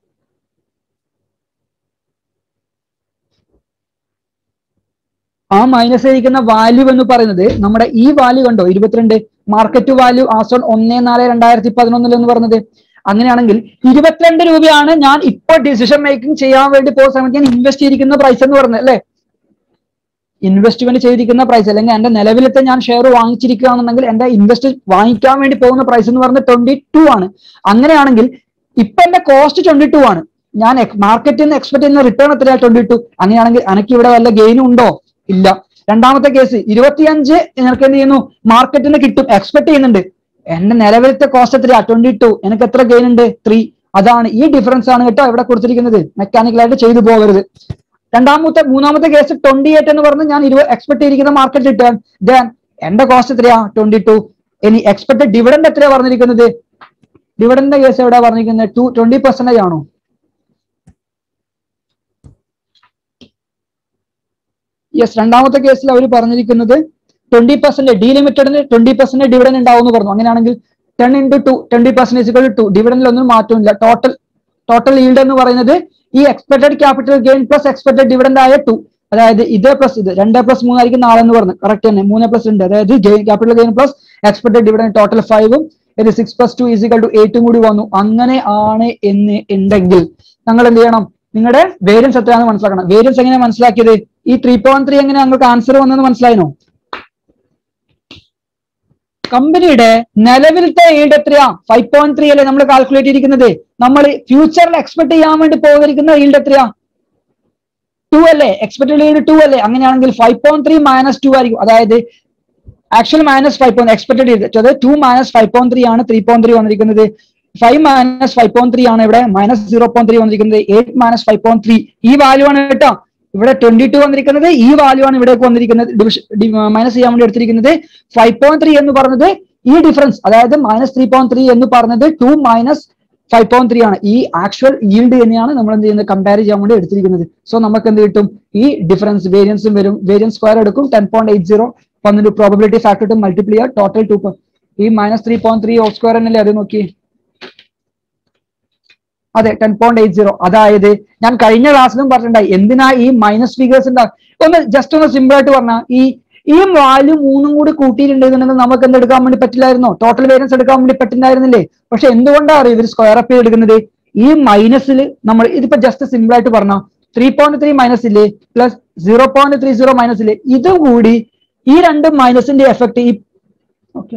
ആ മൈനസ് ചെയ്തിരിക്കുന്ന വാല്യൂ എന്ന് പറയുന്നത് നമ്മുടെ ഈ വാല്യൂ കണ്ടോ ഇരുപത്തിരണ്ട് മാർക്കറ്റ് വാല്യൂ ആസോൺ ഒന്ന് നാല് രണ്ടായിരത്തി പതിനൊന്നിൽ എന്ന് പറഞ്ഞത് അങ്ങനെയാണെങ്കിൽ ഇരുപത്തിരണ്ട് രൂപയാണ് ഞാൻ ഇപ്പൊ ഡിസിഷൻ മേക്കിംഗ് ചെയ്യാൻ വേണ്ടി പോകുന്ന സമയത്ത് ഞാൻ ഇൻവെസ്റ്റ് ചെയ്തിരിക്കുന്ന പ്രൈസ് എന്ന് പറഞ്ഞത് അല്ലേ ഇൻവെസ്റ്റ്മെന്റ് ചെയ്തിരിക്കുന്ന പ്രൈസ് അല്ലെങ്കിൽ എന്റെ നിലവിലത്തെ ഞാൻ ഷെയർ വാങ്ങിച്ചിരിക്കുകയാണെന്നുണ്ടെങ്കിൽ എന്റെ ഇൻവെസ്റ്റ് വാങ്ങിക്കാൻ വേണ്ടി പോകുന്ന പ്രൈസ് എന്ന് പറഞ്ഞത് ട്വന്റി ടു ആണ് അങ്ങനെയാണെങ്കിൽ ഇപ്പൊ എന്റെ കോസ്റ്റ് ട്വന്റി ടു ആണ് ഞാൻ മാർക്കറ്റിൽ നിന്ന് എക്സ്പെക്ട് ചെയ്യുന്ന റിട്ടേൺ എത്രയാണ് ട്വന്റി ടു അങ്ങനെയാണെങ്കിൽ എനിക്ക് ഇവിടെ വല്ല ഗെയിനും ഉണ്ടോ ഇല്ല രണ്ടാമത്തെ കേസ് ഇരുപത്തിയഞ്ച് എനിക്ക് എന്ത് ചെയ്യുന്നു മാർക്കറ്റിൽ നിന്ന് കിട്ടും എക്സ്പെക്ട് ചെയ്യുന്നുണ്ട് എന്റെ നിലവിലത്തെ കോസ്റ്റ് എത്രയാ ട്വന്റി ടു എനിക്ക് എത്ര ഗെയിൻ ഉണ്ട് ത്രീ അതാണ് ഈ ഡിഫറൻസ് ആണ് കേട്ടോ ഇവിടെ കൊടുത്തിരിക്കുന്നത് മെക്കാനിക്കലായിട്ട് ചെയ്തു പോകരുത് രണ്ടാമത്തെ മൂന്നാമത്തെ കേസ് ട്വന്റി എയ്റ്റ് എന്ന് പറഞ്ഞ് ഞാൻ ഇരുപത് എക്സ്പെക്ട് ചെയ്തിരിക്കുന്ന മാർക്കറ്റ് റിട്ടേൺ ദെൻ എന്റെ കോസ്റ്റ് എത്രയാ ട്വന്റി ടു ഇനി എക്സ്പെക്ടഡ് ഡിവിഡൻഡ് എത്രയാ പറഞ്ഞിരിക്കുന്നത് ഡിവിഡന്റെ കേസ് എവിടെ പറഞ്ഞിരിക്കുന്നത് ടു ട്വന്റി പെർസെന്റേജ് ആണോ യെസ് രണ്ടാമത്തെ കേസിൽ അവർ പറഞ്ഞിരിക്കുന്നത് ട്വന്റി പെർസെന്റ് ഡി ലിമിറ്റഡിന് ട്വന്റി പെർസെന്റ് ഡിവിഡൻ ഉണ്ടാവും എന്ന് പറഞ്ഞു അങ്ങനെയാണെങ്കിൽ ten into two twenty percentage two ഡിവിഡനിൽ ഒന്നും മാറ്റമില്ല ടോട്ടൽ ടോട്ടൽ ഈൽഡ് എന്ന് പറയുന്നത് ഈ expected capital gain plus expected dividend ആയ ടു അതായത് ഇത് പ്ലസ് ഇത് രണ്ട് പ്ലസ് മൂന്നായിരിക്കും നാലെന്ന് പറഞ്ഞു കറക്റ്റ് തന്നെ മൂന്ന് പ്ലസ് ഉണ്ട് അതായത് gain capital gain plus expected dividend total ഫൈവും ഇത് six plus two is equal to എയ്റ്റും കൂടി വന്നു അങ്ങനെ ആണ് എന്ന് ഉണ്ടെങ്കിൽ നിങ്ങൾ എന്ത് ചെയ്യണം നിങ്ങളുടെ വേരിയൻസ് എത്രയാണെന്ന് മനസ്സിലാക്കണം വേരിയൻസ് എങ്ങനെ മനസ്സിലാക്കിയത് ഈ ത്രീ പോയിന്റ് ത്രീ എങ്ങനെ നിങ്ങൾക്ക് ആൻസർ വന്നെന്ന് മനസ്സിലായിനോ കമ്പനിയുടെ നിലവിലത്തെ ഈൽഡ് എത്രയാ ഫൈവ് പോയിന്റ് ത്രീ അല്ലേ നമ്മൾ കാൽക്കുലേറ്റ് ചെയ്തിരിക്കുന്നത് നമ്മൾ ഫ്യൂച്ചറിൽ എക്സ്പെക്ട് ചെയ്യാൻ വേണ്ടി പോയിരിക്കുന്ന ഈൽഡ് എത്രയാ ടു അല്ലേ എക്സ്പെക്ടഡ് ഈൽഡ് ടു അല്ലേ അങ്ങനെയാണെങ്കിൽ five point three minus two ആയിരിക്കും അതായത് actual minus five point expected ചെയ്തത് two minus five point three ആണ് ത്രീ പോയിന്റ് ത്രീ വന്നിരിക്കുന്നത് five minus five point three ആണ് ഇവിടെ മൈനസ് സീറോ പോയിന്റ് ത്രീ വന്നിരിക്കുന്നത് eight minus five point three ഈ value ആണ് കേട്ടോ ഇവിടെ ട്വന്റി ടു വന്നിരിക്കുന്നത് ഈ വാല്യൂ ആണ് ഇവിടേക്ക് വന്നിരിക്കുന്നത് ഡിവിഷൻ മൈനസ് ചെയ്യാൻ വേണ്ടി എടുത്തിരിക്കുന്നത് ഫൈവ് പോയിന്റ് ത്രീ എന്ന് പറഞ്ഞത് ഈ ഡിഫറൻസ് അതായത് മൈനസ് ത്രീ പോയിന്റ് ത്രീ എന്ന് പറഞ്ഞത് two minus five point three ആണ് ഈ ആക്ച്വൽ ഈൽഡ് തന്നെയാണ് നമ്മൾ എന്ത് ചെയ്യുന്നത് കമ്പയർ ചെയ്യാൻ വേണ്ടി എടുത്തിരിക്കുന്നത് സോ നമുക്ക് എന്ത് കിട്ടും ഈ ഡിഫറൻസ് വേരിയൻസും വരും വേരിയൻസ് സ്ക്വയർ എടുക്കും ടെൻ പോയിന്റ് എയ്റ്റ് സീറോ വന്നിട്ട് probability factor two multiply total two ഈ minus three point three of square എന്നല്ലേ അത് നോക്കി അതെ ടെൻ പോയിന്റ് എയ്റ്റ് സീറോ അതായത് ഞാൻ കഴിഞ്ഞ ക്ലാസ്സിലും പറഞ്ഞിട്ടുണ്ടായി എന്തിനാ ഈ മൈനസ് ഫിഗേഴ്സ് ഉണ്ടാവും ഒന്ന് ജസ്റ്റ് ഒന്ന് സിമ്പിൾ ആയിട്ട് പറഞ്ഞാൽ ഈ ഈ വാല്യൂ മൂന്നും കൂടി കൂട്ടിയിട്ടുണ്ടെന്നുണ്ടെങ്കിൽ നമുക്ക് എന്ത് എടുക്കാൻ വേണ്ടി പറ്റില്ലായിരുന്നോ ടോട്ടൽ വേരിയൻസ് എടുക്കാൻ വേണ്ടി പറ്റില്ലായിരുന്നില്ലേ പക്ഷെ എന്തുകൊണ്ടാണ് അറിയോ ഇവർ സ്ക്വയർ അപ്പ് എടുക്കുന്നത് ഈ മൈനസിൽ നമ്മൾ ഇതിപ്പോ ജസ്റ്റ് സിമ്പിൾ ആയിട്ട് പറഞ്ഞാൽ ത്രീ പോയിന്റ് ത്രീ മൈനസ് ഇല്ലേ plus zero point three zero minus ഇല്ലേ ഇതും കൂടി ഈ രണ്ട് മൈനസിന്റെ എഫക്ട് ഈ ഓക്കെ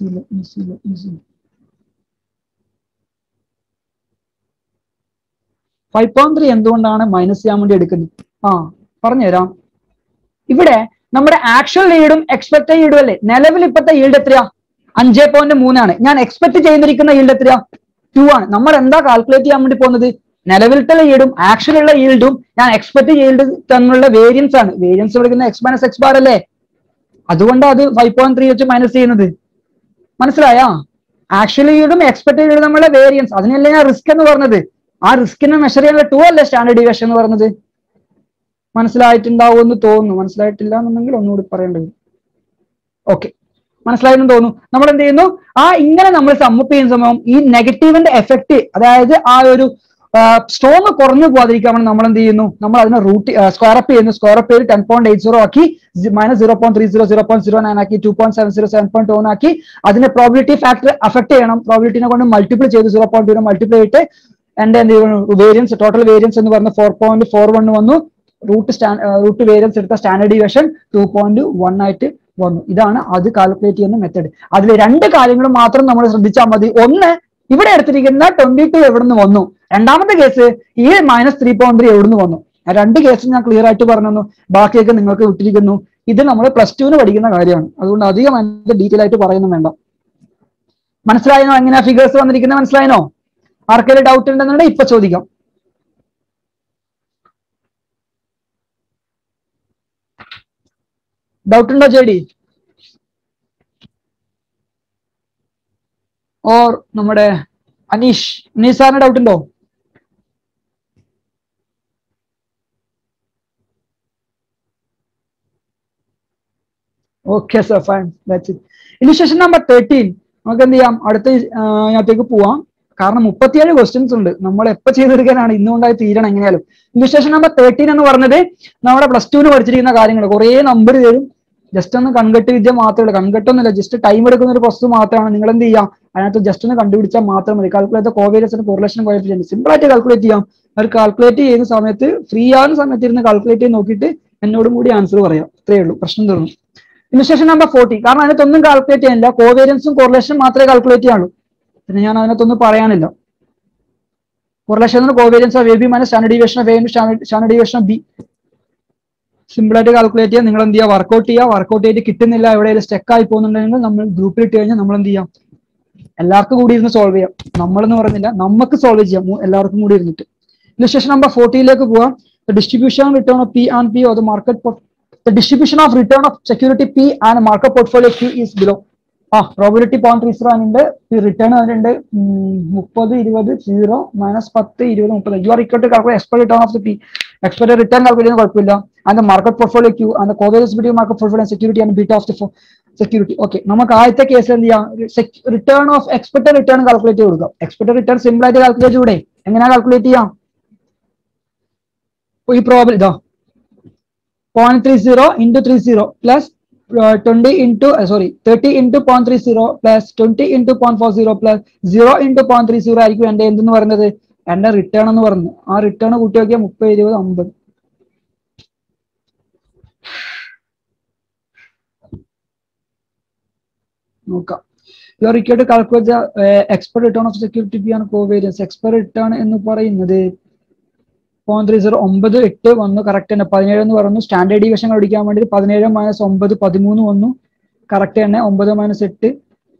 ഫൈവ് പോയിന്റ് ത്രീ എന്തുകൊണ്ടാണ് മൈനസ് ചെയ്യാൻ വേണ്ടി എടുക്കുന്നത് ആ പറഞ്ഞുതരാം ഇവിടെ നമ്മുടെ ആക്ച്വൽ ഈൽഡും എക്സ്പെക്ട് ഈൽഡും അല്ലേ നിലവിൽ ഇപ്പോഴത്തെ ഈൽഡ് എത്രയാ അഞ്ചേ പോയിന്റ് മൂന്നാണ് ഞാൻ എക്സ്പെക്ട് ചെയ്തിരിക്കുന്ന ഈൽഡ് എത്രയാ ടു ആണ് നമ്മൾ എന്താ കാൽക്കുലേറ്റ് ചെയ്യാൻ വേണ്ടി പോകുന്നത് നിലവിലത്തെ ഈൽഡും ആക്ച്വൽ ഉള്ള ഈൽഡും ഞാൻ എക്സ്പെക്ട് ഈൽഡ് തമ്മിലുള്ള വേരിയൻസ് ആണ് വേരിയൻസ് വിളിക്കുന്ന എക്സ് മൈനസ് എക്സ് ബാർ അല്ലേ അതുകൊണ്ട് അത് ഫൈവ് പോയിന്റ് ത്രീ വെച്ച് മൈനസ് ചെയ്യുന്നത് മനസ്സിലായാ ആക്ച്വൽ ഈൽഡും എക്സ്പെക്ട് ഈൽഡും തമ്മിലുള്ള വേരിയൻസ് അതിനല്ലേ ഞാൻ റിസ്ക് എന്ന് പറഞ്ഞത് ആ റിസ്കിനെ മെഷർ ചെയ്യാനുള്ള ടു അല്ലേ സ്റ്റാൻഡേർഡ് ഡിവിഷൻ എന്ന് പറഞ്ഞത് മനസ്സിലായിട്ടുണ്ടാവും എന്ന് തോന്നുന്നു മനസ്സിലായിട്ടില്ല എന്നുണ്ടെങ്കിൽ ഒന്നുകൂടി പറയേണ്ടത് ഓക്കെ മനസ്സിലായെന്ന് തോന്നുന്നു നമ്മൾ എന്ത് ചെയ്യുന്നു ആ ഇങ്ങനെ നമ്മൾ സമ്മപ്പ് ചെയ്യുന്ന സമയം ഈ നെഗറ്റീവിന്റെ എഫക്ട് അതായത് ആ ഒരു സ്ട്രോങ് കുറഞ്ഞു പോകാതിരിക്കാൻ വേണ്ടി നമ്മൾ എന്ത് ചെയ്യുന്നു നമ്മൾ അതിനെ റൂട്ട് സ്ക്വയർ അപ്പ് ചെയ്യുന്നു സ്ക്വയർ അപ്പ് ചെയ്ത് ടെൻ പോയിന്റ് എയ്റ്റ് സീറോ ആക്കി minus zero point three zero zero point zero nine ആക്കി two point seven zero seven point ton ആക്കി അതിന്റെ പ്രോബിലിറ്റി ഫാക്ടർ അഫക്ട് ചെയ്യണം പ്രോബിലിറ്റിനെ കൊണ്ട് മൾട്ടിപ്ലൈ ചെയ്ത് സീറോ പോയിന്റ് ടു മൾട്ടിപ്ലൈ ചെയ്തിട്ട് എന്റെ എന്ത് ചെയ്യുന്നു വേരിയൻസ് ടോട്ടൽ വേരിയൻസ് എന്ന് പറഞ്ഞ ഫോർ പോയിന്റ് ഫോർ വൺ വന്നു റൂട്ട് സ്റ്റാ റൂട്ട് വേരിയൻസ് എടുത്ത standard division two point one ആയിട്ട് വന്നു ഇതാണ് അത് കാൽക്കുലേറ്റ് ചെയ്യുന്ന മെത്തഡ് അതിൽ രണ്ട് കാര്യങ്ങൾ മാത്രം നമ്മൾ ശ്രദ്ധിച്ചാൽ മതി ഒന്ന് ഇവിടെ എടുത്തിരിക്കുന്ന ട്വന്റി ടു എവിടുന്ന് വന്നു രണ്ടാമത്തെ കേസ് ഈ മൈനസ് ത്രീ പോയിന്റ് ത്രീ എവിടുന്ന് വന്നു ആ രണ്ട് കേസ് ഞാൻ ക്ലിയർ ആയിട്ട് പറഞ്ഞു ബാക്കിയൊക്കെ നിങ്ങൾക്ക് വിട്ടിരിക്കുന്നു ഇത് നമ്മൾ പ്ലസ് ടുവിന് പഠിക്കുന്ന കാര്യമാണ് അതുകൊണ്ട് അധികം അതിന്റെ ഡീറ്റെയിൽ ആയിട്ട് പറയുന്നു വേണ്ട മനസ്സിലായോ എങ്ങനെയാ ഫിഗേഴ്സ് വന്നിരിക്കുന്നത് മനസ്സിലായനോ ആർക്കെങ്കിലും ഡൗട്ട് ഉണ്ടെന്നുണ്ടെങ്കിൽ ഇപ്പൊ ചോദിക്കാം ഡൗട്ട് ഉണ്ടോ ജെഡി ഓർ നമ്മുടെ അനീഷ് അനീഷ് സാറിന് ഡൗട്ട് ഉണ്ടോ okay sir fine that's it initiation number thirteen നമുക്ക് എന്ത് ചെയ്യാം അടുത്ത ഇതിനകത്തേക്ക് പോവാം കാരണം മുപ്പത്തിയേഴ് ക്വസ്റ്റ്യൻസ് ഉണ്ട് നമ്മൾ എപ്പോൾ ചെയ്തെടുക്കാനാണ് ഇന്നുകൊണ്ടായി തീരണം എങ്ങനെയാലും ഇനിഷ്യേഷൻ നമ്പർ തേർട്ടീൻ എന്ന് പറഞ്ഞത് നമ്മുടെ പ്ലസ് ടുവിന് പഠിച്ചിരിക്കുന്ന കാര്യങ്ങൾ കുറേ നമ്പർ തരും ജസ്റ്റ് ഒന്ന് കൺകെട്ട് വിദ്യ മാത്രമേ ഉള്ളൂ കൺകെട്ടൊന്നുമില്ല ജസ്റ്റ് ടൈം എടുക്കുന്ന ഒരു പ്രോസസ് മാത്രമാണ് നിങ്ങൾ എന്ത് ചെയ്യാം അതിനകത്ത് ജസ്റ്റ് ഒന്ന് കണ്ടുപിടിച്ചാൽ മാത്രം മതി കാൽക്കുലേറ്റ് കോവേരിയൻസിന് കോറിലേഷൻ കോയഫിഷ്യന്റ് സിമ്പിൾ ആയിട്ട് കാൽക്കുലേറ്റ് ചെയ്യാം അവർ കാൽക്കുലേറ്റ് ചെയ്യുന്ന സമയത്ത് ഫ്രീ ആവുന്ന സമയത്ത് ഇരുന്ന് കാൽക്കുലേറ്റ് ചെയ്ത് നോക്കിയിട്ട് എന്നോടും കൂടി ആൻസർ പറയാം ഇത്രയേ ഉള്ളൂ പ്രശ്നം തീർന്നു ഇനിഷ്യേഷൻ നമ്പർ ഫോർട്ടി കാരണം അതിനകത്തൊന്നും കാൽക്കുലേറ്റ് ചെയ്യാനില്ല കോവേരിയൻസും കോറിലേഷനും മാത്രമേ കാൽക്കുലേറ്റ് ചെയ്യാനുള്ളൂ പിന്നെ ഞാൻ അതിനകത്തൊന്നും പറയാനില്ല correlation covariance of A B minus standard division of A standard division of B simple ആയിട്ട് കാൽക്കുലേറ്റ് ചെയ്യുക നിങ്ങൾ എന്ത് ചെയ്യുക വർക്കൗട്ട് ചെയ്യുക വർക്കൗട്ട് ചെയ്ത് കിട്ടുന്നില്ല എവിടെയെങ്കിലും സ്റ്റെക്ക് ആയി പോകുന്നുണ്ടെങ്കിൽ നമ്മൾ ഗ്രൂപ്പിൽ ഇട്ട് കഴിഞ്ഞാൽ നമ്മൾ എന്ത് ചെയ്യാം എല്ലാവർക്കും കൂടി ഇരുന്ന് സോൾവ് ചെയ്യാം നമ്മളെന്ന് പറയുന്നില്ല നമുക്ക് സോൾവ് ചെയ്യാം മൂ- എല്ലാവർക്കും കൂടി ഇരുന്നിട്ട് ഇലിസ്ട്രേഷൻ നമ്പർ ഫോർട്ടിയിലേക്ക് പോവാം distribution return of P and P or the market the distribution of return of security P and market portfolio Q is below. ആ പ്രോബിലിറ്റി പോയിന്റ് ത്രീ സീറോ അതിന്റെ റിട്ടേൺ അതിന്റെ മുപ്പത് ഇരുപത് സീറോ മൈനസ് പത്ത് ഇരുപത് മുപ്പത് you are equal to calculate expect return of the P expect return calculate ചെയ്യുന്ന കുഴപ്പമില്ല and market portfolio Q and covariance between market portfolio security and beta of the security okay നമുക്ക് ആദ്യത്തെ case എന്ത് ചെയ്യാം return of expect return calculate ചെയ്ത് കൊടുക്കാം expect return simple ആയിട്ട് calculate ചെയ്യൂടെ എങ്ങനെയാ കാൽക്കുലേറ്റ് ചെയ്യാം ഈ പ്രോബ്ലം ഇതാ point three zero into three zero plus twenty into sorry thirty into point three zero plus twenty into point four zero plus zero into point three zero ആയിരിക്കും എന്റെ എന്തെന്ന് പറയുന്നത് എന്റെ റിട്ടേൺ എന്ന് പറഞ്ഞു ആ റിട്ടേൺ കൂട്ടി നോക്കിയാൽ മുപ്പത് ഇരുപത് അമ്പത് നോക്കാം you are required calculate expert return of security B ആണ് കോവേരിയൻസ് എക്സ്പെർട്ട് റിട്ടേൺ എന്ന് പറയുന്നത് പോയിന്റ് ത്രീ സീറോ ഒമ്പത് എട്ട് വന്നു കറക്റ്റ് തന്നെ പതിനേഴ് എന്ന് പറഞ്ഞു സ്റ്റാൻഡേർഡ് ഡിവിഷൻ അടിക്കാൻ വേണ്ടി പതിനേഴ് മൈനസ് ഒമ്പത് പതിമൂന്ന് വന്നു കറക്റ്റ് തന്നെ ഒമ്പത് മൈനസ് എട്ട്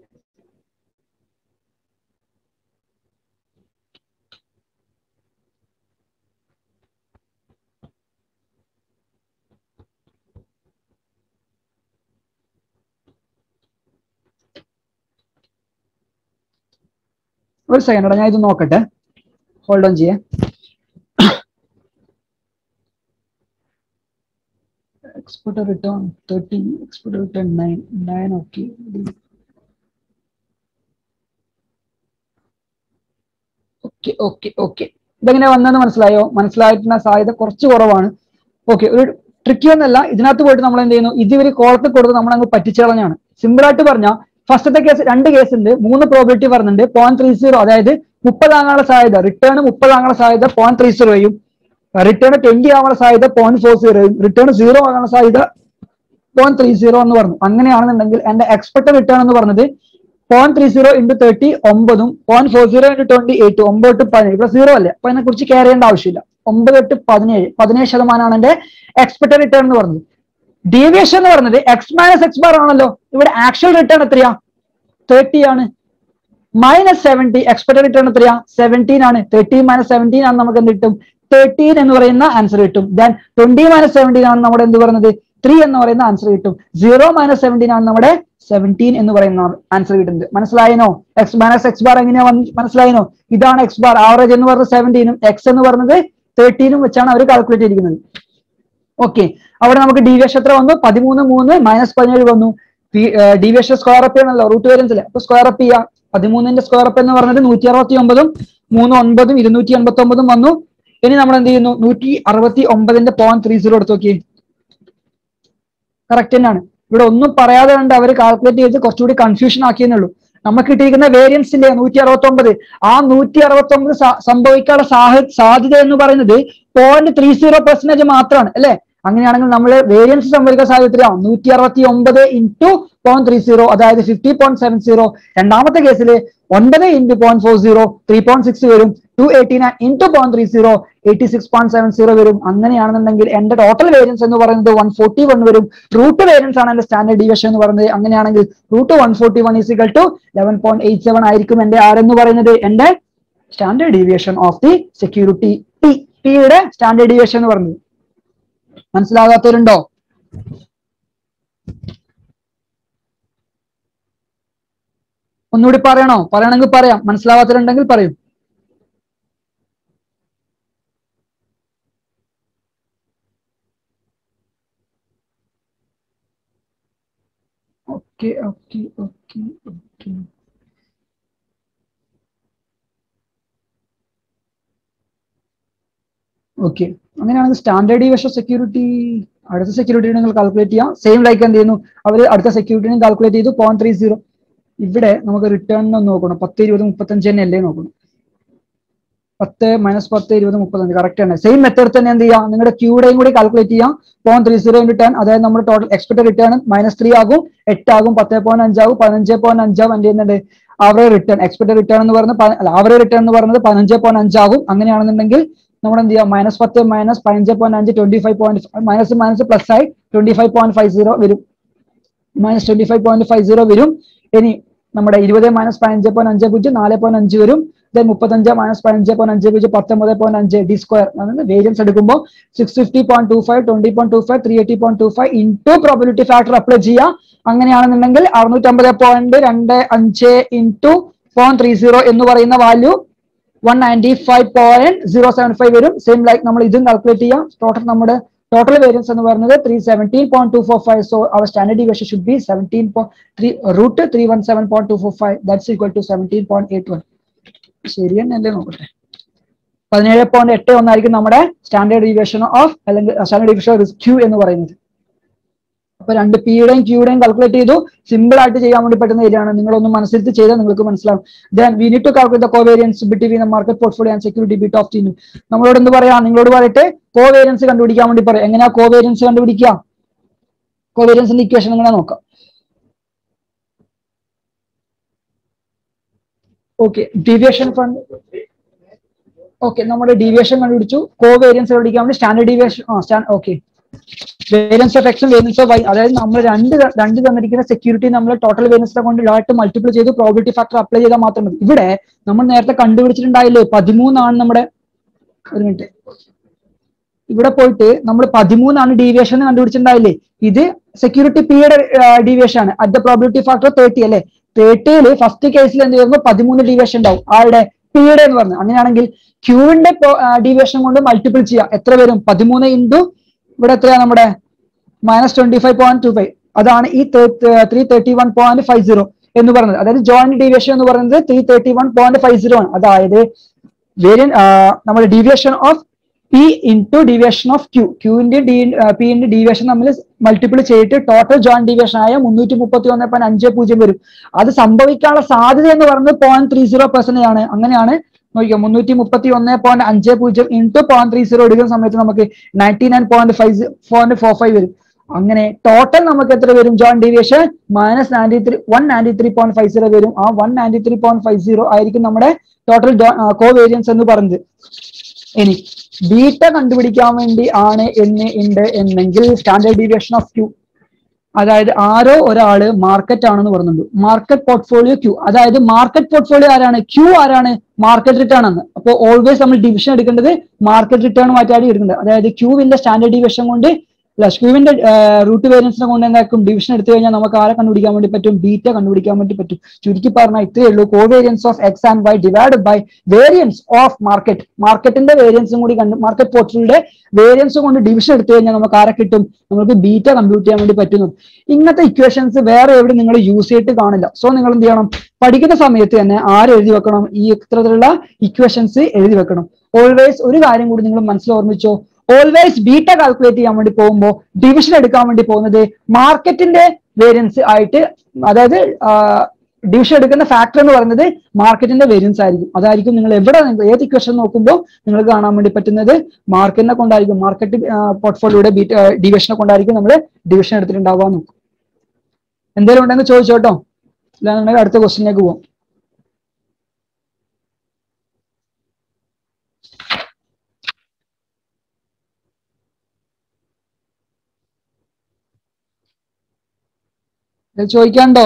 ഒരു സെക്കൻഡ് ഞാൻ ഇത് നോക്കട്ടെ ഹോൾഡ് ഓൺ ചെയ്യേ export return 30 export return 9 9 okay okay okay okay okay ഇതെങ്ങനെ വന്നെന്ന് മനസ്സിലായോ മനസ്സിലായിട്ടുള്ള സാധ്യത കുറച്ച് കുറവാണ് ഓക്കെ ഒരു ട്രിക്കി ഒന്നല്ല ഇതിനകത്ത് പോയിട്ട് നമ്മൾ എന്ത് ചെയ്യുന്നു ഇത് ഇവര് കോളത്തിൽ കൊടുത്ത് നമ്മൾ അങ്ങ് പറ്റിച്ചു കളഞ്ഞാണ് സിമ്പിൾ ആയിട്ട് പറഞ്ഞാൽ ഫസ്റ്റത്തെ കേസ് രണ്ട് കേസ് ഉണ്ട് മൂന്ന് പ്രോബിലിറ്റി പറഞ്ഞിട്ടുണ്ട് പോയിന്റ് ത്രീ സീറോ അതായത് മുപ്പതാകാനുള്ള സാധ്യത റിട്ടേൺ മുപ്പതാകാനുള്ള സാധ്യത പോയിന്റ് ത്രീ സീറോയും റിട്ടേൺ ട്വന്റി ആവാനുള്ള സാധ്യത പോയിന്റ് ഫോർ സീറോയും റിട്ടേൺ സീറോ ആകാനുള്ള സാധ്യത പോയിന്റ് ത്രീ സീറോ എന്ന് പറഞ്ഞു അങ്ങനെയാണെന്നുണ്ടെങ്കിൽ എന്റെ എക്സ്പെക്ടഡ് റിട്ടേൺ എന്ന് പറഞ്ഞത് point three zero into thirty ഒമ്പതും point four zero into twenty eight ഒമ്പത് തൊട്ട് പതിനേഴ് ഇവിടെ സീറോ അല്ലേ അപ്പൊ അതിനെ കുറിച്ച് കെയർ ചെയ്യേണ്ട ആവശ്യമില്ല ഒമ്പത് തൊട്ട് പതിനേഴ് പതിനേഴ് ശതമാനമാണ് എന്റെ എക്സ്പെക്ടഡ് റിട്ടേൺ എന്ന് പറഞ്ഞത് ഡീവിയേഷൻ എന്ന് പറഞ്ഞത് എക്സ് മൈനസ് എക്സ് ബാർ ആണല്ലോ ഇവിടെ ആക്ച്വൽ റിട്ടേൺ എത്രയാ തേർട്ടി ആണ് മൈനസ് സെവൻറ്റി എക്സ്പെക്ടഡ് റിട്ടേൺ എത്രയാ സെവൻറ്റീൻ ആണ് തേർട്ടി മൈനസ് സെവൻറ്റീൻ ആണ് നമുക്ക് എന്ത് കിട്ടും തേർട്ടീൻ എന്ന് പറയുന്ന ആൻസർ കിട്ടും ദെൻ ട്വന്റി മൈനസ് സെവൻറ്റീൻ ആണ് നമ്മുടെ എന്ത് പറയുന്നത് ത്രീ എന്ന് പറയുന്ന ആൻസർ കിട്ടും സീറോ മൈനസ് സെവൻറ്റീൻ ആണ് നമ്മുടെ സെവൻറ്റീൻ എന്ന് പറയുന്ന ആൻസർ കിട്ടുന്നത് മനസ്സിലായനോ എക്സ് മൈനസ് എക്സ് ബാർ എങ്ങനെയാ വന്ന് മനസ്സിലായനോ ഇതാണ് എക്സ് ബാർ ആവറേജ് എന്ന് പറയുന്നത് സെവൻറ്റീനും എക്സ് എന്ന് പറയുന്നത് തേർട്ടീനും വെച്ചാണ് അവർ കാൽക്കുലേറ്റ് ചെയ്തിരിക്കുന്നത് ഓക്കെ അവിടെ നമുക്ക് ഡീവിയേഷൻ എത്ര വന്നു പതിമൂന്ന് മൂന്ന് മൈനസ് പതിനേഴ് വന്നു ഡീവിയേഷൻ സ്ക്വയർ അപ്പ് ചെയ്യണല്ലോ റൂട്ട് വേരിയൻസിലെ അപ്പൊ സ്ക്വയർ അപ്പ് ചെയ്യാം പതിമൂന്നിന്റെ സ്ക്വയർ അപ്പ് എന്ന് പറഞ്ഞത് നൂറ്റി അറുപത്തി ഒമ്പതും മൂന്ന് ഒൻപതും ഇരുന്നൂറ്റി എൺപത്തി ഒമ്പതും വന്നു ഇനി നമ്മൾ എന്ത് ചെയ്യുന്നു നൂറ്റി അറുപത്തി ഒമ്പതിന്റെ പോയിന്റ് ത്രീ സീറോ എടുത്ത് നോക്കി കറക്റ്റ് തന്നെയാണ് ഇവിടെ ഒന്നും പറയാതെ കണ്ട് അവർ കാൽക്കുലേറ്റ് ചെയ്ത് കുറച്ചുകൂടി കൺഫ്യൂഷൻ ആക്കിയെന്നുള്ളൂ നമുക്ക് കിട്ടിയിരിക്കുന്ന വേരിയൻസിന്റെ നൂറ്റി അറുപത്തി ഒമ്പത് ആ നൂറ്റി അറുപത്തി ഒമ്പത് സംഭവിക്കാനുള്ള സാഹ- സാധ്യത എന്ന് പറയുന്നത് പോയിന്റ് ത്രീ സീറോ പെർസെന്റേജ് മാത്രമാണ് അല്ലെ അങ്ങനെയാണെങ്കിൽ നമ്മൾ വേരിയൻസ് സംഭവിക്കാൻ സാധ്യത എത്രയാണ് നൂറ്റി അറുപത്തി ഒമ്പത് ഇൻറ്റു പോയിന്റ് ത്രീ സീറോ അതായത് ഫിഫ്റ്റി പോയിന്റ് സെവൻ സീറോ രണ്ടാമത്തെ കേസിൽ ഒൻപത് into point four zero three point six വരും two eighty nine into point three zero eighty six point seven zero വരും അങ്ങനെയാണെന്നുണ്ടെങ്കിൽ എന്റെ ടോട്ടൽ വേരിയൻസ് എന്ന് പറയുന്നത് വൺ ഫോർട്ടി വൺ വരും റൂട്ട് വേരിയൻസ് ആണ് എന്റെ സ്റ്റാൻഡേർഡ് ഡിവിഷൻ എന്ന് പറയുന്നത് അങ്ങനെയാണെങ്കിൽ root one forty one is equal two eleven point eight seven ആയിരിക്കും എന്റെ ആരെന്ന് പറയുന്നത് എന്റെ standard deviation of the security T ടിയുടെ സ്റ്റാൻഡേർഡ് ഡീവിയേഷൻ എന്ന് പറയുന്നത് മനസ്സിലാകാത്തവരുണ്ടോ ഒന്നുകൂടി പറയണോ പറയണമെങ്കിൽ പറയാം മനസ്സിലാവാത്തവരുണ്ടെങ്കിൽ പറയും okay okay okay okay okay അങ്ങനെയാണെങ്കിൽ സ്റ്റാൻഡേർഡ് ഡീവിയേഷൻ സെക്യൂരിറ്റി അടുത്ത സെക്യൂരിറ്റി നിങ്ങൾ കാൽക്കുലേറ്റ് ചെയ്യാം സെയിം ലൈക്ക് എന്ത് ചെയ്യുന്നു അവർ അടുത്ത സെക്യൂരിറ്റിനും കാൽക്കുലേറ്റ് ചെയ്തു പോയിന്റ് ത്രീ സീറോ ഇവിടെ നമുക്ക് റിട്ടേൺ ഒന്ന് നോക്കണം പത്ത് ഇരുപത് മുപ്പത്തഞ്ച് തന്നെ അല്ലേ നോക്കണം പത്ത് മൈനസ് പത്ത് ഇരുപത് മുപ്പത്തഞ്ച് കറക്റ്റ് ആണ് സെയിം മെത്തേഡ് തന്നെ എന്ത് ചെയ്യാം നിങ്ങളുടെ ക്യൂടെയും കൂടി കാൽക്കുലേറ്റ് ചെയ്യാം point three zero into ten അതായത് നമ്മുടെ total expected return minus three ആകും എട്ടാകും പത്ത് പോയിന്റ് അഞ്ചാകും പതിനഞ്ച് പോയിന്റ് അഞ്ചാകും എന്ത് ചെയ്യുന്നുണ്ട് ആവറേജ് റിട്ടേൺ എക്സ്പെക്ടഡ് റിട്ടേൺ എന്ന് പറയുന്നത് പ- അല്ല ആവറേജ് റിട്ടേൺ എന്ന് പറയുന്നത് പതിനഞ്ച് പോയിന്റ് അഞ്ചാകും അങ്ങനെയാണെന്നുണ്ടെങ്കിൽ നമ്മൾ എന്ത് ചെയ്യാം മൈനസ് പത്ത് മൈനസ് പതിനഞ്ച് പോയിന്റ് അഞ്ച് twenty five point minus minus plus ആയി twenty five point five zero വരും minus twenty five point five zero വരും ഇനി നമ്മുടെ ഇരുപത് മൈനസ് പതിനഞ്ച് പോയിന്റ് അഞ്ച് പൂജ്യം നാല് പോയിന്റ് അഞ്ച് വരും ദെൻ മുപ്പത്തഞ്ച് മൈനസ് പതിനഞ്ച് പോയിന്റ് അഞ്ച് പൂജ്യം പത്തൊമ്പത് പോയിന്റ് അഞ്ച് ഡി സ്ക്വയർ അതായത് വേരിയൻസ് എടുക്കുമ്പോൾ six fifty point two five twenty point two five three eighty point two five into probability factor apply ചെയ്യാം അങ്ങനെയാണെന്നുണ്ടെങ്കിൽ അറുന്നൂറ്റമ്പത് പോയിന്റ് രണ്ട് അഞ്ച് ഇൻറ്റു പോയിന്റ് ത്രീ സീറോ എന്ന് പറയുന്ന value one ninety five point zero seven five വരും same like നമ്മൾ ഇതും കാൽക്കുലേറ്റ് ചെയ്യാം ടോട്ടൽ നമ്മുടെ ടോട്ടൽ വേരിയൻസ് എന്ന് പറയുന്നത് three seventeen point two four five so our standard division should be seventeen three root three one seven point two four five that's equal to seventeen point eight one ശരി തന്നെയല്ലേ നോക്കട്ടെ പതിനേഴ് പോയിന്റ് എട്ട് ഒന്നായിരിക്കും നമ്മുടെ സ്റ്റാൻഡേർഡ് ഡീവിയേഷൻ ഓഫ് അല്ലെങ്കിൽ standard deviation risk Q എന്ന് പറയുന്നത് അപ്പൊ രണ്ട് പിയുടെയും ക്യൂടെയും കാൽക്കുലേറ്റ് ചെയ്തു സിമ്പിൾ ആയിട്ട് ചെയ്യാൻ വേണ്ടി പറ്റുന്ന ഏരിയയാണ് നിങ്ങളൊന്നും മനസ്സിരുത്തി ചെയ്താൽ നിങ്ങൾക്ക് മനസ്സിലാവും then we need to calculate the covariance between the market portfolio and security bit of ടീനും നമ്മളോട് എന്ത് പറയാം നിങ്ങളോട് പറയട്ടെ കോവേരിയൻസ് കണ്ടുപിടിക്കാൻ വേണ്ടി പറയാം എങ്ങനെയാ കോവേരിയൻസ് കണ്ടുപിടിക്കുക കോവേരിയൻസിന്റെ ഇക്വേഷൻ എങ്ങനെ നോക്കാം ഓക്കെ ഡീവിയേഷൻ ഫണ്ട് ഓക്കെ നമ്മുടെ ഡീവിയേഷൻ കണ്ടുപിടിച്ചു കോവേരിയൻസ് കണ്ടുപിടിക്കാൻ വേണ്ടി സ്റ്റാൻഡേർഡ് ഡീവിയേഷൻ ആ സ്റ്റാൻഡ് ഓക്കെ വേരിയൻസ് ഓഫ് എക്സും വേരിയൻസ് ഓഫ് വൈ അതായത് നമ്മൾ രണ്ട് ത- രണ്ട് തന്നിരിക്കുന്ന സെക്യൂരിറ്റി നമ്മൾ ടോട്ടൽ വേരിയൻസിനെ കൊണ്ട് ഡയറക്റ്റ് മൾട്ടിപ്പിൾ ചെയ്ത് പ്രോബിലിറ്റി ഫാക്ടർ അപ്ലൈ ചെയ്താൽ മാത്രം മതി ഇവിടെ നമ്മൾ നേരത്തെ കണ്ടുപിടിച്ചിട്ടുണ്ടായില്ലേ പതിമൂന്നാണ് നമ്മുടെ ഒരു മിനിറ്റ് ഇവിടെ പോയിട്ട് നമ്മൾ പതിമൂന്നാണ് ഡീവിയേഷൻ കണ്ടുപിടിച്ചിട്ടുണ്ടായില്ലേ ഇത് സെക്യൂരിറ്റി പിയുടെ ഡീവിയേഷൻ ആണ് at the probability factor thirty അല്ലേ തേർട്ടിയിൽ ഫസ്റ്റ് കേസിൽ എന്ത് ചെയ്യുമ്പോൾ പതിമൂന്ന് ഡീവിയേഷൻ ഉണ്ടാവും ആരുടെ പിയുടെ എന്ന് പറഞ്ഞു അങ്ങനെയാണെങ്കിൽ ക്യൂവിന്റെ ഡീവിയേഷൻ കൊണ്ട് മൾട്ടിപ്പിൾ ചെയ്യാം എത്ര വരും പതിമൂന്ന് ഇൻറ്റു ഇവിടെ എത്രയാ നമ്മുടെ minus twenty five point two five അതാണ് ഈ three thirty one point five zero എന്ന് പറയുന്നത് അതായത് ജോയിന്റ് ഡീവിയേഷൻ എന്ന് പറയുന്നത് three thirty one point five zero ആണ് അതായത് വേരിയൻ നമ്മുടെ deviation of P into deviation of Q ക്യൂവിന്റെ ഡി പിന്റെ ഡീവിയേഷൻ തമ്മിൽ മൾട്ടിപ്പിൾ ചെയ്തിട്ട് ടോട്ടൽ ജോയിന്റ് ഡീവിയേഷൻ ആയ മുന്നൂറ്റി മുപ്പത്തി ഒന്ന് പോയിന്റ് അഞ്ച് പൂജ്യം വരും അത് സംഭവിക്കാനുള്ള സാധ്യത എന്ന് പറയുന്നത് പോയിന്റ് ത്രീ സീറോ പെർസെന്റേജ് ആണ് അങ്ങനെയാണ് നോക്കിയോ മുന്നൂറ്റി മുപ്പത്തി ഒന്ന് പോയിന്റ് അഞ്ച് പൂജ്യം ഇൻറ്റു പോയിന്റ് ത്രീ സീറോ എടുക്കുന്ന സമയത്ത് നമുക്ക് ninety nine point five point four five വരും അങ്ങനെ ടോട്ടൽ നമുക്ക് എത്ര വരും joint deviation minus ninety three one ninety three point five zero വരും ആ one ninety three point five zero ആയിരിക്കും നമ്മുടെ ടോട്ടൽ കോ വേരിയൻസ് എന്ന് പറയുന്നത് ഇനി ബീറ്റ കണ്ടുപിടിക്കാൻ വേണ്ടി ആണ് എന്ന് ഉണ്ട് എന്നെങ്കിൽ സ്റ്റാൻഡേർഡ് ഡീവിയേഷൻ ഓഫ് ക്യൂ അതായത് ആരോ ഒരാള് മാർക്കറ്റ് ആണെന്ന് പറയുന്നുണ്ട് മാർക്കറ്റ് പോർട്ട്ഫോളിയോ ക്യൂ അതായത് മാർക്കറ്റ് പോർട്ട്ഫോളിയോ ആരാണ് ക്യൂ ആരാണ് മാർക്കറ്റ് റിട്ടേൺ ആണ് അപ്പോൾ ഓൾവേസ് നമ്മൾ ഡിവിഷൻ എടുക്കേണ്ടത് മാർക്കറ്റ് റിട്ടേൺ മാറ്റാണ് എടുക്കേണ്ടത് അതായത് ക്യൂവിന്റെ സ്റ്റാൻഡേർഡ് ഡിവിഷൻ കൊണ്ട് അല്ല ക്യൂവിന്റെ റൂട്ട് വേരിയൻസിനെ കൊണ്ട് എന്താക്കും ഡിവിഷൻ എടുത്തു കഴിഞ്ഞാൽ നമുക്ക് ആരെ കണ്ടുപിടിക്കാൻ വേണ്ടി പറ്റും ബീറ്റ കണ്ടുപിടിക്കാൻ വേണ്ടി പറ്റും ചുരുക്കി പറഞ്ഞാൽ ഇത്രയേ ഉള്ളൂ covariance of X and Y divide by variance of market മാർക്കറ്റിന്റെ വേരിയൻസും കൂടി കണ്ട് മാർക്കറ്റ് പോർട്ടലിന്റെ വേരിയൻസ് കൊണ്ട് ഡിവിഷൻ എടുത്തു കഴിഞ്ഞാൽ നമുക്ക് ആരെ കിട്ടും നമുക്ക് ബീറ്റ കമ്പ്യൂട്ട് ചെയ്യാൻ വേണ്ടി പറ്റുന്നു ഇങ്ങനത്തെ ഇക്വേഷൻസ് വേറെ എവിടെ നിങ്ങൾ യൂസ് ചെയ്തിട്ട് കാണില്ല സോ നിങ്ങൾ എന്ത് ചെയ്യണം പഠിക്കുന്ന സമയത്ത് തന്നെ ആര് എഴുതി വെക്കണം ഈ ഇത്തരത്തിലുള്ള ഇക്വേഷൻസ് എഴുതി വെക്കണം ഓൾവേസ് ഒരു കാര്യം കൂടി നിങ്ങൾ മനസ്സിൽ ഓർമ്മിച്ചോ ഓൾവേസ് ബീറ്റ കാൽക്കുലേറ്റ് ചെയ്യാൻ വേണ്ടി പോകുമ്പോൾ ഡിവിഷൻ എടുക്കാൻ വേണ്ടി പോകുന്നത് മാർക്കറ്റിന്റെ വേരിയൻസ് ആയിട്ട് അതായത് ഡിവിഷൻ എടുക്കുന്ന ഫാക്ടർ എന്ന് പറയുന്നത് മാർക്കറ്റിന്റെ വേരിയൻസ് ആയിരിക്കും അതായിരിക്കും നിങ്ങൾ എവിടെ നിങ്ങൾ ഏത് ഇക്വേഷൻ നോക്കുമ്പോൾ നിങ്ങൾക്ക് കാണാൻ വേണ്ടി പറ്റുന്നത് മാർക്കറ്റിനെ കൊണ്ടായിരിക്കും മാർക്കറ്റ് പോർട്ട്ഫോളിയോയുടെ ബീറ്റ് ഡിവിഷനെ കൊണ്ടായിരിക്കും നമ്മൾ ഡിവിഷൻ എടുത്തിട്ടുണ്ടാവാൻ നോക്കും എന്തെങ്കിലും ഉണ്ടെങ്കിൽ ചോദിച്ചോട്ടോ ഇല്ലാന്നുണ്ടെങ്കിൽ അടുത്ത ക്വസ്റ്റിനിലേക്ക് പോവാം ചോദിക്കാണ്ടോ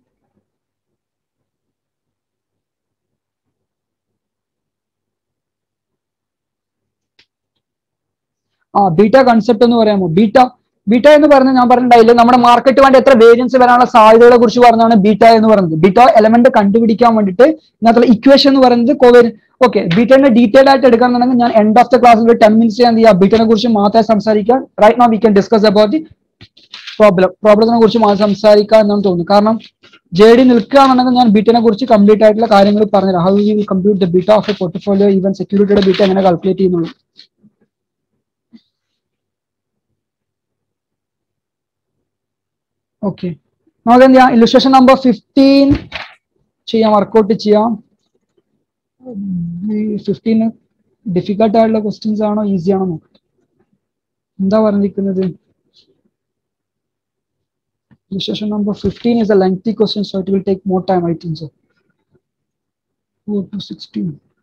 ആ ബീറ്റ കൺസെപ്റ്റ് എന്ന് പറയാമോ ബീറ്റ ബീറ്റ എന്ന് പറഞ്ഞ ഞാൻ പറഞ്ഞിട്ടുണ്ടായില്ല നമ്മുടെ മാർക്കറ്റ് വേണ്ടി എത്ര വേരിയൻസ് വരാനുള്ള സാധ്യതകളെ കുറിച്ച് പറഞ്ഞാണ് ബീറ്റ എന്ന് പറയുന്നത് ബീറ്റ എലമെന്റ് കണ്ടുപിടിക്കാൻ വേണ്ടിയിട്ട് ഇതിനകത്തുള്ള ഇക്വേഷൻ എന്ന് പറയുന്നത് കോവേരി ഓക്കെ ബീറ്റനെ ഡീറ്റെയിൽ ആയിട്ട് എടുക്കാന്നുണ്ടെങ്കിൽ ഞാൻ എൻഡ് ഓഫ് ദ ക്ലാസ്സിൽ ടെൻ മിനിറ്റ്സ് ഞാൻ ചെയ്യാം ബീറ്റനെ കുറിച്ച് മാത്രമേ സംസാരിക്കാം right no we can discuss about the problem പ്രോബ്ലത്തിനെ കുറിച്ച് മാത്രം സംസാരിക്കാം എന്നാണ് തോന്നുന്നു കാരണം ജെ ഡി നിൽക്കുകയാണെന്നുണ്ടെങ്കിൽ ഞാൻ ബീറ്റിനെ കുറിച്ച് കംപ്ലീറ്റ് ആയിട്ടുള്ള കാര്യങ്ങൾ പറഞ്ഞുതരാം how you compute the beta of a portfolio even സെക്യൂരിറ്റിയുടെ ബീറ്റ എങ്ങനെ കാൽക്കുലേറ്റ് ചെയ്യുന്നുള്ളൂ ഓക്കെ നമുക്ക് എന്ത് ചെയ്യാം ഇല്ലുസ്ട്രേഷൻ നമ്പർ ഫിഫ്റ്റീൻ ചെയ്യാം വർക്കൗട്ട് ചെയ്യാം ഫിഫ്റ്റീന് ഡിഫിക്കൽട്ട് ആയിട്ടുള്ള ക്വസ്റ്റ്യൻസ് ആണോ ഈസി ആണോ നോക്കട്ടെ എന്താ പറഞ്ഞിരിക്കുന്നത് Illustration number 15 is a lengthy question, so it will take more time, I think so. 4 to 16.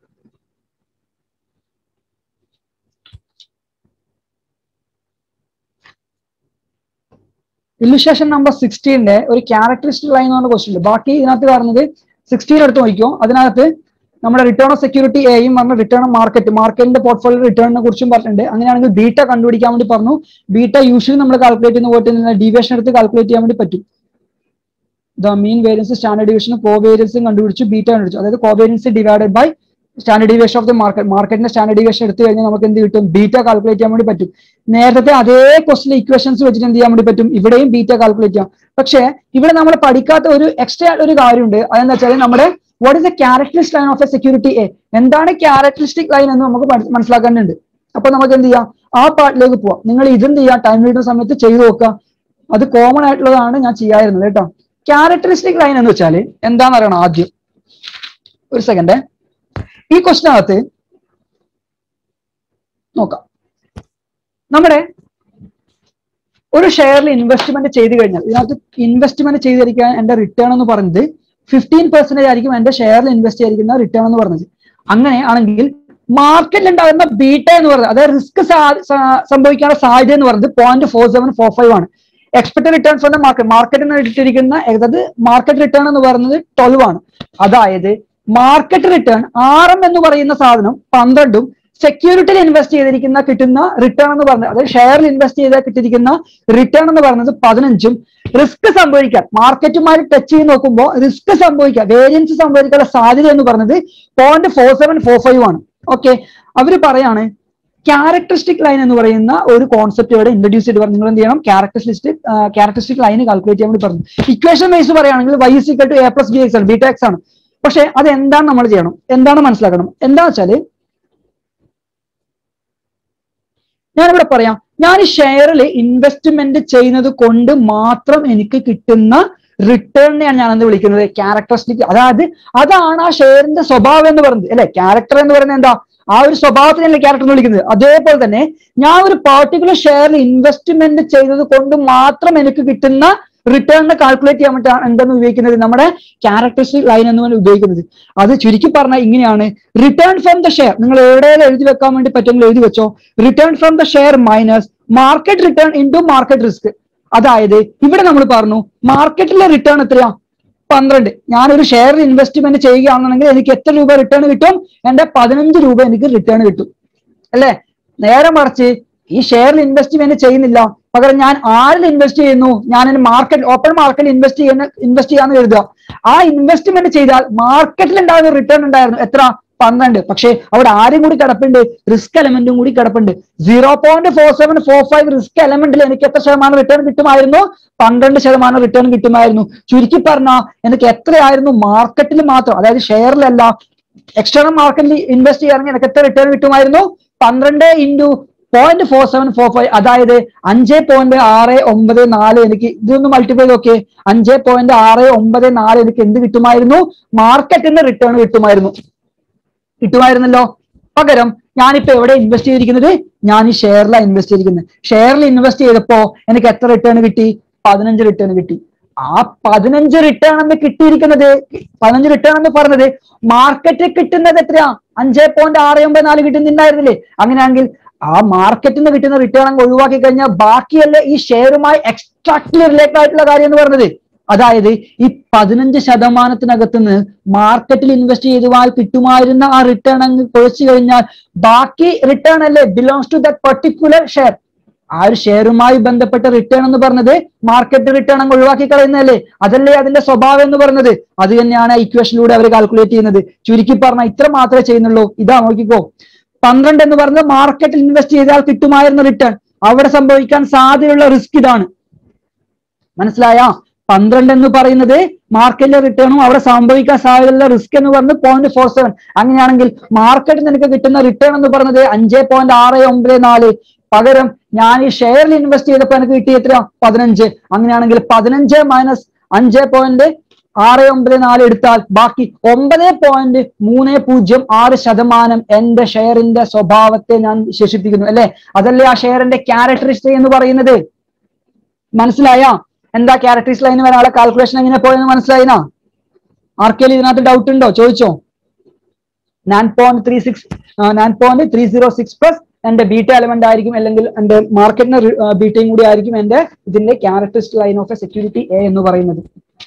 Illustration number സിക്സ്റ്റീന്റെ ഒരു ക്യാരക്ടറിസ്റ്റിക് ലൈൻ എന്ന് പറഞ്ഞ ക്വസ്റ്റ്യൻ ഉണ്ട് ബാക്കി ഇതിനകത്ത് പറഞ്ഞത് സിക്സ്റ്റീൻ എടുത്ത് നോക്കിക്കോ അതിനകത്ത് നമ്മുടെ റിട്ടേൺ ഓഫ് സെക്യൂരിറ്റി എയും പറഞ്ഞ റിട്ടേൺ ഓഫ് മാർക്കറ്റ് മാർക്കറ്റിന്റെ പോർട്ട്ഫോളിയോ റിട്ടേണിനെ കുറിച്ചും പറഞ്ഞിട്ടുണ്ട് അങ്ങനെയാണെങ്കിൽ ബീറ്റ കണ്ടുപിടിക്കാൻ വേണ്ടി പറഞ്ഞു ബീറ്റ യൂഷ്വലി നമ്മൾ കാൽക്കുലേറ്റ് ചെയ്യുന്ന പോയിട്ട് ഡീവിയേഷൻ എടുത്ത് കാൽക്കുലേറ്റ് ചെയ്യാൻ വേണ്ടി പറ്റും ദ മീൻ വേരിയൻസ് സ്റ്റാൻഡേർഡ് ഡിവിഷനും കോവേരിയൻസും കണ്ടുപിടിച്ചു ബീറ്റ കണ്ടുപിടിച്ചു അതായത് covariance divided by standard deviation of the market മാർക്കറ്റിന്റെ സ്റ്റാൻഡേർഡ് ഡിവിയേഷൻ എടുത്തു കഴിഞ്ഞാൽ നമുക്ക് എന്ത് കിട്ടും ബീറ്റ കാൽക്കുലേറ്റ് ചെയ്യാൻ വേണ്ടി പറ്റും നേരത്തെ അതേ ക്വസ്റ്റിലെ ഇക്വേഷൻസ് വെച്ചിട്ട് എന്ത് ചെയ്യാൻ വേണ്ടി പറ്റും ഇവിടെയും ബീറ്റ കാൽക്കുലേറ്റ് ചെയ്യാം പക്ഷേ ഇവിടെ നമ്മൾ പഠിക്കാത്ത ഒരു എക്സ്ട്രാ ഒരു കാര്യമുണ്ട് അതെന്താ വെച്ചാൽ നമ്മുടെ what is a characteristic line of a security a എന്താണ് ക്യാരക്ടറിസ്റ്റിക് ലൈൻ എന്ന് നമുക്ക് മനസ് മനസ്സിലാക്കാനുണ്ട് അപ്പൊ നമുക്ക് എന്ത് ചെയ്യാം ആ പാർട്ടിലേക്ക് പോവാം നിങ്ങൾ ഇതെന്ത് ചെയ്യാം ടൈം കിട്ടുന്ന സമയത്ത് ചെയ്തു നോക്കുക അത് കോമൺ ആയിട്ടുള്ളതാണ് ഞാൻ ചെയ്യാറുള്ളത് കേട്ടോ ക്യാരക്ടറിസ്റ്റിക് ലൈൻ എന്ന് വെച്ചാൽ എന്താണെന്ന് അറിയണം ആദ്യം ഒരു സെക്കൻഡ് ഈ ക്വസ്റ്റിനകത്ത് നോക്കാം നമ്മുടെ ഒരു ഷെയറിൽ ഇൻവെസ്റ്റ്മെന്റ് ചെയ്ത് കഴിഞ്ഞാൽ ഇതിനകത്ത് ഇൻവെസ്റ്റ്മെന്റ് ചെയ്തിരിക്കാൻ എന്റെ റിട്ടേൺ എന്ന് പറയുന്നത് ഫിഫ്റ്റീൻ പെർസെന്റേജ് ആയിരിക്കും എന്റെ ഷെയറിൽ ഇൻവെസ്റ്റ് ചെയ്തിരിക്കുന്ന റിട്ടേൺ എന്ന് പറഞ്ഞത് അങ്ങനെ ആണെങ്കിൽ മാർക്കറ്റിൽ ഉണ്ടാകുന്ന ബീറ്റ എന്ന് പറയുന്നത് അതായത് റിസ്ക് സംഭവിക്കാനുള്ള സാധ്യത എന്ന് പറയുന്നത് point four seven four five ആണ് expected return for the market മാർക്കറ്റിൽ നിന്ന് ഇട്ടിരിക്കുന്ന അതായത് മാർക്കറ്റ് റിട്ടേൺ എന്ന് പറയുന്നത് ട്വൽവ് ആണ് അതായത് മാർക്കറ്റ് റിട്ടേൺ ആർ എം എന്ന് പറയുന്ന സാധനം പന്ത്രണ്ടും സെക്യൂരിറ്റിയിൽ ഇൻവെസ്റ്റ് ചെയ്തിരിക്കുന്ന കിട്ടുന്ന റിട്ടേൺ എന്ന് പറഞ്ഞത് അതായത് ഷെയറിൽ ഇൻവെസ്റ്റ് ചെയ്താൽ കിട്ടിയിരിക്കുന്ന റിട്ടേൺ എന്ന് പറയുന്നത് പതിനഞ്ചും റിസ്ക് സംഭവിക്കാൻ മാർക്കറ്റുമായി ടച്ച് ചെയ്ത് നോക്കുമ്പോൾ റിസ്ക് സംഭവിക്കാൻ വേരിയൻസ് സംഭവിക്കാനുള്ള സാധ്യത എന്ന് പറയുന്നത് point four seven four five ആണ് ഓക്കെ അവര് പറയാണ് ക്യാരക്ടറിസ്റ്റിക് ലൈൻ എന്ന് പറയുന്ന ഒരു കോൺസെപ്റ്റ് ഇവിടെ ഇൻട്രൊഡ്യൂസ് ചെയ്ത് പറഞ്ഞു നിങ്ങൾ എന്ത് ചെയ്യണം ക്യാരക്ടറിസ്റ്റിക് ക്യാരക്ടറിസ്റ്റിക് ലൈൻ കാൽക്കുലേറ്റ് ചെയ്യാൻ വേണ്ടി പറഞ്ഞു ഇക്വേഷൻ വൈസ് പറയുകയാണെങ്കിൽ y is equal to a plus b x ആണ് ബി ടെക്സ് ആണ് പക്ഷെ അത് എന്താണ് നമ്മൾ ചെയ്യണം എന്താണ് മനസ്സിലാക്കണം എന്താ വെച്ചാല് ഞാനിവിടെ പറയാം ഞാൻ ഈ ഷെയറിൽ ഇൻവെസ്റ്റ്മെന്റ് ചെയ്യുന്നത് കൊണ്ട് മാത്രം എനിക്ക് കിട്ടുന്ന റിട്ടേണിനെയാണ് ഞാൻ എന്ന് വിളിക്കുന്നത് ക്യാരക്ടറിസ്റ്റിക് അതായത് അതാണ് ആ ഷെയറിന്റെ സ്വഭാവം എന്ന് പറയുന്നത് അല്ലെ ക്യാരക്ടർ എന്ന് പറയുന്നത് എന്താ ആ ഒരു സ്വഭാവത്തിനല്ലേ ക്യാരക്ടർ എന്ന് വിളിക്കുന്നത് അതേപോലെ തന്നെ ഞാൻ ഒരു പർട്ടിക്കുലർ ഷെയറിൽ ഇൻവെസ്റ്റ്മെന്റ് ചെയ്തത് കൊണ്ട് മാത്രം എനിക്ക് കിട്ടുന്ന റിട്ടേണിനെ കാൽക്കുലേറ്റ് ചെയ്യാൻ വേണ്ടിയാണ് എന്തെന്ന് ഉപയോഗിക്കുന്നത് നമ്മുടെ ക്യാരക്ടറിസ്റ്റിക് ലൈൻ എന്ന് പറഞ്ഞ് ഉപയോഗിക്കുന്നത് അത് ചുരുക്കി പറഞ്ഞാൽ ഇങ്ങനെയാണ് റിട്ടേൺ ഫ്രം ദ ഷെയർ നിങ്ങൾ എവിടെയെങ്കിലും എഴുതി വെക്കാൻ വേണ്ടി പറ്റുമെങ്കിൽ എഴുതി വെച്ചോ return from the share minus market return into market risk അതായത് ഇവിടെ നമ്മൾ പറഞ്ഞു മാർക്കറ്റിലെ റിട്ടേൺ എത്രയാ പന്ത്രണ്ട് ഞാനൊരു ഷെയറിൽ ഇൻവെസ്റ്റ്മെന്റ് ചെയ്യുകയാണെന്നുണ്ടെങ്കിൽ എനിക്ക് എത്ര രൂപ റിട്ടേൺ കിട്ടും എന്റെ പതിനഞ്ച് രൂപ എനിക്ക് റിട്ടേൺ കിട്ടും അല്ലെ നേരെ മറിച്ച് ഈ ഷെയറിൽ ഇൻവെസ്റ്റ്മെന്റ് ചെയ്യുന്നില്ല പകരം ഞാൻ ആരിൽ ഇൻവെസ്റ്റ് ചെയ്യുന്നു ഞാൻ മാർക്കറ്റ് ഓപ്പൺ മാർക്കറ്റിൽ ഇൻവെസ്റ്റ് ചെയ്യുന്ന ഇൻവെസ്റ്റ് ചെയ്യാന്ന് കരുതുക ആ ഇൻവെസ്റ്റ്മെന്റ് ചെയ്താൽ മാർക്കറ്റിൽ ഉണ്ടാകുന്ന റിട്ടേൺ ഉണ്ടായിരുന്നു എത്ര പന്ത്രണ്ട് പക്ഷേ അവിടെ ആരും കൂടി കിടപ്പുണ്ട് റിസ്ക് എലമെന്റും കൂടി കിടപ്പുണ്ട് zero point four seven four five risk എലമെന്റിൽ എനിക്ക് എത്ര ശതമാനം റിട്ടേൺ കിട്ടുമായിരുന്നു പന്ത്രണ്ട് ശതമാനം റിട്ടേൺ കിട്ടുമായിരുന്നു ചുരുക്കി പറഞ്ഞാൽ എനിക്ക് എത്രയായിരുന്നു മാർക്കറ്റിൽ മാത്രം അതായത് ഷെയറിലല്ല എക്സ്റ്റേണൽ മാർക്കറ്റിൽ ഇൻവെസ്റ്റ് ചെയ്യുകയാണെങ്കിൽ എനിക്ക് എത്ര റിട്ടേൺ കിട്ടുമായിരുന്നു പന്ത്രണ്ട് into point four seven four five അതായത് അഞ്ച് പോയിന്റ് ആറ് ഒമ്പത് നാല് എനിക്ക് ഇതൊന്ന് മൾട്ടിപ്ലൈ നോക്കിയേ അഞ്ച് പോയിന്റ് ആറ് ഒമ്പത് നാല് എനിക്ക് എന്ത് കിട്ടുമായിരുന്നു മാർക്കറ്റിന്റെ റിട്ടേൺ കിട്ടുമായിരുന്നു കിട്ടുമായിരുന്നല്ലോ പകരം ഞാനിപ്പോ എവിടെ ഇൻവെസ്റ്റ് ചെയ്തിരിക്കുന്നത് ഞാൻ ഈ ഷെയറിലാണ് ഇൻവെസ്റ്റ് ചെയ്തിരിക്കുന്നത് ഷെയറിൽ ഇൻവെസ്റ്റ് ചെയ്തപ്പോ എനിക്ക് എത്ര റിട്ടേൺ കിട്ടി പതിനഞ്ച് റിട്ടേൺ കിട്ടി ആ പതിനഞ്ച് റിട്ടേൺ എന്ന് കിട്ടിയിരിക്കുന്നത് പതിനഞ്ച് റിട്ടേൺ എന്ന് പറഞ്ഞത് മാർക്കറ്റിൽ കിട്ടുന്നത് എത്രയാ അഞ്ചേ പോയിന്റ് ആറ് ഒമ്പത് നാല് കിട്ടുന്നുണ്ടായിരുന്നില്ലേ അങ്ങനെയാണെങ്കിൽ ആ മാർക്കറ്റിൽ നിന്ന് കിട്ടുന്ന റിട്ടേൺ അങ്ങ് ഒഴിവാക്കി കഴിഞ്ഞാൽ ബാക്കിയല്ലേ ഈ ഷെയറുമായി എക്സ്ട്രാക്ട്ലി റിലേറ്റഡ് ആയിട്ടുള്ള കാര്യം എന്ന് പറഞ്ഞത് അതായത് ഈ പതിനഞ്ച് ശതമാനത്തിനകത്ത് നിന്ന് മാർക്കറ്റിൽ ഇൻവെസ്റ്റ് ചെയ്തുവാൽ കിട്ടുമായിരുന്ന ആ റിട്ടേൺ അങ്ങ് കുഴച്ചു കഴിഞ്ഞാൽ ബാക്കി റിട്ടേൺ അല്ലേ belongs to that particular share ആ ഒരു ഷെയറുമായി ബന്ധപ്പെട്ട റിട്ടേൺ എന്ന് പറഞ്ഞത് മാർക്കറ്റ് റിട്ടേൺ അങ്ങ് ഒഴിവാക്കി കളയുന്നതല്ലേ അതല്ലേ അതിന്റെ സ്വഭാവം എന്ന് പറഞ്ഞത് അത് തന്നെയാണ് ഇക്വേഷനിലൂടെ അവർ കാൽക്കുലേറ്റ് ചെയ്യുന്നത് ചുരുക്കി പറഞ്ഞാൽ ഇത്ര മാത്രമേ ചെയ്യുന്നുള്ളൂ ഇതാ നോക്കിക്കോ പന്ത്രണ്ട് എന്ന് പറഞ്ഞത് മാർക്കറ്റിൽ ഇൻവെസ്റ്റ് ചെയ്താൽ കിട്ടുമായിരുന്ന റിട്ടേൺ അവിടെ സംഭവിക്കാൻ സാധ്യതയുള്ള റിസ്ക് ഇതാണ് മനസ്സിലായ പന്ത്രണ്ട് എന്ന് പറയുന്നത് മാർക്കറ്റിലെ റിട്ടേണും അവിടെ സംഭവിക്കാൻ സാധ്യതയുള്ള റിസ്ക് എന്ന് പറയുന്നത് പോയിന്റ് ഫോർ സെവൻ അങ്ങനെയാണെങ്കിൽ മാർക്കറ്റിൽ നിനക്ക് കിട്ടുന്ന റിട്ടേൺ എന്ന് പറയുന്നത് അഞ്ച് പോയിന്റ് ആറ് ഒമ്പത് നാല് പകരം ഞാൻ ഈ ഷെയറിൽ ഇൻവെസ്റ്റ് ചെയ്തപ്പോൾ എനിക്ക് കിട്ടിയ എത്ര പതിനഞ്ച് അങ്ങനെയാണെങ്കിൽ പതിനഞ്ച് മൈനസ് അഞ്ച് പോയിന്റ് ആറ് ഒമ്പത് നാല് എടുത്താൽ ബാക്കി ഒമ്പത് പോയിന്റ് മൂന്ന് പൂജ്യം ആറ് ശതമാനം എന്റെ ഷെയറിന്റെ സ്വഭാവത്തെ ഞാൻ വിശേഷിപ്പിക്കുന്നു അല്ലെ അതല്ലേ ആ ഷെയറിന്റെ ക്യാരക്ടറിസ്റ്റിക് എന്ന് പറയുന്നത് മനസ്സിലായ എന്താ ക്യാരക്ടറിസ്റ്റിക് ലൈൻ വരാനുള്ള കാൽക്കുലേഷൻ എങ്ങനെ പോയെന്ന് മനസ്സിലായിനാ ആർക്കെങ്കിലും ഇതിനകത്ത് ഡൗട്ട് ഉണ്ടോ ചോദിച്ചോ nine point three six nine point three zero six plus എന്റെ ബീറ്റ എലമെന്റ് ആയിരിക്കും അല്ലെങ്കിൽ എന്റെ മാർക്കറ്റിന് ബീറ്റയും കൂടി ആയിരിക്കും എന്റെ ഇതിന്റെ characteristic line of a security a എന്ന് പറയുന്നത്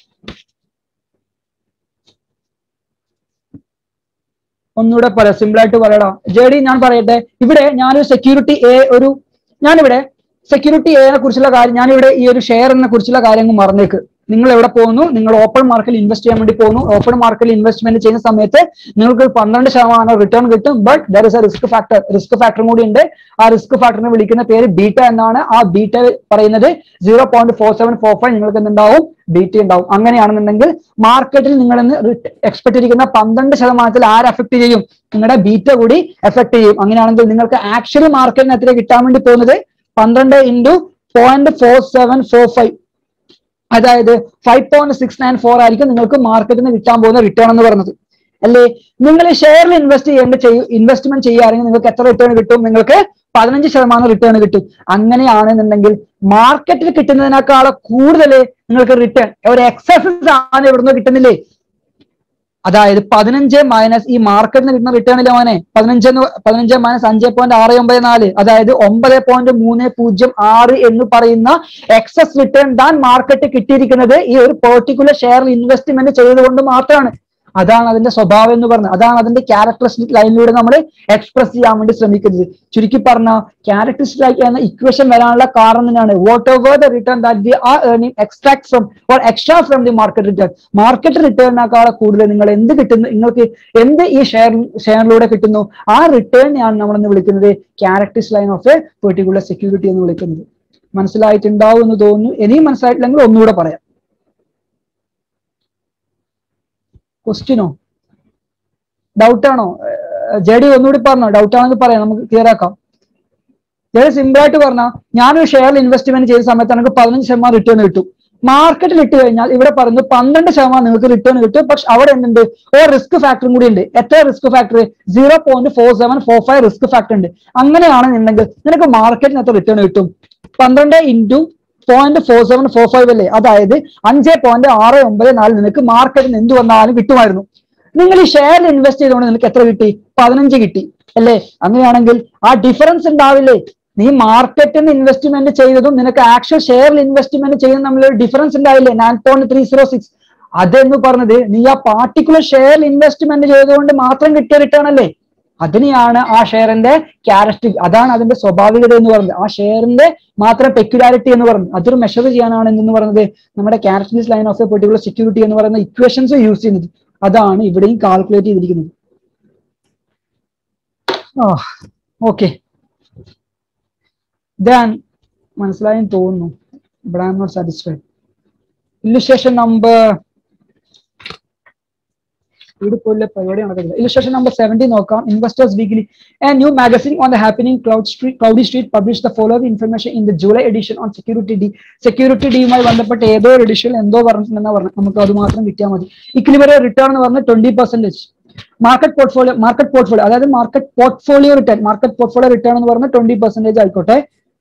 ഒന്നുകൂടെ പറയാം സിമ്പിൾ ആയിട്ട് പറയടാ ജെ ഡി ഞാൻ പറയട്ടെ ഇവിടെ ഞാനൊരു സെക്യൂരിറ്റി എ ഒരു ഞാനിവിടെ സെക്യൂരിറ്റി എനെ കുറിച്ചുള്ള കാര്യം ഞാനിവിടെ ഈ ഒരു ഷെയറിനെ കുറിച്ചുള്ള കാര്യങ്ങൾ മറന്നേക്ക് നിങ്ങൾ എവിടെ പോകുന്നു നിങ്ങൾ ഓപ്പൺ മാർക്കറ്റിൽ ഇൻവെസ്റ്റ് ചെയ്യാൻ വേണ്ടി പോകുന്നു ഓപ്പൺ മാർക്കറ്റിൽ ഇൻവെസ്റ്റ്മെന്റ് ചെയ്യുന്ന സമയത്ത് നിങ്ങൾക്ക് പന്ത്രണ്ട് ശതമാനം റിട്ടേൺ കിട്ടും but there is a risk factor risk ഫാക്ടറും കൂടി ഉണ്ട് ആ റിസ്ക് ഫാക്ടറിനെ വിളിക്കുന്ന പേര് ബീറ്റ എന്നാണ് ആ ബീറ്റ പറയുന്നത് zero point four seven four five നിങ്ങൾക്ക് എന്തുണ്ടാവും ബീറ്റ ഉണ്ടാവും അങ്ങനെയാണെന്നുണ്ടെങ്കിൽ മാർക്കറ്റിൽ നിങ്ങൾ എക്സ്പെക്ട് ചെയ്തിരിക്കുന്ന പന്ത്രണ്ട് ശതമാനത്തിൽ ആര് എഫക്ട് ചെയ്യും നിങ്ങളുടെ ബീറ്റ കൂടി എഫക്ട് ചെയ്യും അങ്ങനെയാണെങ്കിൽ നിങ്ങൾക്ക് ആക്ച്വലി മാർക്കറ്റിന് എത്ര കിട്ടാൻ വേണ്ടി പോകുന്നത് പന്ത്രണ്ട് into point four seven four five അതായത് five point six nine four ആയിരിക്കും നിങ്ങൾക്ക് മാർക്കറ്റിൽ നിന്ന് കിട്ടാൻ പോകുന്ന റിട്ടേൺ എന്ന് പറഞ്ഞത് അല്ലേ നിങ്ങൾ ഷെയറിൽ ഇൻവെസ്റ്റ് ചെയ്യേണ്ട ചെയ്യും ഇൻവെസ്റ്റ്മെന്റ് ചെയ്യുകയാണെങ്കിൽ നിങ്ങൾക്ക് എത്ര റിട്ടേൺ കിട്ടും നിങ്ങൾക്ക് പതിനഞ്ച് ശതമാനം റിട്ടേൺ കിട്ടും അങ്ങനെയാണെന്നുണ്ടെങ്കിൽ മാർക്കറ്റിൽ കിട്ടുന്നതിനേക്കാൾ കൂടുതൽ നിങ്ങൾക്ക് റിട്ടേൺ ഒരു എക്സസ് ആണ് ഇവിടുന്ന് കിട്ടുന്നില്ലേ അതായത് പതിനഞ്ച് മൈനസ് ഈ മാർക്കറ്റിന് കിട്ടുന്ന റിട്ടേൺ ഇല്ല മോനെ പതിനഞ്ച് പതിനഞ്ച് മൈനസ് അഞ്ച് പോയിന്റ് ആറ് ഒമ്പത് നാല് അതായത് ഒമ്പത് പോയിന്റ് മൂന്ന് പൂജ്യം ആറ് എന്ന് പറയുന്ന എക്സസ് റിട്ടേൺ താൻ മാർക്കറ്റ് കിട്ടിയിരിക്കുന്നത് ഈ ഒരു പെർട്ടിക്കുലർ ഷെയറിൽ ഇൻവെസ്റ്റ്മെന്റ് ചെയ്തുകൊണ്ട് മാത്രമാണ് അതാണ് അതിന്റെ സ്വഭാവം എന്ന് പറഞ്ഞത് അതാണ് അതിന്റെ ക്യാരക്ടറിസ്റ്റിക് ലൈനിലൂടെ നമ്മൾ എക്സ്പ്രസ് ചെയ്യാൻ വേണ്ടി ശ്രമിക്കുന്നത് ചുരുക്കി പറഞ്ഞ ക്യാരക്ടറിസ്റ്റിക് എന്ന ഇക്വേഷൻ വരാനുള്ള കാരണം തന്നെയാണ് whatever the return that we are earning extract from or extra from the market return market റിട്ടേണിനേക്കാൾ കൂടുതൽ നിങ്ങൾ എന്ത് കിട്ടുന്നു നിങ്ങൾക്ക് എന്ത് ഈ ഷെയർ ഷെയറിലൂടെ കിട്ടുന്നു ആ റിട്ടേണിനെയാണ് നമ്മൾ എന്ന് വിളിക്കുന്നത് characteristic line of a particular security എന്ന് വിളിക്കുന്നത് മനസ്സിലായിട്ടുണ്ടാവും എന്ന് തോന്നുന്നു ഇനിയും മനസ്സിലായിട്ടില്ലെങ്കിൽ ഒന്നുകൂടെ പറയാം ക്വസ്റ്റ്യനോ ഡൗട്ടാണോ ജെ ഡി ഒന്നുകൂടി പറഞ്ഞോ ഡൗട്ട് ആണെങ്കിൽ പറയാം നമുക്ക് ക്ലിയർ ആക്കാം വളരെ സിമ്പിൾ ആയിട്ട് പറഞ്ഞാൽ ഞാനൊരു ഷെയറിൽ ഇൻവെസ്റ്റ്മെന്റ് ചെയ്ത സമയത്ത് എനിക്ക് പതിനഞ്ച് ശതമാനം റിട്ടേൺ കിട്ടും മാർക്കറ്റിൽ ഇട്ട് കഴിഞ്ഞാൽ ഇവിടെ പറയുന്നു പന്ത്രണ്ട് ശതമാനം നിങ്ങൾക്ക് റിട്ടേൺ കിട്ടും പക്ഷെ അവിടെ എന്തുണ്ട് ഒരു റിസ്ക് ഫാക്ടറും കൂടി ഉണ്ട് എത്ര risk factor zero point four seven four five risk factor ഉണ്ട് അങ്ങനെയാണെന്നുണ്ടെങ്കിൽ നിനക്ക് മാർക്കറ്റിന് എത്ര റിട്ടേൺ കിട്ടും പന്ത്രണ്ട് into point four seven four five അല്ലേ അതായത് അഞ്ച് പോയിന്റ് ആറ് ഒമ്പത് നാല് നിനക്ക് മാർക്കറ്റിന് എന്ത് വന്നാലും കിട്ടുമായിരുന്നു നിങ്ങൾ ഈ ഷെയറിൽ ഇൻവെസ്റ്റ് ചെയ്തുകൊണ്ട് നിനക്ക് എത്ര കിട്ടി പതിനഞ്ച് കിട്ടി അല്ലേ അങ്ങനെയാണെങ്കിൽ ആ ഡിഫറൻസ് ഉണ്ടാവില്ലേ നീ മാർക്കറ്റിൽ നിന്ന് ഇൻവെസ്റ്റ്മെന്റ് ചെയ്തതും നിനക്ക് ആക്ച്വൽ ഷെയറിൽ ഇൻവെസ്റ്റ്മെന്റ് ചെയ്തതും തമ്മിൽ ഡിഫറൻസ് ഉണ്ടാവില്ലേ nine point three zero six അതെന്ന് പറഞ്ഞത് നീ ആ പാർട്ടിക്കുലർ ഷെയറിൽ ഇൻവെസ്റ്റ്മെന്റ് ചെയ്തുകൊണ്ട് മാത്രം കിട്ടിയ റിട്ടേൺ അല്ലേ അതിനെയാണ് ആ ഷെയറിന്റെ ക്യാരക്ടറിക് അതാണ് അതിന്റെ സ്വാഭാവികത എന്ന് പറയുന്നത് ആ ഷെയറിന്റെ മാത്രം പെക്യുലാരിറ്റി എന്ന് പറയുന്നത് അതൊരു മെഷർ ചെയ്യാനാണ് എന്ന് പറയുന്നത് നമ്മുടെ characteristic line of a particular security എന്ന് പറയുന്ന ഇക്വേഷൻസ് യൂസ് ചെയ്യുന്നത് അതാണ് ഇവിടെയും കാൽക്കുലേറ്റ് ചെയ്തിരിക്കുന്നത് ഓക്കെ ദാൻ മനസ്സിലായെന്ന് തോന്നുന്നു but I'm not satisfied illustration number ഇവിടെ പോലെ പരിപാടി നടക്കുന്നില്ല ഇല്ലുസ്ട്രേഷൻ നമ്പർ സെവൻറ്റി നോക്കാം investors weekly and new magazine on the happening cloud street cloudy street publish the following information in the July edition on security D security ഡിയുമായി ബന്ധപ്പെട്ട് ഏതോ ഒരു edition എന്തോ പറഞ്ഞിട്ടുണ്ടെന്ന് പറഞ്ഞു നമുക്ക് അത് മാത്രം കിട്ടിയാൽ മതി ഇക്ലിവരെ റിട്ടേൺ എന്ന് പറഞ്ഞാൽ twenty percentage market portfolio market portfolio അതായത് market portfolio return market portfolio return എന്ന് പറഞ്ഞാൽ ട്വന്റി പെർസെന്റേജ് ആയിക്കോട്ടെ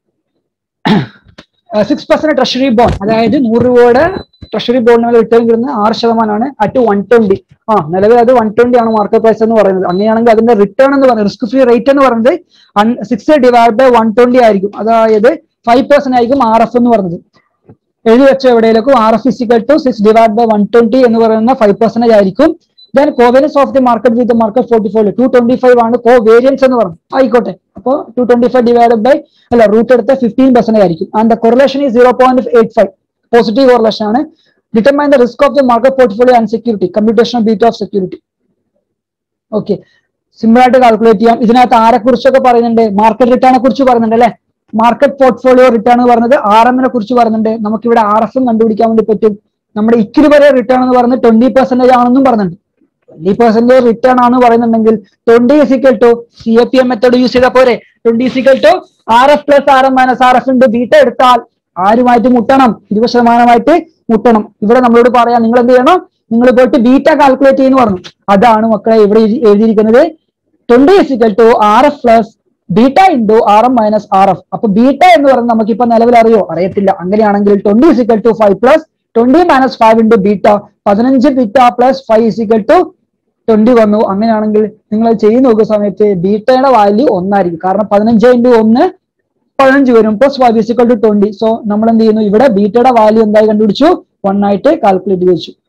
സിക്സ് പെർസെന്റ് ട്രഷറി ബോണ്ട് അതായത് നൂറ് രൂപയുടെ ട്രഷറി ബോണ്ടിന് റിട്ടേൺ കിട്ടുന്നത് ആറ് ശതമാനമാണ് അറ്റ് വൺ ട്വന്റി ആ നിലവിൽ അത് വൺ ട്വന്റി ആണ് മാർക്കറ്റ് പ്രൈസ് എന്ന് പറയുന്നത് അങ്ങനെയാണെങ്കിൽ അതിന്റെ റിട്ടേൺ എന്ന് പറയുന്നത് റിസ്ക് ഫ്രീ റേറ്റ് എന്ന് പറയുന്നത് six divide by one twenty ആയിരിക്കും അതായത് ഫൈവ് പെർസെന്റ് ആയിരിക്കും ആർ എഫ് എന്ന് പറയുന്നത് എഴുതി വെച്ച എവിടെയിലേക്കും R F is equal to six divide by one twenty എന്ന് പറയുന്ന ഫൈവ് പെർസെന്റേജ് ആയിരിക്കും then covariance of the market with market forty four two twenty five ആണ് കോ വേരിയൻസ് എന്ന് പറഞ്ഞു ആയിക്കോട്ടെ അപ്പോൾ two twenty five divide by അല്ല റൂട്ട് എടുത്ത ഫിഫ്റ്റീൻ പെർസെന്റ് ആയിരിക്കും ആൻഡ് ദ കൊറിലേഷൻ ഈ zero point eight five positive correlation ആണ് determine the risk of the market portfolio and security computation beat of security okay simple ആയിട്ട് calculate ചെയ്യാം ഇതിനകത്ത് ആരെ കുറിച്ചൊക്കെ പറയുന്നുണ്ട് മാർക്കറ്റ് റിട്ടേണെ കുറിച്ച് പറയുന്നുണ്ട് അല്ലെ മാർക്കറ്റ് പോർട്ട്ഫോളിയോ റിട്ടേൺ എന്ന് പറയുന്നത് ആർ എമ്മിനെ കുറിച്ച് പറയുന്നുണ്ട് നമുക്ക് ഇവിടെ ആർ എഫും കണ്ടുപിടിക്കാൻ വേണ്ടി പറ്റും നമ്മുടെ ഇക്വിറ്റി വരെ റിട്ടേൺ എന്ന് പറയുന്നത് ട്വന്റി പെർസെന്റേജ് ആണെന്നും പറയുന്നുണ്ട് ട്വന്റി പെർസെന്റേജ് റിട്ടേൺ ആണ് പറയുന്നുണ്ടെങ്കിൽ twenty is equal to C A P M method use ചെയ്താൽ പോരെ twenty is equal to R F plus R M minus R F ഉണ്ട് ബീറ്റ എടുത്താൽ ആരുമായിട്ട് മുട്ടണം ഇരുപത് ശതമാനമായിട്ട് മുട്ടണം ഇവിടെ നമ്മളോട് പറയാം നിങ്ങൾ എന്ത് ചെയ്യണം നിങ്ങൾ പോയിട്ട് ബീറ്റ കാൽക്കുലേറ്റ് ചെയ്യുന്നു പറഞ്ഞു അതാണ് മക്കളെ ഇവിടെ എഴുതി- എഴുതിയിരിക്കുന്നത് twenty is equal to R F plus beta into R M minus R F അപ്പൊ ബീറ്റ എന്ന് പറയുന്നത് നമുക്ക് ഇപ്പൊ നിലവിൽ അറിയോ അറിയത്തില്ല അങ്ങനെയാണെങ്കിൽ twenty is equal to five plus twenty minus five into beta പതിനഞ്ച് beta plus five is equal to twenty വന്നു അങ്ങനെയാണെങ്കിൽ നിങ്ങൾ അത് ചെയ്ത് നോക്കുന്ന സമയത്ത് ബീറ്റയുടെ വാല്യൂ ഒന്നായിരിക്കും കാരണം പതിനഞ്ച് ഇൻറ്റു ഒന്ന് പതിനഞ്ച് വരും plus five is equal to twenty so നമ്മൾ എന്ത് ചെയ്യുന്നു ഇവിടെ ബീറ്റയുടെ വാല്യൂ എന്തായി കണ്ടുപിടിച്ചു വൺ ആയിട്ട് കാൽക്കുലേറ്റ് ചെയ്ത് വെച്ചു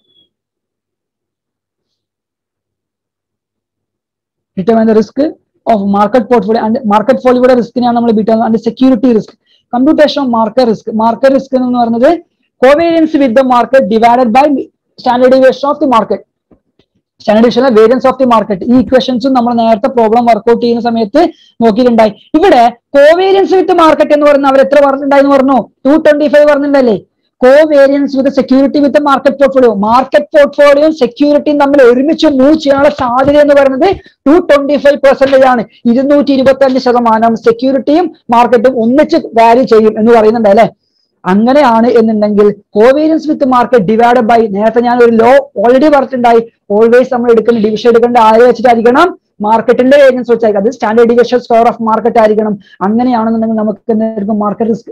determine the risk of market portfolio and market പോർട്ട്ഫോളിയോയുടെ റിസ്കിനെയാണ് നമ്മൾ beat and security risk computation of market risk market risk എന്ന് പറയുന്നത് covariance with the market divided by standard deviation of the market standard deviation variance of the market ഈ ഇക്വേഷൻസും നമ്മൾ നേരത്തെ problem workout ചെയ്യുന്ന സമയത്ത് നോക്കിയിട്ടുണ്ടായി ഇവിടെ കോവേരിയൻസ് വിത്ത് മാർക്കറ്റ് എന്ന് പറയുന്ന അവർ എത്ര പറഞ്ഞിട്ടുണ്ടായി പറഞ്ഞു ടു ട്വന്റി ഫൈവ് പറഞ്ഞിട്ടുണ്ടല്ലേ covariance with security with market portfolio market പോർട്ട്ഫോളിയോയും സെക്യൂരിറ്റിയും തമ്മിൽ ഒരുമിച്ച് മൂവ് ചെയ്യാനുള്ള സാധ്യത എന്ന് പറയുന്നത് ടു ട്വന്റി ഫൈവ് പെർസെന്റേജ് ആണ് ഇരുന്നൂറ്റി ഇരുപത്തി അഞ്ച് ശതമാനം സെക്യൂരിറ്റിയും മാർക്കറ്റും ഒന്നിച്ച് വാല്യൂ ചെയ്യും എന്ന് പറയുന്നുണ്ട് അല്ലെ അങ്ങനെയാണ് എന്നുണ്ടെങ്കിൽ covariance with market divide by നേരത്തെ ഞാൻ ഒരു ലോ ഓൾറെഡി പറഞ്ഞിട്ടുണ്ടായി ഓൾവേസ് നമ്മൾ എടുക്കുന്ന ഡിവിഷൻ എടുക്കേണ്ട ആരെ വെച്ചിട്ടായിരിക്കണം മാർക്കറ്റിന്റെ വേരിയൻസ് വെച്ചായിരിക്കും അത് standard division square of market ആയിരിക്കണം അങ്ങനെയാണെന്നുണ്ടെങ്കിൽ നമുക്ക് എന്തായിരിക്കും മാർക്കറ്റ് റിസ്ക്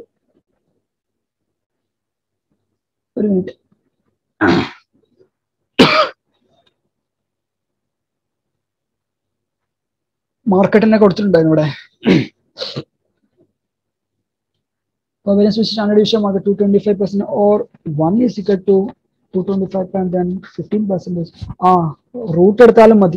ഒരു മിനിറ്റ് മാർക്കറ്റിനെ കൊടുത്തിട്ടുണ്ടായിരുന്നു ഇവിടെ Covariance with standard deviation market 225 percent or 1 is equal to 225 and then 15 percentage. ആ റൂട്ട് എടുത്താലും മതി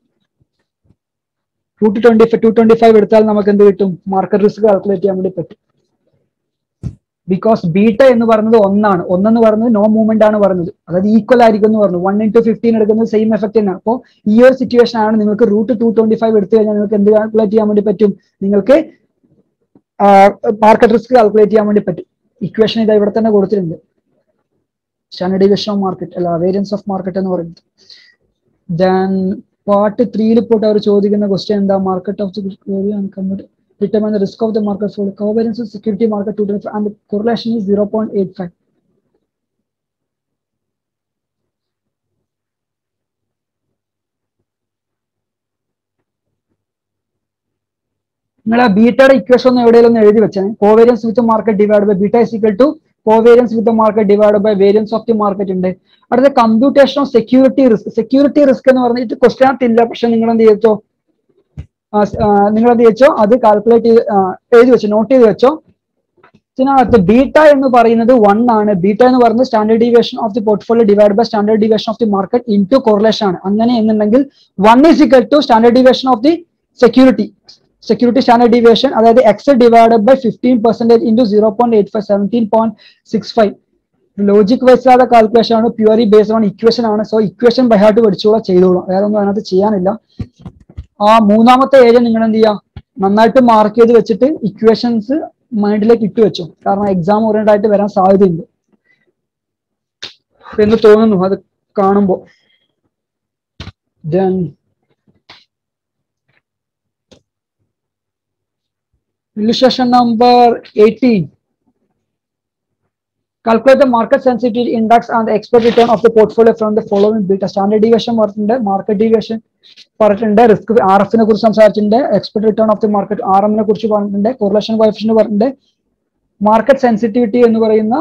root twenty five two twenty five എടുത്താൽ നമുക്ക് എന്ത് കിട്ടും മാർക്കറ്റ് റിസ്ക് കാൽക്കുലേറ്റ് ചെയ്യാൻ വേണ്ടി പറ്റും ബിക്കോസ് ബീറ്റ എന്ന് പറയുന്നത് ഒന്നാണ് ഒന്നെന്ന് പറയുന്നത് നോ മൂവ്മെന്റ് ആണ് പറയുന്നത് അതായത് ഈക്വൽ ആയിരിക്കും എന്ന് പറഞ്ഞു വൺ ഇൻറ്റു ഫിഫ്റ്റീൻ എടുക്കുന്നത് സെയിം എഫക്ട് തന്നെയാണ് അപ്പോൾ ഈ ഒരു സിറ്റുവേഷൻ ആണ് നിങ്ങൾക്ക് റൂട്ട് ടു ട്വന്റി ഫൈവ് എടുത്തു കഴിഞ്ഞാൽ നിങ്ങൾക്ക് എന്ത് കാൽക്കുലേറ്റ് ചെയ്യാൻ വേണ്ടി പറ്റും നിങ്ങൾക്ക് മാർക്കറ്റ് റിസ്ക് കാൽക്കുലേറ്റ് ചെയ്യാൻ വേണ്ടി പറ്റും ഇക്വേഷൻ ഇതാ ഇവിടെ തന്നെ കൊടുത്തിട്ടുണ്ട് സ്റ്റാൻഡേർഡ് ഡിവിഷൻ ഓഫ് മാർക്കറ്റ് അല്ല വേരിയൻസ് ഓഫ് മാർക്കറ്റ് എന്ന് പറയുന്നത് ദെൻ പാർട്ട് ത്രീയിൽ പോയിട്ട് അവർ ചോദിക്കുന്ന ക്വസ്റ്റ്യൻ എന്താ market of determine the risk of the market for the covariance of security market to differ and the correlation is 0.85 നിങ്ങൾ ആ ബീറ്റയുടെ ഇക്വേഷൻ ഒന്ന് എവിടെയെങ്കിലും ഒന്ന് എഴുതി വെച്ചാൽ covariance with market divide by beta is equal to covariance with market divide by variance of the market ഉണ്ട് അടുത്ത computation of security risk security risk എന്ന് പറഞ്ഞിട്ട് ക്വസ്റ്റ്യൻ ഇല്ല പക്ഷെ നിങ്ങൾ എന്ത് ചെയ്തോ നിങ്ങൾ എന്ത് വെച്ചോ അത് കാൽക്കുലേറ്റ് ചെയ്ത് ആ, എഴുതി വെച്ചോ നോട്ട് ചെയ്ത് വെച്ചോ ഇതിനകത്ത് ബീറ്റ എന്ന് പറയുന്നത് വൺ ആണ് ബീറ്റ എന്ന് പറയുന്നത് standard deviation of the portfolio divide by standard deviation of the market into correlation ആണ് അങ്ങനെ എന്നുണ്ടെങ്കിൽ one is equal to standard deviation of the security security standard deviation അതായത് x divided by fifteen percentage into zero point eight five seventeen point six five logic wise ആയ calculation ആണ് purely based on equation ആണ് so equation by heart പഠിച്ചോളാം ചെയ്തോളാം വേറെ ഒന്നും അതിനകത്ത് ചെയ്യാനില്ല ആ മൂന്നാമത്തെ ഏരിയ നിങ്ങൾ എന്ത് ചെയ്യാം നന്നായിട്ട് മാർക്ക് ചെയ്ത് വെച്ചിട്ട് ഇക്വേഷൻസ് മൈൻഡിലേക്ക് ഇട്ട് വെച്ചു കാരണം എക്സാം ഓറിയന്റഡ് ആയിട്ട് വരാൻ സാധ്യതയുണ്ട് എന്ന് തോന്നുന്നു അത് കാണുമ്പോ Then illustration number 18 calculate the market sensitivity index and the expected return of the portfolio from the following beta standard deviation പറഞ്ഞിട്ടുണ്ട് മാർക്കറ്റ് ഡീവിയേഷൻ പറഞ്ഞിട്ടുണ്ട് റിസ്ക് ആർ എഫിനെ കുറിച്ച് സംസാരിച്ചിട്ടുണ്ട് expect return of the market R എമ്മിനെ കുറിച്ച് പറഞ്ഞിട്ടുണ്ട് correlation coefficient പറഞ്ഞിട്ടുണ്ട് market sensitivity എന്ന് പറയുന്ന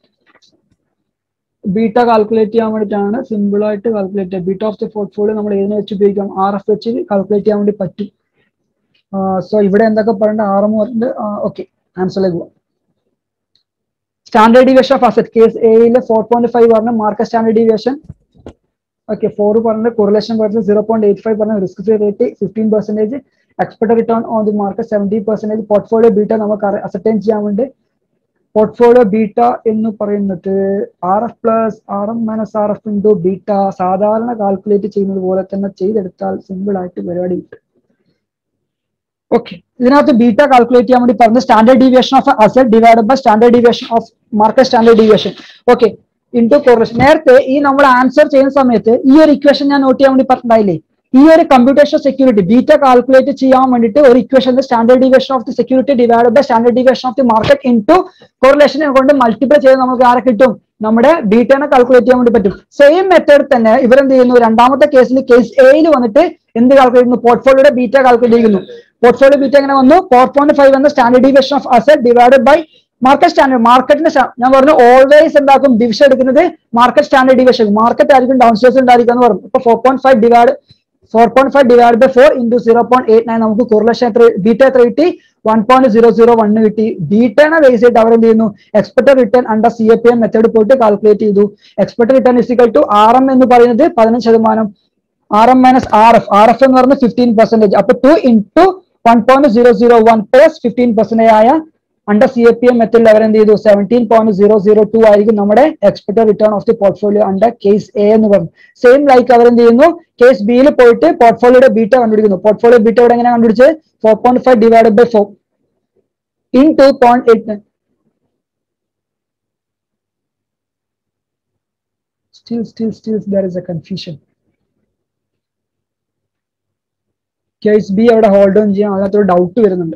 ബീറ്റ കാൽക്കുലേറ്റ് ചെയ്യാൻ വേണ്ടിയിട്ടാണ് സിമ്പിൾ ആയിട്ട് കാൽക്കുലേറ്റ് ചെയ്യുക ബീറ്റ ഓഫ് ദി പോർട്ട്ഫോളിയോ നമ്മൾ ഏതിനെ വെച്ച് ഉപയോഗിക്കാം ആർ എഫ് വെച്ച് കാൽക്കുലേറ്റ് ചെയ്യാൻ വേണ്ടി പറ്റും സോ ഇവിടെ എന്തൊക്കെ പറയണ്ട ആർ എം പറഞ്ഞിട്ട് ഓക്കെ ആൻസറിലേക്ക് പോവാം standard deviation of asset case എയിലെ ഫോർ പോയിന്റ് ഫൈവ് പറഞ്ഞ market standard deviation okay four പറഞ്ഞ കൊറിലേഷൻ പറഞ്ഞത് സീറോ പോയിന്റ് എയ്റ്റ് ഫൈവ് പറഞ്ഞ risk free rate fifteen percentage expected return on the market seventy percentage portfolio beta നമുക്ക് ascertain ചെയ്യാൻ വേണ്ടി portfolio beta എന്ന് പറയുന്നത് R F plus R M minus R F into beta സാധാരണ calculate ചെയ്യുന്നത് പോലെ തന്നെ ചെയ്തെടുത്താൽ സിമ്പിൾ ആയിട്ട് പരിപാടി കിട്ടും ഓക്കെ ഇതിനകത്ത് ബീറ്റ കാൽക്കുലേറ്റ് ചെയ്യാൻ വേണ്ടി പറഞ്ഞ standard deviation of asset divide by standard deviation of market standard deviation okay into correlation നേരത്തെ ഈ നമ്മൾ ആൻസർ ചെയ്യുന്ന സമയത്ത് ഈ ഒരു ഇക്വേഷൻ ഞാൻ നോട്ട് ചെയ്യാൻ വേണ്ടി പറഞ്ഞിട്ടുണ്ടായില്ലേ ഈ ഒരു കമ്പ്യൂട്ടേഷൻ സെക്യൂരിറ്റി ബീറ്റ കാൽക്കുലേറ്റ് ചെയ്യാൻ വേണ്ടിയിട്ട് ഒരു equation standard deviation of the security divide by standard deviation of the market into കോറിലേഷനെ കൊണ്ട് മൾട്ടിപ്ലൈ ചെയ്ത് നമുക്ക് ആരെ കിട്ടും നമ്മുടെ ബീറ്റനെ കാൽക്കുലേറ്റ് ചെയ്യാൻ വേണ്ടി പറ്റും സെയിം മെത്തേഡ് തന്നെ ഇവരെന്ത് ചെയ്യുന്നു രണ്ടാമത്തെ കേസിൽ കേസ് എയിൽ വന്നിട്ട് എന്ത് കാൽക്കുലേറ്റ് ചെയ്യുന്നു പോർട്ട്ഫോളിയോയുടെ ബീറ്റ കാൽക്കുലേറ്റ് ചെയ്യുന്നു പോർട്ട്ഫോളിയോ ബീറ്റ എങ്ങനെ വന്നു ഫോർ പോയിന്റ് ഫൈവ് എന്ന standard deviation of asset divided by market standard മാർക്കറ്റിന്റെ ഞാൻ പറഞ്ഞു ഓൾവേസ് എന്താക്കും ഡിവിഷൻ എടുക്കുന്നത് മാർക്കറ്റ് സ്റ്റാൻഡേർഡ് ഡീവിയേഷൻ മാർക്കറ്റ് ആയിരിക്കും ഡൗൺ സ്റ്റേഴ്സ് ഉണ്ടായിരിക്കും എന്ന് പറഞ്ഞു ഇപ്പൊ four point five divide four point five divide by four into zero point eight nine നമുക്ക് കോറിലേഷൻ എത്ര ബീറ്റ എത്ര കിട്ടി one point zero zero one കിട്ടി ബീറ്റനെ ബേസ് ചെയ്തിട്ട് അവർ എന്ത് ചെയ്യുന്നു expected return under C A P M method പോയിട്ട് കാൽക്കുലേറ്റ് ചെയ്തു expected return is equal to R M എന്ന് പറയുന്നത് പതിനഞ്ച് ശതമാനം R M minus R F R F എന്ന് പറയുന്നത് ഫിഫ്റ്റീൻ പെർസെന്റേജ് അപ്പൊ two into one point zero zero one plus fifteen percentage ആയ under C A P M മെത്തേഡിൽ അവർ എന്ത് ചെയ്തു seventeen point zero zero two ആയിരിക്കും നമ്മുടെ expected return of the portfolio under case a എന്ന് പറഞ്ഞു സെയിം ലൈക്ക് അവർ എന്ത് ചെയ്യുന്നു കേസ് ബിയിൽ പോയിട്ട് പോർട്ട്ഫോളിയോയുടെ ബീറ്റ കണ്ടുപിടിക്കുന്നു പോർട്ട്ഫോളിയോ ബീറ്റ ഇവിടെ എങ്ങനെ കണ്ടുപിടിച്ചത് four point five divide by four into point eight still still still there is a confusion case b അവിടെ ഹോൾഡ് ഓൺ ചെയ്യാൻ അതിനകത്തൊരു ഡൗട്ട് വരുന്നുണ്ട്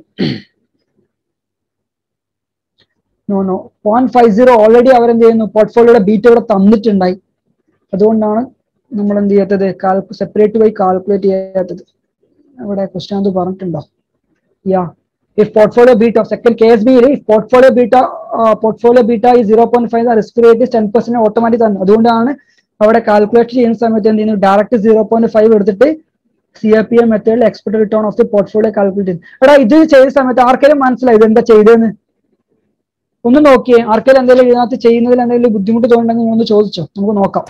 no no point five zero already അവരെന്ത് ചെയ്യുന്നു പോർട്ട്ഫോളിയോയുടെ ബീറ്റ് ഇവിടെ തന്നിട്ടുണ്ടായി അതുകൊണ്ടാണ് നമ്മൾ എന്ത് ചെയ്യാത്തത് സെപ്പറേറ്റ് വൈ കാൽക്കുലേറ്റ് ചെയ്യാത്തത് അവിടെ ക്വസ്റ്റ്യൻ അത് പറഞ്ഞിട്ടുണ്ടോ yeah if portfolio beta second KSB if portfolio beta uh, portfolio beta is 0.5 the risk rate is 10 percent automatic തന്നെ അതുകൊണ്ടാണ് അവിടെ കാൽക്കുലേറ്റ് ചെയ്യുന്ന സമയത്ത് എന്ത് ചെയ്യുന്നു ഡയറക്റ്റ് സീറോ പോയിന്റ് ഫൈവ് എടുത്തിട്ട് സി ആർ പി എം മെത്തേഡിൽ expect return of the portfolio calculate ചെയ്യുന്നു എടാ ഇത് ചെയ്ത സമയത്ത് ആർക്കെങ്കിലും മനസ്സിലായി ഇത് എന്താ ചെയ്തതെന്ന് ഒന്ന് നോക്കിയേ ആർക്കെങ്കിലും എന്തെങ്കിലും ഇതിനകത്ത് ചെയ്യുന്നതിൽ എന്തെങ്കിലും ബുദ്ധിമുട്ട് തോന്നുന്നുണ്ടെങ്കിൽ ഒന്ന് ചോദിച്ചോ നമുക്ക് നോക്കാം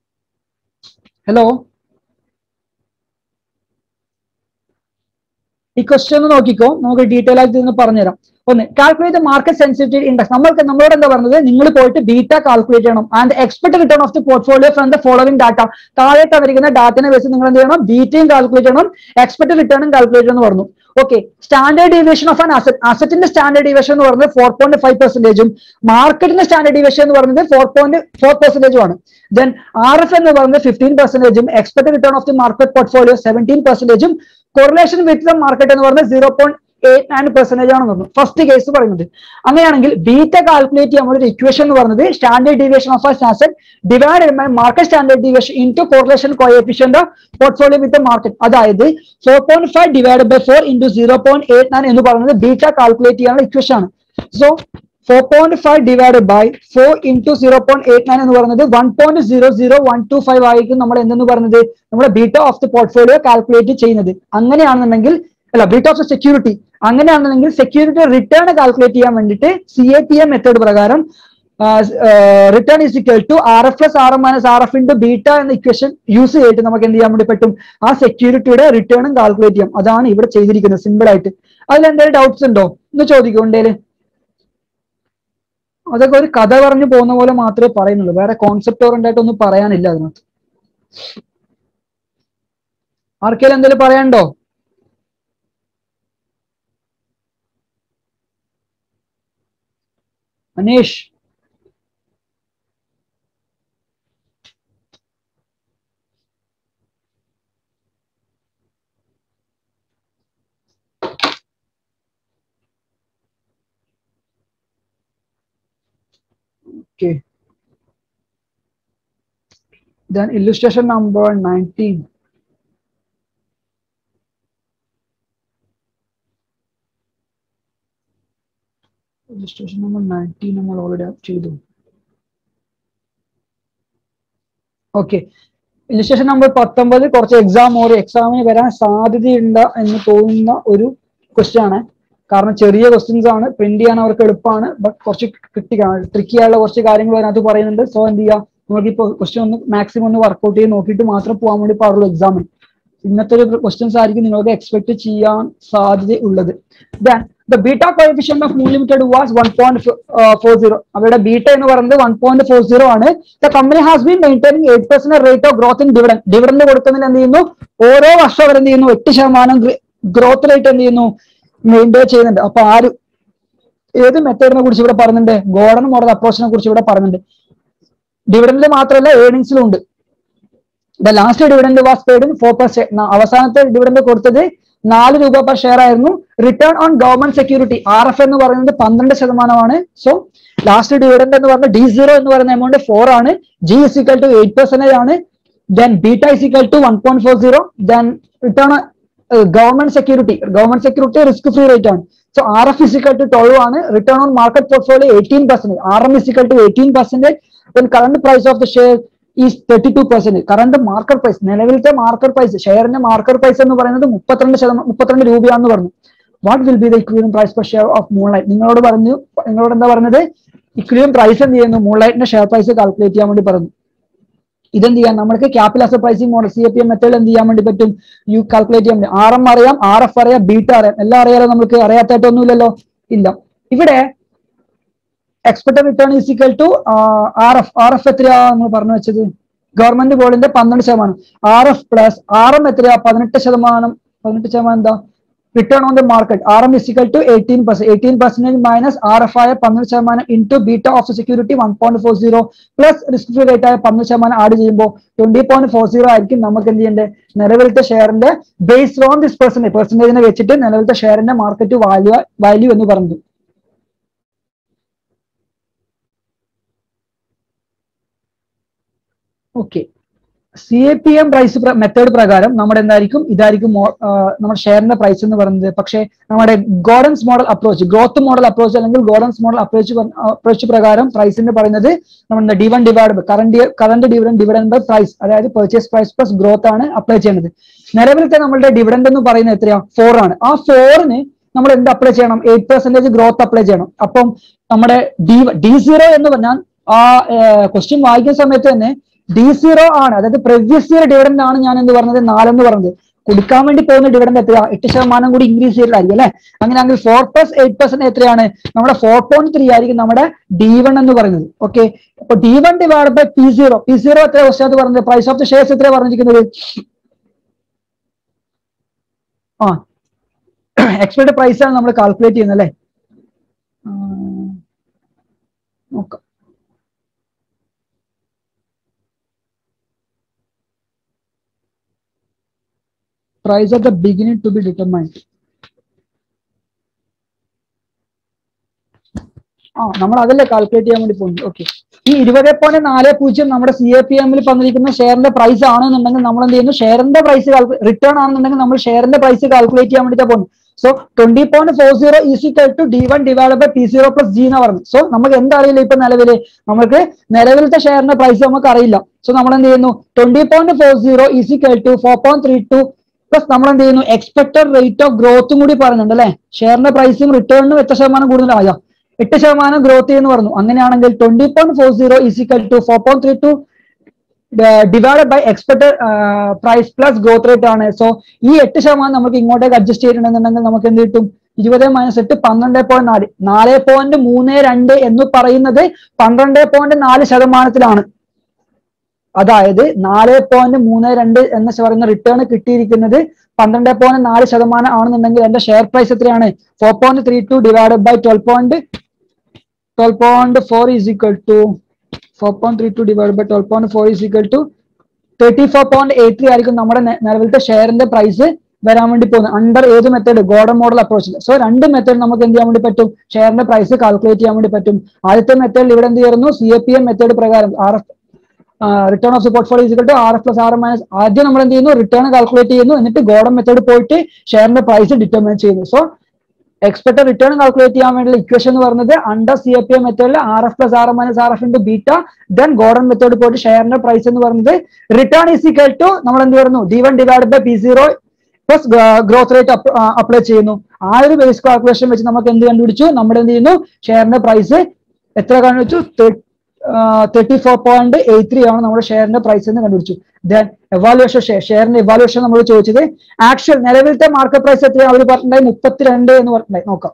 ഹലോ ഈ ക്വസ്റ്റ്യൻ ഒന്ന് നോക്കിക്കോ നമുക്ക് ഡീറ്റെയിൽ ആയിട്ട് ഇതൊന്ന് പറഞ്ഞുതരാം ഒന്ന് കാൽക്കുലേറ്റ് മാർക്കറ്റ് സെൻസിറ്റിവിറ്റി ഇൻഡെക്സ് നമ്മൾക്ക് നമ്മളോട് എന്താ പറഞ്ഞത് നിങ്ങൾ പോയിട്ട് ബീറ്റ കാൽക്കുലേറ്റ് ചെയ്യണം and expect return of the portfolio from the following data താഴെ തന്നിരിക്കുന്ന ഡാറ്റനെ വെച്ച് നിങ്ങൾ എന്ത് ചെയ്യണം ബീറ്റയും കാൽക്കുലേറ്റ് ചെയ്യണം എക്സ്പെക്ട് റിട്ടേണും കാൽക്കുലേറ്റ് എന്ന് പറഞ്ഞു okay standard deviation of an asset അസറ്റിന്റെ സ്റ്റാൻഡേർഡ് ഡീവിയേഷൻ എന്ന് പറയുന്നത് ഫോർ പോയിന്റ് ഫൈവ് പെർസെന്റേജും മാർക്കറ്റിന്റെ സ്റ്റാൻഡേർഡ് ഡീവിയേഷൻ എന്ന് പറയുന്നത് ഫോർ പോയിന്റ് ഫോർ പെർസെന്റേജും ആണ് ദെൻ ആർ എഫ് എന്ന് പറയുന്നത് ഫിഫ്റ്റീൻ പെർസെന്റേജും expect return of the market portfolio seventeen പെർസെന്റേജും കൊറിലേഷൻ വിത്ത് ദ മാർക്കറ്റ് എന്ന് പറയുന്നത് zero point eight nine percentage ആണെന്ന് പറഞ്ഞു ഫസ്റ്റ് കേസ് പറയുന്നത് അങ്ങനെയാണെങ്കിൽ ബീറ്റ കാൽക്കുലേറ്റ് ചെയ്യാൻ ഒരു ഇക്വേഷൻ എന്ന് പറയുന്നത് standard deviation of asset divide by market standard deviation into correlation coefficient portfolio with market അതായത് four point five divide by four into zero point eight nine എന്ന് പറയുന്നത് beta calculate ചെയ്യാനുള്ള equation ആണ് so four point five divide by four into zero point eight nine എന്ന് പറയുന്നത് one point zero zero one two five ആയിരിക്കും നമ്മൾ എന്തെന്ന് പറയുന്നത് നമ്മുടെ beta of the portfolio calculate ചെയ്യുന്നത് അങ്ങനെയാണെന്നുണ്ടെങ്കിൽ അല്ല ബീറ്റ് ഓഫ് സെക്യൂരിറ്റി അങ്ങനെയാണെന്നുണ്ടെങ്കിൽ സെക്യൂരിറ്റി റിട്ടേൺ കാൽക്കുലേറ്റ് ചെയ്യാൻ വേണ്ടിയിട്ട് C A P M method പ്രകാരം return is equal to R F plus R M minus R F into beta എന്ന ഇക്വേഷൻ യൂസ് ചെയ്തിട്ട് നമുക്ക് എന്ത് ചെയ്യാൻ വേണ്ടി പറ്റും ആ സെക്യൂരിറ്റിയുടെ റിട്ടേണും കാൽക്കുലേറ്റ് ചെയ്യാം അതാണ് ഇവിടെ ചെയ്തിരിക്കുന്നത് സിമ്പിൾ ആയിട്ട് അതിൽ എന്തെങ്കിലും ഡൗട്ട്സ് ഉണ്ടോ ഒന്ന് ചോദിക്കും ഉണ്ടേല് അതൊക്കെ ഒരു കഥ പറഞ്ഞു പോകുന്ന പോലെ മാത്രമേ പറയുന്നുള്ളൂ വേറെ കോൺസെപ്റ്റ് ഓറിയന്റായിട്ട് ഒന്നും പറയാനില്ല അതിനകത്ത് ആർക്കെങ്കിലും എന്തെങ്കിലും പറയാനുണ്ടോ Aneesh Okay. Then illustration number 19. Illustration number 19 നമ്മൾ ഓൾറെഡി ചെയ്തു ഓക്കെ ഇലിസ്ട്രേഷൻ നമ്പർ പത്തൊമ്പത് കുറച്ച് എക്സാം ഒരു എക്സാമിന് വരാൻ സാധ്യതയുണ്ട് എന്ന് തോന്നുന്ന ഒരു ക്വസ്റ്റ്യൻ ആണ് കാരണം ചെറിയ ക്വസ്റ്റ്യൻസ് ആണ് പ്രിന്റ് ചെയ്യാൻ അവർക്ക് എളുപ്പമാണ് ബട്ട് കുറച്ച് ക്രിട്ടിക്കാണ് ട്രിക്കി ആയുള്ള കുറച്ച് കാര്യങ്ങൾ അതിനകത്ത് പറയുന്നുണ്ട് സോ എന്ത് ചെയ്യുക നമുക്കിപ്പോൾ ക്വസ്റ്റ്യൻ ഒന്ന് മാക്സിമം ഒന്ന് വർക്ക്ഔട്ട് ചെയ്ത് നോക്കിയിട്ട് മാത്രം പോകാൻ വേണ്ടി പാടുള്ളൂ എക്സാമിന് ഇന്നത്തെ ഒരു ക്വസ്റ്റ്യൻസ് ആയിരിക്കും നിങ്ങൾക്ക് എക്സ്പെക്ട് ചെയ്യാൻ സാധ്യത ഉള്ളത് then the beta coefficient of Moon Limited was one point four zero അവരുടെ ബീറ്റ എന്ന് പറയുന്നത് വൺ പോയിന്റ് ഫോർ സീറോ ആണ് the company has been maintaining eight percent rate of growth in dividend dividend കൊടുക്കുന്നതിന് എന്ത് ചെയ്യുന്നു ഓരോ വർഷം അവർ എന്ത് ചെയ്യുന്നു എട്ട് ശതമാനം ഗ്രോത്ത് റേറ്റ് എന്ത് ചെയ്യുന്നു മെയിൻറ്റെയിൻ ചെയ്യുന്നുണ്ട് അപ്പൊ ആര് ഏത് മെത്തേഡിനെ കുറിച്ച് ഇവിടെ പറയുന്നുണ്ട് ഗോഡൻ മോഡൽ അപ്രോച്ചിനെ കുറിച്ച് ഇവിടെ പറയുന്നുണ്ട് ഡിവിഡന്റിൽ മാത്രമല്ല ഏർണിങ്സിലും ഉണ്ട് the last dividend was paid in four percent അവസാനത്തെ ഡിവിഡന്റ് കൊടുത്തത് നാല് രൂപ പെർ ഷെയർ ആയിരുന്നു return on government security R F എന്ന് പറയുന്നത് പന്ത്രണ്ട് ശതമാനമാണ് സോ ലാസ്റ്റ് ഡിവിഡന്റ് എന്ന് പറഞ്ഞ ഡി സീറോ എന്ന് പറയുന്ന എമൗണ്ട് ഫോർ ആണ് G is equal to eight percentage ആണ് then beta is equal to one point four zero then return government security government security risk free rate ആണ് so R F is equal to twelve ആണ് return on market portfolio eighteen percent R M is equal to eighteen percentage then current price of the share is thirty two percent current market price നിലവിലത്തെ market price ഷെയറിന്റെ market price എന്ന് പറയുന്നത് മുപ്പത്തിരണ്ട് ശതമാനം മുപ്പത്തിരണ്ട് രൂപയാണെന്ന് പറഞ്ഞു what will be the equilibrium price per share of Moonlight നിങ്ങളോട് പറഞ്ഞു നിങ്ങളോട് എന്താ പറഞ്ഞത് ഇക്വലിയൻ പ്രൈസ് എന്ത് ചെയ്യുന്നു മൂൺലൈറ്റിന്റെ ഷെയർ പ്രൈസ് കാൽക്കുലേറ്റ് ചെയ്യാൻ വേണ്ടി പറഞ്ഞു ഇതെന്ത് ചെയ്യാം നമുക്ക് capital asset pricing model C A P M method എന്ത് ചെയ്യാൻ വേണ്ടി പറ്റും യു കാൽക്കുലേറ്റ് ചെയ്യാൻ പറ്റും ആർ എം അറിയാം ആർ എഫ് അറിയാം ബീറ്റ അറിയാം എല്ലാം അറിയാലോ നമുക്ക് അറിയാത്തായിട്ടൊന്നുമില്ലല്ലോ ഇല്ല ഇവിടെ expected return is equal to R F R F എത്രയാ നമ്മൾ പറഞ്ഞു വെച്ചത് ഗവൺമെന്റ് ബോർഡിന്റെ പന്ത്രണ്ട് ശതമാനം R F plus R M എത്രയാ പതിനെട്ട് ശതമാനം പതിനെട്ട് ശതമാനം എന്താ return on the market R M is equal to eighteen percent eighteen percentage minus R F ആയ പന്ത്രണ്ട് ശതമാനം into beta of security one point four zero plus risk free rate ആയ പന്ത്രണ്ട് ശതമാനം ആഡ് ചെയ്യുമ്പോൾ ട്വന്റി പോയിന്റ് ഫോർ സീറോ ആയിരിക്കും നമുക്ക് എന്ത് ചെയ്യേണ്ടത് നിലവിലത്തെ ഷെയറിന്റെ ബേസ്ഡ് ഓൺ ദിസ് പെർസെന്റേജ് പെർസെന്റേജിനെ വെച്ചിട്ട് നിലവിലത്തെ ഷെയറിന്റെ മാർക്കറ്റ് വാല്യൂ വാല്യൂ എന്ന് പറഞ്ഞത് okay C A P M price method പ്രകാരം നമ്മുടെ എന്തായിരിക്കും ഇതായിരിക്കും നമ്മുടെ ഷെയറിന്റെ പ്രൈസ് എന്ന് പറയുന്നത് പക്ഷേ നമ്മുടെ Gordon's model approach growth model approach അല്ലെങ്കിൽ ഗോഡൻസ് മോഡൽ അപ്രോച്ച് അപ്രോച്ച് പ്രകാരം പ്രൈസിന്റെ പറയുന്നത് നമ്മുടെ D one divide by current current dividend dividend by price അതായത് പെർച്ചേസ് പ്രൈസ് പ്ലസ് ഗ്രോത്ത് ആണ് അപ്ലൈ ചെയ്യുന്നത് നിലവിലത്തെ നമ്മളുടെ ഡിവിഡൻഡ് എന്ന് പറയുന്നത് എത്രയാ ഫോർ ആണ് ആ ഫോറിന് നമ്മൾ എന്ത് അപ്ലൈ ചെയ്യണം എയ്റ്റ് പെർസെന്റേജ് ഗ്രോത്ത് അപ്ലൈ ചെയ്യണം അപ്പം നമ്മുടെ ഡി ഡി സീറോ എന്ന് പറഞ്ഞാൽ ആ ക്വസ്റ്റ്യൻ വായിക്കുന്ന സമയത്ത് തന്നെ ഡി സീറോ ആണ് അതായത് പ്രീവിയസ് ഇയർ ഡിവിഡൻഡ് ആണ് ഞാൻ എന്ത് പറഞ്ഞത് നാലെന്ന് പറഞ്ഞത് കൊടുക്കാൻ വേണ്ടി പോകുന്ന ഡിവിഡൻഡ് എത്രയാ എട്ട് ശതമാനം കൂടി ഇൻക്രീസ് ചെയ്തിട്ടായിരിക്കും അല്ലെ അങ്ങനെയാണെങ്കിൽ ഫോർ പ്ലസ് എയ്റ്റ് പെർസെന്റ് എത്രയാണ് നമ്മുടെ ഫോർ പോയിന്റ് ത്രീ ആയിരിക്കും നമ്മുടെ ഡി വൺ എന്ന് പറയുന്നത് ഓക്കെ അപ്പൊ D one divide by P zero P zero എത്ര ഉസ്താദ് പറഞ്ഞത് പ്രൈസ് ഓഫ് ദ ഷെയർസ് എത്ര പറഞ്ഞിരിക്കുന്നത് ആ എക്സ്പെക്ട് പ്രൈസ് ആണ് നമ്മൾ കാൽക്കുലേറ്റ് ചെയ്യുന്നത് അല്ലേ ആ, നോക്കാം price at the beginning to be determined. ആ നമ്മൾ അതല്ലേ കാൽക്കുലേറ്റ് ചെയ്യാൻ വേണ്ടി പോകുന്നത് ഓക്കെ ഈ ഇരുപത് പോയിന്റ് നാല് പൂജ്യം നമ്മുടെ സി എ പി എമ്മിൽ പറഞ്ഞിരിക്കുന്ന ഷെയറിന്റെ പ്രൈസ് ആണെന്നുണ്ടെങ്കിൽ നമ്മൾ എന്ത് ചെയ്യുന്നു ഷെയറിന്റെ പ്രൈസ് റിട്ടേൺ ആണെന്നുണ്ടെങ്കിൽ നമ്മൾ ഷെയറിന്റെ പ്രൈസ് കാൽക്കുലേറ്റ് ചെയ്യാൻ വേണ്ടിയിട്ട് പോകുന്നു so twenty point four zero is equal to D one divide by P zero plus G എന്ന് പറഞ്ഞു സോ നമുക്ക് എന്തറിയില്ല ഇപ്പൊ നിലവില് നമുക്ക് നിലവിലത്തെ ഷെയറിന്റെ പ്രൈസ് നമുക്ക് അറിയില്ല സോ നമ്മൾ എന്ത് ചെയ്യുന്നു twenty point four zero is equal to four point three two plus നമ്മൾ എന്ത് ചെയ്യുന്നു എക്സ്പെക്ടഡ് റേറ്റ് ഓഫ് ഗ്രോത്തും കൂടി പറയുന്നുണ്ട് അല്ലെ ഷെയറിന്റെ പ്രൈസും റിട്ടേണിനും എത്ര ശതമാനം കൂടുതലായോ എട്ട് ശതമാനം ഗ്രോത്ത് എന്ന് പറഞ്ഞു അങ്ങനെയാണെങ്കിൽ twenty point four zero is equal to four point three two divide by expected price plus growth rate ആണ് സോ ഈ എട്ട് ശതമാനം നമുക്ക് ഇങ്ങോട്ടേക്ക് അഡ്ജസ്റ്റ് ചെയ്തിട്ടുണ്ടെന്നുണ്ടെങ്കിൽ നമുക്ക് എന്ത് കിട്ടും ഇരുപത് മൈനസ് എട്ട് പന്ത്രണ്ട് പോയിന്റ് നാല് നാല് പോയിന്റ് മൂന്ന് രണ്ട് എന്ന് പറയുന്നത് പന്ത്രണ്ട് പോയിന്റ് നാല് ശതമാനത്തിലാണ് അതായത് നാല് പോയിന്റ് മൂന്ന് രണ്ട് എന്ന് പറയുന്ന റിട്ടേൺ കിട്ടിയിരിക്കുന്നത് പന്ത്രണ്ട് പോയിന്റ് നാല് ശതമാനം ആണെന്നുണ്ടെങ്കിൽ എന്റെ ഷെയർ പ്രൈസ് എത്രയാണ് four point three two divide by twelve point twelve point four is equal to four point three two divide by twelve point four is equal to thirty four point eight three ആയിരിക്കും നമ്മുടെ നെ- നിലവിലത്തെ ഷെയറിന്റെ price വരാൻ വേണ്ടി പോകുന്നത് under ഏത് method Gordon model അപ്രോച്ചിൽ so രണ്ട് മെത്തേഡ് നമുക്ക് എന്ത് ചെയ്യാൻ വേണ്ടി പറ്റും ഷെയറിന്റെ പ്രൈസ് കാൽക്കുലേറ്റ് ചെയ്യാൻ വേണ്ടി പറ്റും ആദ്യത്തെ മെത്തേഡിൽ ഇവിടെ എന്ത് ചെയ്യുന്നു C A P M method പ്രകാരം R F return of portfolio equal to R F plus R minus ആദ്യം നമ്മൾ എന്ത് ചെയ്യുന്നു റിട്ടേൺ കാൽക്കുലേറ്റ് ചെയ്യുന്നു എന്നിട്ട് ഗോഡൻ മെത്തേഡ് പോയിട്ട് ഷെയറിന്റെ പ്രൈസ് ഡിറ്റർമിൻ ചെയ്യുന്നു സോ എക്സ്പെക്ടഡ് റിട്ടേൺ കാൽക്കുലേറ്റ് ചെയ്യാൻ വേണ്ടിയുള്ള ഇക്വേഷൻ എന്ന് പറയുന്നത് under C A P M മെത്തേഡിൽ R F plus R minus R F into beta then Gordon method പോയിട്ട് ഷെയറിന്റെ പ്രൈസ് എന്ന് പറയുന്നത് റിട്ടേൺ ഈസ് ഈക്വൽ ടു നമ്മൾ എന്ത് പറയുന്നു D one divide by P zero plus growth rate apply ചെയ്യുന്നു ആ ഒരു ബേസ് കാൽക്കുലേഷൻ വെച്ച് നമുക്ക് എന്ത് കണ്ടുപിടിച്ചു നമ്മൾ എന്ത് ചെയ്യുന്നു ഷെയറിന്റെ പ്രൈസ് എത്ര കണ്ടുപിടിച്ചു thirty four point eight three ആണ് നമ്മുടെ ഷെയറിന്റെ പ്രൈസ് എന്ന് കണ്ടുപിടിച്ചു ദെൻ എവാലുവേഷൻ ഷെയർ ഷെയറിന്റെ എവാലുവേഷൻ നമ്മൾ ചോദിച്ചത് ആക്ച്വൽ നിലവിലത്തെ മാർക്കറ്റ് പ്രൈസ് എത്രയാണ് അവർ പറഞ്ഞിട്ടുണ്ടായി മുപ്പത്തിരണ്ട് എന്ന് പറഞ്ഞിട്ടുണ്ടായി നോക്കാം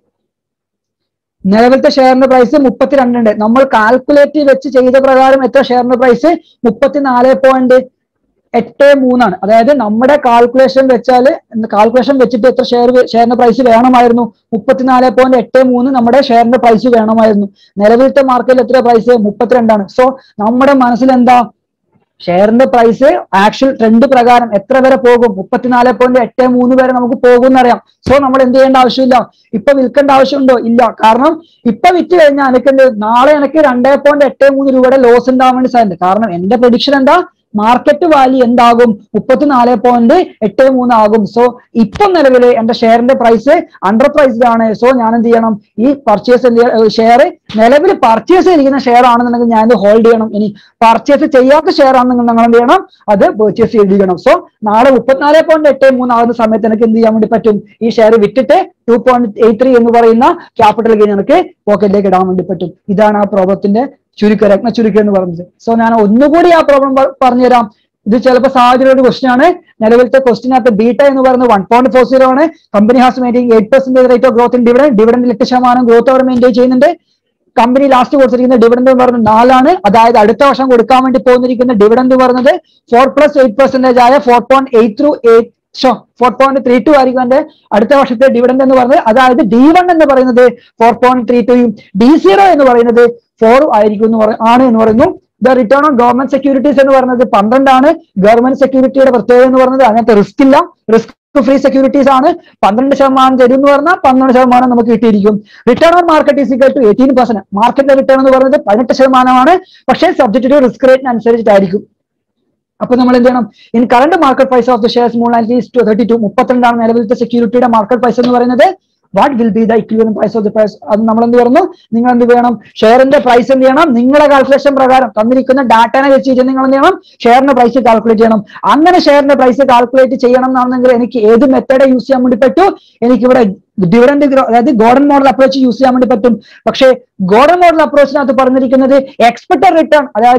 നിലവിലത്തെ ഷെയറിന്റെ പ്രൈസ് മുപ്പത്തിരണ്ടുണ്ട് നമ്മൾ കാൽക്കുലേറ്റ് വെച്ച് ചെയ്ത പ്രകാരം എത്ര ഷെയറിന്റെ പ്രൈസ് മുപ്പത്തിനാല് പോയിന്റ് എട്ട് മൂന്നാണ് അതായത് നമ്മുടെ കാൽക്കുലേഷൻ വെച്ചാൽ കാൽക്കുലേഷൻ വെച്ചിട്ട് എത്ര ഷെയർ ഷെയറിന്റെ പ്രൈസ് വേണമായിരുന്നു മുപ്പത്തിനാല് പോയിന്റ് എട്ട് മൂന്ന് നമ്മുടെ ഷെയറിന്റെ പ്രൈസ് വേണമായിരുന്നു നിലവിലത്തെ മാർക്കറ്റിൽ എത്ര പ്രൈസ് മുപ്പത്തിരണ്ടാണ് സോ നമ്മുടെ മനസ്സിൽ എന്താ ഷെയറിന്റെ പ്രൈസ് ആക്ച്വൽ ട്രെൻഡ് പ്രകാരം എത്ര വരെ പോകും മുപ്പത്തിനാല് പോയിന്റ് എട്ട് മൂന്ന് വരെ നമുക്ക് പോകും എന്നറിയാം സോ നമ്മൾ എന്ത് ചെയ്യേണ്ട ആവശ്യമില്ല ഇപ്പൊ വിൽക്കേണ്ട ആവശ്യമുണ്ടോ ഇല്ല കാരണം ഇപ്പൊ വിറ്റ് കഴിഞ്ഞാൽ എനിക്ക് എന്ത് നാളെ എനിക്ക് രണ്ടേ പോയിന്റ് എട്ട് മൂന്ന് രൂപയുടെ ലോസ് ഉണ്ടാവാൻ വേണ്ടി സാധ്യത കാരണം എന്റെ പ്രഡിക്ഷൻ എന്താ മാർക്കറ്റ് വാല്യൂ എന്താകും മുപ്പത്തിനാല് പോയിന്റ് എട്ട് മൂന്ന് ആകും സോ ഇപ്പൊ നിലവില് എന്റെ ഷെയറിന്റെ പ്രൈസ് അണ്ടർ പ്രൈസ്ഡ് ആണ് സോ ഞാൻ എന്ത് ചെയ്യണം ഈ പർച്ചേസ് ഷെയർ നിലവിൽ പർച്ചേസ് ചെയ്തിരിക്കുന്ന ഷെയർ ആണെന്നുണ്ടെങ്കിൽ ഞാൻ ഇത് ഹോൾഡ് ചെയ്യണം ഇനി പർച്ചേസ് ചെയ്യാത്ത ഷെയർ ആണെന്നുണ്ടെങ്കിൽ നിങ്ങൾ എന്ത് ചെയ്യണം അത് പർച്ചേസ് ചെയ്തിരിക്കണം സോ നാളെ മുപ്പത്തിനാല് പോയിന്റ് എട്ട് മൂന്ന് ആകുന്ന സമയത്ത് എനിക്ക് എന്ത് ചെയ്യാൻ വേണ്ടി പറ്റും ഈ ഷെയർ വിറ്റിട്ട് ടു പോയിന്റ് എയ്റ്റ് ത്രീ എന്ന് പറയുന്ന ക്യാപിറ്റൽ ഗെയിൻ എനിക്ക് പോക്കറ്റിലേക്ക് ഇടാൻ വേണ്ടി പറ്റും ഇതാണ് ആ പ്രോബ്ലത്തിന്റെ ചുരുക്കം രത്ന ചുരുക്കം എന്ന് പറയുന്നത് സോ ഞാൻ ഒന്നുകൂടി ആ പ്രോബ്ലം പറഞ്ഞുതരാം ഇത് ചിലപ്പോൾ സാഹചര്യ ഒരു ക്വസ്റ്റ്യൻ ആണ് നിലവിലത്തെ ക്വസ്റ്റിനകത്ത് ബീറ്റ എന്ന് പറയുന്നത് വൺ പോയിന്റ് ഫോർ സീറോ ആണ് company has maintain eight percent rate of growth in dividend ഡിവിഡൻഡിൽ എട്ട് ശതമാനം ഗ്രോത്ത് അവർ മെയിൻറ്റെയിൻ ചെയ്യുന്നുണ്ട് കമ്പനി ലാസ്റ്റ് കൊടുത്തിരിക്കുന്ന ഡിവിഡൻഡ് എന്ന് പറയുന്നത് നാലാണ് അതായത് അടുത്ത വർഷം കൊടുക്കാൻ വേണ്ടി പോകുന്നിരിക്കുന്ന ഡിവിഡൻഡ് എന്ന് പറയുന്നത് ഫോർ പ്ലസ് എയ്റ്റ് പെർസെന്റേജ് ആയ four point eight through eight so four point three two ആയിരിക്കും എന്റെ അടുത്ത വർഷത്തെ ഡിവിഡൻഡ് എന്ന് പറയുന്നത് അതായത് ഡി വൺ എന്ന് പറയുന്നത് ഫോർ പോയിന്റ് ത്രീ ടുയും ഡി സീറോ എന്ന് പറയുന്നത് ഫോർ ആയിരിക്കും എന്ന് പറ ആണ് എന്ന് പറയുന്നു the return on government securities എന്ന് പറയുന്നത് പന്ത്രണ്ടാണ് ഗവൺമെന്റ് സെക്യൂരിറ്റിയുടെ പ്രത്യേകത എന്ന് പറയുന്നത് അങ്ങനത്തെ റിസ്ക് ഇല്ല റിസ്ക് ഫ്രീ സെക്യൂരിറ്റീസ് ആണ് പന്ത്രണ്ട് ശതമാനം തരും എന്ന് പറഞ്ഞാൽ പന്ത്രണ്ട് ശതമാനം നമുക്ക് കിട്ടിയിരിക്കും return on market is equal to eighteen percent മാർക്കറ്റിലെ റിട്ടേൺ എന്ന് പറയുന്നത് പതിനെട്ട് ശതമാനമാണ് പക്ഷേ സബ്ജക്ട് ടു റിസ്ക് റേറ്റിന് അനുസരിച്ചിട്ടായിരിക്കും അപ്പൊ നമ്മൾ എന്ത് ചെയ്യണം in current market price of the shares Moon at least thirty two മുപ്പത്തിരണ്ടാണ് നിലവിലത്തെ സെക്യൂരിറ്റിയുടെ മാർക്കറ്റ് പ്രൈസ് എന്ന് പറയുന്നത് what will be the equilibrium price of the price അത് നമ്മൾ എന്ത് പറയുന്നു നിങ്ങൾ എന്ത് ചെയ്യണം ഷെയറിന്റെ പ്രൈസ് എന്ത് ചെയ്യണം നിങ്ങളുടെ കാൽക്കുലേഷൻ പ്രകാരം തന്നിരിക്കുന്ന ഡാറ്റനെ വെച്ചിട്ട് നിങ്ങൾ എന്ത് ചെയ്യണം ഷെയറിന്റെ പ്രൈസ് കാൽക്കുലേറ്റ് ചെയ്യണം അങ്ങനെ ഷെയറിന്റെ പ്രൈസ് കാൽക്കുലേറ്റ് ചെയ്യണം എന്നാണെങ്കിൽ എനിക്ക് ഏത് മെത്തേഡ് യൂസ് ചെയ്യാൻ വേണ്ടി പറ്റൂ എനിക്ക് ഇവിടെ ഡിവിഡന്റ് അതായത് ഗോഡൻ മോഡൽ അപ്രോച്ച് യൂസ് ചെയ്യാൻ വേണ്ടി പറ്റും പക്ഷേ ഗോഡൻ മോഡൽ അപ്രോച്ചിനകത്ത് പറഞ്ഞിരിക്കുന്നത് എക്സ്പെക്ടഡ് റിട്ടേൺ അതായത്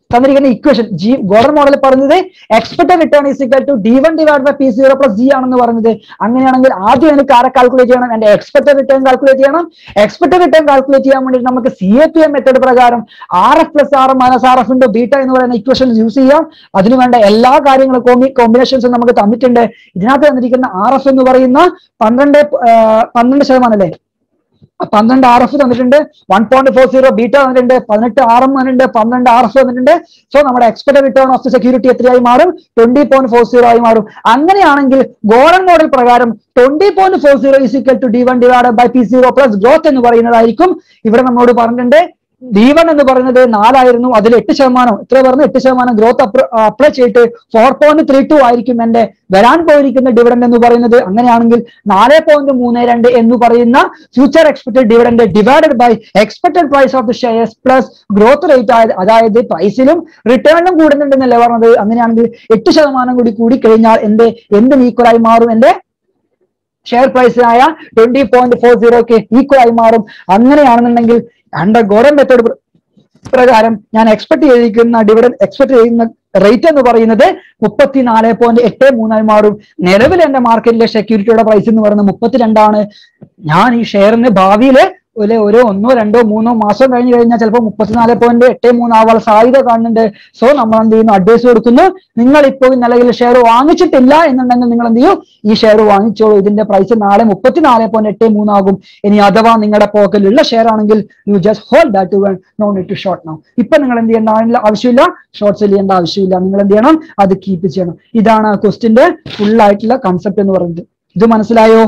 തന്നിരിക്കുന്ന ഇക്വേഷൻ ജി ഗോർഡൻ മോഡൽ പറഞ്ഞത് expected return is equal to D one divide by P zero plus G ആണെന്ന് പറഞ്ഞത് അങ്ങനെയാണെങ്കിൽ ആദ്യം എനിക്ക് ആരെ കാൽക്കുലേറ്റ് ചെയ്യണം എന്റെ എക്സ്പെക്ടഡ് റിട്ടേൺ കാൽക്കുലേറ്റ് ചെയ്യണം എക്സ്പെക്ടഡ് റിട്ടേൺ കാൽക്കുലേറ്റ് ചെയ്യാൻ വേണ്ടി നമുക്ക് C A P M method പ്രകാരം R F plus R minus R F into beta എന്ന് പറയുന്ന ഇക്വേഷൻ യൂസ് ചെയ്യാം അതിന് വേണ്ട എല്ലാ കാര്യങ്ങളും കോമ്പിനേഷൻസും നമുക്ക് തന്നിട്ടുണ്ട് ഇതിനകത്ത് തന്നിരിക്കുന്ന ആർ എഫ് എന്ന് പറയുന്ന പന്ത്രണ്ട് ആ, പന്ത്രണ്ട് ശതമാനം അല്ലേ പന്ത്രണ്ട് ആർ എഫ് തന്നിട്ടുണ്ട് one point four zero beta തന്നിട്ടുണ്ട് പതിനെട്ട് ആർ എം തന്നിട്ടുണ്ട് പന്ത്രണ്ട് ആർ എഫ് തന്നിട്ടുണ്ട് സോ നമ്മുടെ expected return of the security എത്രയായി മാറും ട്വന്റി പോയിന്റ് ഫോർ സീറോ ആയി മാറും അങ്ങനെയാണെങ്കിൽ ഗോൾഡൻ മോഡൽ പ്രകാരം twenty point four zero is equal to D one divide by P zero plus growth എന്ന് പറയുന്നതായിരിക്കും ഇവിടെ നമ്മളോട് പറഞ്ഞിട്ടുണ്ട് ഡി വൺ എന്ന് പറയുന്നത് നാലായിരുന്നു അതിൽ എട്ട് ശതമാനം എത്ര പറഞ്ഞു എട്ട് ശതമാനം ഗ്രോത്ത് അപ്ലൈ ചെയ്തിട്ട് ഫോർ പോയിന്റ് ത്രീ ടു ആയിരിക്കും എന്റെ വരാൻ പോയിരിക്കുന്ന ഡിവിഡൻഡ് എന്ന് പറയുന്നത് അങ്ങനെയാണെങ്കിൽ നാല് പോയിന്റ് മൂന്ന് രണ്ട് എന്ന് പറയുന്ന future expected dividend divided by expected price of the shares plus growth rate ആയത് അതായത് പ്രൈസിലും റിട്ടേണിലും കൂടുന്നുണ്ടെന്നല്ലേ പറഞ്ഞത് അങ്ങനെയാണെങ്കിൽ എട്ട് ശതമാനം കൂടി കൂടി കഴിഞ്ഞാൽ എന്റെ എന്തിന് ഈക്വലായി മാറും എന്റെ ഷെയർ പ്രൈസിനായ ട്വന്റി പോയിന്റ് ഫോർ സീറോക്ക് ഈക്വൽ ആയി മാറും അങ്ങനെയാണെന്നുണ്ടെങ്കിൽ അണ്ടർ ഗോഡൻ മെത്തേഡ് പ്രകാരം ഞാൻ എക്സ്പെക്ട് ചെയ്തിരിക്കുന്ന ഡിവിഡൻ എക്സ്പെക്ട് ചെയ്യുന്ന റേറ്റ് എന്ന് പറയുന്നത് മുപ്പത്തിനാല് പോയിന്റ് എട്ട് മൂന്നായി മാറും നിലവിൽ എന്റെ മാർക്കറ്റിലെ സെക്യൂരിറ്റിയുടെ പ്രൈസ് എന്ന് പറയുന്നത് മുപ്പത്തിരണ്ടാണ് ഞാൻ ഈ ഷെയറിന് ഭാവിയില് ഒരു ഒരു ഒന്നോ രണ്ടോ മൂന്നോ മാസം കഴിഞ്ഞ് കഴിഞ്ഞാൽ ചിലപ്പോൾ മുപ്പത്തിനാല് പോയിന്റ് എട്ട് മൂന്നാവാനുള്ള സാധ്യത കാണുന്നുണ്ട് സോ നമ്മൾ എന്ത് ചെയ്യുന്നു അഡ്വൈസ് കൊടുക്കുന്നു നിങ്ങൾ ഇപ്പോൾ നിലവിൽ ഷെയർ വാങ്ങിച്ചിട്ടില്ല എന്നുണ്ടെങ്കിൽ നിങ്ങൾ എന്ത് ചെയ്യും ഈ ഷെയർ വാങ്ങിച്ചോളൂ ഇതിന്റെ പ്രൈസ് നാളെ മുപ്പത്തിനാല് പോയിന്റ് എട്ട് മൂന്നാകും ഇനി അഥവാ നിങ്ങളുടെ പോക്കറ്റിലുള്ള ഷെയർ ആണെങ്കിൽ you just hold that to no need to short no ഇപ്പൊ നിങ്ങൾ എന്ത് ചെയ്യേണ്ട ആവശ്യമില്ല- ആവശ്യമില്ല ഷോർട്ട് സെൽ ചെയ്യേണ്ട ആവശ്യമില്ല നിങ്ങൾ എന്ത് ചെയ്യണം അത് കീപ്പ് ചെയ്യണം ഇതാണ് ക്വസ്റ്റിന്റെ ഫുൾ ആയിട്ടുള്ള കൺസെപ്റ്റ് എന്ന് പറയുന്നത് ഇത് മനസ്സിലായോ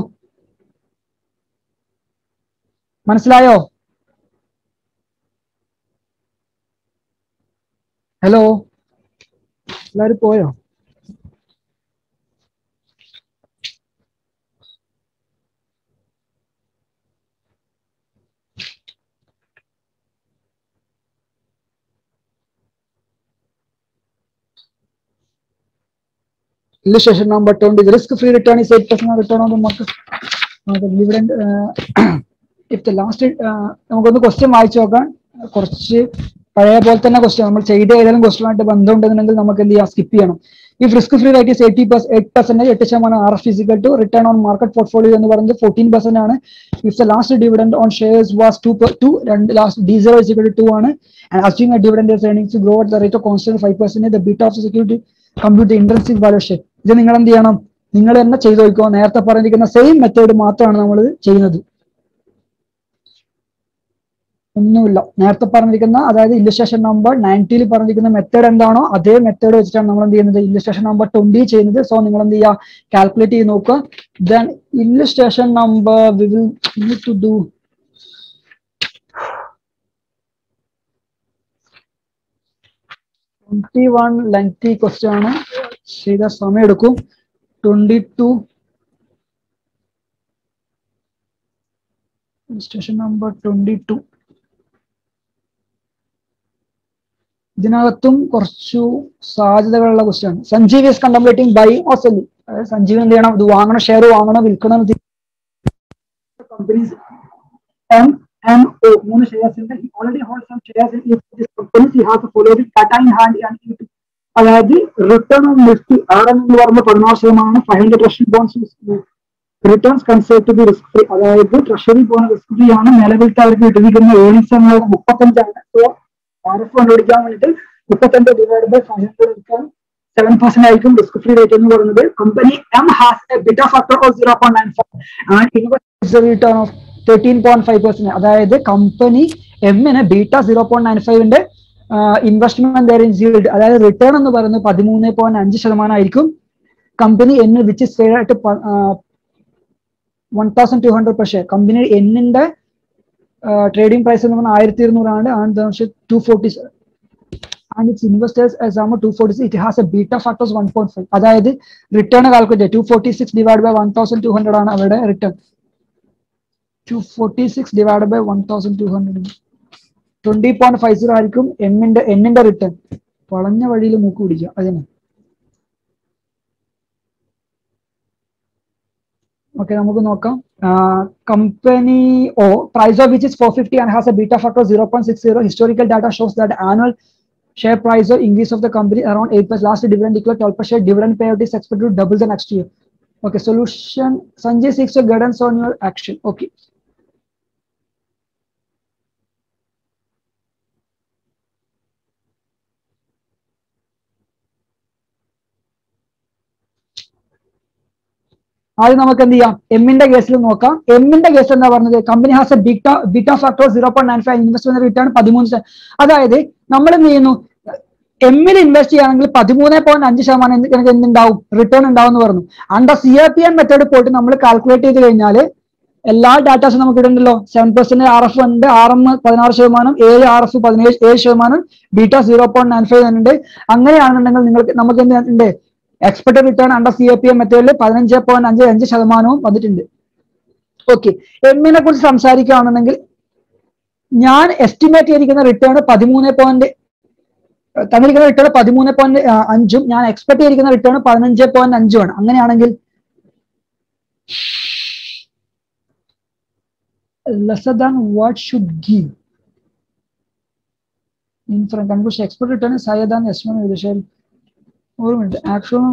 മനസ്സിലായോ ഹലോ എല്ലാരും പോയോ illustration number 20 the risk free return is 8% return on the market uh, the dividend uh, if the last uh, നമുക്കൊന്ന് ക്വസ്റ്റ്യൻ വായിച്ചു നോക്കാം കുറച്ച് പഴയ പോലെ തന്നെ ക്വസ്റ്റ്യൻ നമ്മൾ ചെയ്ത ഏതെങ്കിലും ക്വസ്റ്റ്യൻ ആയിട്ട് ബന്ധമുണ്ടെന്നുണ്ടെങ്കിൽ നമുക്ക് എന്ത് ചെയ്യാം സ്കിപ്പ് ചെയ്യണം if risk free rate is eighty percent eight percent എട്ട് ശതമാനം R F is equal to return on market portfolio എന്ന് പറയുന്നത് ഫോർട്ടീൻ പെർസെന്റ് ആണ് if the last dividend on shares was two two രണ്ട് last D zero is equal to ആണ് and assume dividend earnings grow at the rate of constant five percent the beta of security computer intrinsic valuation ഇത് നിങ്ങൾ എന്ത് ചെയ്യണം നിങ്ങൾ തന്നെ ചെയ്തു നോക്കുക നേരത്തെ പറഞ്ഞിരിക്കുന്ന സെയിം മെത്തേഡ് മാത്രമാണ് നമ്മൾ ചെയ്യുന്നത് ഒന്നുമില്ല നേരത്തെ പറഞ്ഞിരിക്കുന്ന അതായത് ഇല്ലുസ്ട്രേഷൻ നമ്പർ നയൻറ്റിയിൽ പറഞ്ഞിരിക്കുന്ന മെത്തേഡ് എന്താണോ അതേ മെത്തേഡ് വെച്ചിട്ടാണ് നമ്മൾ എന്ത് ചെയ്യുന്നത് ഇല്ലുസ്ട്രേഷൻ നമ്പർ ട്വന്റി ചെയ്യുന്നത് സോ നിങ്ങൾ എന്ത് ചെയ്യുക കാൽക്കുലേറ്റ് ചെയ്ത് നോക്കുക then illustration number we will need to do twenty one lengthy question ആണ് ചെയ്ത സമയം എടുക്കും twenty two station number twenty two ഇതിനകത്തും കുറച്ചു സാധ്യതകളുള്ള ക്വസ്റ്റ്യൻ ആണ് Sanjeev is contemplating buy or selling അതായത് സഞ്ജീവ് എന്ത് ചെയ്യണം ഇത് വാങ്ങണം ഷെയർ വാങ്ങണം വിൽക്കണം കമ്പനീസ് എം എം ഒ മൂന്ന് ഷെയർസ് ഉണ്ട് already hold some shares in companies he has followed data in hand and അതായത് return on Nifty R M എന്ന് പറഞ്ഞ പതിനാറ് ശതമാനം five hundred treasury bonds returns considered to be risk free അതായത് treasury bond risk free ആണ് നിലവിലത്തെ അവർക്ക് കിട്ടിയിരിക്കുന്ന ഏണിങ്സ് എന്നത് മുപ്പത്തഞ്ചാണ് സോ ആർ എഫ് കണ്ടുപിടിക്കാൻ വേണ്ടിയിട്ട് മുപ്പത്തഞ്ച് ഡിവൈഡ് ബൈ ഫൈവ് ഹൺഡ്രഡ് എടുക്കാൻ സെവൻ പെർസെന്റ് ആയിരിക്കും റിസ്ക് ഫ്രീ റേറ്റ് എന്ന് പറയുന്നത് company M has a beta factor of zero point nine five and invest return of thirteen point five percent അതായത് company എമ്മിന് beta zero point nine ഫൈവിന്റെ investment അതായത് return എന്ന് പറയുന്നത് പതിമൂന്ന് പോയിന്റ് അഞ്ച് ശതമാനം ആയിരിക്കും കമ്പനി എന്ന് വിച്ച് ഇസ് ആയിട്ട് one thousand two hundred per share company എന്നിന്റെ ട്രേഡിംഗ് പ്രൈസ് എന്ന് പറഞ്ഞാൽ ആയിരത്തി ഇരുന്നൂറാണ് and two forty and it's investors example two forty six it has a beta factors one point five അതായത് return calculate two forty six divide by one thousand two hundred ആണ് അവരുടെ return two forty six divide by one thousand two hundred twenty point five zero ആയിരിക്കും എമ്മിന്റെ എന്നിന്റെ return വളഞ്ഞ വഴിയിൽ മൂക്ക് പിടിക്കുക അതിന് ഓക്കെ നമുക്ക് നോക്കാം company O price of which is four fifty and has a beta factor zero point six zero historical data shows that annual share price or increase of the company around 8 plus last dividend declared 12 per share dividend payout is expected to double the next year. Okay, solution Sanjay seeks your guidance on your action. Okay. ആദ്യം നമുക്ക് എന്ത് ചെയ്യാം എമ്മിന്റെ കേസിൽ നോക്കാം എമ്മിന്റെ case എന്താ പറഞ്ഞത് company has a beta beta factor zero point nine five investment return പതിമൂന്ന് ശത- അതായത് നമ്മൾ എന്ത് ചെയ്യുന്നു എമ്മിൽ ഇൻവെസ്റ്റ് ചെയ്യുകയാണെങ്കിൽ പതിമൂന്ന് പോയിന്റ് അഞ്ച് ശതമാനം എന്ത് എനിക്ക് എന്തുണ്ടാവും റിട്ടേൺ ഉണ്ടാവും എന്ന് പറഞ്ഞു under C R P N method പോയിട്ട് നമ്മൾ കാൽക്കുലേറ്റ് ചെയ്ത് കഴിഞ്ഞാൽ എല്ലാ ഡാറ്റാസും നമുക്ക് ഇടുന്നുണ്ടല്ലോ സെവൻ പെർസെന്റ് ആർ എഫ് ഉണ്ട് ആർ എം പതിനാറ് ശതമാനം ഏഴ് ആർ എഫ് പതിനേഴ് ഏഴ് ശതമാനം beta zero point nine five ഉണ്ട് അങ്ങനെയാണെന്നുണ്ടെങ്കിൽ നിങ്ങൾക്ക് നമുക്ക് എന്ത് ഉണ്ട് expected return under C A P M മെത്തേഡിൽ പതിനഞ്ച് പോയിന്റ് അഞ്ച് അഞ്ച് ശതമാനവും വന്നിട്ടുണ്ട് ഓക്കെ എമ്മിനെ കുറിച്ച് സംസാരിക്കുകയാണെന്നുണ്ടെങ്കിൽ ഞാൻ എസ്റ്റിമേറ്റ് ചെയ്തിരിക്കുന്ന റിട്ടേൺ പതിമൂന്ന് പോയിന്റ് തന്നിരിക്കുന്ന റിട്ടേൺ പതിമൂന്ന് പോയിന്റ് അഞ്ചും ഞാൻ എക്സ്പെക്ട് ചെയ്തിരിക്കുന്ന റിട്ടേൺ പതിനഞ്ച് പോയിന്റ് അഞ്ചുമാണ് അങ്ങനെയാണെങ്കിൽ lesser than what should give in front conclusion expected return is higher than S1 share ഒരു മിനിറ്റ് ആക്ച്വൽ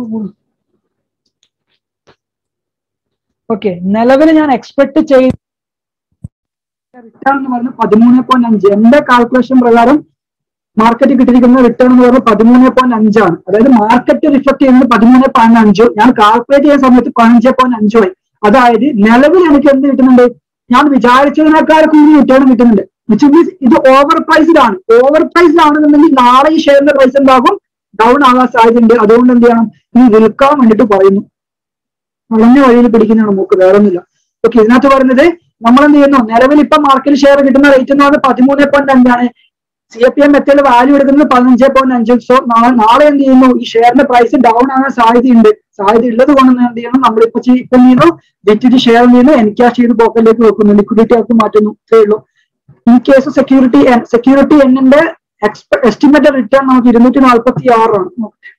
ഓക്കെ നിലവിൽ ഞാൻ എക്സ്പെക്ട് ചെയ്യുന്ന റിട്ടേൺ എന്ന് പറഞ്ഞാൽ പതിമൂന്ന് പോയിന്റ് അഞ്ച് എന്റെ കാൽക്കുലേഷൻ പ്രകാരം മാർക്കറ്റ് കിട്ടിയിരിക്കുന്ന റിട്ടേൺ എന്ന് പറഞ്ഞാൽ പതിമൂന്ന് പോയിന്റ് അഞ്ചാണ് അതായത് മാർക്കറ്റ് റിഫ്ലക്ട് ചെയ്യുന്നത് പതിമൂന്ന് പോയിന്റ് അഞ്ചോ ഞാൻ കാൽക്കുലേറ്റ് ചെയ്യുന്ന സമയത്ത് പതിനഞ്ച് പോയിന്റ് അഞ്ചോ ആയി അതായത് നിലവിൽ എനിക്ക് എന്ത് കിട്ടുന്നുണ്ട് ഞാൻ വിചാരിച്ചതിനേക്കാൾ കൂടുതൽ റിട്ടേൺ കിട്ടുന്നുണ്ട് വിച്ച് മീൻസ് ഇത് ഓവർ പ്രൈസ്ഡ് ആണ് ഓവർ പ്രൈസ്ഡ് ആണെന്നുണ്ടെങ്കിൽ നാളെ ഈ ഷെയറിന്റെ പ്രൈസ് എന്താകും ഡൗൺ ആകാൻ സാധ്യതയുണ്ട് അതുകൊണ്ട് എന്ത് ചെയ്യണം ഇത് വിൽക്കാൻ വേണ്ടിട്ട് പറയുന്നു വളഞ്ഞ വഴിയിൽ പിടിക്കുന്നതാണ് നമുക്ക് വേറെ ഒന്നുമില്ല ഓക്കെ ഇതിനകത്ത് പറയുന്നത് നമ്മൾ എന്ത് ചെയ്യുന്നു നിലവിൽ ഇപ്പൊ മാർക്കറ്റ് ഷെയർ കിട്ടുന്ന റേറ്റ് എന്ന് പറഞ്ഞാൽ പതിമൂന്ന് പോയിന്റ് അഞ്ചാണ് C A P M method value എടുക്കുന്നത് പതിനഞ്ച് പോയിന്റ് അഞ്ച് സോ നാളെ നാളെ എന്ത് ചെയ്യുന്നു ഈ ഷെയറിന്റെ പ്രൈസ് ഡൗൺ ആകാൻ സാധ്യതയുണ്ട് സാധ്യത ഉള്ളത് കൊണ്ട് എന്ത് ചെയ്യണം നമ്മളിപ്പോ ചെയ്- ഇപ്പം ചെയ്യുന്നു വിറ്റിട്ട് ഷെയർ ചെയ്യുന്നു എൻക്യാഷ് ചെയ്ത് പോക്കറ്റിലേക്ക് വെക്കുന്നു ലിക്വിഡിറ്റി ആക്കി മാറ്റുന്നു ഇത്രേ ഉള്ളൂ ഈ കേസ് സെക്യൂരിറ്റി സെക്യൂരിറ്റി എന്നിന്റെ എസ്റ്റിമേറ്റഡ് റിട്ടേൺ നമുക്ക് ഇരുന്നൂറ്റി നാൽപ്പത്തി ആറാണ്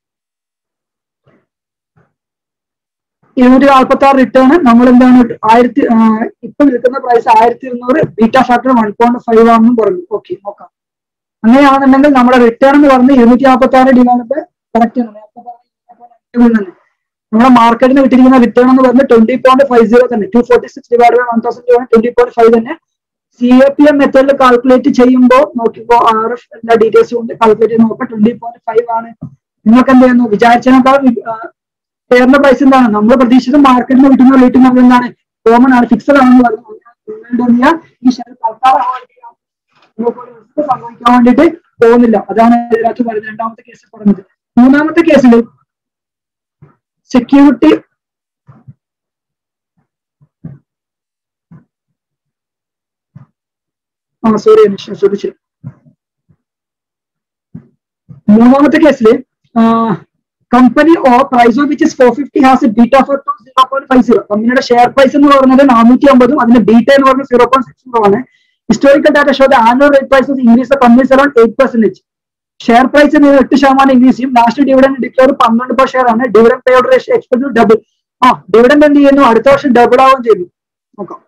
ഇരുന്നൂറ്റി നാൽപ്പത്തി ആറ് റിട്ടേൺ നമ്മൾ എന്താണ് ആയിരത്തി ഇപ്പൊ വിൽക്കുന്ന പ്രൈസ് ആയിരത്തി ഇരുന്നൂറ് beta factor one point five ആണെന്നും പറഞ്ഞു ഓക്കെ നോക്കാം അങ്ങനെയാണെന്നുണ്ടെങ്കിൽ നമ്മുടെ റിട്ടേൺ എന്ന് പറഞ്ഞ് ഇരുന്നൂറ്റി നാൽപ്പത്തി ആറ് ഡിവൈഡ് കറക്റ്റ് ആണ് നേരത്തെ പറഞ്ഞ തന്നെ നമ്മുടെ മാർക്കറ്റിന് കിട്ടിയിരിക്കുന്ന റിട്ടേൺ എന്ന് പറഞ്ഞാൽ ട്വന്റി പോയിന്റ് ഫൈവ് സീറോ തന്നെ two forty six divide by one thousand twenty point five തന്നെ സി എ പി എം മെത്തേഡിൽ കാൽക്കുലേറ്റ് ചെയ്യുമ്പോൾ നോക്കിപ്പോ ആർ എഫ് എല്ലാ ഡീറ്റെയിൽസും ഉണ്ട് കാൽക്കുലേറ്റ് ചെയ്ത് നോക്കാം ട്വന്റി പോയിന്റ് ഫൈവ് ആണ് നിങ്ങൾക്ക് എന്ത് ചെയ്യുന്നു വിചാരിച്ചതിനേക്കാൾ ഷെയറിന്റെ പ്രൈസ് എന്താണ് നമ്മൾ പ്രതീക്ഷിച്ചത് മാർക്കറ്റിന് കിട്ടുന്ന റേറ്റ് നമ്മൾ എന്താണ് കോമൺ ആണ് ഫിക്സഡ് ആണെന്ന് പറഞ്ഞു അതുകൊണ്ട് എന്ത് ചെയ്യാം? ഈ ഷെയർ തൽക്കാലം hold ചെയ്യാം. നമുക്ക് ഒരു risk സംഭവിക്കാൻ വേണ്ടിയിട്ട് പോകുന്നില്ല അതാണ് ഇതിനകത്ത് പറയുന്നത് രണ്ടാമത്തെ കേസിൽ പറഞ്ഞത് മൂന്നാമത്തെ കേസിൽ സെക്യൂരിറ്റി ആ സോറി അനീഷ് ശ്രദ്ധിച്ചു മൂന്നാമത്തെ കേസിൽ company O price of which four fifty has beta four two zero point five zero കമ്പനിയുടെ ഷെയർ പ്രൈസ് എന്ന് പറയുന്നത് നാനൂറ്റി അമ്പതും അതിന്റെ ബീറ്റ എന്ന് പറയുന്നത് സീറോ പോയിന്റ് സിക്സ് സീറോ ആണ് historical data show the annual rate prices increase companies around eight percentage share price എന്ന് എട്ട് ശതമാനം ഇൻക്രീസ് ചെയ്യും ലാസ്റ്റ് ഡിവിഡൻഡ് ഡിക്ലെയർ പന്ത്രണ്ട് പെർ ഷെയർ ആണ് dividend pay out ratio expect double ആ ഡിവിഡൻഡ് എന്ത് ചെയ്യുന്നു അടുത്ത വർഷം ഡബിൾ ആവുകയും ചെയ്യുന്നു നോക്കാം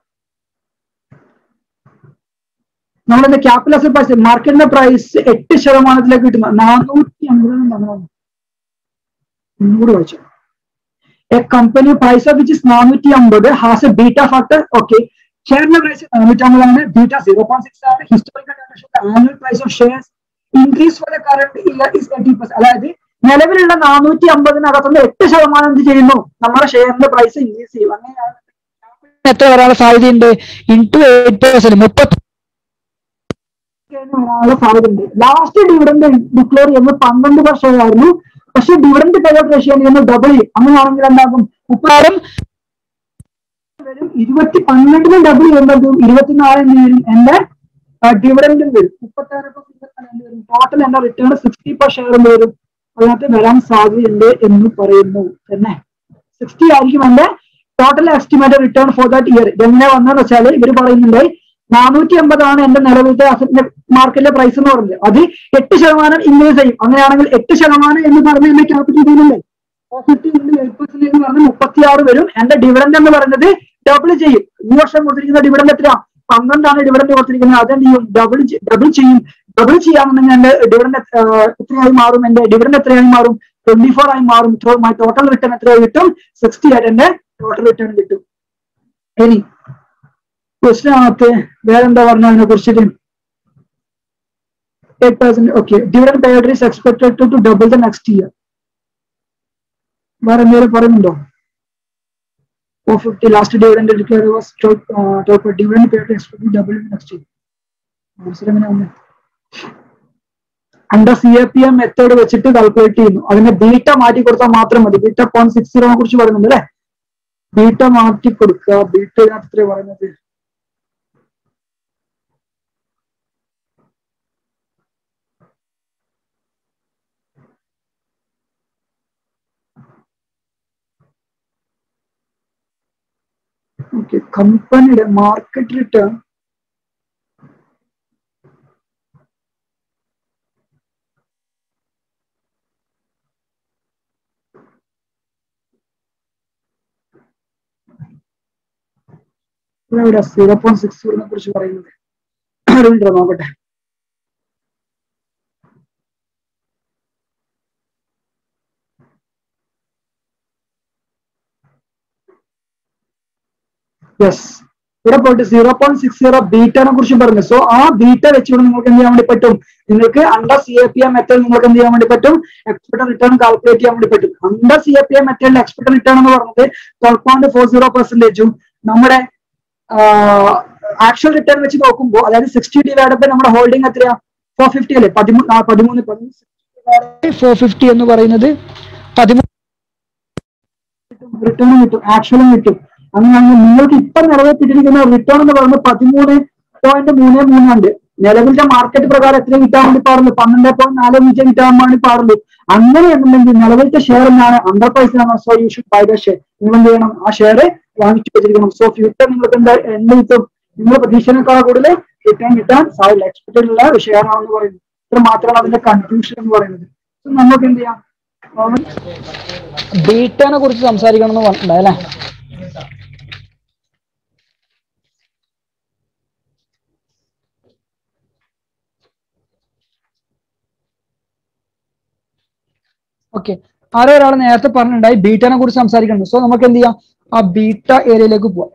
നമ്മളെന്താ ക്യാപിറ്റൽ അസറ്റ് പ്രൈസ് മാർക്കറ്റിന്റെ പ്രൈസ് എട്ട് ശതമാനത്തിലേക്ക് കിട്ടുന്ന നാനൂറ്റി അമ്പത് ഒന്നുകൂടി വായിച്ചു a company price of which is നാനൂറ്റി അമ്പത് has a beta factor okay ഷെയറിന്റെ പ്രൈസ് നാനൂറ്റി അമ്പതാണ് ബീറ്റ സീറോ പോയിന്റ് സിക്സ് ആണ് historical annual price of shares increase for the current year is eighty percent അതായത് നിലവിലുള്ള നാനൂറ്റി അമ്പതിനകത്തുനിന്ന് എട്ട് ശതമാനം എന്ത് ചെയ്യുന്നു നമ്മുടെ ഷെയറിന്റെ പ്രൈസ് ഇൻക്രീസ് ചെയ്യും അങ്ങനെയാണ് എത്ര വരാനുള്ള സാധ്യതയുണ്ട് ഇൻടു എയ്റ്റ് പെർസെന്റ് മുപ്പത്തി വരാനുള്ള സാധ്യതയുണ്ട് ലാസ്റ്റ് ഡിവിഡൻഡ് ഡിക്ലെയർ ചെയ്യുന്നത് പന്ത്രണ്ട് വർഷമായിരുന്നു പക്ഷെ ഡിവിഡൻഡ് പേ ഔട്ട് റേഷ്യോ ചെയ്യുന്നത് ഡബിൾ ചെയ്യും അങ്ങനെയാണെങ്കിൽ എന്താകും മുപ്പതായിരം വരും ഇരുപത്തി പന്ത്രണ്ടിന് ഡബിൾ ചെയ്യുമ്പോഴത്തേക്കും ഇരുപത്തിനാല് എന്ത് വരും എന്റെ ഡിവിഡൻഡും വരും മുപ്പത്താറ് വരും ടോട്ടൽ എന്റെ റിട്ടേൺ സിക്സ്റ്റി പെർ ഷെയർ എന്ത് വരും അതിനകത്ത് വരാൻ സാധ്യതയുണ്ട് എന്ന് പറയുന്നു തന്നെ സിക്സ്റ്റി ആയിരിക്കും എന്റെ total estimated return for that year ഇതെങ്ങനെ വന്നതെന്ന് വെച്ചാൽ ഇവർ പറയുന്നുണ്ട് നാനൂറ്റി അമ്പതാണ് എന്റെ നിലവിലത്തെ അസറ്റിന്റെ മാർക്കറ്റിലെ പ്രൈസ് എന്ന് പറയുന്നത് അത് എട്ട് ശതമാനം ഇൻക്രീസ് ചെയ്യും അങ്ങനെയാണെങ്കിൽ എട്ട് ശതമാനം എന്ന് പറഞ്ഞ എന്റെ ക്യാപിറ്റൽ ഗെയിനില്ലേ പോസിറ്റി എയ്റ്റ് പെർസെന്റ് എന്ന് പറഞ്ഞാൽ മുപ്പത്തിയാറ് വരും എന്റെ ഡിവിഡൻഡ് എന്ന് പറയുന്നത് ഡബിൾ ചെയ്യും ഈ വർഷം കൊടുത്തിരിക്കുന്ന ഡിവിഡൻഡ് എത്രയാ പന്ത്രണ്ടാണ് ഡിവിഡന്റ് കൊടുത്തിരിക്കുന്നത് അതെന്ത് ചെയ്യും ഡബിൾ ഡബിൾ ചെയ്യും ഡബിൾ ചെയ്യാമെന്നുണ്ടെങ്കിൽ എന്റെ ഡിവിഡന്റ് എത്രയായി മാറും എന്റെ ഡിവിഡന്റ് എത്രയായി മാറും ട്വന്റി ഫോർ ആയി മാറും മൈ ടോട്ടൽ റിട്ടേൺ എത്രയായി കിട്ടും സിക്സ്റ്റി ആയിട്ട് എന്റെ ടോട്ടൽ റിട്ടേൺ കിട്ടും ഇനി ക്വസ്റ്റിനകത്ത് വേറെന്താ പറഞ്ഞ അതിനെ കുറിച്ചിട്ട് eight percent okay dividend paid is expected to double the next year വേറെ എന്തെങ്കിലും പറയുന്നുണ്ടോ four fifty last dividend declare was top dividend paid expect double next year answer എങ്ങനെയാണ് under C A P M method വെച്ചിട്ട് calculate ചെയ്യുന്നു അതിന്റെ beta മാറ്റി കൊടുത്താൽ മാത്രം മതി ബീറ്റ പോയിന്റ് സിക്സ് സീറോനെ കുറിച്ച് പറയുന്നുണ്ട് അല്ലെ ബീറ്റ മാറ്റി കൊടുക്കുക ബീറ്റ ഇതിനകത്ത് എത്രയാ പറയുന്നത് ഓക്കെ കമ്പനിയുടെ മാർക്കറ്റ് റിട്ടേൺ ഇവിടെ സീറോ പോയിന്റ് സിക്സ് ഫോറിനെ കുറിച്ച് പറയുന്നത് അറിവുണ്ടോ നോക്കട്ടെ യെസ് ഇവിടെ പോയിട്ട് സീറോ പോയിന്റ് സിക്സ് സീറോ ബീറ്റനെ കുറിച്ച് പറഞ്ഞു സോ ആ ബീറ്റ വെച്ചുകൊണ്ട് നിങ്ങൾക്ക് എന്ത് ചെയ്യാൻ വേണ്ടി പറ്റും നിങ്ങൾക്ക് under C A P M method നിങ്ങൾക്ക് എന്ത് ചെയ്യാൻ വേണ്ടി പറ്റും എക്സ്പെക്ടഡ് റിട്ടേൺ കാൽക്കുലേറ്റ് ചെയ്യാൻ വേണ്ടി പറ്റും under C A P M മെത്തേഡിൽ എക്സ്പെക്ടഡ് റിട്ടേൺ എന്ന് പറഞ്ഞത് ട്വൽവ് പോയിന്റ് ഫോർ സീറോ പെർസെന്റേജും നമ്മുടെ ആക്ച്വൽ റിട്ടേൺ വെച്ച് നോക്കുമ്പോൾ അതായത് സിക്സ്റ്റി ഡിവൈഡ് ബൈ നമ്മുടെ ഹോൾഡിംഗ് എത്രയാ ഫോർ ഫിഫ്റ്റി അല്ലേ പതിമൂന്ന് ആ, പതിമൂന്ന് ഫോർ ഫിഫ്റ്റി എന്ന് പറയുന്നത് പതിമൂന്ന് റിട്ടേണും കിട്ടും ആക്ച്വലും കിട്ടും അങ്ങനെയാണെങ്കിൽ നിങ്ങൾക്ക് ഇപ്പൊ നിറവേറ്റിട്ടിരിക്കുന്ന റിട്ടേൺ എന്ന് പറയുന്നത് പതിമൂന്ന് പോയിന്റ് മൂന്ന് മൂന്നുണ്ട് നിലവിലെ മാർക്കറ്റ് പ്രകാരം എത്ര കിട്ടാൻ വേണ്ടി പാടുള്ളൂ പന്ത്രണ്ട് പോയിന്റ് നാല് അഞ്ച് കിട്ടാൻ വേണ്ടി പാടുള്ളൂ അങ്ങനെയാണെന്നുണ്ടെങ്കിൽ നിലവിലത്തെ ഷെയർ എന്നാണ് അണ്ടർ പ്രൈസ് ആണ് so you should buy the share നിങ്ങൾ എന്ത് ചെയ്യണം ആ ഷെയർ വാങ്ങിച്ചു വെച്ചിരിക്കണം സോ ഫ്യൂച്ചർ നിങ്ങൾക്ക് എന്താ എന്ത് കിട്ടും നിങ്ങൾ പ്രതീക്ഷനേക്കാൾ കൂടുതൽ റിട്ടേൺ കിട്ടാൻ സാധ്യത എക്സ്പെക്റ്റഡ് ഉള്ള ഷെയർ ആണെന്ന് പറയുന്നത് ഇത്ര മാത്രമാണ് അതിന്റെ കൺഫ്യൂഷൻ എന്ന് പറയുന്നത് So നമുക്ക് എന്ത് ചെയ്യാം ബീറ്റനെ കുറിച്ച് സംസാരിക്കണം എന്ന് പറഞ്ഞിട്ടുണ്ടായി അല്ലേ ഓക്കെ ആരോ ഒരാൾ നേരത്തെ പറഞ്ഞിട്ടുണ്ടായി ബീറ്റനെ കുറിച്ച് സംസാരിക്കണം സോ നമുക്ക് എന്ത് ചെയ്യാം ആ ബീറ്റ ഏരിയയിലേക്ക് പോവാം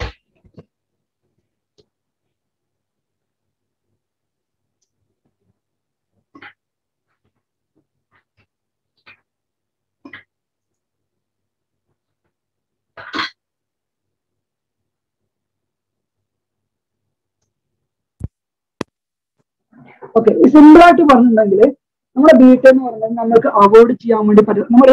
ഓക്കെ സിമ്പിൾ ആയിട്ട് പറഞ്ഞിട്ടുണ്ടെങ്കിൽ നമ്മുടെ ബീറ്റ എന്ന് പറഞ്ഞാൽ നമുക്ക് അവോയ്ഡ് ചെയ്യാൻ വേണ്ടി പറ്റും നമ്മുടെ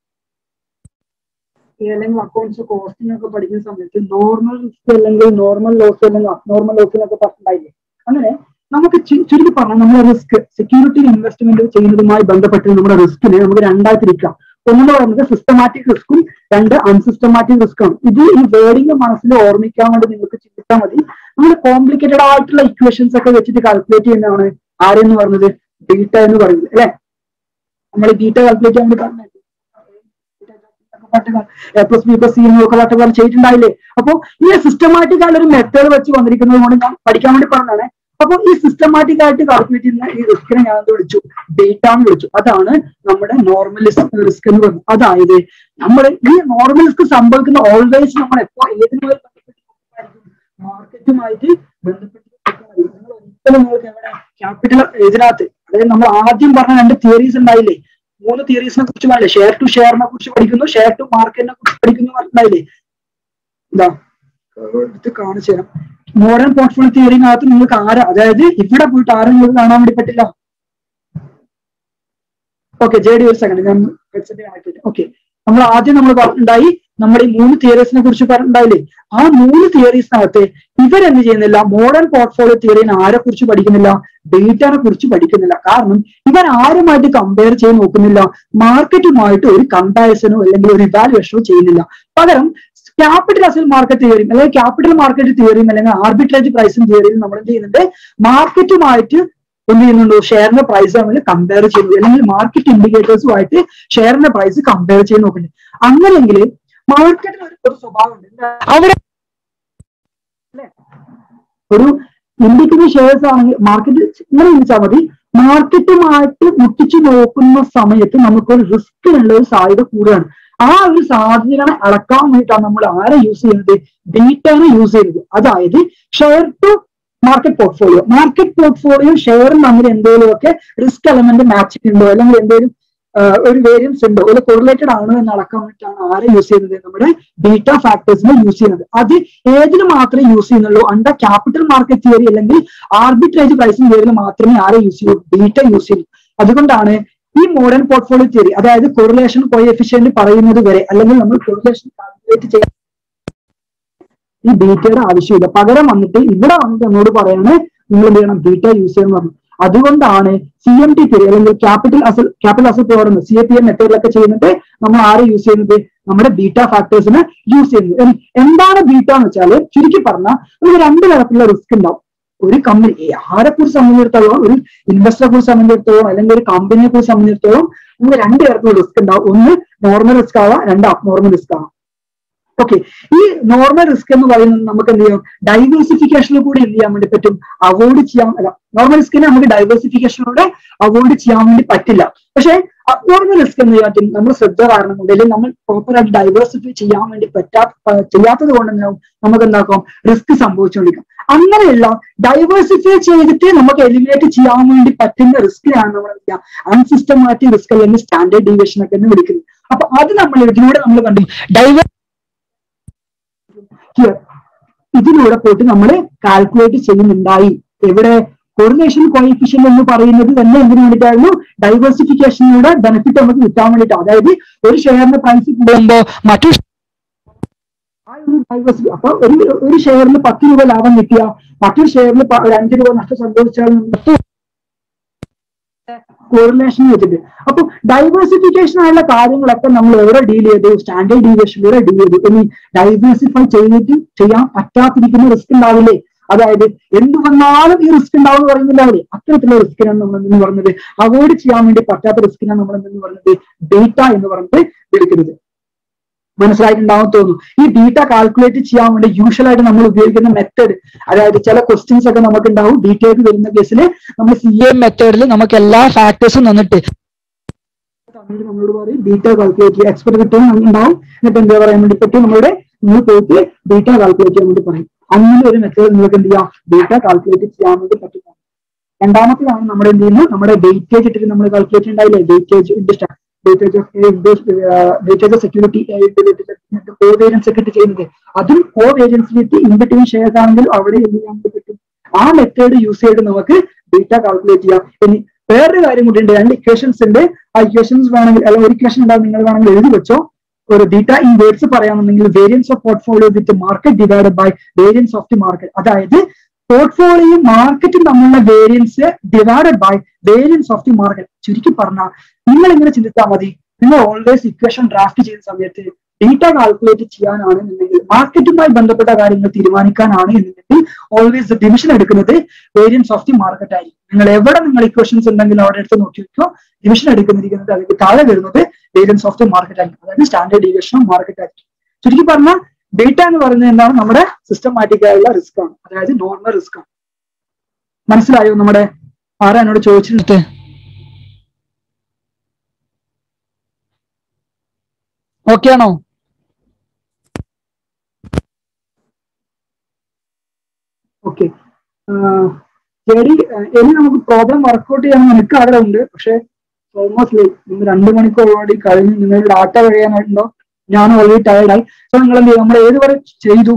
അല്ലെങ്കിൽ അക്കൗണ്ട്സ് കോസ്റ്റിംഗ് ഒക്കെ പഠിക്കുന്ന സമയത്ത് നോർമൽ റിസ്ക് അല്ലെങ്കിൽ നോർമൽ ലോസ് അല്ലെങ്കിൽ നോർമൽ ലോസിനൊക്കെ പറഞ്ഞിട്ടുണ്ടായില്ലേ അങ്ങനെ നമുക്ക് ചു- ചുരുക്കി പറഞ്ഞാൽ നമ്മുടെ റിസ്ക് സെക്യൂരിറ്റി ഇൻവെസ്റ്റ്മെന്റ് ചെയ്യുന്നതുമായി ബന്ധപ്പെട്ട് നമ്മുടെ റിസ്കിനെ നമുക്ക് രണ്ടായി തിരിക്കാം ഒന്നെന്ന് പറയുന്നത് സിസ്റ്റമാറ്റിക് റിസ്ക്കും രണ്ട് അൺസിസ്റ്റമാറ്റിക് റിസ്ക്കാണ് ഇത് ഈ വേർഡിങ് മനസ്സിൽ ഓർമ്മിക്കാൻ വേണ്ടി നിങ്ങൾക്ക് ചിന്തിച്ചാൽ മതി നമ്മൾ കോംപ്ലിക്കേറ്റഡ് ആയിട്ടുള്ള ഇക്വേഷൻസ് ഒക്കെ വെച്ചിട്ട് കാൽക്കുലേറ്റ് ചെയ്യുന്നതാണ് ആരെന്ന് പറയുന്നത് ബീറ്റ എന്ന് പറയുന്നത് അല്ലെ നമ്മൾ ബീറ്റ കാൽക്കുലേറ്റ് ചെയ്യാൻ വേണ്ടി പറഞ്ഞത് A plus B plus C എന്നൊക്കെ പട്ടക്കാലം ചെയ്തിട്ടുണ്ടായില്ലേ അപ്പൊ ഈ സിസ്റ്റമാറ്റിക് ആയിട്ട് ഒരു മെത്തേഡ് വെച്ച് വന്നിരിക്കുന്നത് കൊണ്ട് ഞാൻ പഠിക്കാൻ വേണ്ടി പറഞ്ഞതാണ് അപ്പൊ ഈ സിസ്റ്റമാറ്റിക് ആയിട്ട് കാൽക്കുലേറ്റ് ചെയ്യുന്ന ഈ റിസ്കിനെ ഞാൻ എന്ത് വിളിച്ചു ഡേറ്റ എന്ന് വിളിച്ചു അതാണ് നമ്മുടെ നോർമൽ റിസ്ക് എന്ന് പറയുന്നത് അതായത് നമ്മുടെ ഈ നോർമൽ റിസ്ക് സംഭവിക്കുന്ന ഓൾവേസ് നമ്മൾ എപ്പോ ഏതിനുമായി മാർക്കറ്റുമായിട്ട് ബന്ധപ്പെട്ട് നിങ്ങൾ ഒരിക്കലും നിങ്ങൾക്ക് എവിടെ ക്യാപിറ്റൽ ഇതിനകത്ത് അതായത് നമ്മൾ ആദ്യം പറഞ്ഞ രണ്ട് തിയറീസ് ഉണ്ടായില്ലേ മൂന്ന് തിയറീസിനെ കുറിച്ച് പറഞ്ഞില്ലേ ഷെയർ ടു ഷെയറിനെ കുറിച്ച് പഠിക്കുന്നു ഷെയർ ടു മാർക്കറ്റിനെ കുറിച്ച് പഠിക്കുന്നു പറഞ്ഞിട്ടുണ്ടായില്ലേ ഇതാ curve എടുത്ത് കാണിച്ചു തരാം മോഡേൺ പോർട്ട്ഫോളിയോ തിയറിനകത്ത് നിങ്ങൾക്ക് ആരാ അതായത് ഇവിടെ പോയിട്ട് ആരും നിങ്ങൾക്ക് കാണാൻ വേണ്ടി പറ്റില്ല ഓക്കെ ജെ ഡി ഒരു സെക്കൻഡ് ഞാൻ ഹെഡ്സെറ്റ് കണക്ട് ചെയ്തു ഓക്കെ നമ്മൾ ആദ്യം നമ്മൾ പറഞ്ഞിട്ടുണ്ടായി നമ്മുടെ ഈ മൂന്ന് തിയറീസിനെ കുറിച്ച് പറഞ്ഞിട്ടുണ്ടായില്ലേ ആ മൂന്ന് തിയറീസിനകത്ത് ഇവരെന്ത് ചെയ്യുന്നില്ല മോഡേൺ പോർട്ട്ഫോളിയോ തിയറിനെ ആരെ കുറിച്ച് പഠിക്കുന്നില്ല ഡേറ്റനെ കുറിച്ച് പഠിക്കുന്നില്ല കാരണം ഇവർ ആരുമായിട്ട് കമ്പയർ ചെയ്ത് നോക്കുന്നില്ല മാർക്കറ്റുമായിട്ട് ഒരു കമ്പാരിസണോ അല്ലെങ്കിൽ ഒരു ഇവാലുവേഷനോ ചെയ്യുന്നില്ല പകരം ക്യാപിറ്റൽ അസൽ മാർക്കറ്റ് തിയറിയും അല്ലെങ്കിൽ ക്യാപിറ്റൽ മാർക്കറ്റ് തിയറിയും അല്ലെങ്കിൽ ആർബിട്രേജ് പ്രൈസിംഗ് തിയറിയും നമ്മൾ എന്ത് ചെയ്യുന്നുണ്ട് മാർക്കറ്റുമായിട്ട് എന്ത് ചെയ്യുന്നുണ്ട് ഷെയറിന്റെ പ്രൈസ് തമ്മിൽ കമ്പയർ ചെയ്യുന്നു അല്ലെങ്കിൽ മാർക്കറ്റ് ഇൻഡിക്കേറ്റേഴ്സുമായിട്ട് ഷെയറിന്റെ പ്രൈസ് കമ്പയർ ചെയ്ത് നോക്കുന്നുണ്ട് അങ്ങനെയെങ്കിൽ മാർക്കറ്റിന് ഒരു പൊതു സ്വഭാവമുണ്ട് എന്താ? അവിടെ അല്ലേ? ഒരു ഇന്ത്യക്കുന്ന ഷെയർസ് ആണെങ്കിൽ മാർക്കറ്റ് ഇങ്ങനെ ചിന്തിച്ചാൽ മതി മാർക്കറ്റുമായിട്ട് മുട്ടിച്ചു നോക്കുന്ന സമയത്ത് നമുക്കൊരു റിസ്കിനുള്ള ഒരു സാധ്യത കൂടുതലാണ് ആ ഒരു സാധ്യതകളെ അളക്കാൻ വേണ്ടിയിട്ടാണ് നമ്മൾ ആരെ യൂസ് ചെയ്യുന്നത് ഡേറ്റാണ് യൂസ് ചെയ്യുന്നത് അതായത് share to market portfolio market portfolio ഷെയറും തമ്മിൽ എന്തെങ്കിലുമൊക്കെ റിസ്ക് എലമെന്റ് മാച്ചിങ് ഉണ്ടോ അല്ലെങ്കിൽ എന്തെങ്കിലും ആഹ് ഒരു വേരിയൻസ് ഉണ്ടോ ഒരു കോറിലേറ്റഡ് ആണോ എന്ന് അളക്കാൻ വേണ്ടിയിട്ടാണ് ആരെ യൂസ് ചെയ്യുന്നത് നമ്മുടെ ഡേറ്റ ഫാക്ടേഴ്സിനെ യൂസ് ചെയ്യുന്നത് അത് ഏതിന് മാത്രമേ യൂസ് ചെയ്യുന്നുള്ളൂ അണ്ടർ ക്യാപിറ്റൽ മാർക്കറ്റ് തിയറി അല്ലെങ്കിൽ ആർബിട്രേജ് പ്രൈസിംഗ് തിയറിയിൽ മാത്രമേ ആരെ യൂസ് ചെയ്യൂ ഡേറ്റ യൂസ് ചെയ്യൂ അതുകൊണ്ടാണ് ഈ മോഡേൺ പോർട്ട്ഫോളിയോ തിയറി അതായത് കൊറിലേഷൻ കോഎഫിഷ്യന്റ് പറയുന്നത് വരെ അല്ലെങ്കിൽ നമ്മൾ കൊറിലേഷൻ കാൽക്കുലേറ്റ് ചെയ്യാൻ ഈ ഡേറ്റയുടെ ആവശ്യമില്ല പകരം വന്നിട്ട് ഇവിടെ വന്നിട്ട് എന്നോട് പറയാണ് നിങ്ങൾ എന്ത് ചെയ്യണം ഡേറ്റ യൂസ് ചെയ്യണം എന്ന് പറഞ്ഞു അതുകൊണ്ടാണ് സി എം ടി തിയറി അല്ലെങ്കിൽ ക്യാപിറ്റൽ അസൽ ക്യാപിറ്റൽ അസൽ പറയുന്നത് സി എ പി എം മെത്തേഡിലൊക്കെ ചെയ്യുന്നത് നമ്മൾ ആരെ യൂസ് ചെയ്യുന്നത് നമ്മുടെ ബീറ്റ ഫാക്ടേഴ്സിനെ യൂസ് ചെയ്യുന്നത് ഇനി എന്താണ് ബീറ്റ എന്ന് വെച്ചാൽ ചുരുക്കി പറഞ്ഞാൽ നമുക്ക് രണ്ട് തരത്തിലുള്ള റിസ്ക് ഉണ്ടാവും ഒരു കമ്പനി ആരെ കുറിച്ച് സംബന്ധിച്ചിടത്തോളം ഒരു ഇൻവെസ്റ്ററെ കുറിച്ച് സംബന്ധിച്ചിടത്തോളം അല്ലെങ്കിൽ ഒരു കമ്പനിയെ കുറിച്ച് സംബന്ധിച്ചിടത്തോളം നമുക്ക് രണ്ട് തരത്തിലുള്ള റിസ്ക് ഉണ്ടാവും ഒന്ന് നോർമൽ റിസ്ക് ആവാം രണ്ട് അബ്നോർമൽ റിസ്ക് ആവാം ഓക്കെ ഈ നോർമൽ റിസ്ക് എന്ന് പറയുന്നത് നമുക്ക് എന്ത് ചെയ്യാം ഡൈവേഴ്സിഫിക്കേഷനിൽ കൂടി എന്ത് ചെയ്യാൻ വേണ്ടി പറ്റും അവോയ്ഡ് ചെയ്യാൻ അല്ല നോർമൽ റിസ്കിനെ നമുക്ക് ഡൈവേഴ്സിഫിക്കേഷനിലൂടെ അവോയ്ഡ് ചെയ്യാൻ വേണ്ടി പറ്റില്ല പക്ഷേ അബ്നോർമൽ റിസ്ക് എന്ന് പറ്റും നമ്മൾ ശ്രദ്ധ കാരണം കൊണ്ട് അല്ലെങ്കിൽ നമ്മൾ പ്രോപ്പറായിട്ട് ഡൈവേഴ്സിഫൈ ചെയ്യാൻ വേണ്ടി പറ്റാ പ- ചെയ്യാത്തത് കൊണ്ട് എന്താവും നമുക്ക് എന്താക്കും റിസ്ക് സംഭവിച്ചുകൊണ്ടിരിക്കും അങ്ങനെയുള്ള ഡൈവേഴ്സിഫൈ ചെയ്തിട്ട് നമുക്ക് എലിമിനേറ്റ് ചെയ്യാൻ വേണ്ടി പറ്റുന്ന റിസ്കിനാണ് നമ്മൾ എന്താ അൺസിസ്റ്റമാറ്റിക് റിസ്ക് അല്ലെങ്കിൽ സ്റ്റാൻഡേർഡ് ഡീവിയേഷൻ ഒക്കെ എന്ന് വിളിക്കുന്നത് അപ്പൊ അത് നമ്മൾ ഇതിലൂടെ നമ്മൾ കണ്ടു ഡൈവേഴ്സ് here. ഇതിലൂടെ പോയിട്ട് നമ്മൾ കാൽക്കുലേറ്റ് ചെയ്യുന്നുണ്ടായി എവിടെ കോറിലേഷൻ കോയിഫിഷ്യൻ എന്ന് പറയുന്നത് തന്നെ എന്തിനു വേണ്ടിയിട്ടായിരുന്നു ഡൈവേഴ്സിഫിക്കേഷനിലൂടെ ബെനിഫിറ്റ് നമുക്ക് കിട്ടാൻ വേണ്ടിയിട്ട് അതായത് ഒരു ഷെയറിന്റെ പ്രൈസ് കൂടുമ്പോ മറ്റു ആ ഒരു ഡൈവേഴ്സിറ്റി അപ്പൊ ഒരു ഒരു ഷെയറിന് പത്ത് രൂപ ലാഭം കിട്ടിയ മറ്റൊരു ഷെയറിന് പ- ഒരു അഞ്ച് രൂപ നഷ്ടം സംഭവിച്ചാൽ നമുക്ക് കോറിലേഷൻ വെച്ചിട്ട് അപ്പൊ ഡൈവേഴ്സിഫിക്കേഷൻ ആയുള്ള കാര്യങ്ങളൊക്കെ നമ്മൾ എവിടെ ഡീൽ ചെയ്തു സ്റ്റാൻഡേർഡ് ഡീവിയേഷനിലൂടെ ഡീൽ ചെയ്തു ഇനി ഡൈവേഴ്സിഫൈ ചെയ്തിട്ട് ചെയ്യാൻ പറ്റാത്തിരിക്കുന്ന റിസ്ക് ഉണ്ടാവില്ലേ അതായത് എന്ത് വന്നാലും ഈ റിസ്ക് ഉണ്ടാവും എന്ന് പറയുന്നില്ല അവിടെ അത്തരത്തിലുള്ള റിസ്കിനാണ് നമ്മൾ എന്ന് പറഞ്ഞത് അവോയ്ഡ് ചെയ്യാൻ വേണ്ടി പറ്റാത്ത റിസ്കിനാണ് നമ്മൾ എന്ന് പറയുന്നത് ഡേറ്റ എന്ന് പറഞ്ഞിട്ട് വിളിക്കുന്നത് മനസ്സിലായിട്ടുണ്ടാവും തോന്നുന്നു ഈ ഡീറ്റ കാൽക്കുലേറ്റ് ചെയ്യാൻ വേണ്ടി യൂഷ്വൽ ആയിട്ട് നമ്മൾ ഉപയോഗിക്കുന്ന മെത്തേഡ് അതായത് ചില ക്വസ്റ്റ്യൻസ് ഒക്കെ നമുക്ക് ഉണ്ടാവും ഡീറ്റെയിൽ വരുന്ന കേസിൽ നമ്മൾ സി എ മെത്തേഡിൽ നമുക്ക് എല്ലാ ഫാക്ടേഴ്സും തന്നിട്ട് തന്നിട്ട് നമ്മളോട് പറയും ഡീറ്റ കാൽക്കുലേറ്റ് ചെയ്യുക എക്സ്പെർട്ട് റിട്ടേൺ ഉണ്ടാവും എന്നിട്ട് എന്താ പറയാൻ വേണ്ടി പറ്റും നമ്മളുടെ നമ്മൾ പോയിട്ട് ഡീറ്റ കാൽക്കുലേറ്റ് ചെയ്യാൻ വേണ്ടി പറയും അങ്ങനെ ഒരു മെത്തേഡ് നിങ്ങൾക്ക് എന്ത് ചെയ്യാം ഡീറ്റ കാൽക്കുലേറ്റ് ചെയ്യാൻ വേണ്ടി പറ്റും രണ്ടാമത്തേതാണ് നമ്മുടെ എന്ത് ചെയ്യുന്നത് നമ്മുടെ ഡേറ്റേജ് ഇട്ടിട്ട് നമ്മൾ കാൽക്കുലേറ്റ് ഉണ്ടായില്ലേ ഡേറ്റേജ് ഇൻഡസ്റ്റ് ഡേറ്റേജ് ഓഫ് ഡേറ്റേജ് ഓഫ് സെക്യൂരിറ്റി കോ വേരിയൻസ് ഒക്കെ ഇട്ട് ചെയ്യുന്നത് അതും കോ വേരിയൻസിലിട്ട് ഇൻബിറ്റ്വീൻ ഷെയർസ് ആണെങ്കിൽ അവിടെ എന്ത് ചെയ്യാൻ വേണ്ടി പറ്റും ആ മെത്തേഡ് യൂസ് ചെയ്ത് നമുക്ക് ഡേറ്റ കാൽക്കുലേറ്റ് ചെയ്യാം ഇനി വേറൊരു കാര്യം കൂടി ഉണ്ട് രണ്ട് ഇക്വേഷൻസ് ഉണ്ട് ആ ഇക്വേഷൻസ് വേണമെങ്കിൽ അല്ലെങ്കിൽ ഒരു ഇക്വേഷൻ ഉണ്ടാവും നിങ്ങൾ വേണമെങ്കിൽ എഴുതി വെച്ചോ ഒരു ഡീറ്റ ഇൻ വേർഡ്സ് പറയാമെന്നുണ്ടെങ്കിൽ variance of portfolio with market divided by variance of the market അതായത് പോർട്ട്ഫോളിയോയും മാർക്കറ്റും തമ്മിലുള്ള variance divided by variance of the market ചുരുക്കി പറഞ്ഞാൽ നിങ്ങൾ ഇങ്ങനെ ചിന്തിച്ചാൽ മതി നിങ്ങൾ ഓൾവേസ് ഇക്വേഷൻ ഡ്രാഫ്റ്റ് ചെയ്യുന്ന സമയത്ത് ഡേറ്റ കാൽക്കുലേറ്റ് ചെയ്യാനാണ് എന്നുണ്ടെങ്കിൽ മാർക്കറ്റുമായി ബന്ധപ്പെട്ട കാര്യങ്ങൾ തീരുമാനിക്കാനാണ് എന്നുണ്ടെങ്കിൽ ഓൾവേസ് ഡിവിഷൻ എടുക്കുന്നത് വേരിയൻസ് ഓഫ് ദി മാർക്കറ്റ് ആയിരിക്കും നിങ്ങൾ എവിടെ നിങ്ങൾ ഇക്വേഷൻസ് ഉണ്ടെങ്കിലും അവിടെ എടുത്ത് നോക്കി വെക്കോ ഡിവിഷൻ എടുക്കുന്നിരിക്കുന്നത് അതിലേക്ക് താഴെ വരുന്നത് വേരിയൻസ് ഓഫ് ദി മാർക്കറ്റ് ആയിരിക്കും അതായത് സ്റ്റാൻഡേർഡ് ഡീവിയേഷൻ ഓഫ് മാർക്കറ്റ് ആയിരിക്കും ചുരുക്കി പറഞ്ഞാൽ ഡേറ്റ എന്ന് പറയുന്നത് എന്താണ് നമ്മുടെ സിസ്റ്റമാറ്റിക് ആയുള്ള റിസ്ക് ആണ് അതായത് നോർമൽ റിസ്ക് ആണ് മനസ്സിലായോ നമ്മുടെ ആരാ എന്നോട് ചോദിച്ചിട്ട് ഓക്കെ ആണോ ഓക്കെ ശരി ഇനി നമുക്ക് പ്രോബ്ലം വർക്ക്ഔട്ട് ചെയ്യാൻ എനിക്ക് അവിടെ ഉണ്ട് പക്ഷെ ഓൾമോസ്റ്റ് ലൈക്ക് നിങ്ങൾ രണ്ട് മണിക്കൂർ ഓൾറെഡി കഴിഞ്ഞ് നിങ്ങൾ ഡാറ്റ കഴിയാനായിട്ടുണ്ടോ ഞാൻ ഓൾറെഡി ടയർഡായി സോ നിങ്ങൾ എന്ത് ചെയ്യും നമ്മൾ ഏത് വരെ ചെയ്തു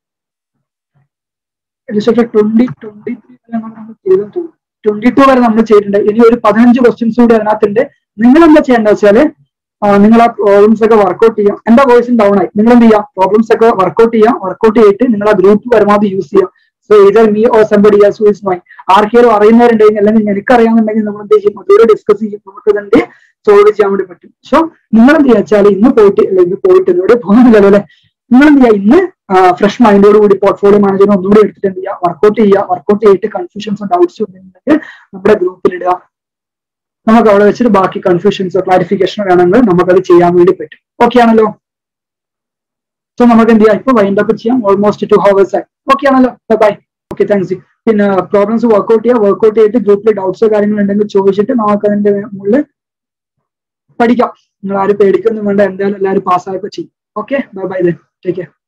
ട്വന്റി ട്വന്റി ത്രീ വരെ നമ്മൾ ചെയ്തെന്ന് തോന്നുന്നു ട്വന്റി ടു വരെ നമ്മൾ ചെയ്തിട്ടുണ്ട് ഇനി ഒരു പതിനഞ്ച് ക്വസ്റ്റ്യൻസ് കൂടി അതിനകത്തുണ്ട് നിങ്ങൾ എന്താ ചെയ്യേണ്ടത് വെച്ചാല് നിങ്ങൾ ആ പ്രോബ്ലംസ് ഒക്കെ വർക്ക്ഔട്ട് ചെയ്യാം എന്റെ വോയിസും ഡൗൺ ആയി നിങ്ങൾ എന്ത് ചെയ്യാം പ്രോബ്ലംസ് ഒക്കെ വർക്ക്ഔട്ട് ചെയ്യാം വർക്ക്ഔട്ട് ചെയ്തിട്ട് നിങ്ങൾ ആ ഗ്രൂപ്പ് പരമാവധി യൂസ് ചെയ്യാം so either me or somebody else who is my ആർക്കെങ്കിലും അറിയുന്നവരുണ്ടെങ്കിൽ അല്ലെങ്കിൽ എനിക്കറിയാമെന്നുണ്ടെങ്കിൽ നമ്മൾ എന്ത് ചെയ്യും അതോടെ ഡിസ്കസ് ചെയ്യും നമുക്ക് ഇതിന്റെ സോൾവ് ചെയ്യാൻ വേണ്ടി പറ്റും സോ നിങ്ങൾ എന്ത് വെച്ചാൽ ഇന്ന് പോയിട്ട് അല്ല ഇന്ന് പോയിട്ട് ഇവിടെ പോകുന്നില്ലല്ലോ അല്ലെ നിങ്ങൾ എന്ത് ചെയ്യുക ഇന്ന് ഫ്രഷ് മൈൻഡോട് കൂടി പോർട്ട്ഫോളിയോ മാനേജറിനെ ഒന്നുകൂടി എടുത്തിട്ട് എന്ത് ചെയ്യുക വർക്ക്ഔട്ട് ചെയ്യുക വർക്ക്ഔട്ട് ചെയ്തിട്ട് കൺഫ്യൂഷൻസോ ഡൗട്ട്സോ ഉണ്ടെങ്കിൽ നമ്മുടെ ഗ്രൂപ്പിൽ ഇടുക നമുക്ക് അവിടെ വെച്ചിട്ട് ബാക്കി കൺഫ്യൂഷൻസോ ക്ലാരിഫിക്കേഷനോ വേണമെങ്കിൽ നമുക്കത് ചെയ്യാൻ വേണ്ടി പറ്റും ഓക്കെ ആണല്ലോ സോ നമുക്ക് എന്ത് ചെയ്യാം ഇപ്പൊ വൈൻഡ് അപ്പ് ചെയ്യാം ഓൾമോസ്റ്റ് ടു ഹവേഴ്സ് ആയി ഓക്കെ ആണല്ലോ ബൈ ഓക്കെ താങ്ക്സ് പിന്നെ പ്രോബ്ലംസ് വർക്ക്ഔട്ട് ചെയ്യുക വർക്ക്ഔട്ട് ചെയ്തിട്ട് ഗ്രൂപ്പിൽ ഡൗട്ട്സോ കാര്യങ്ങളോ ഉണ്ടെങ്കിൽ ചോദിച്ചിട്ട് നമുക്ക് അതിന്റെ മുകളിൽ പഠിക്കാം നിങ്ങൾ ആരും പേടിക്കൊന്നും വേണ്ട എന്തായാലും എല്ലാവരും പാസ്സായൊക്കെ ചെയ്യും okay bye bye take care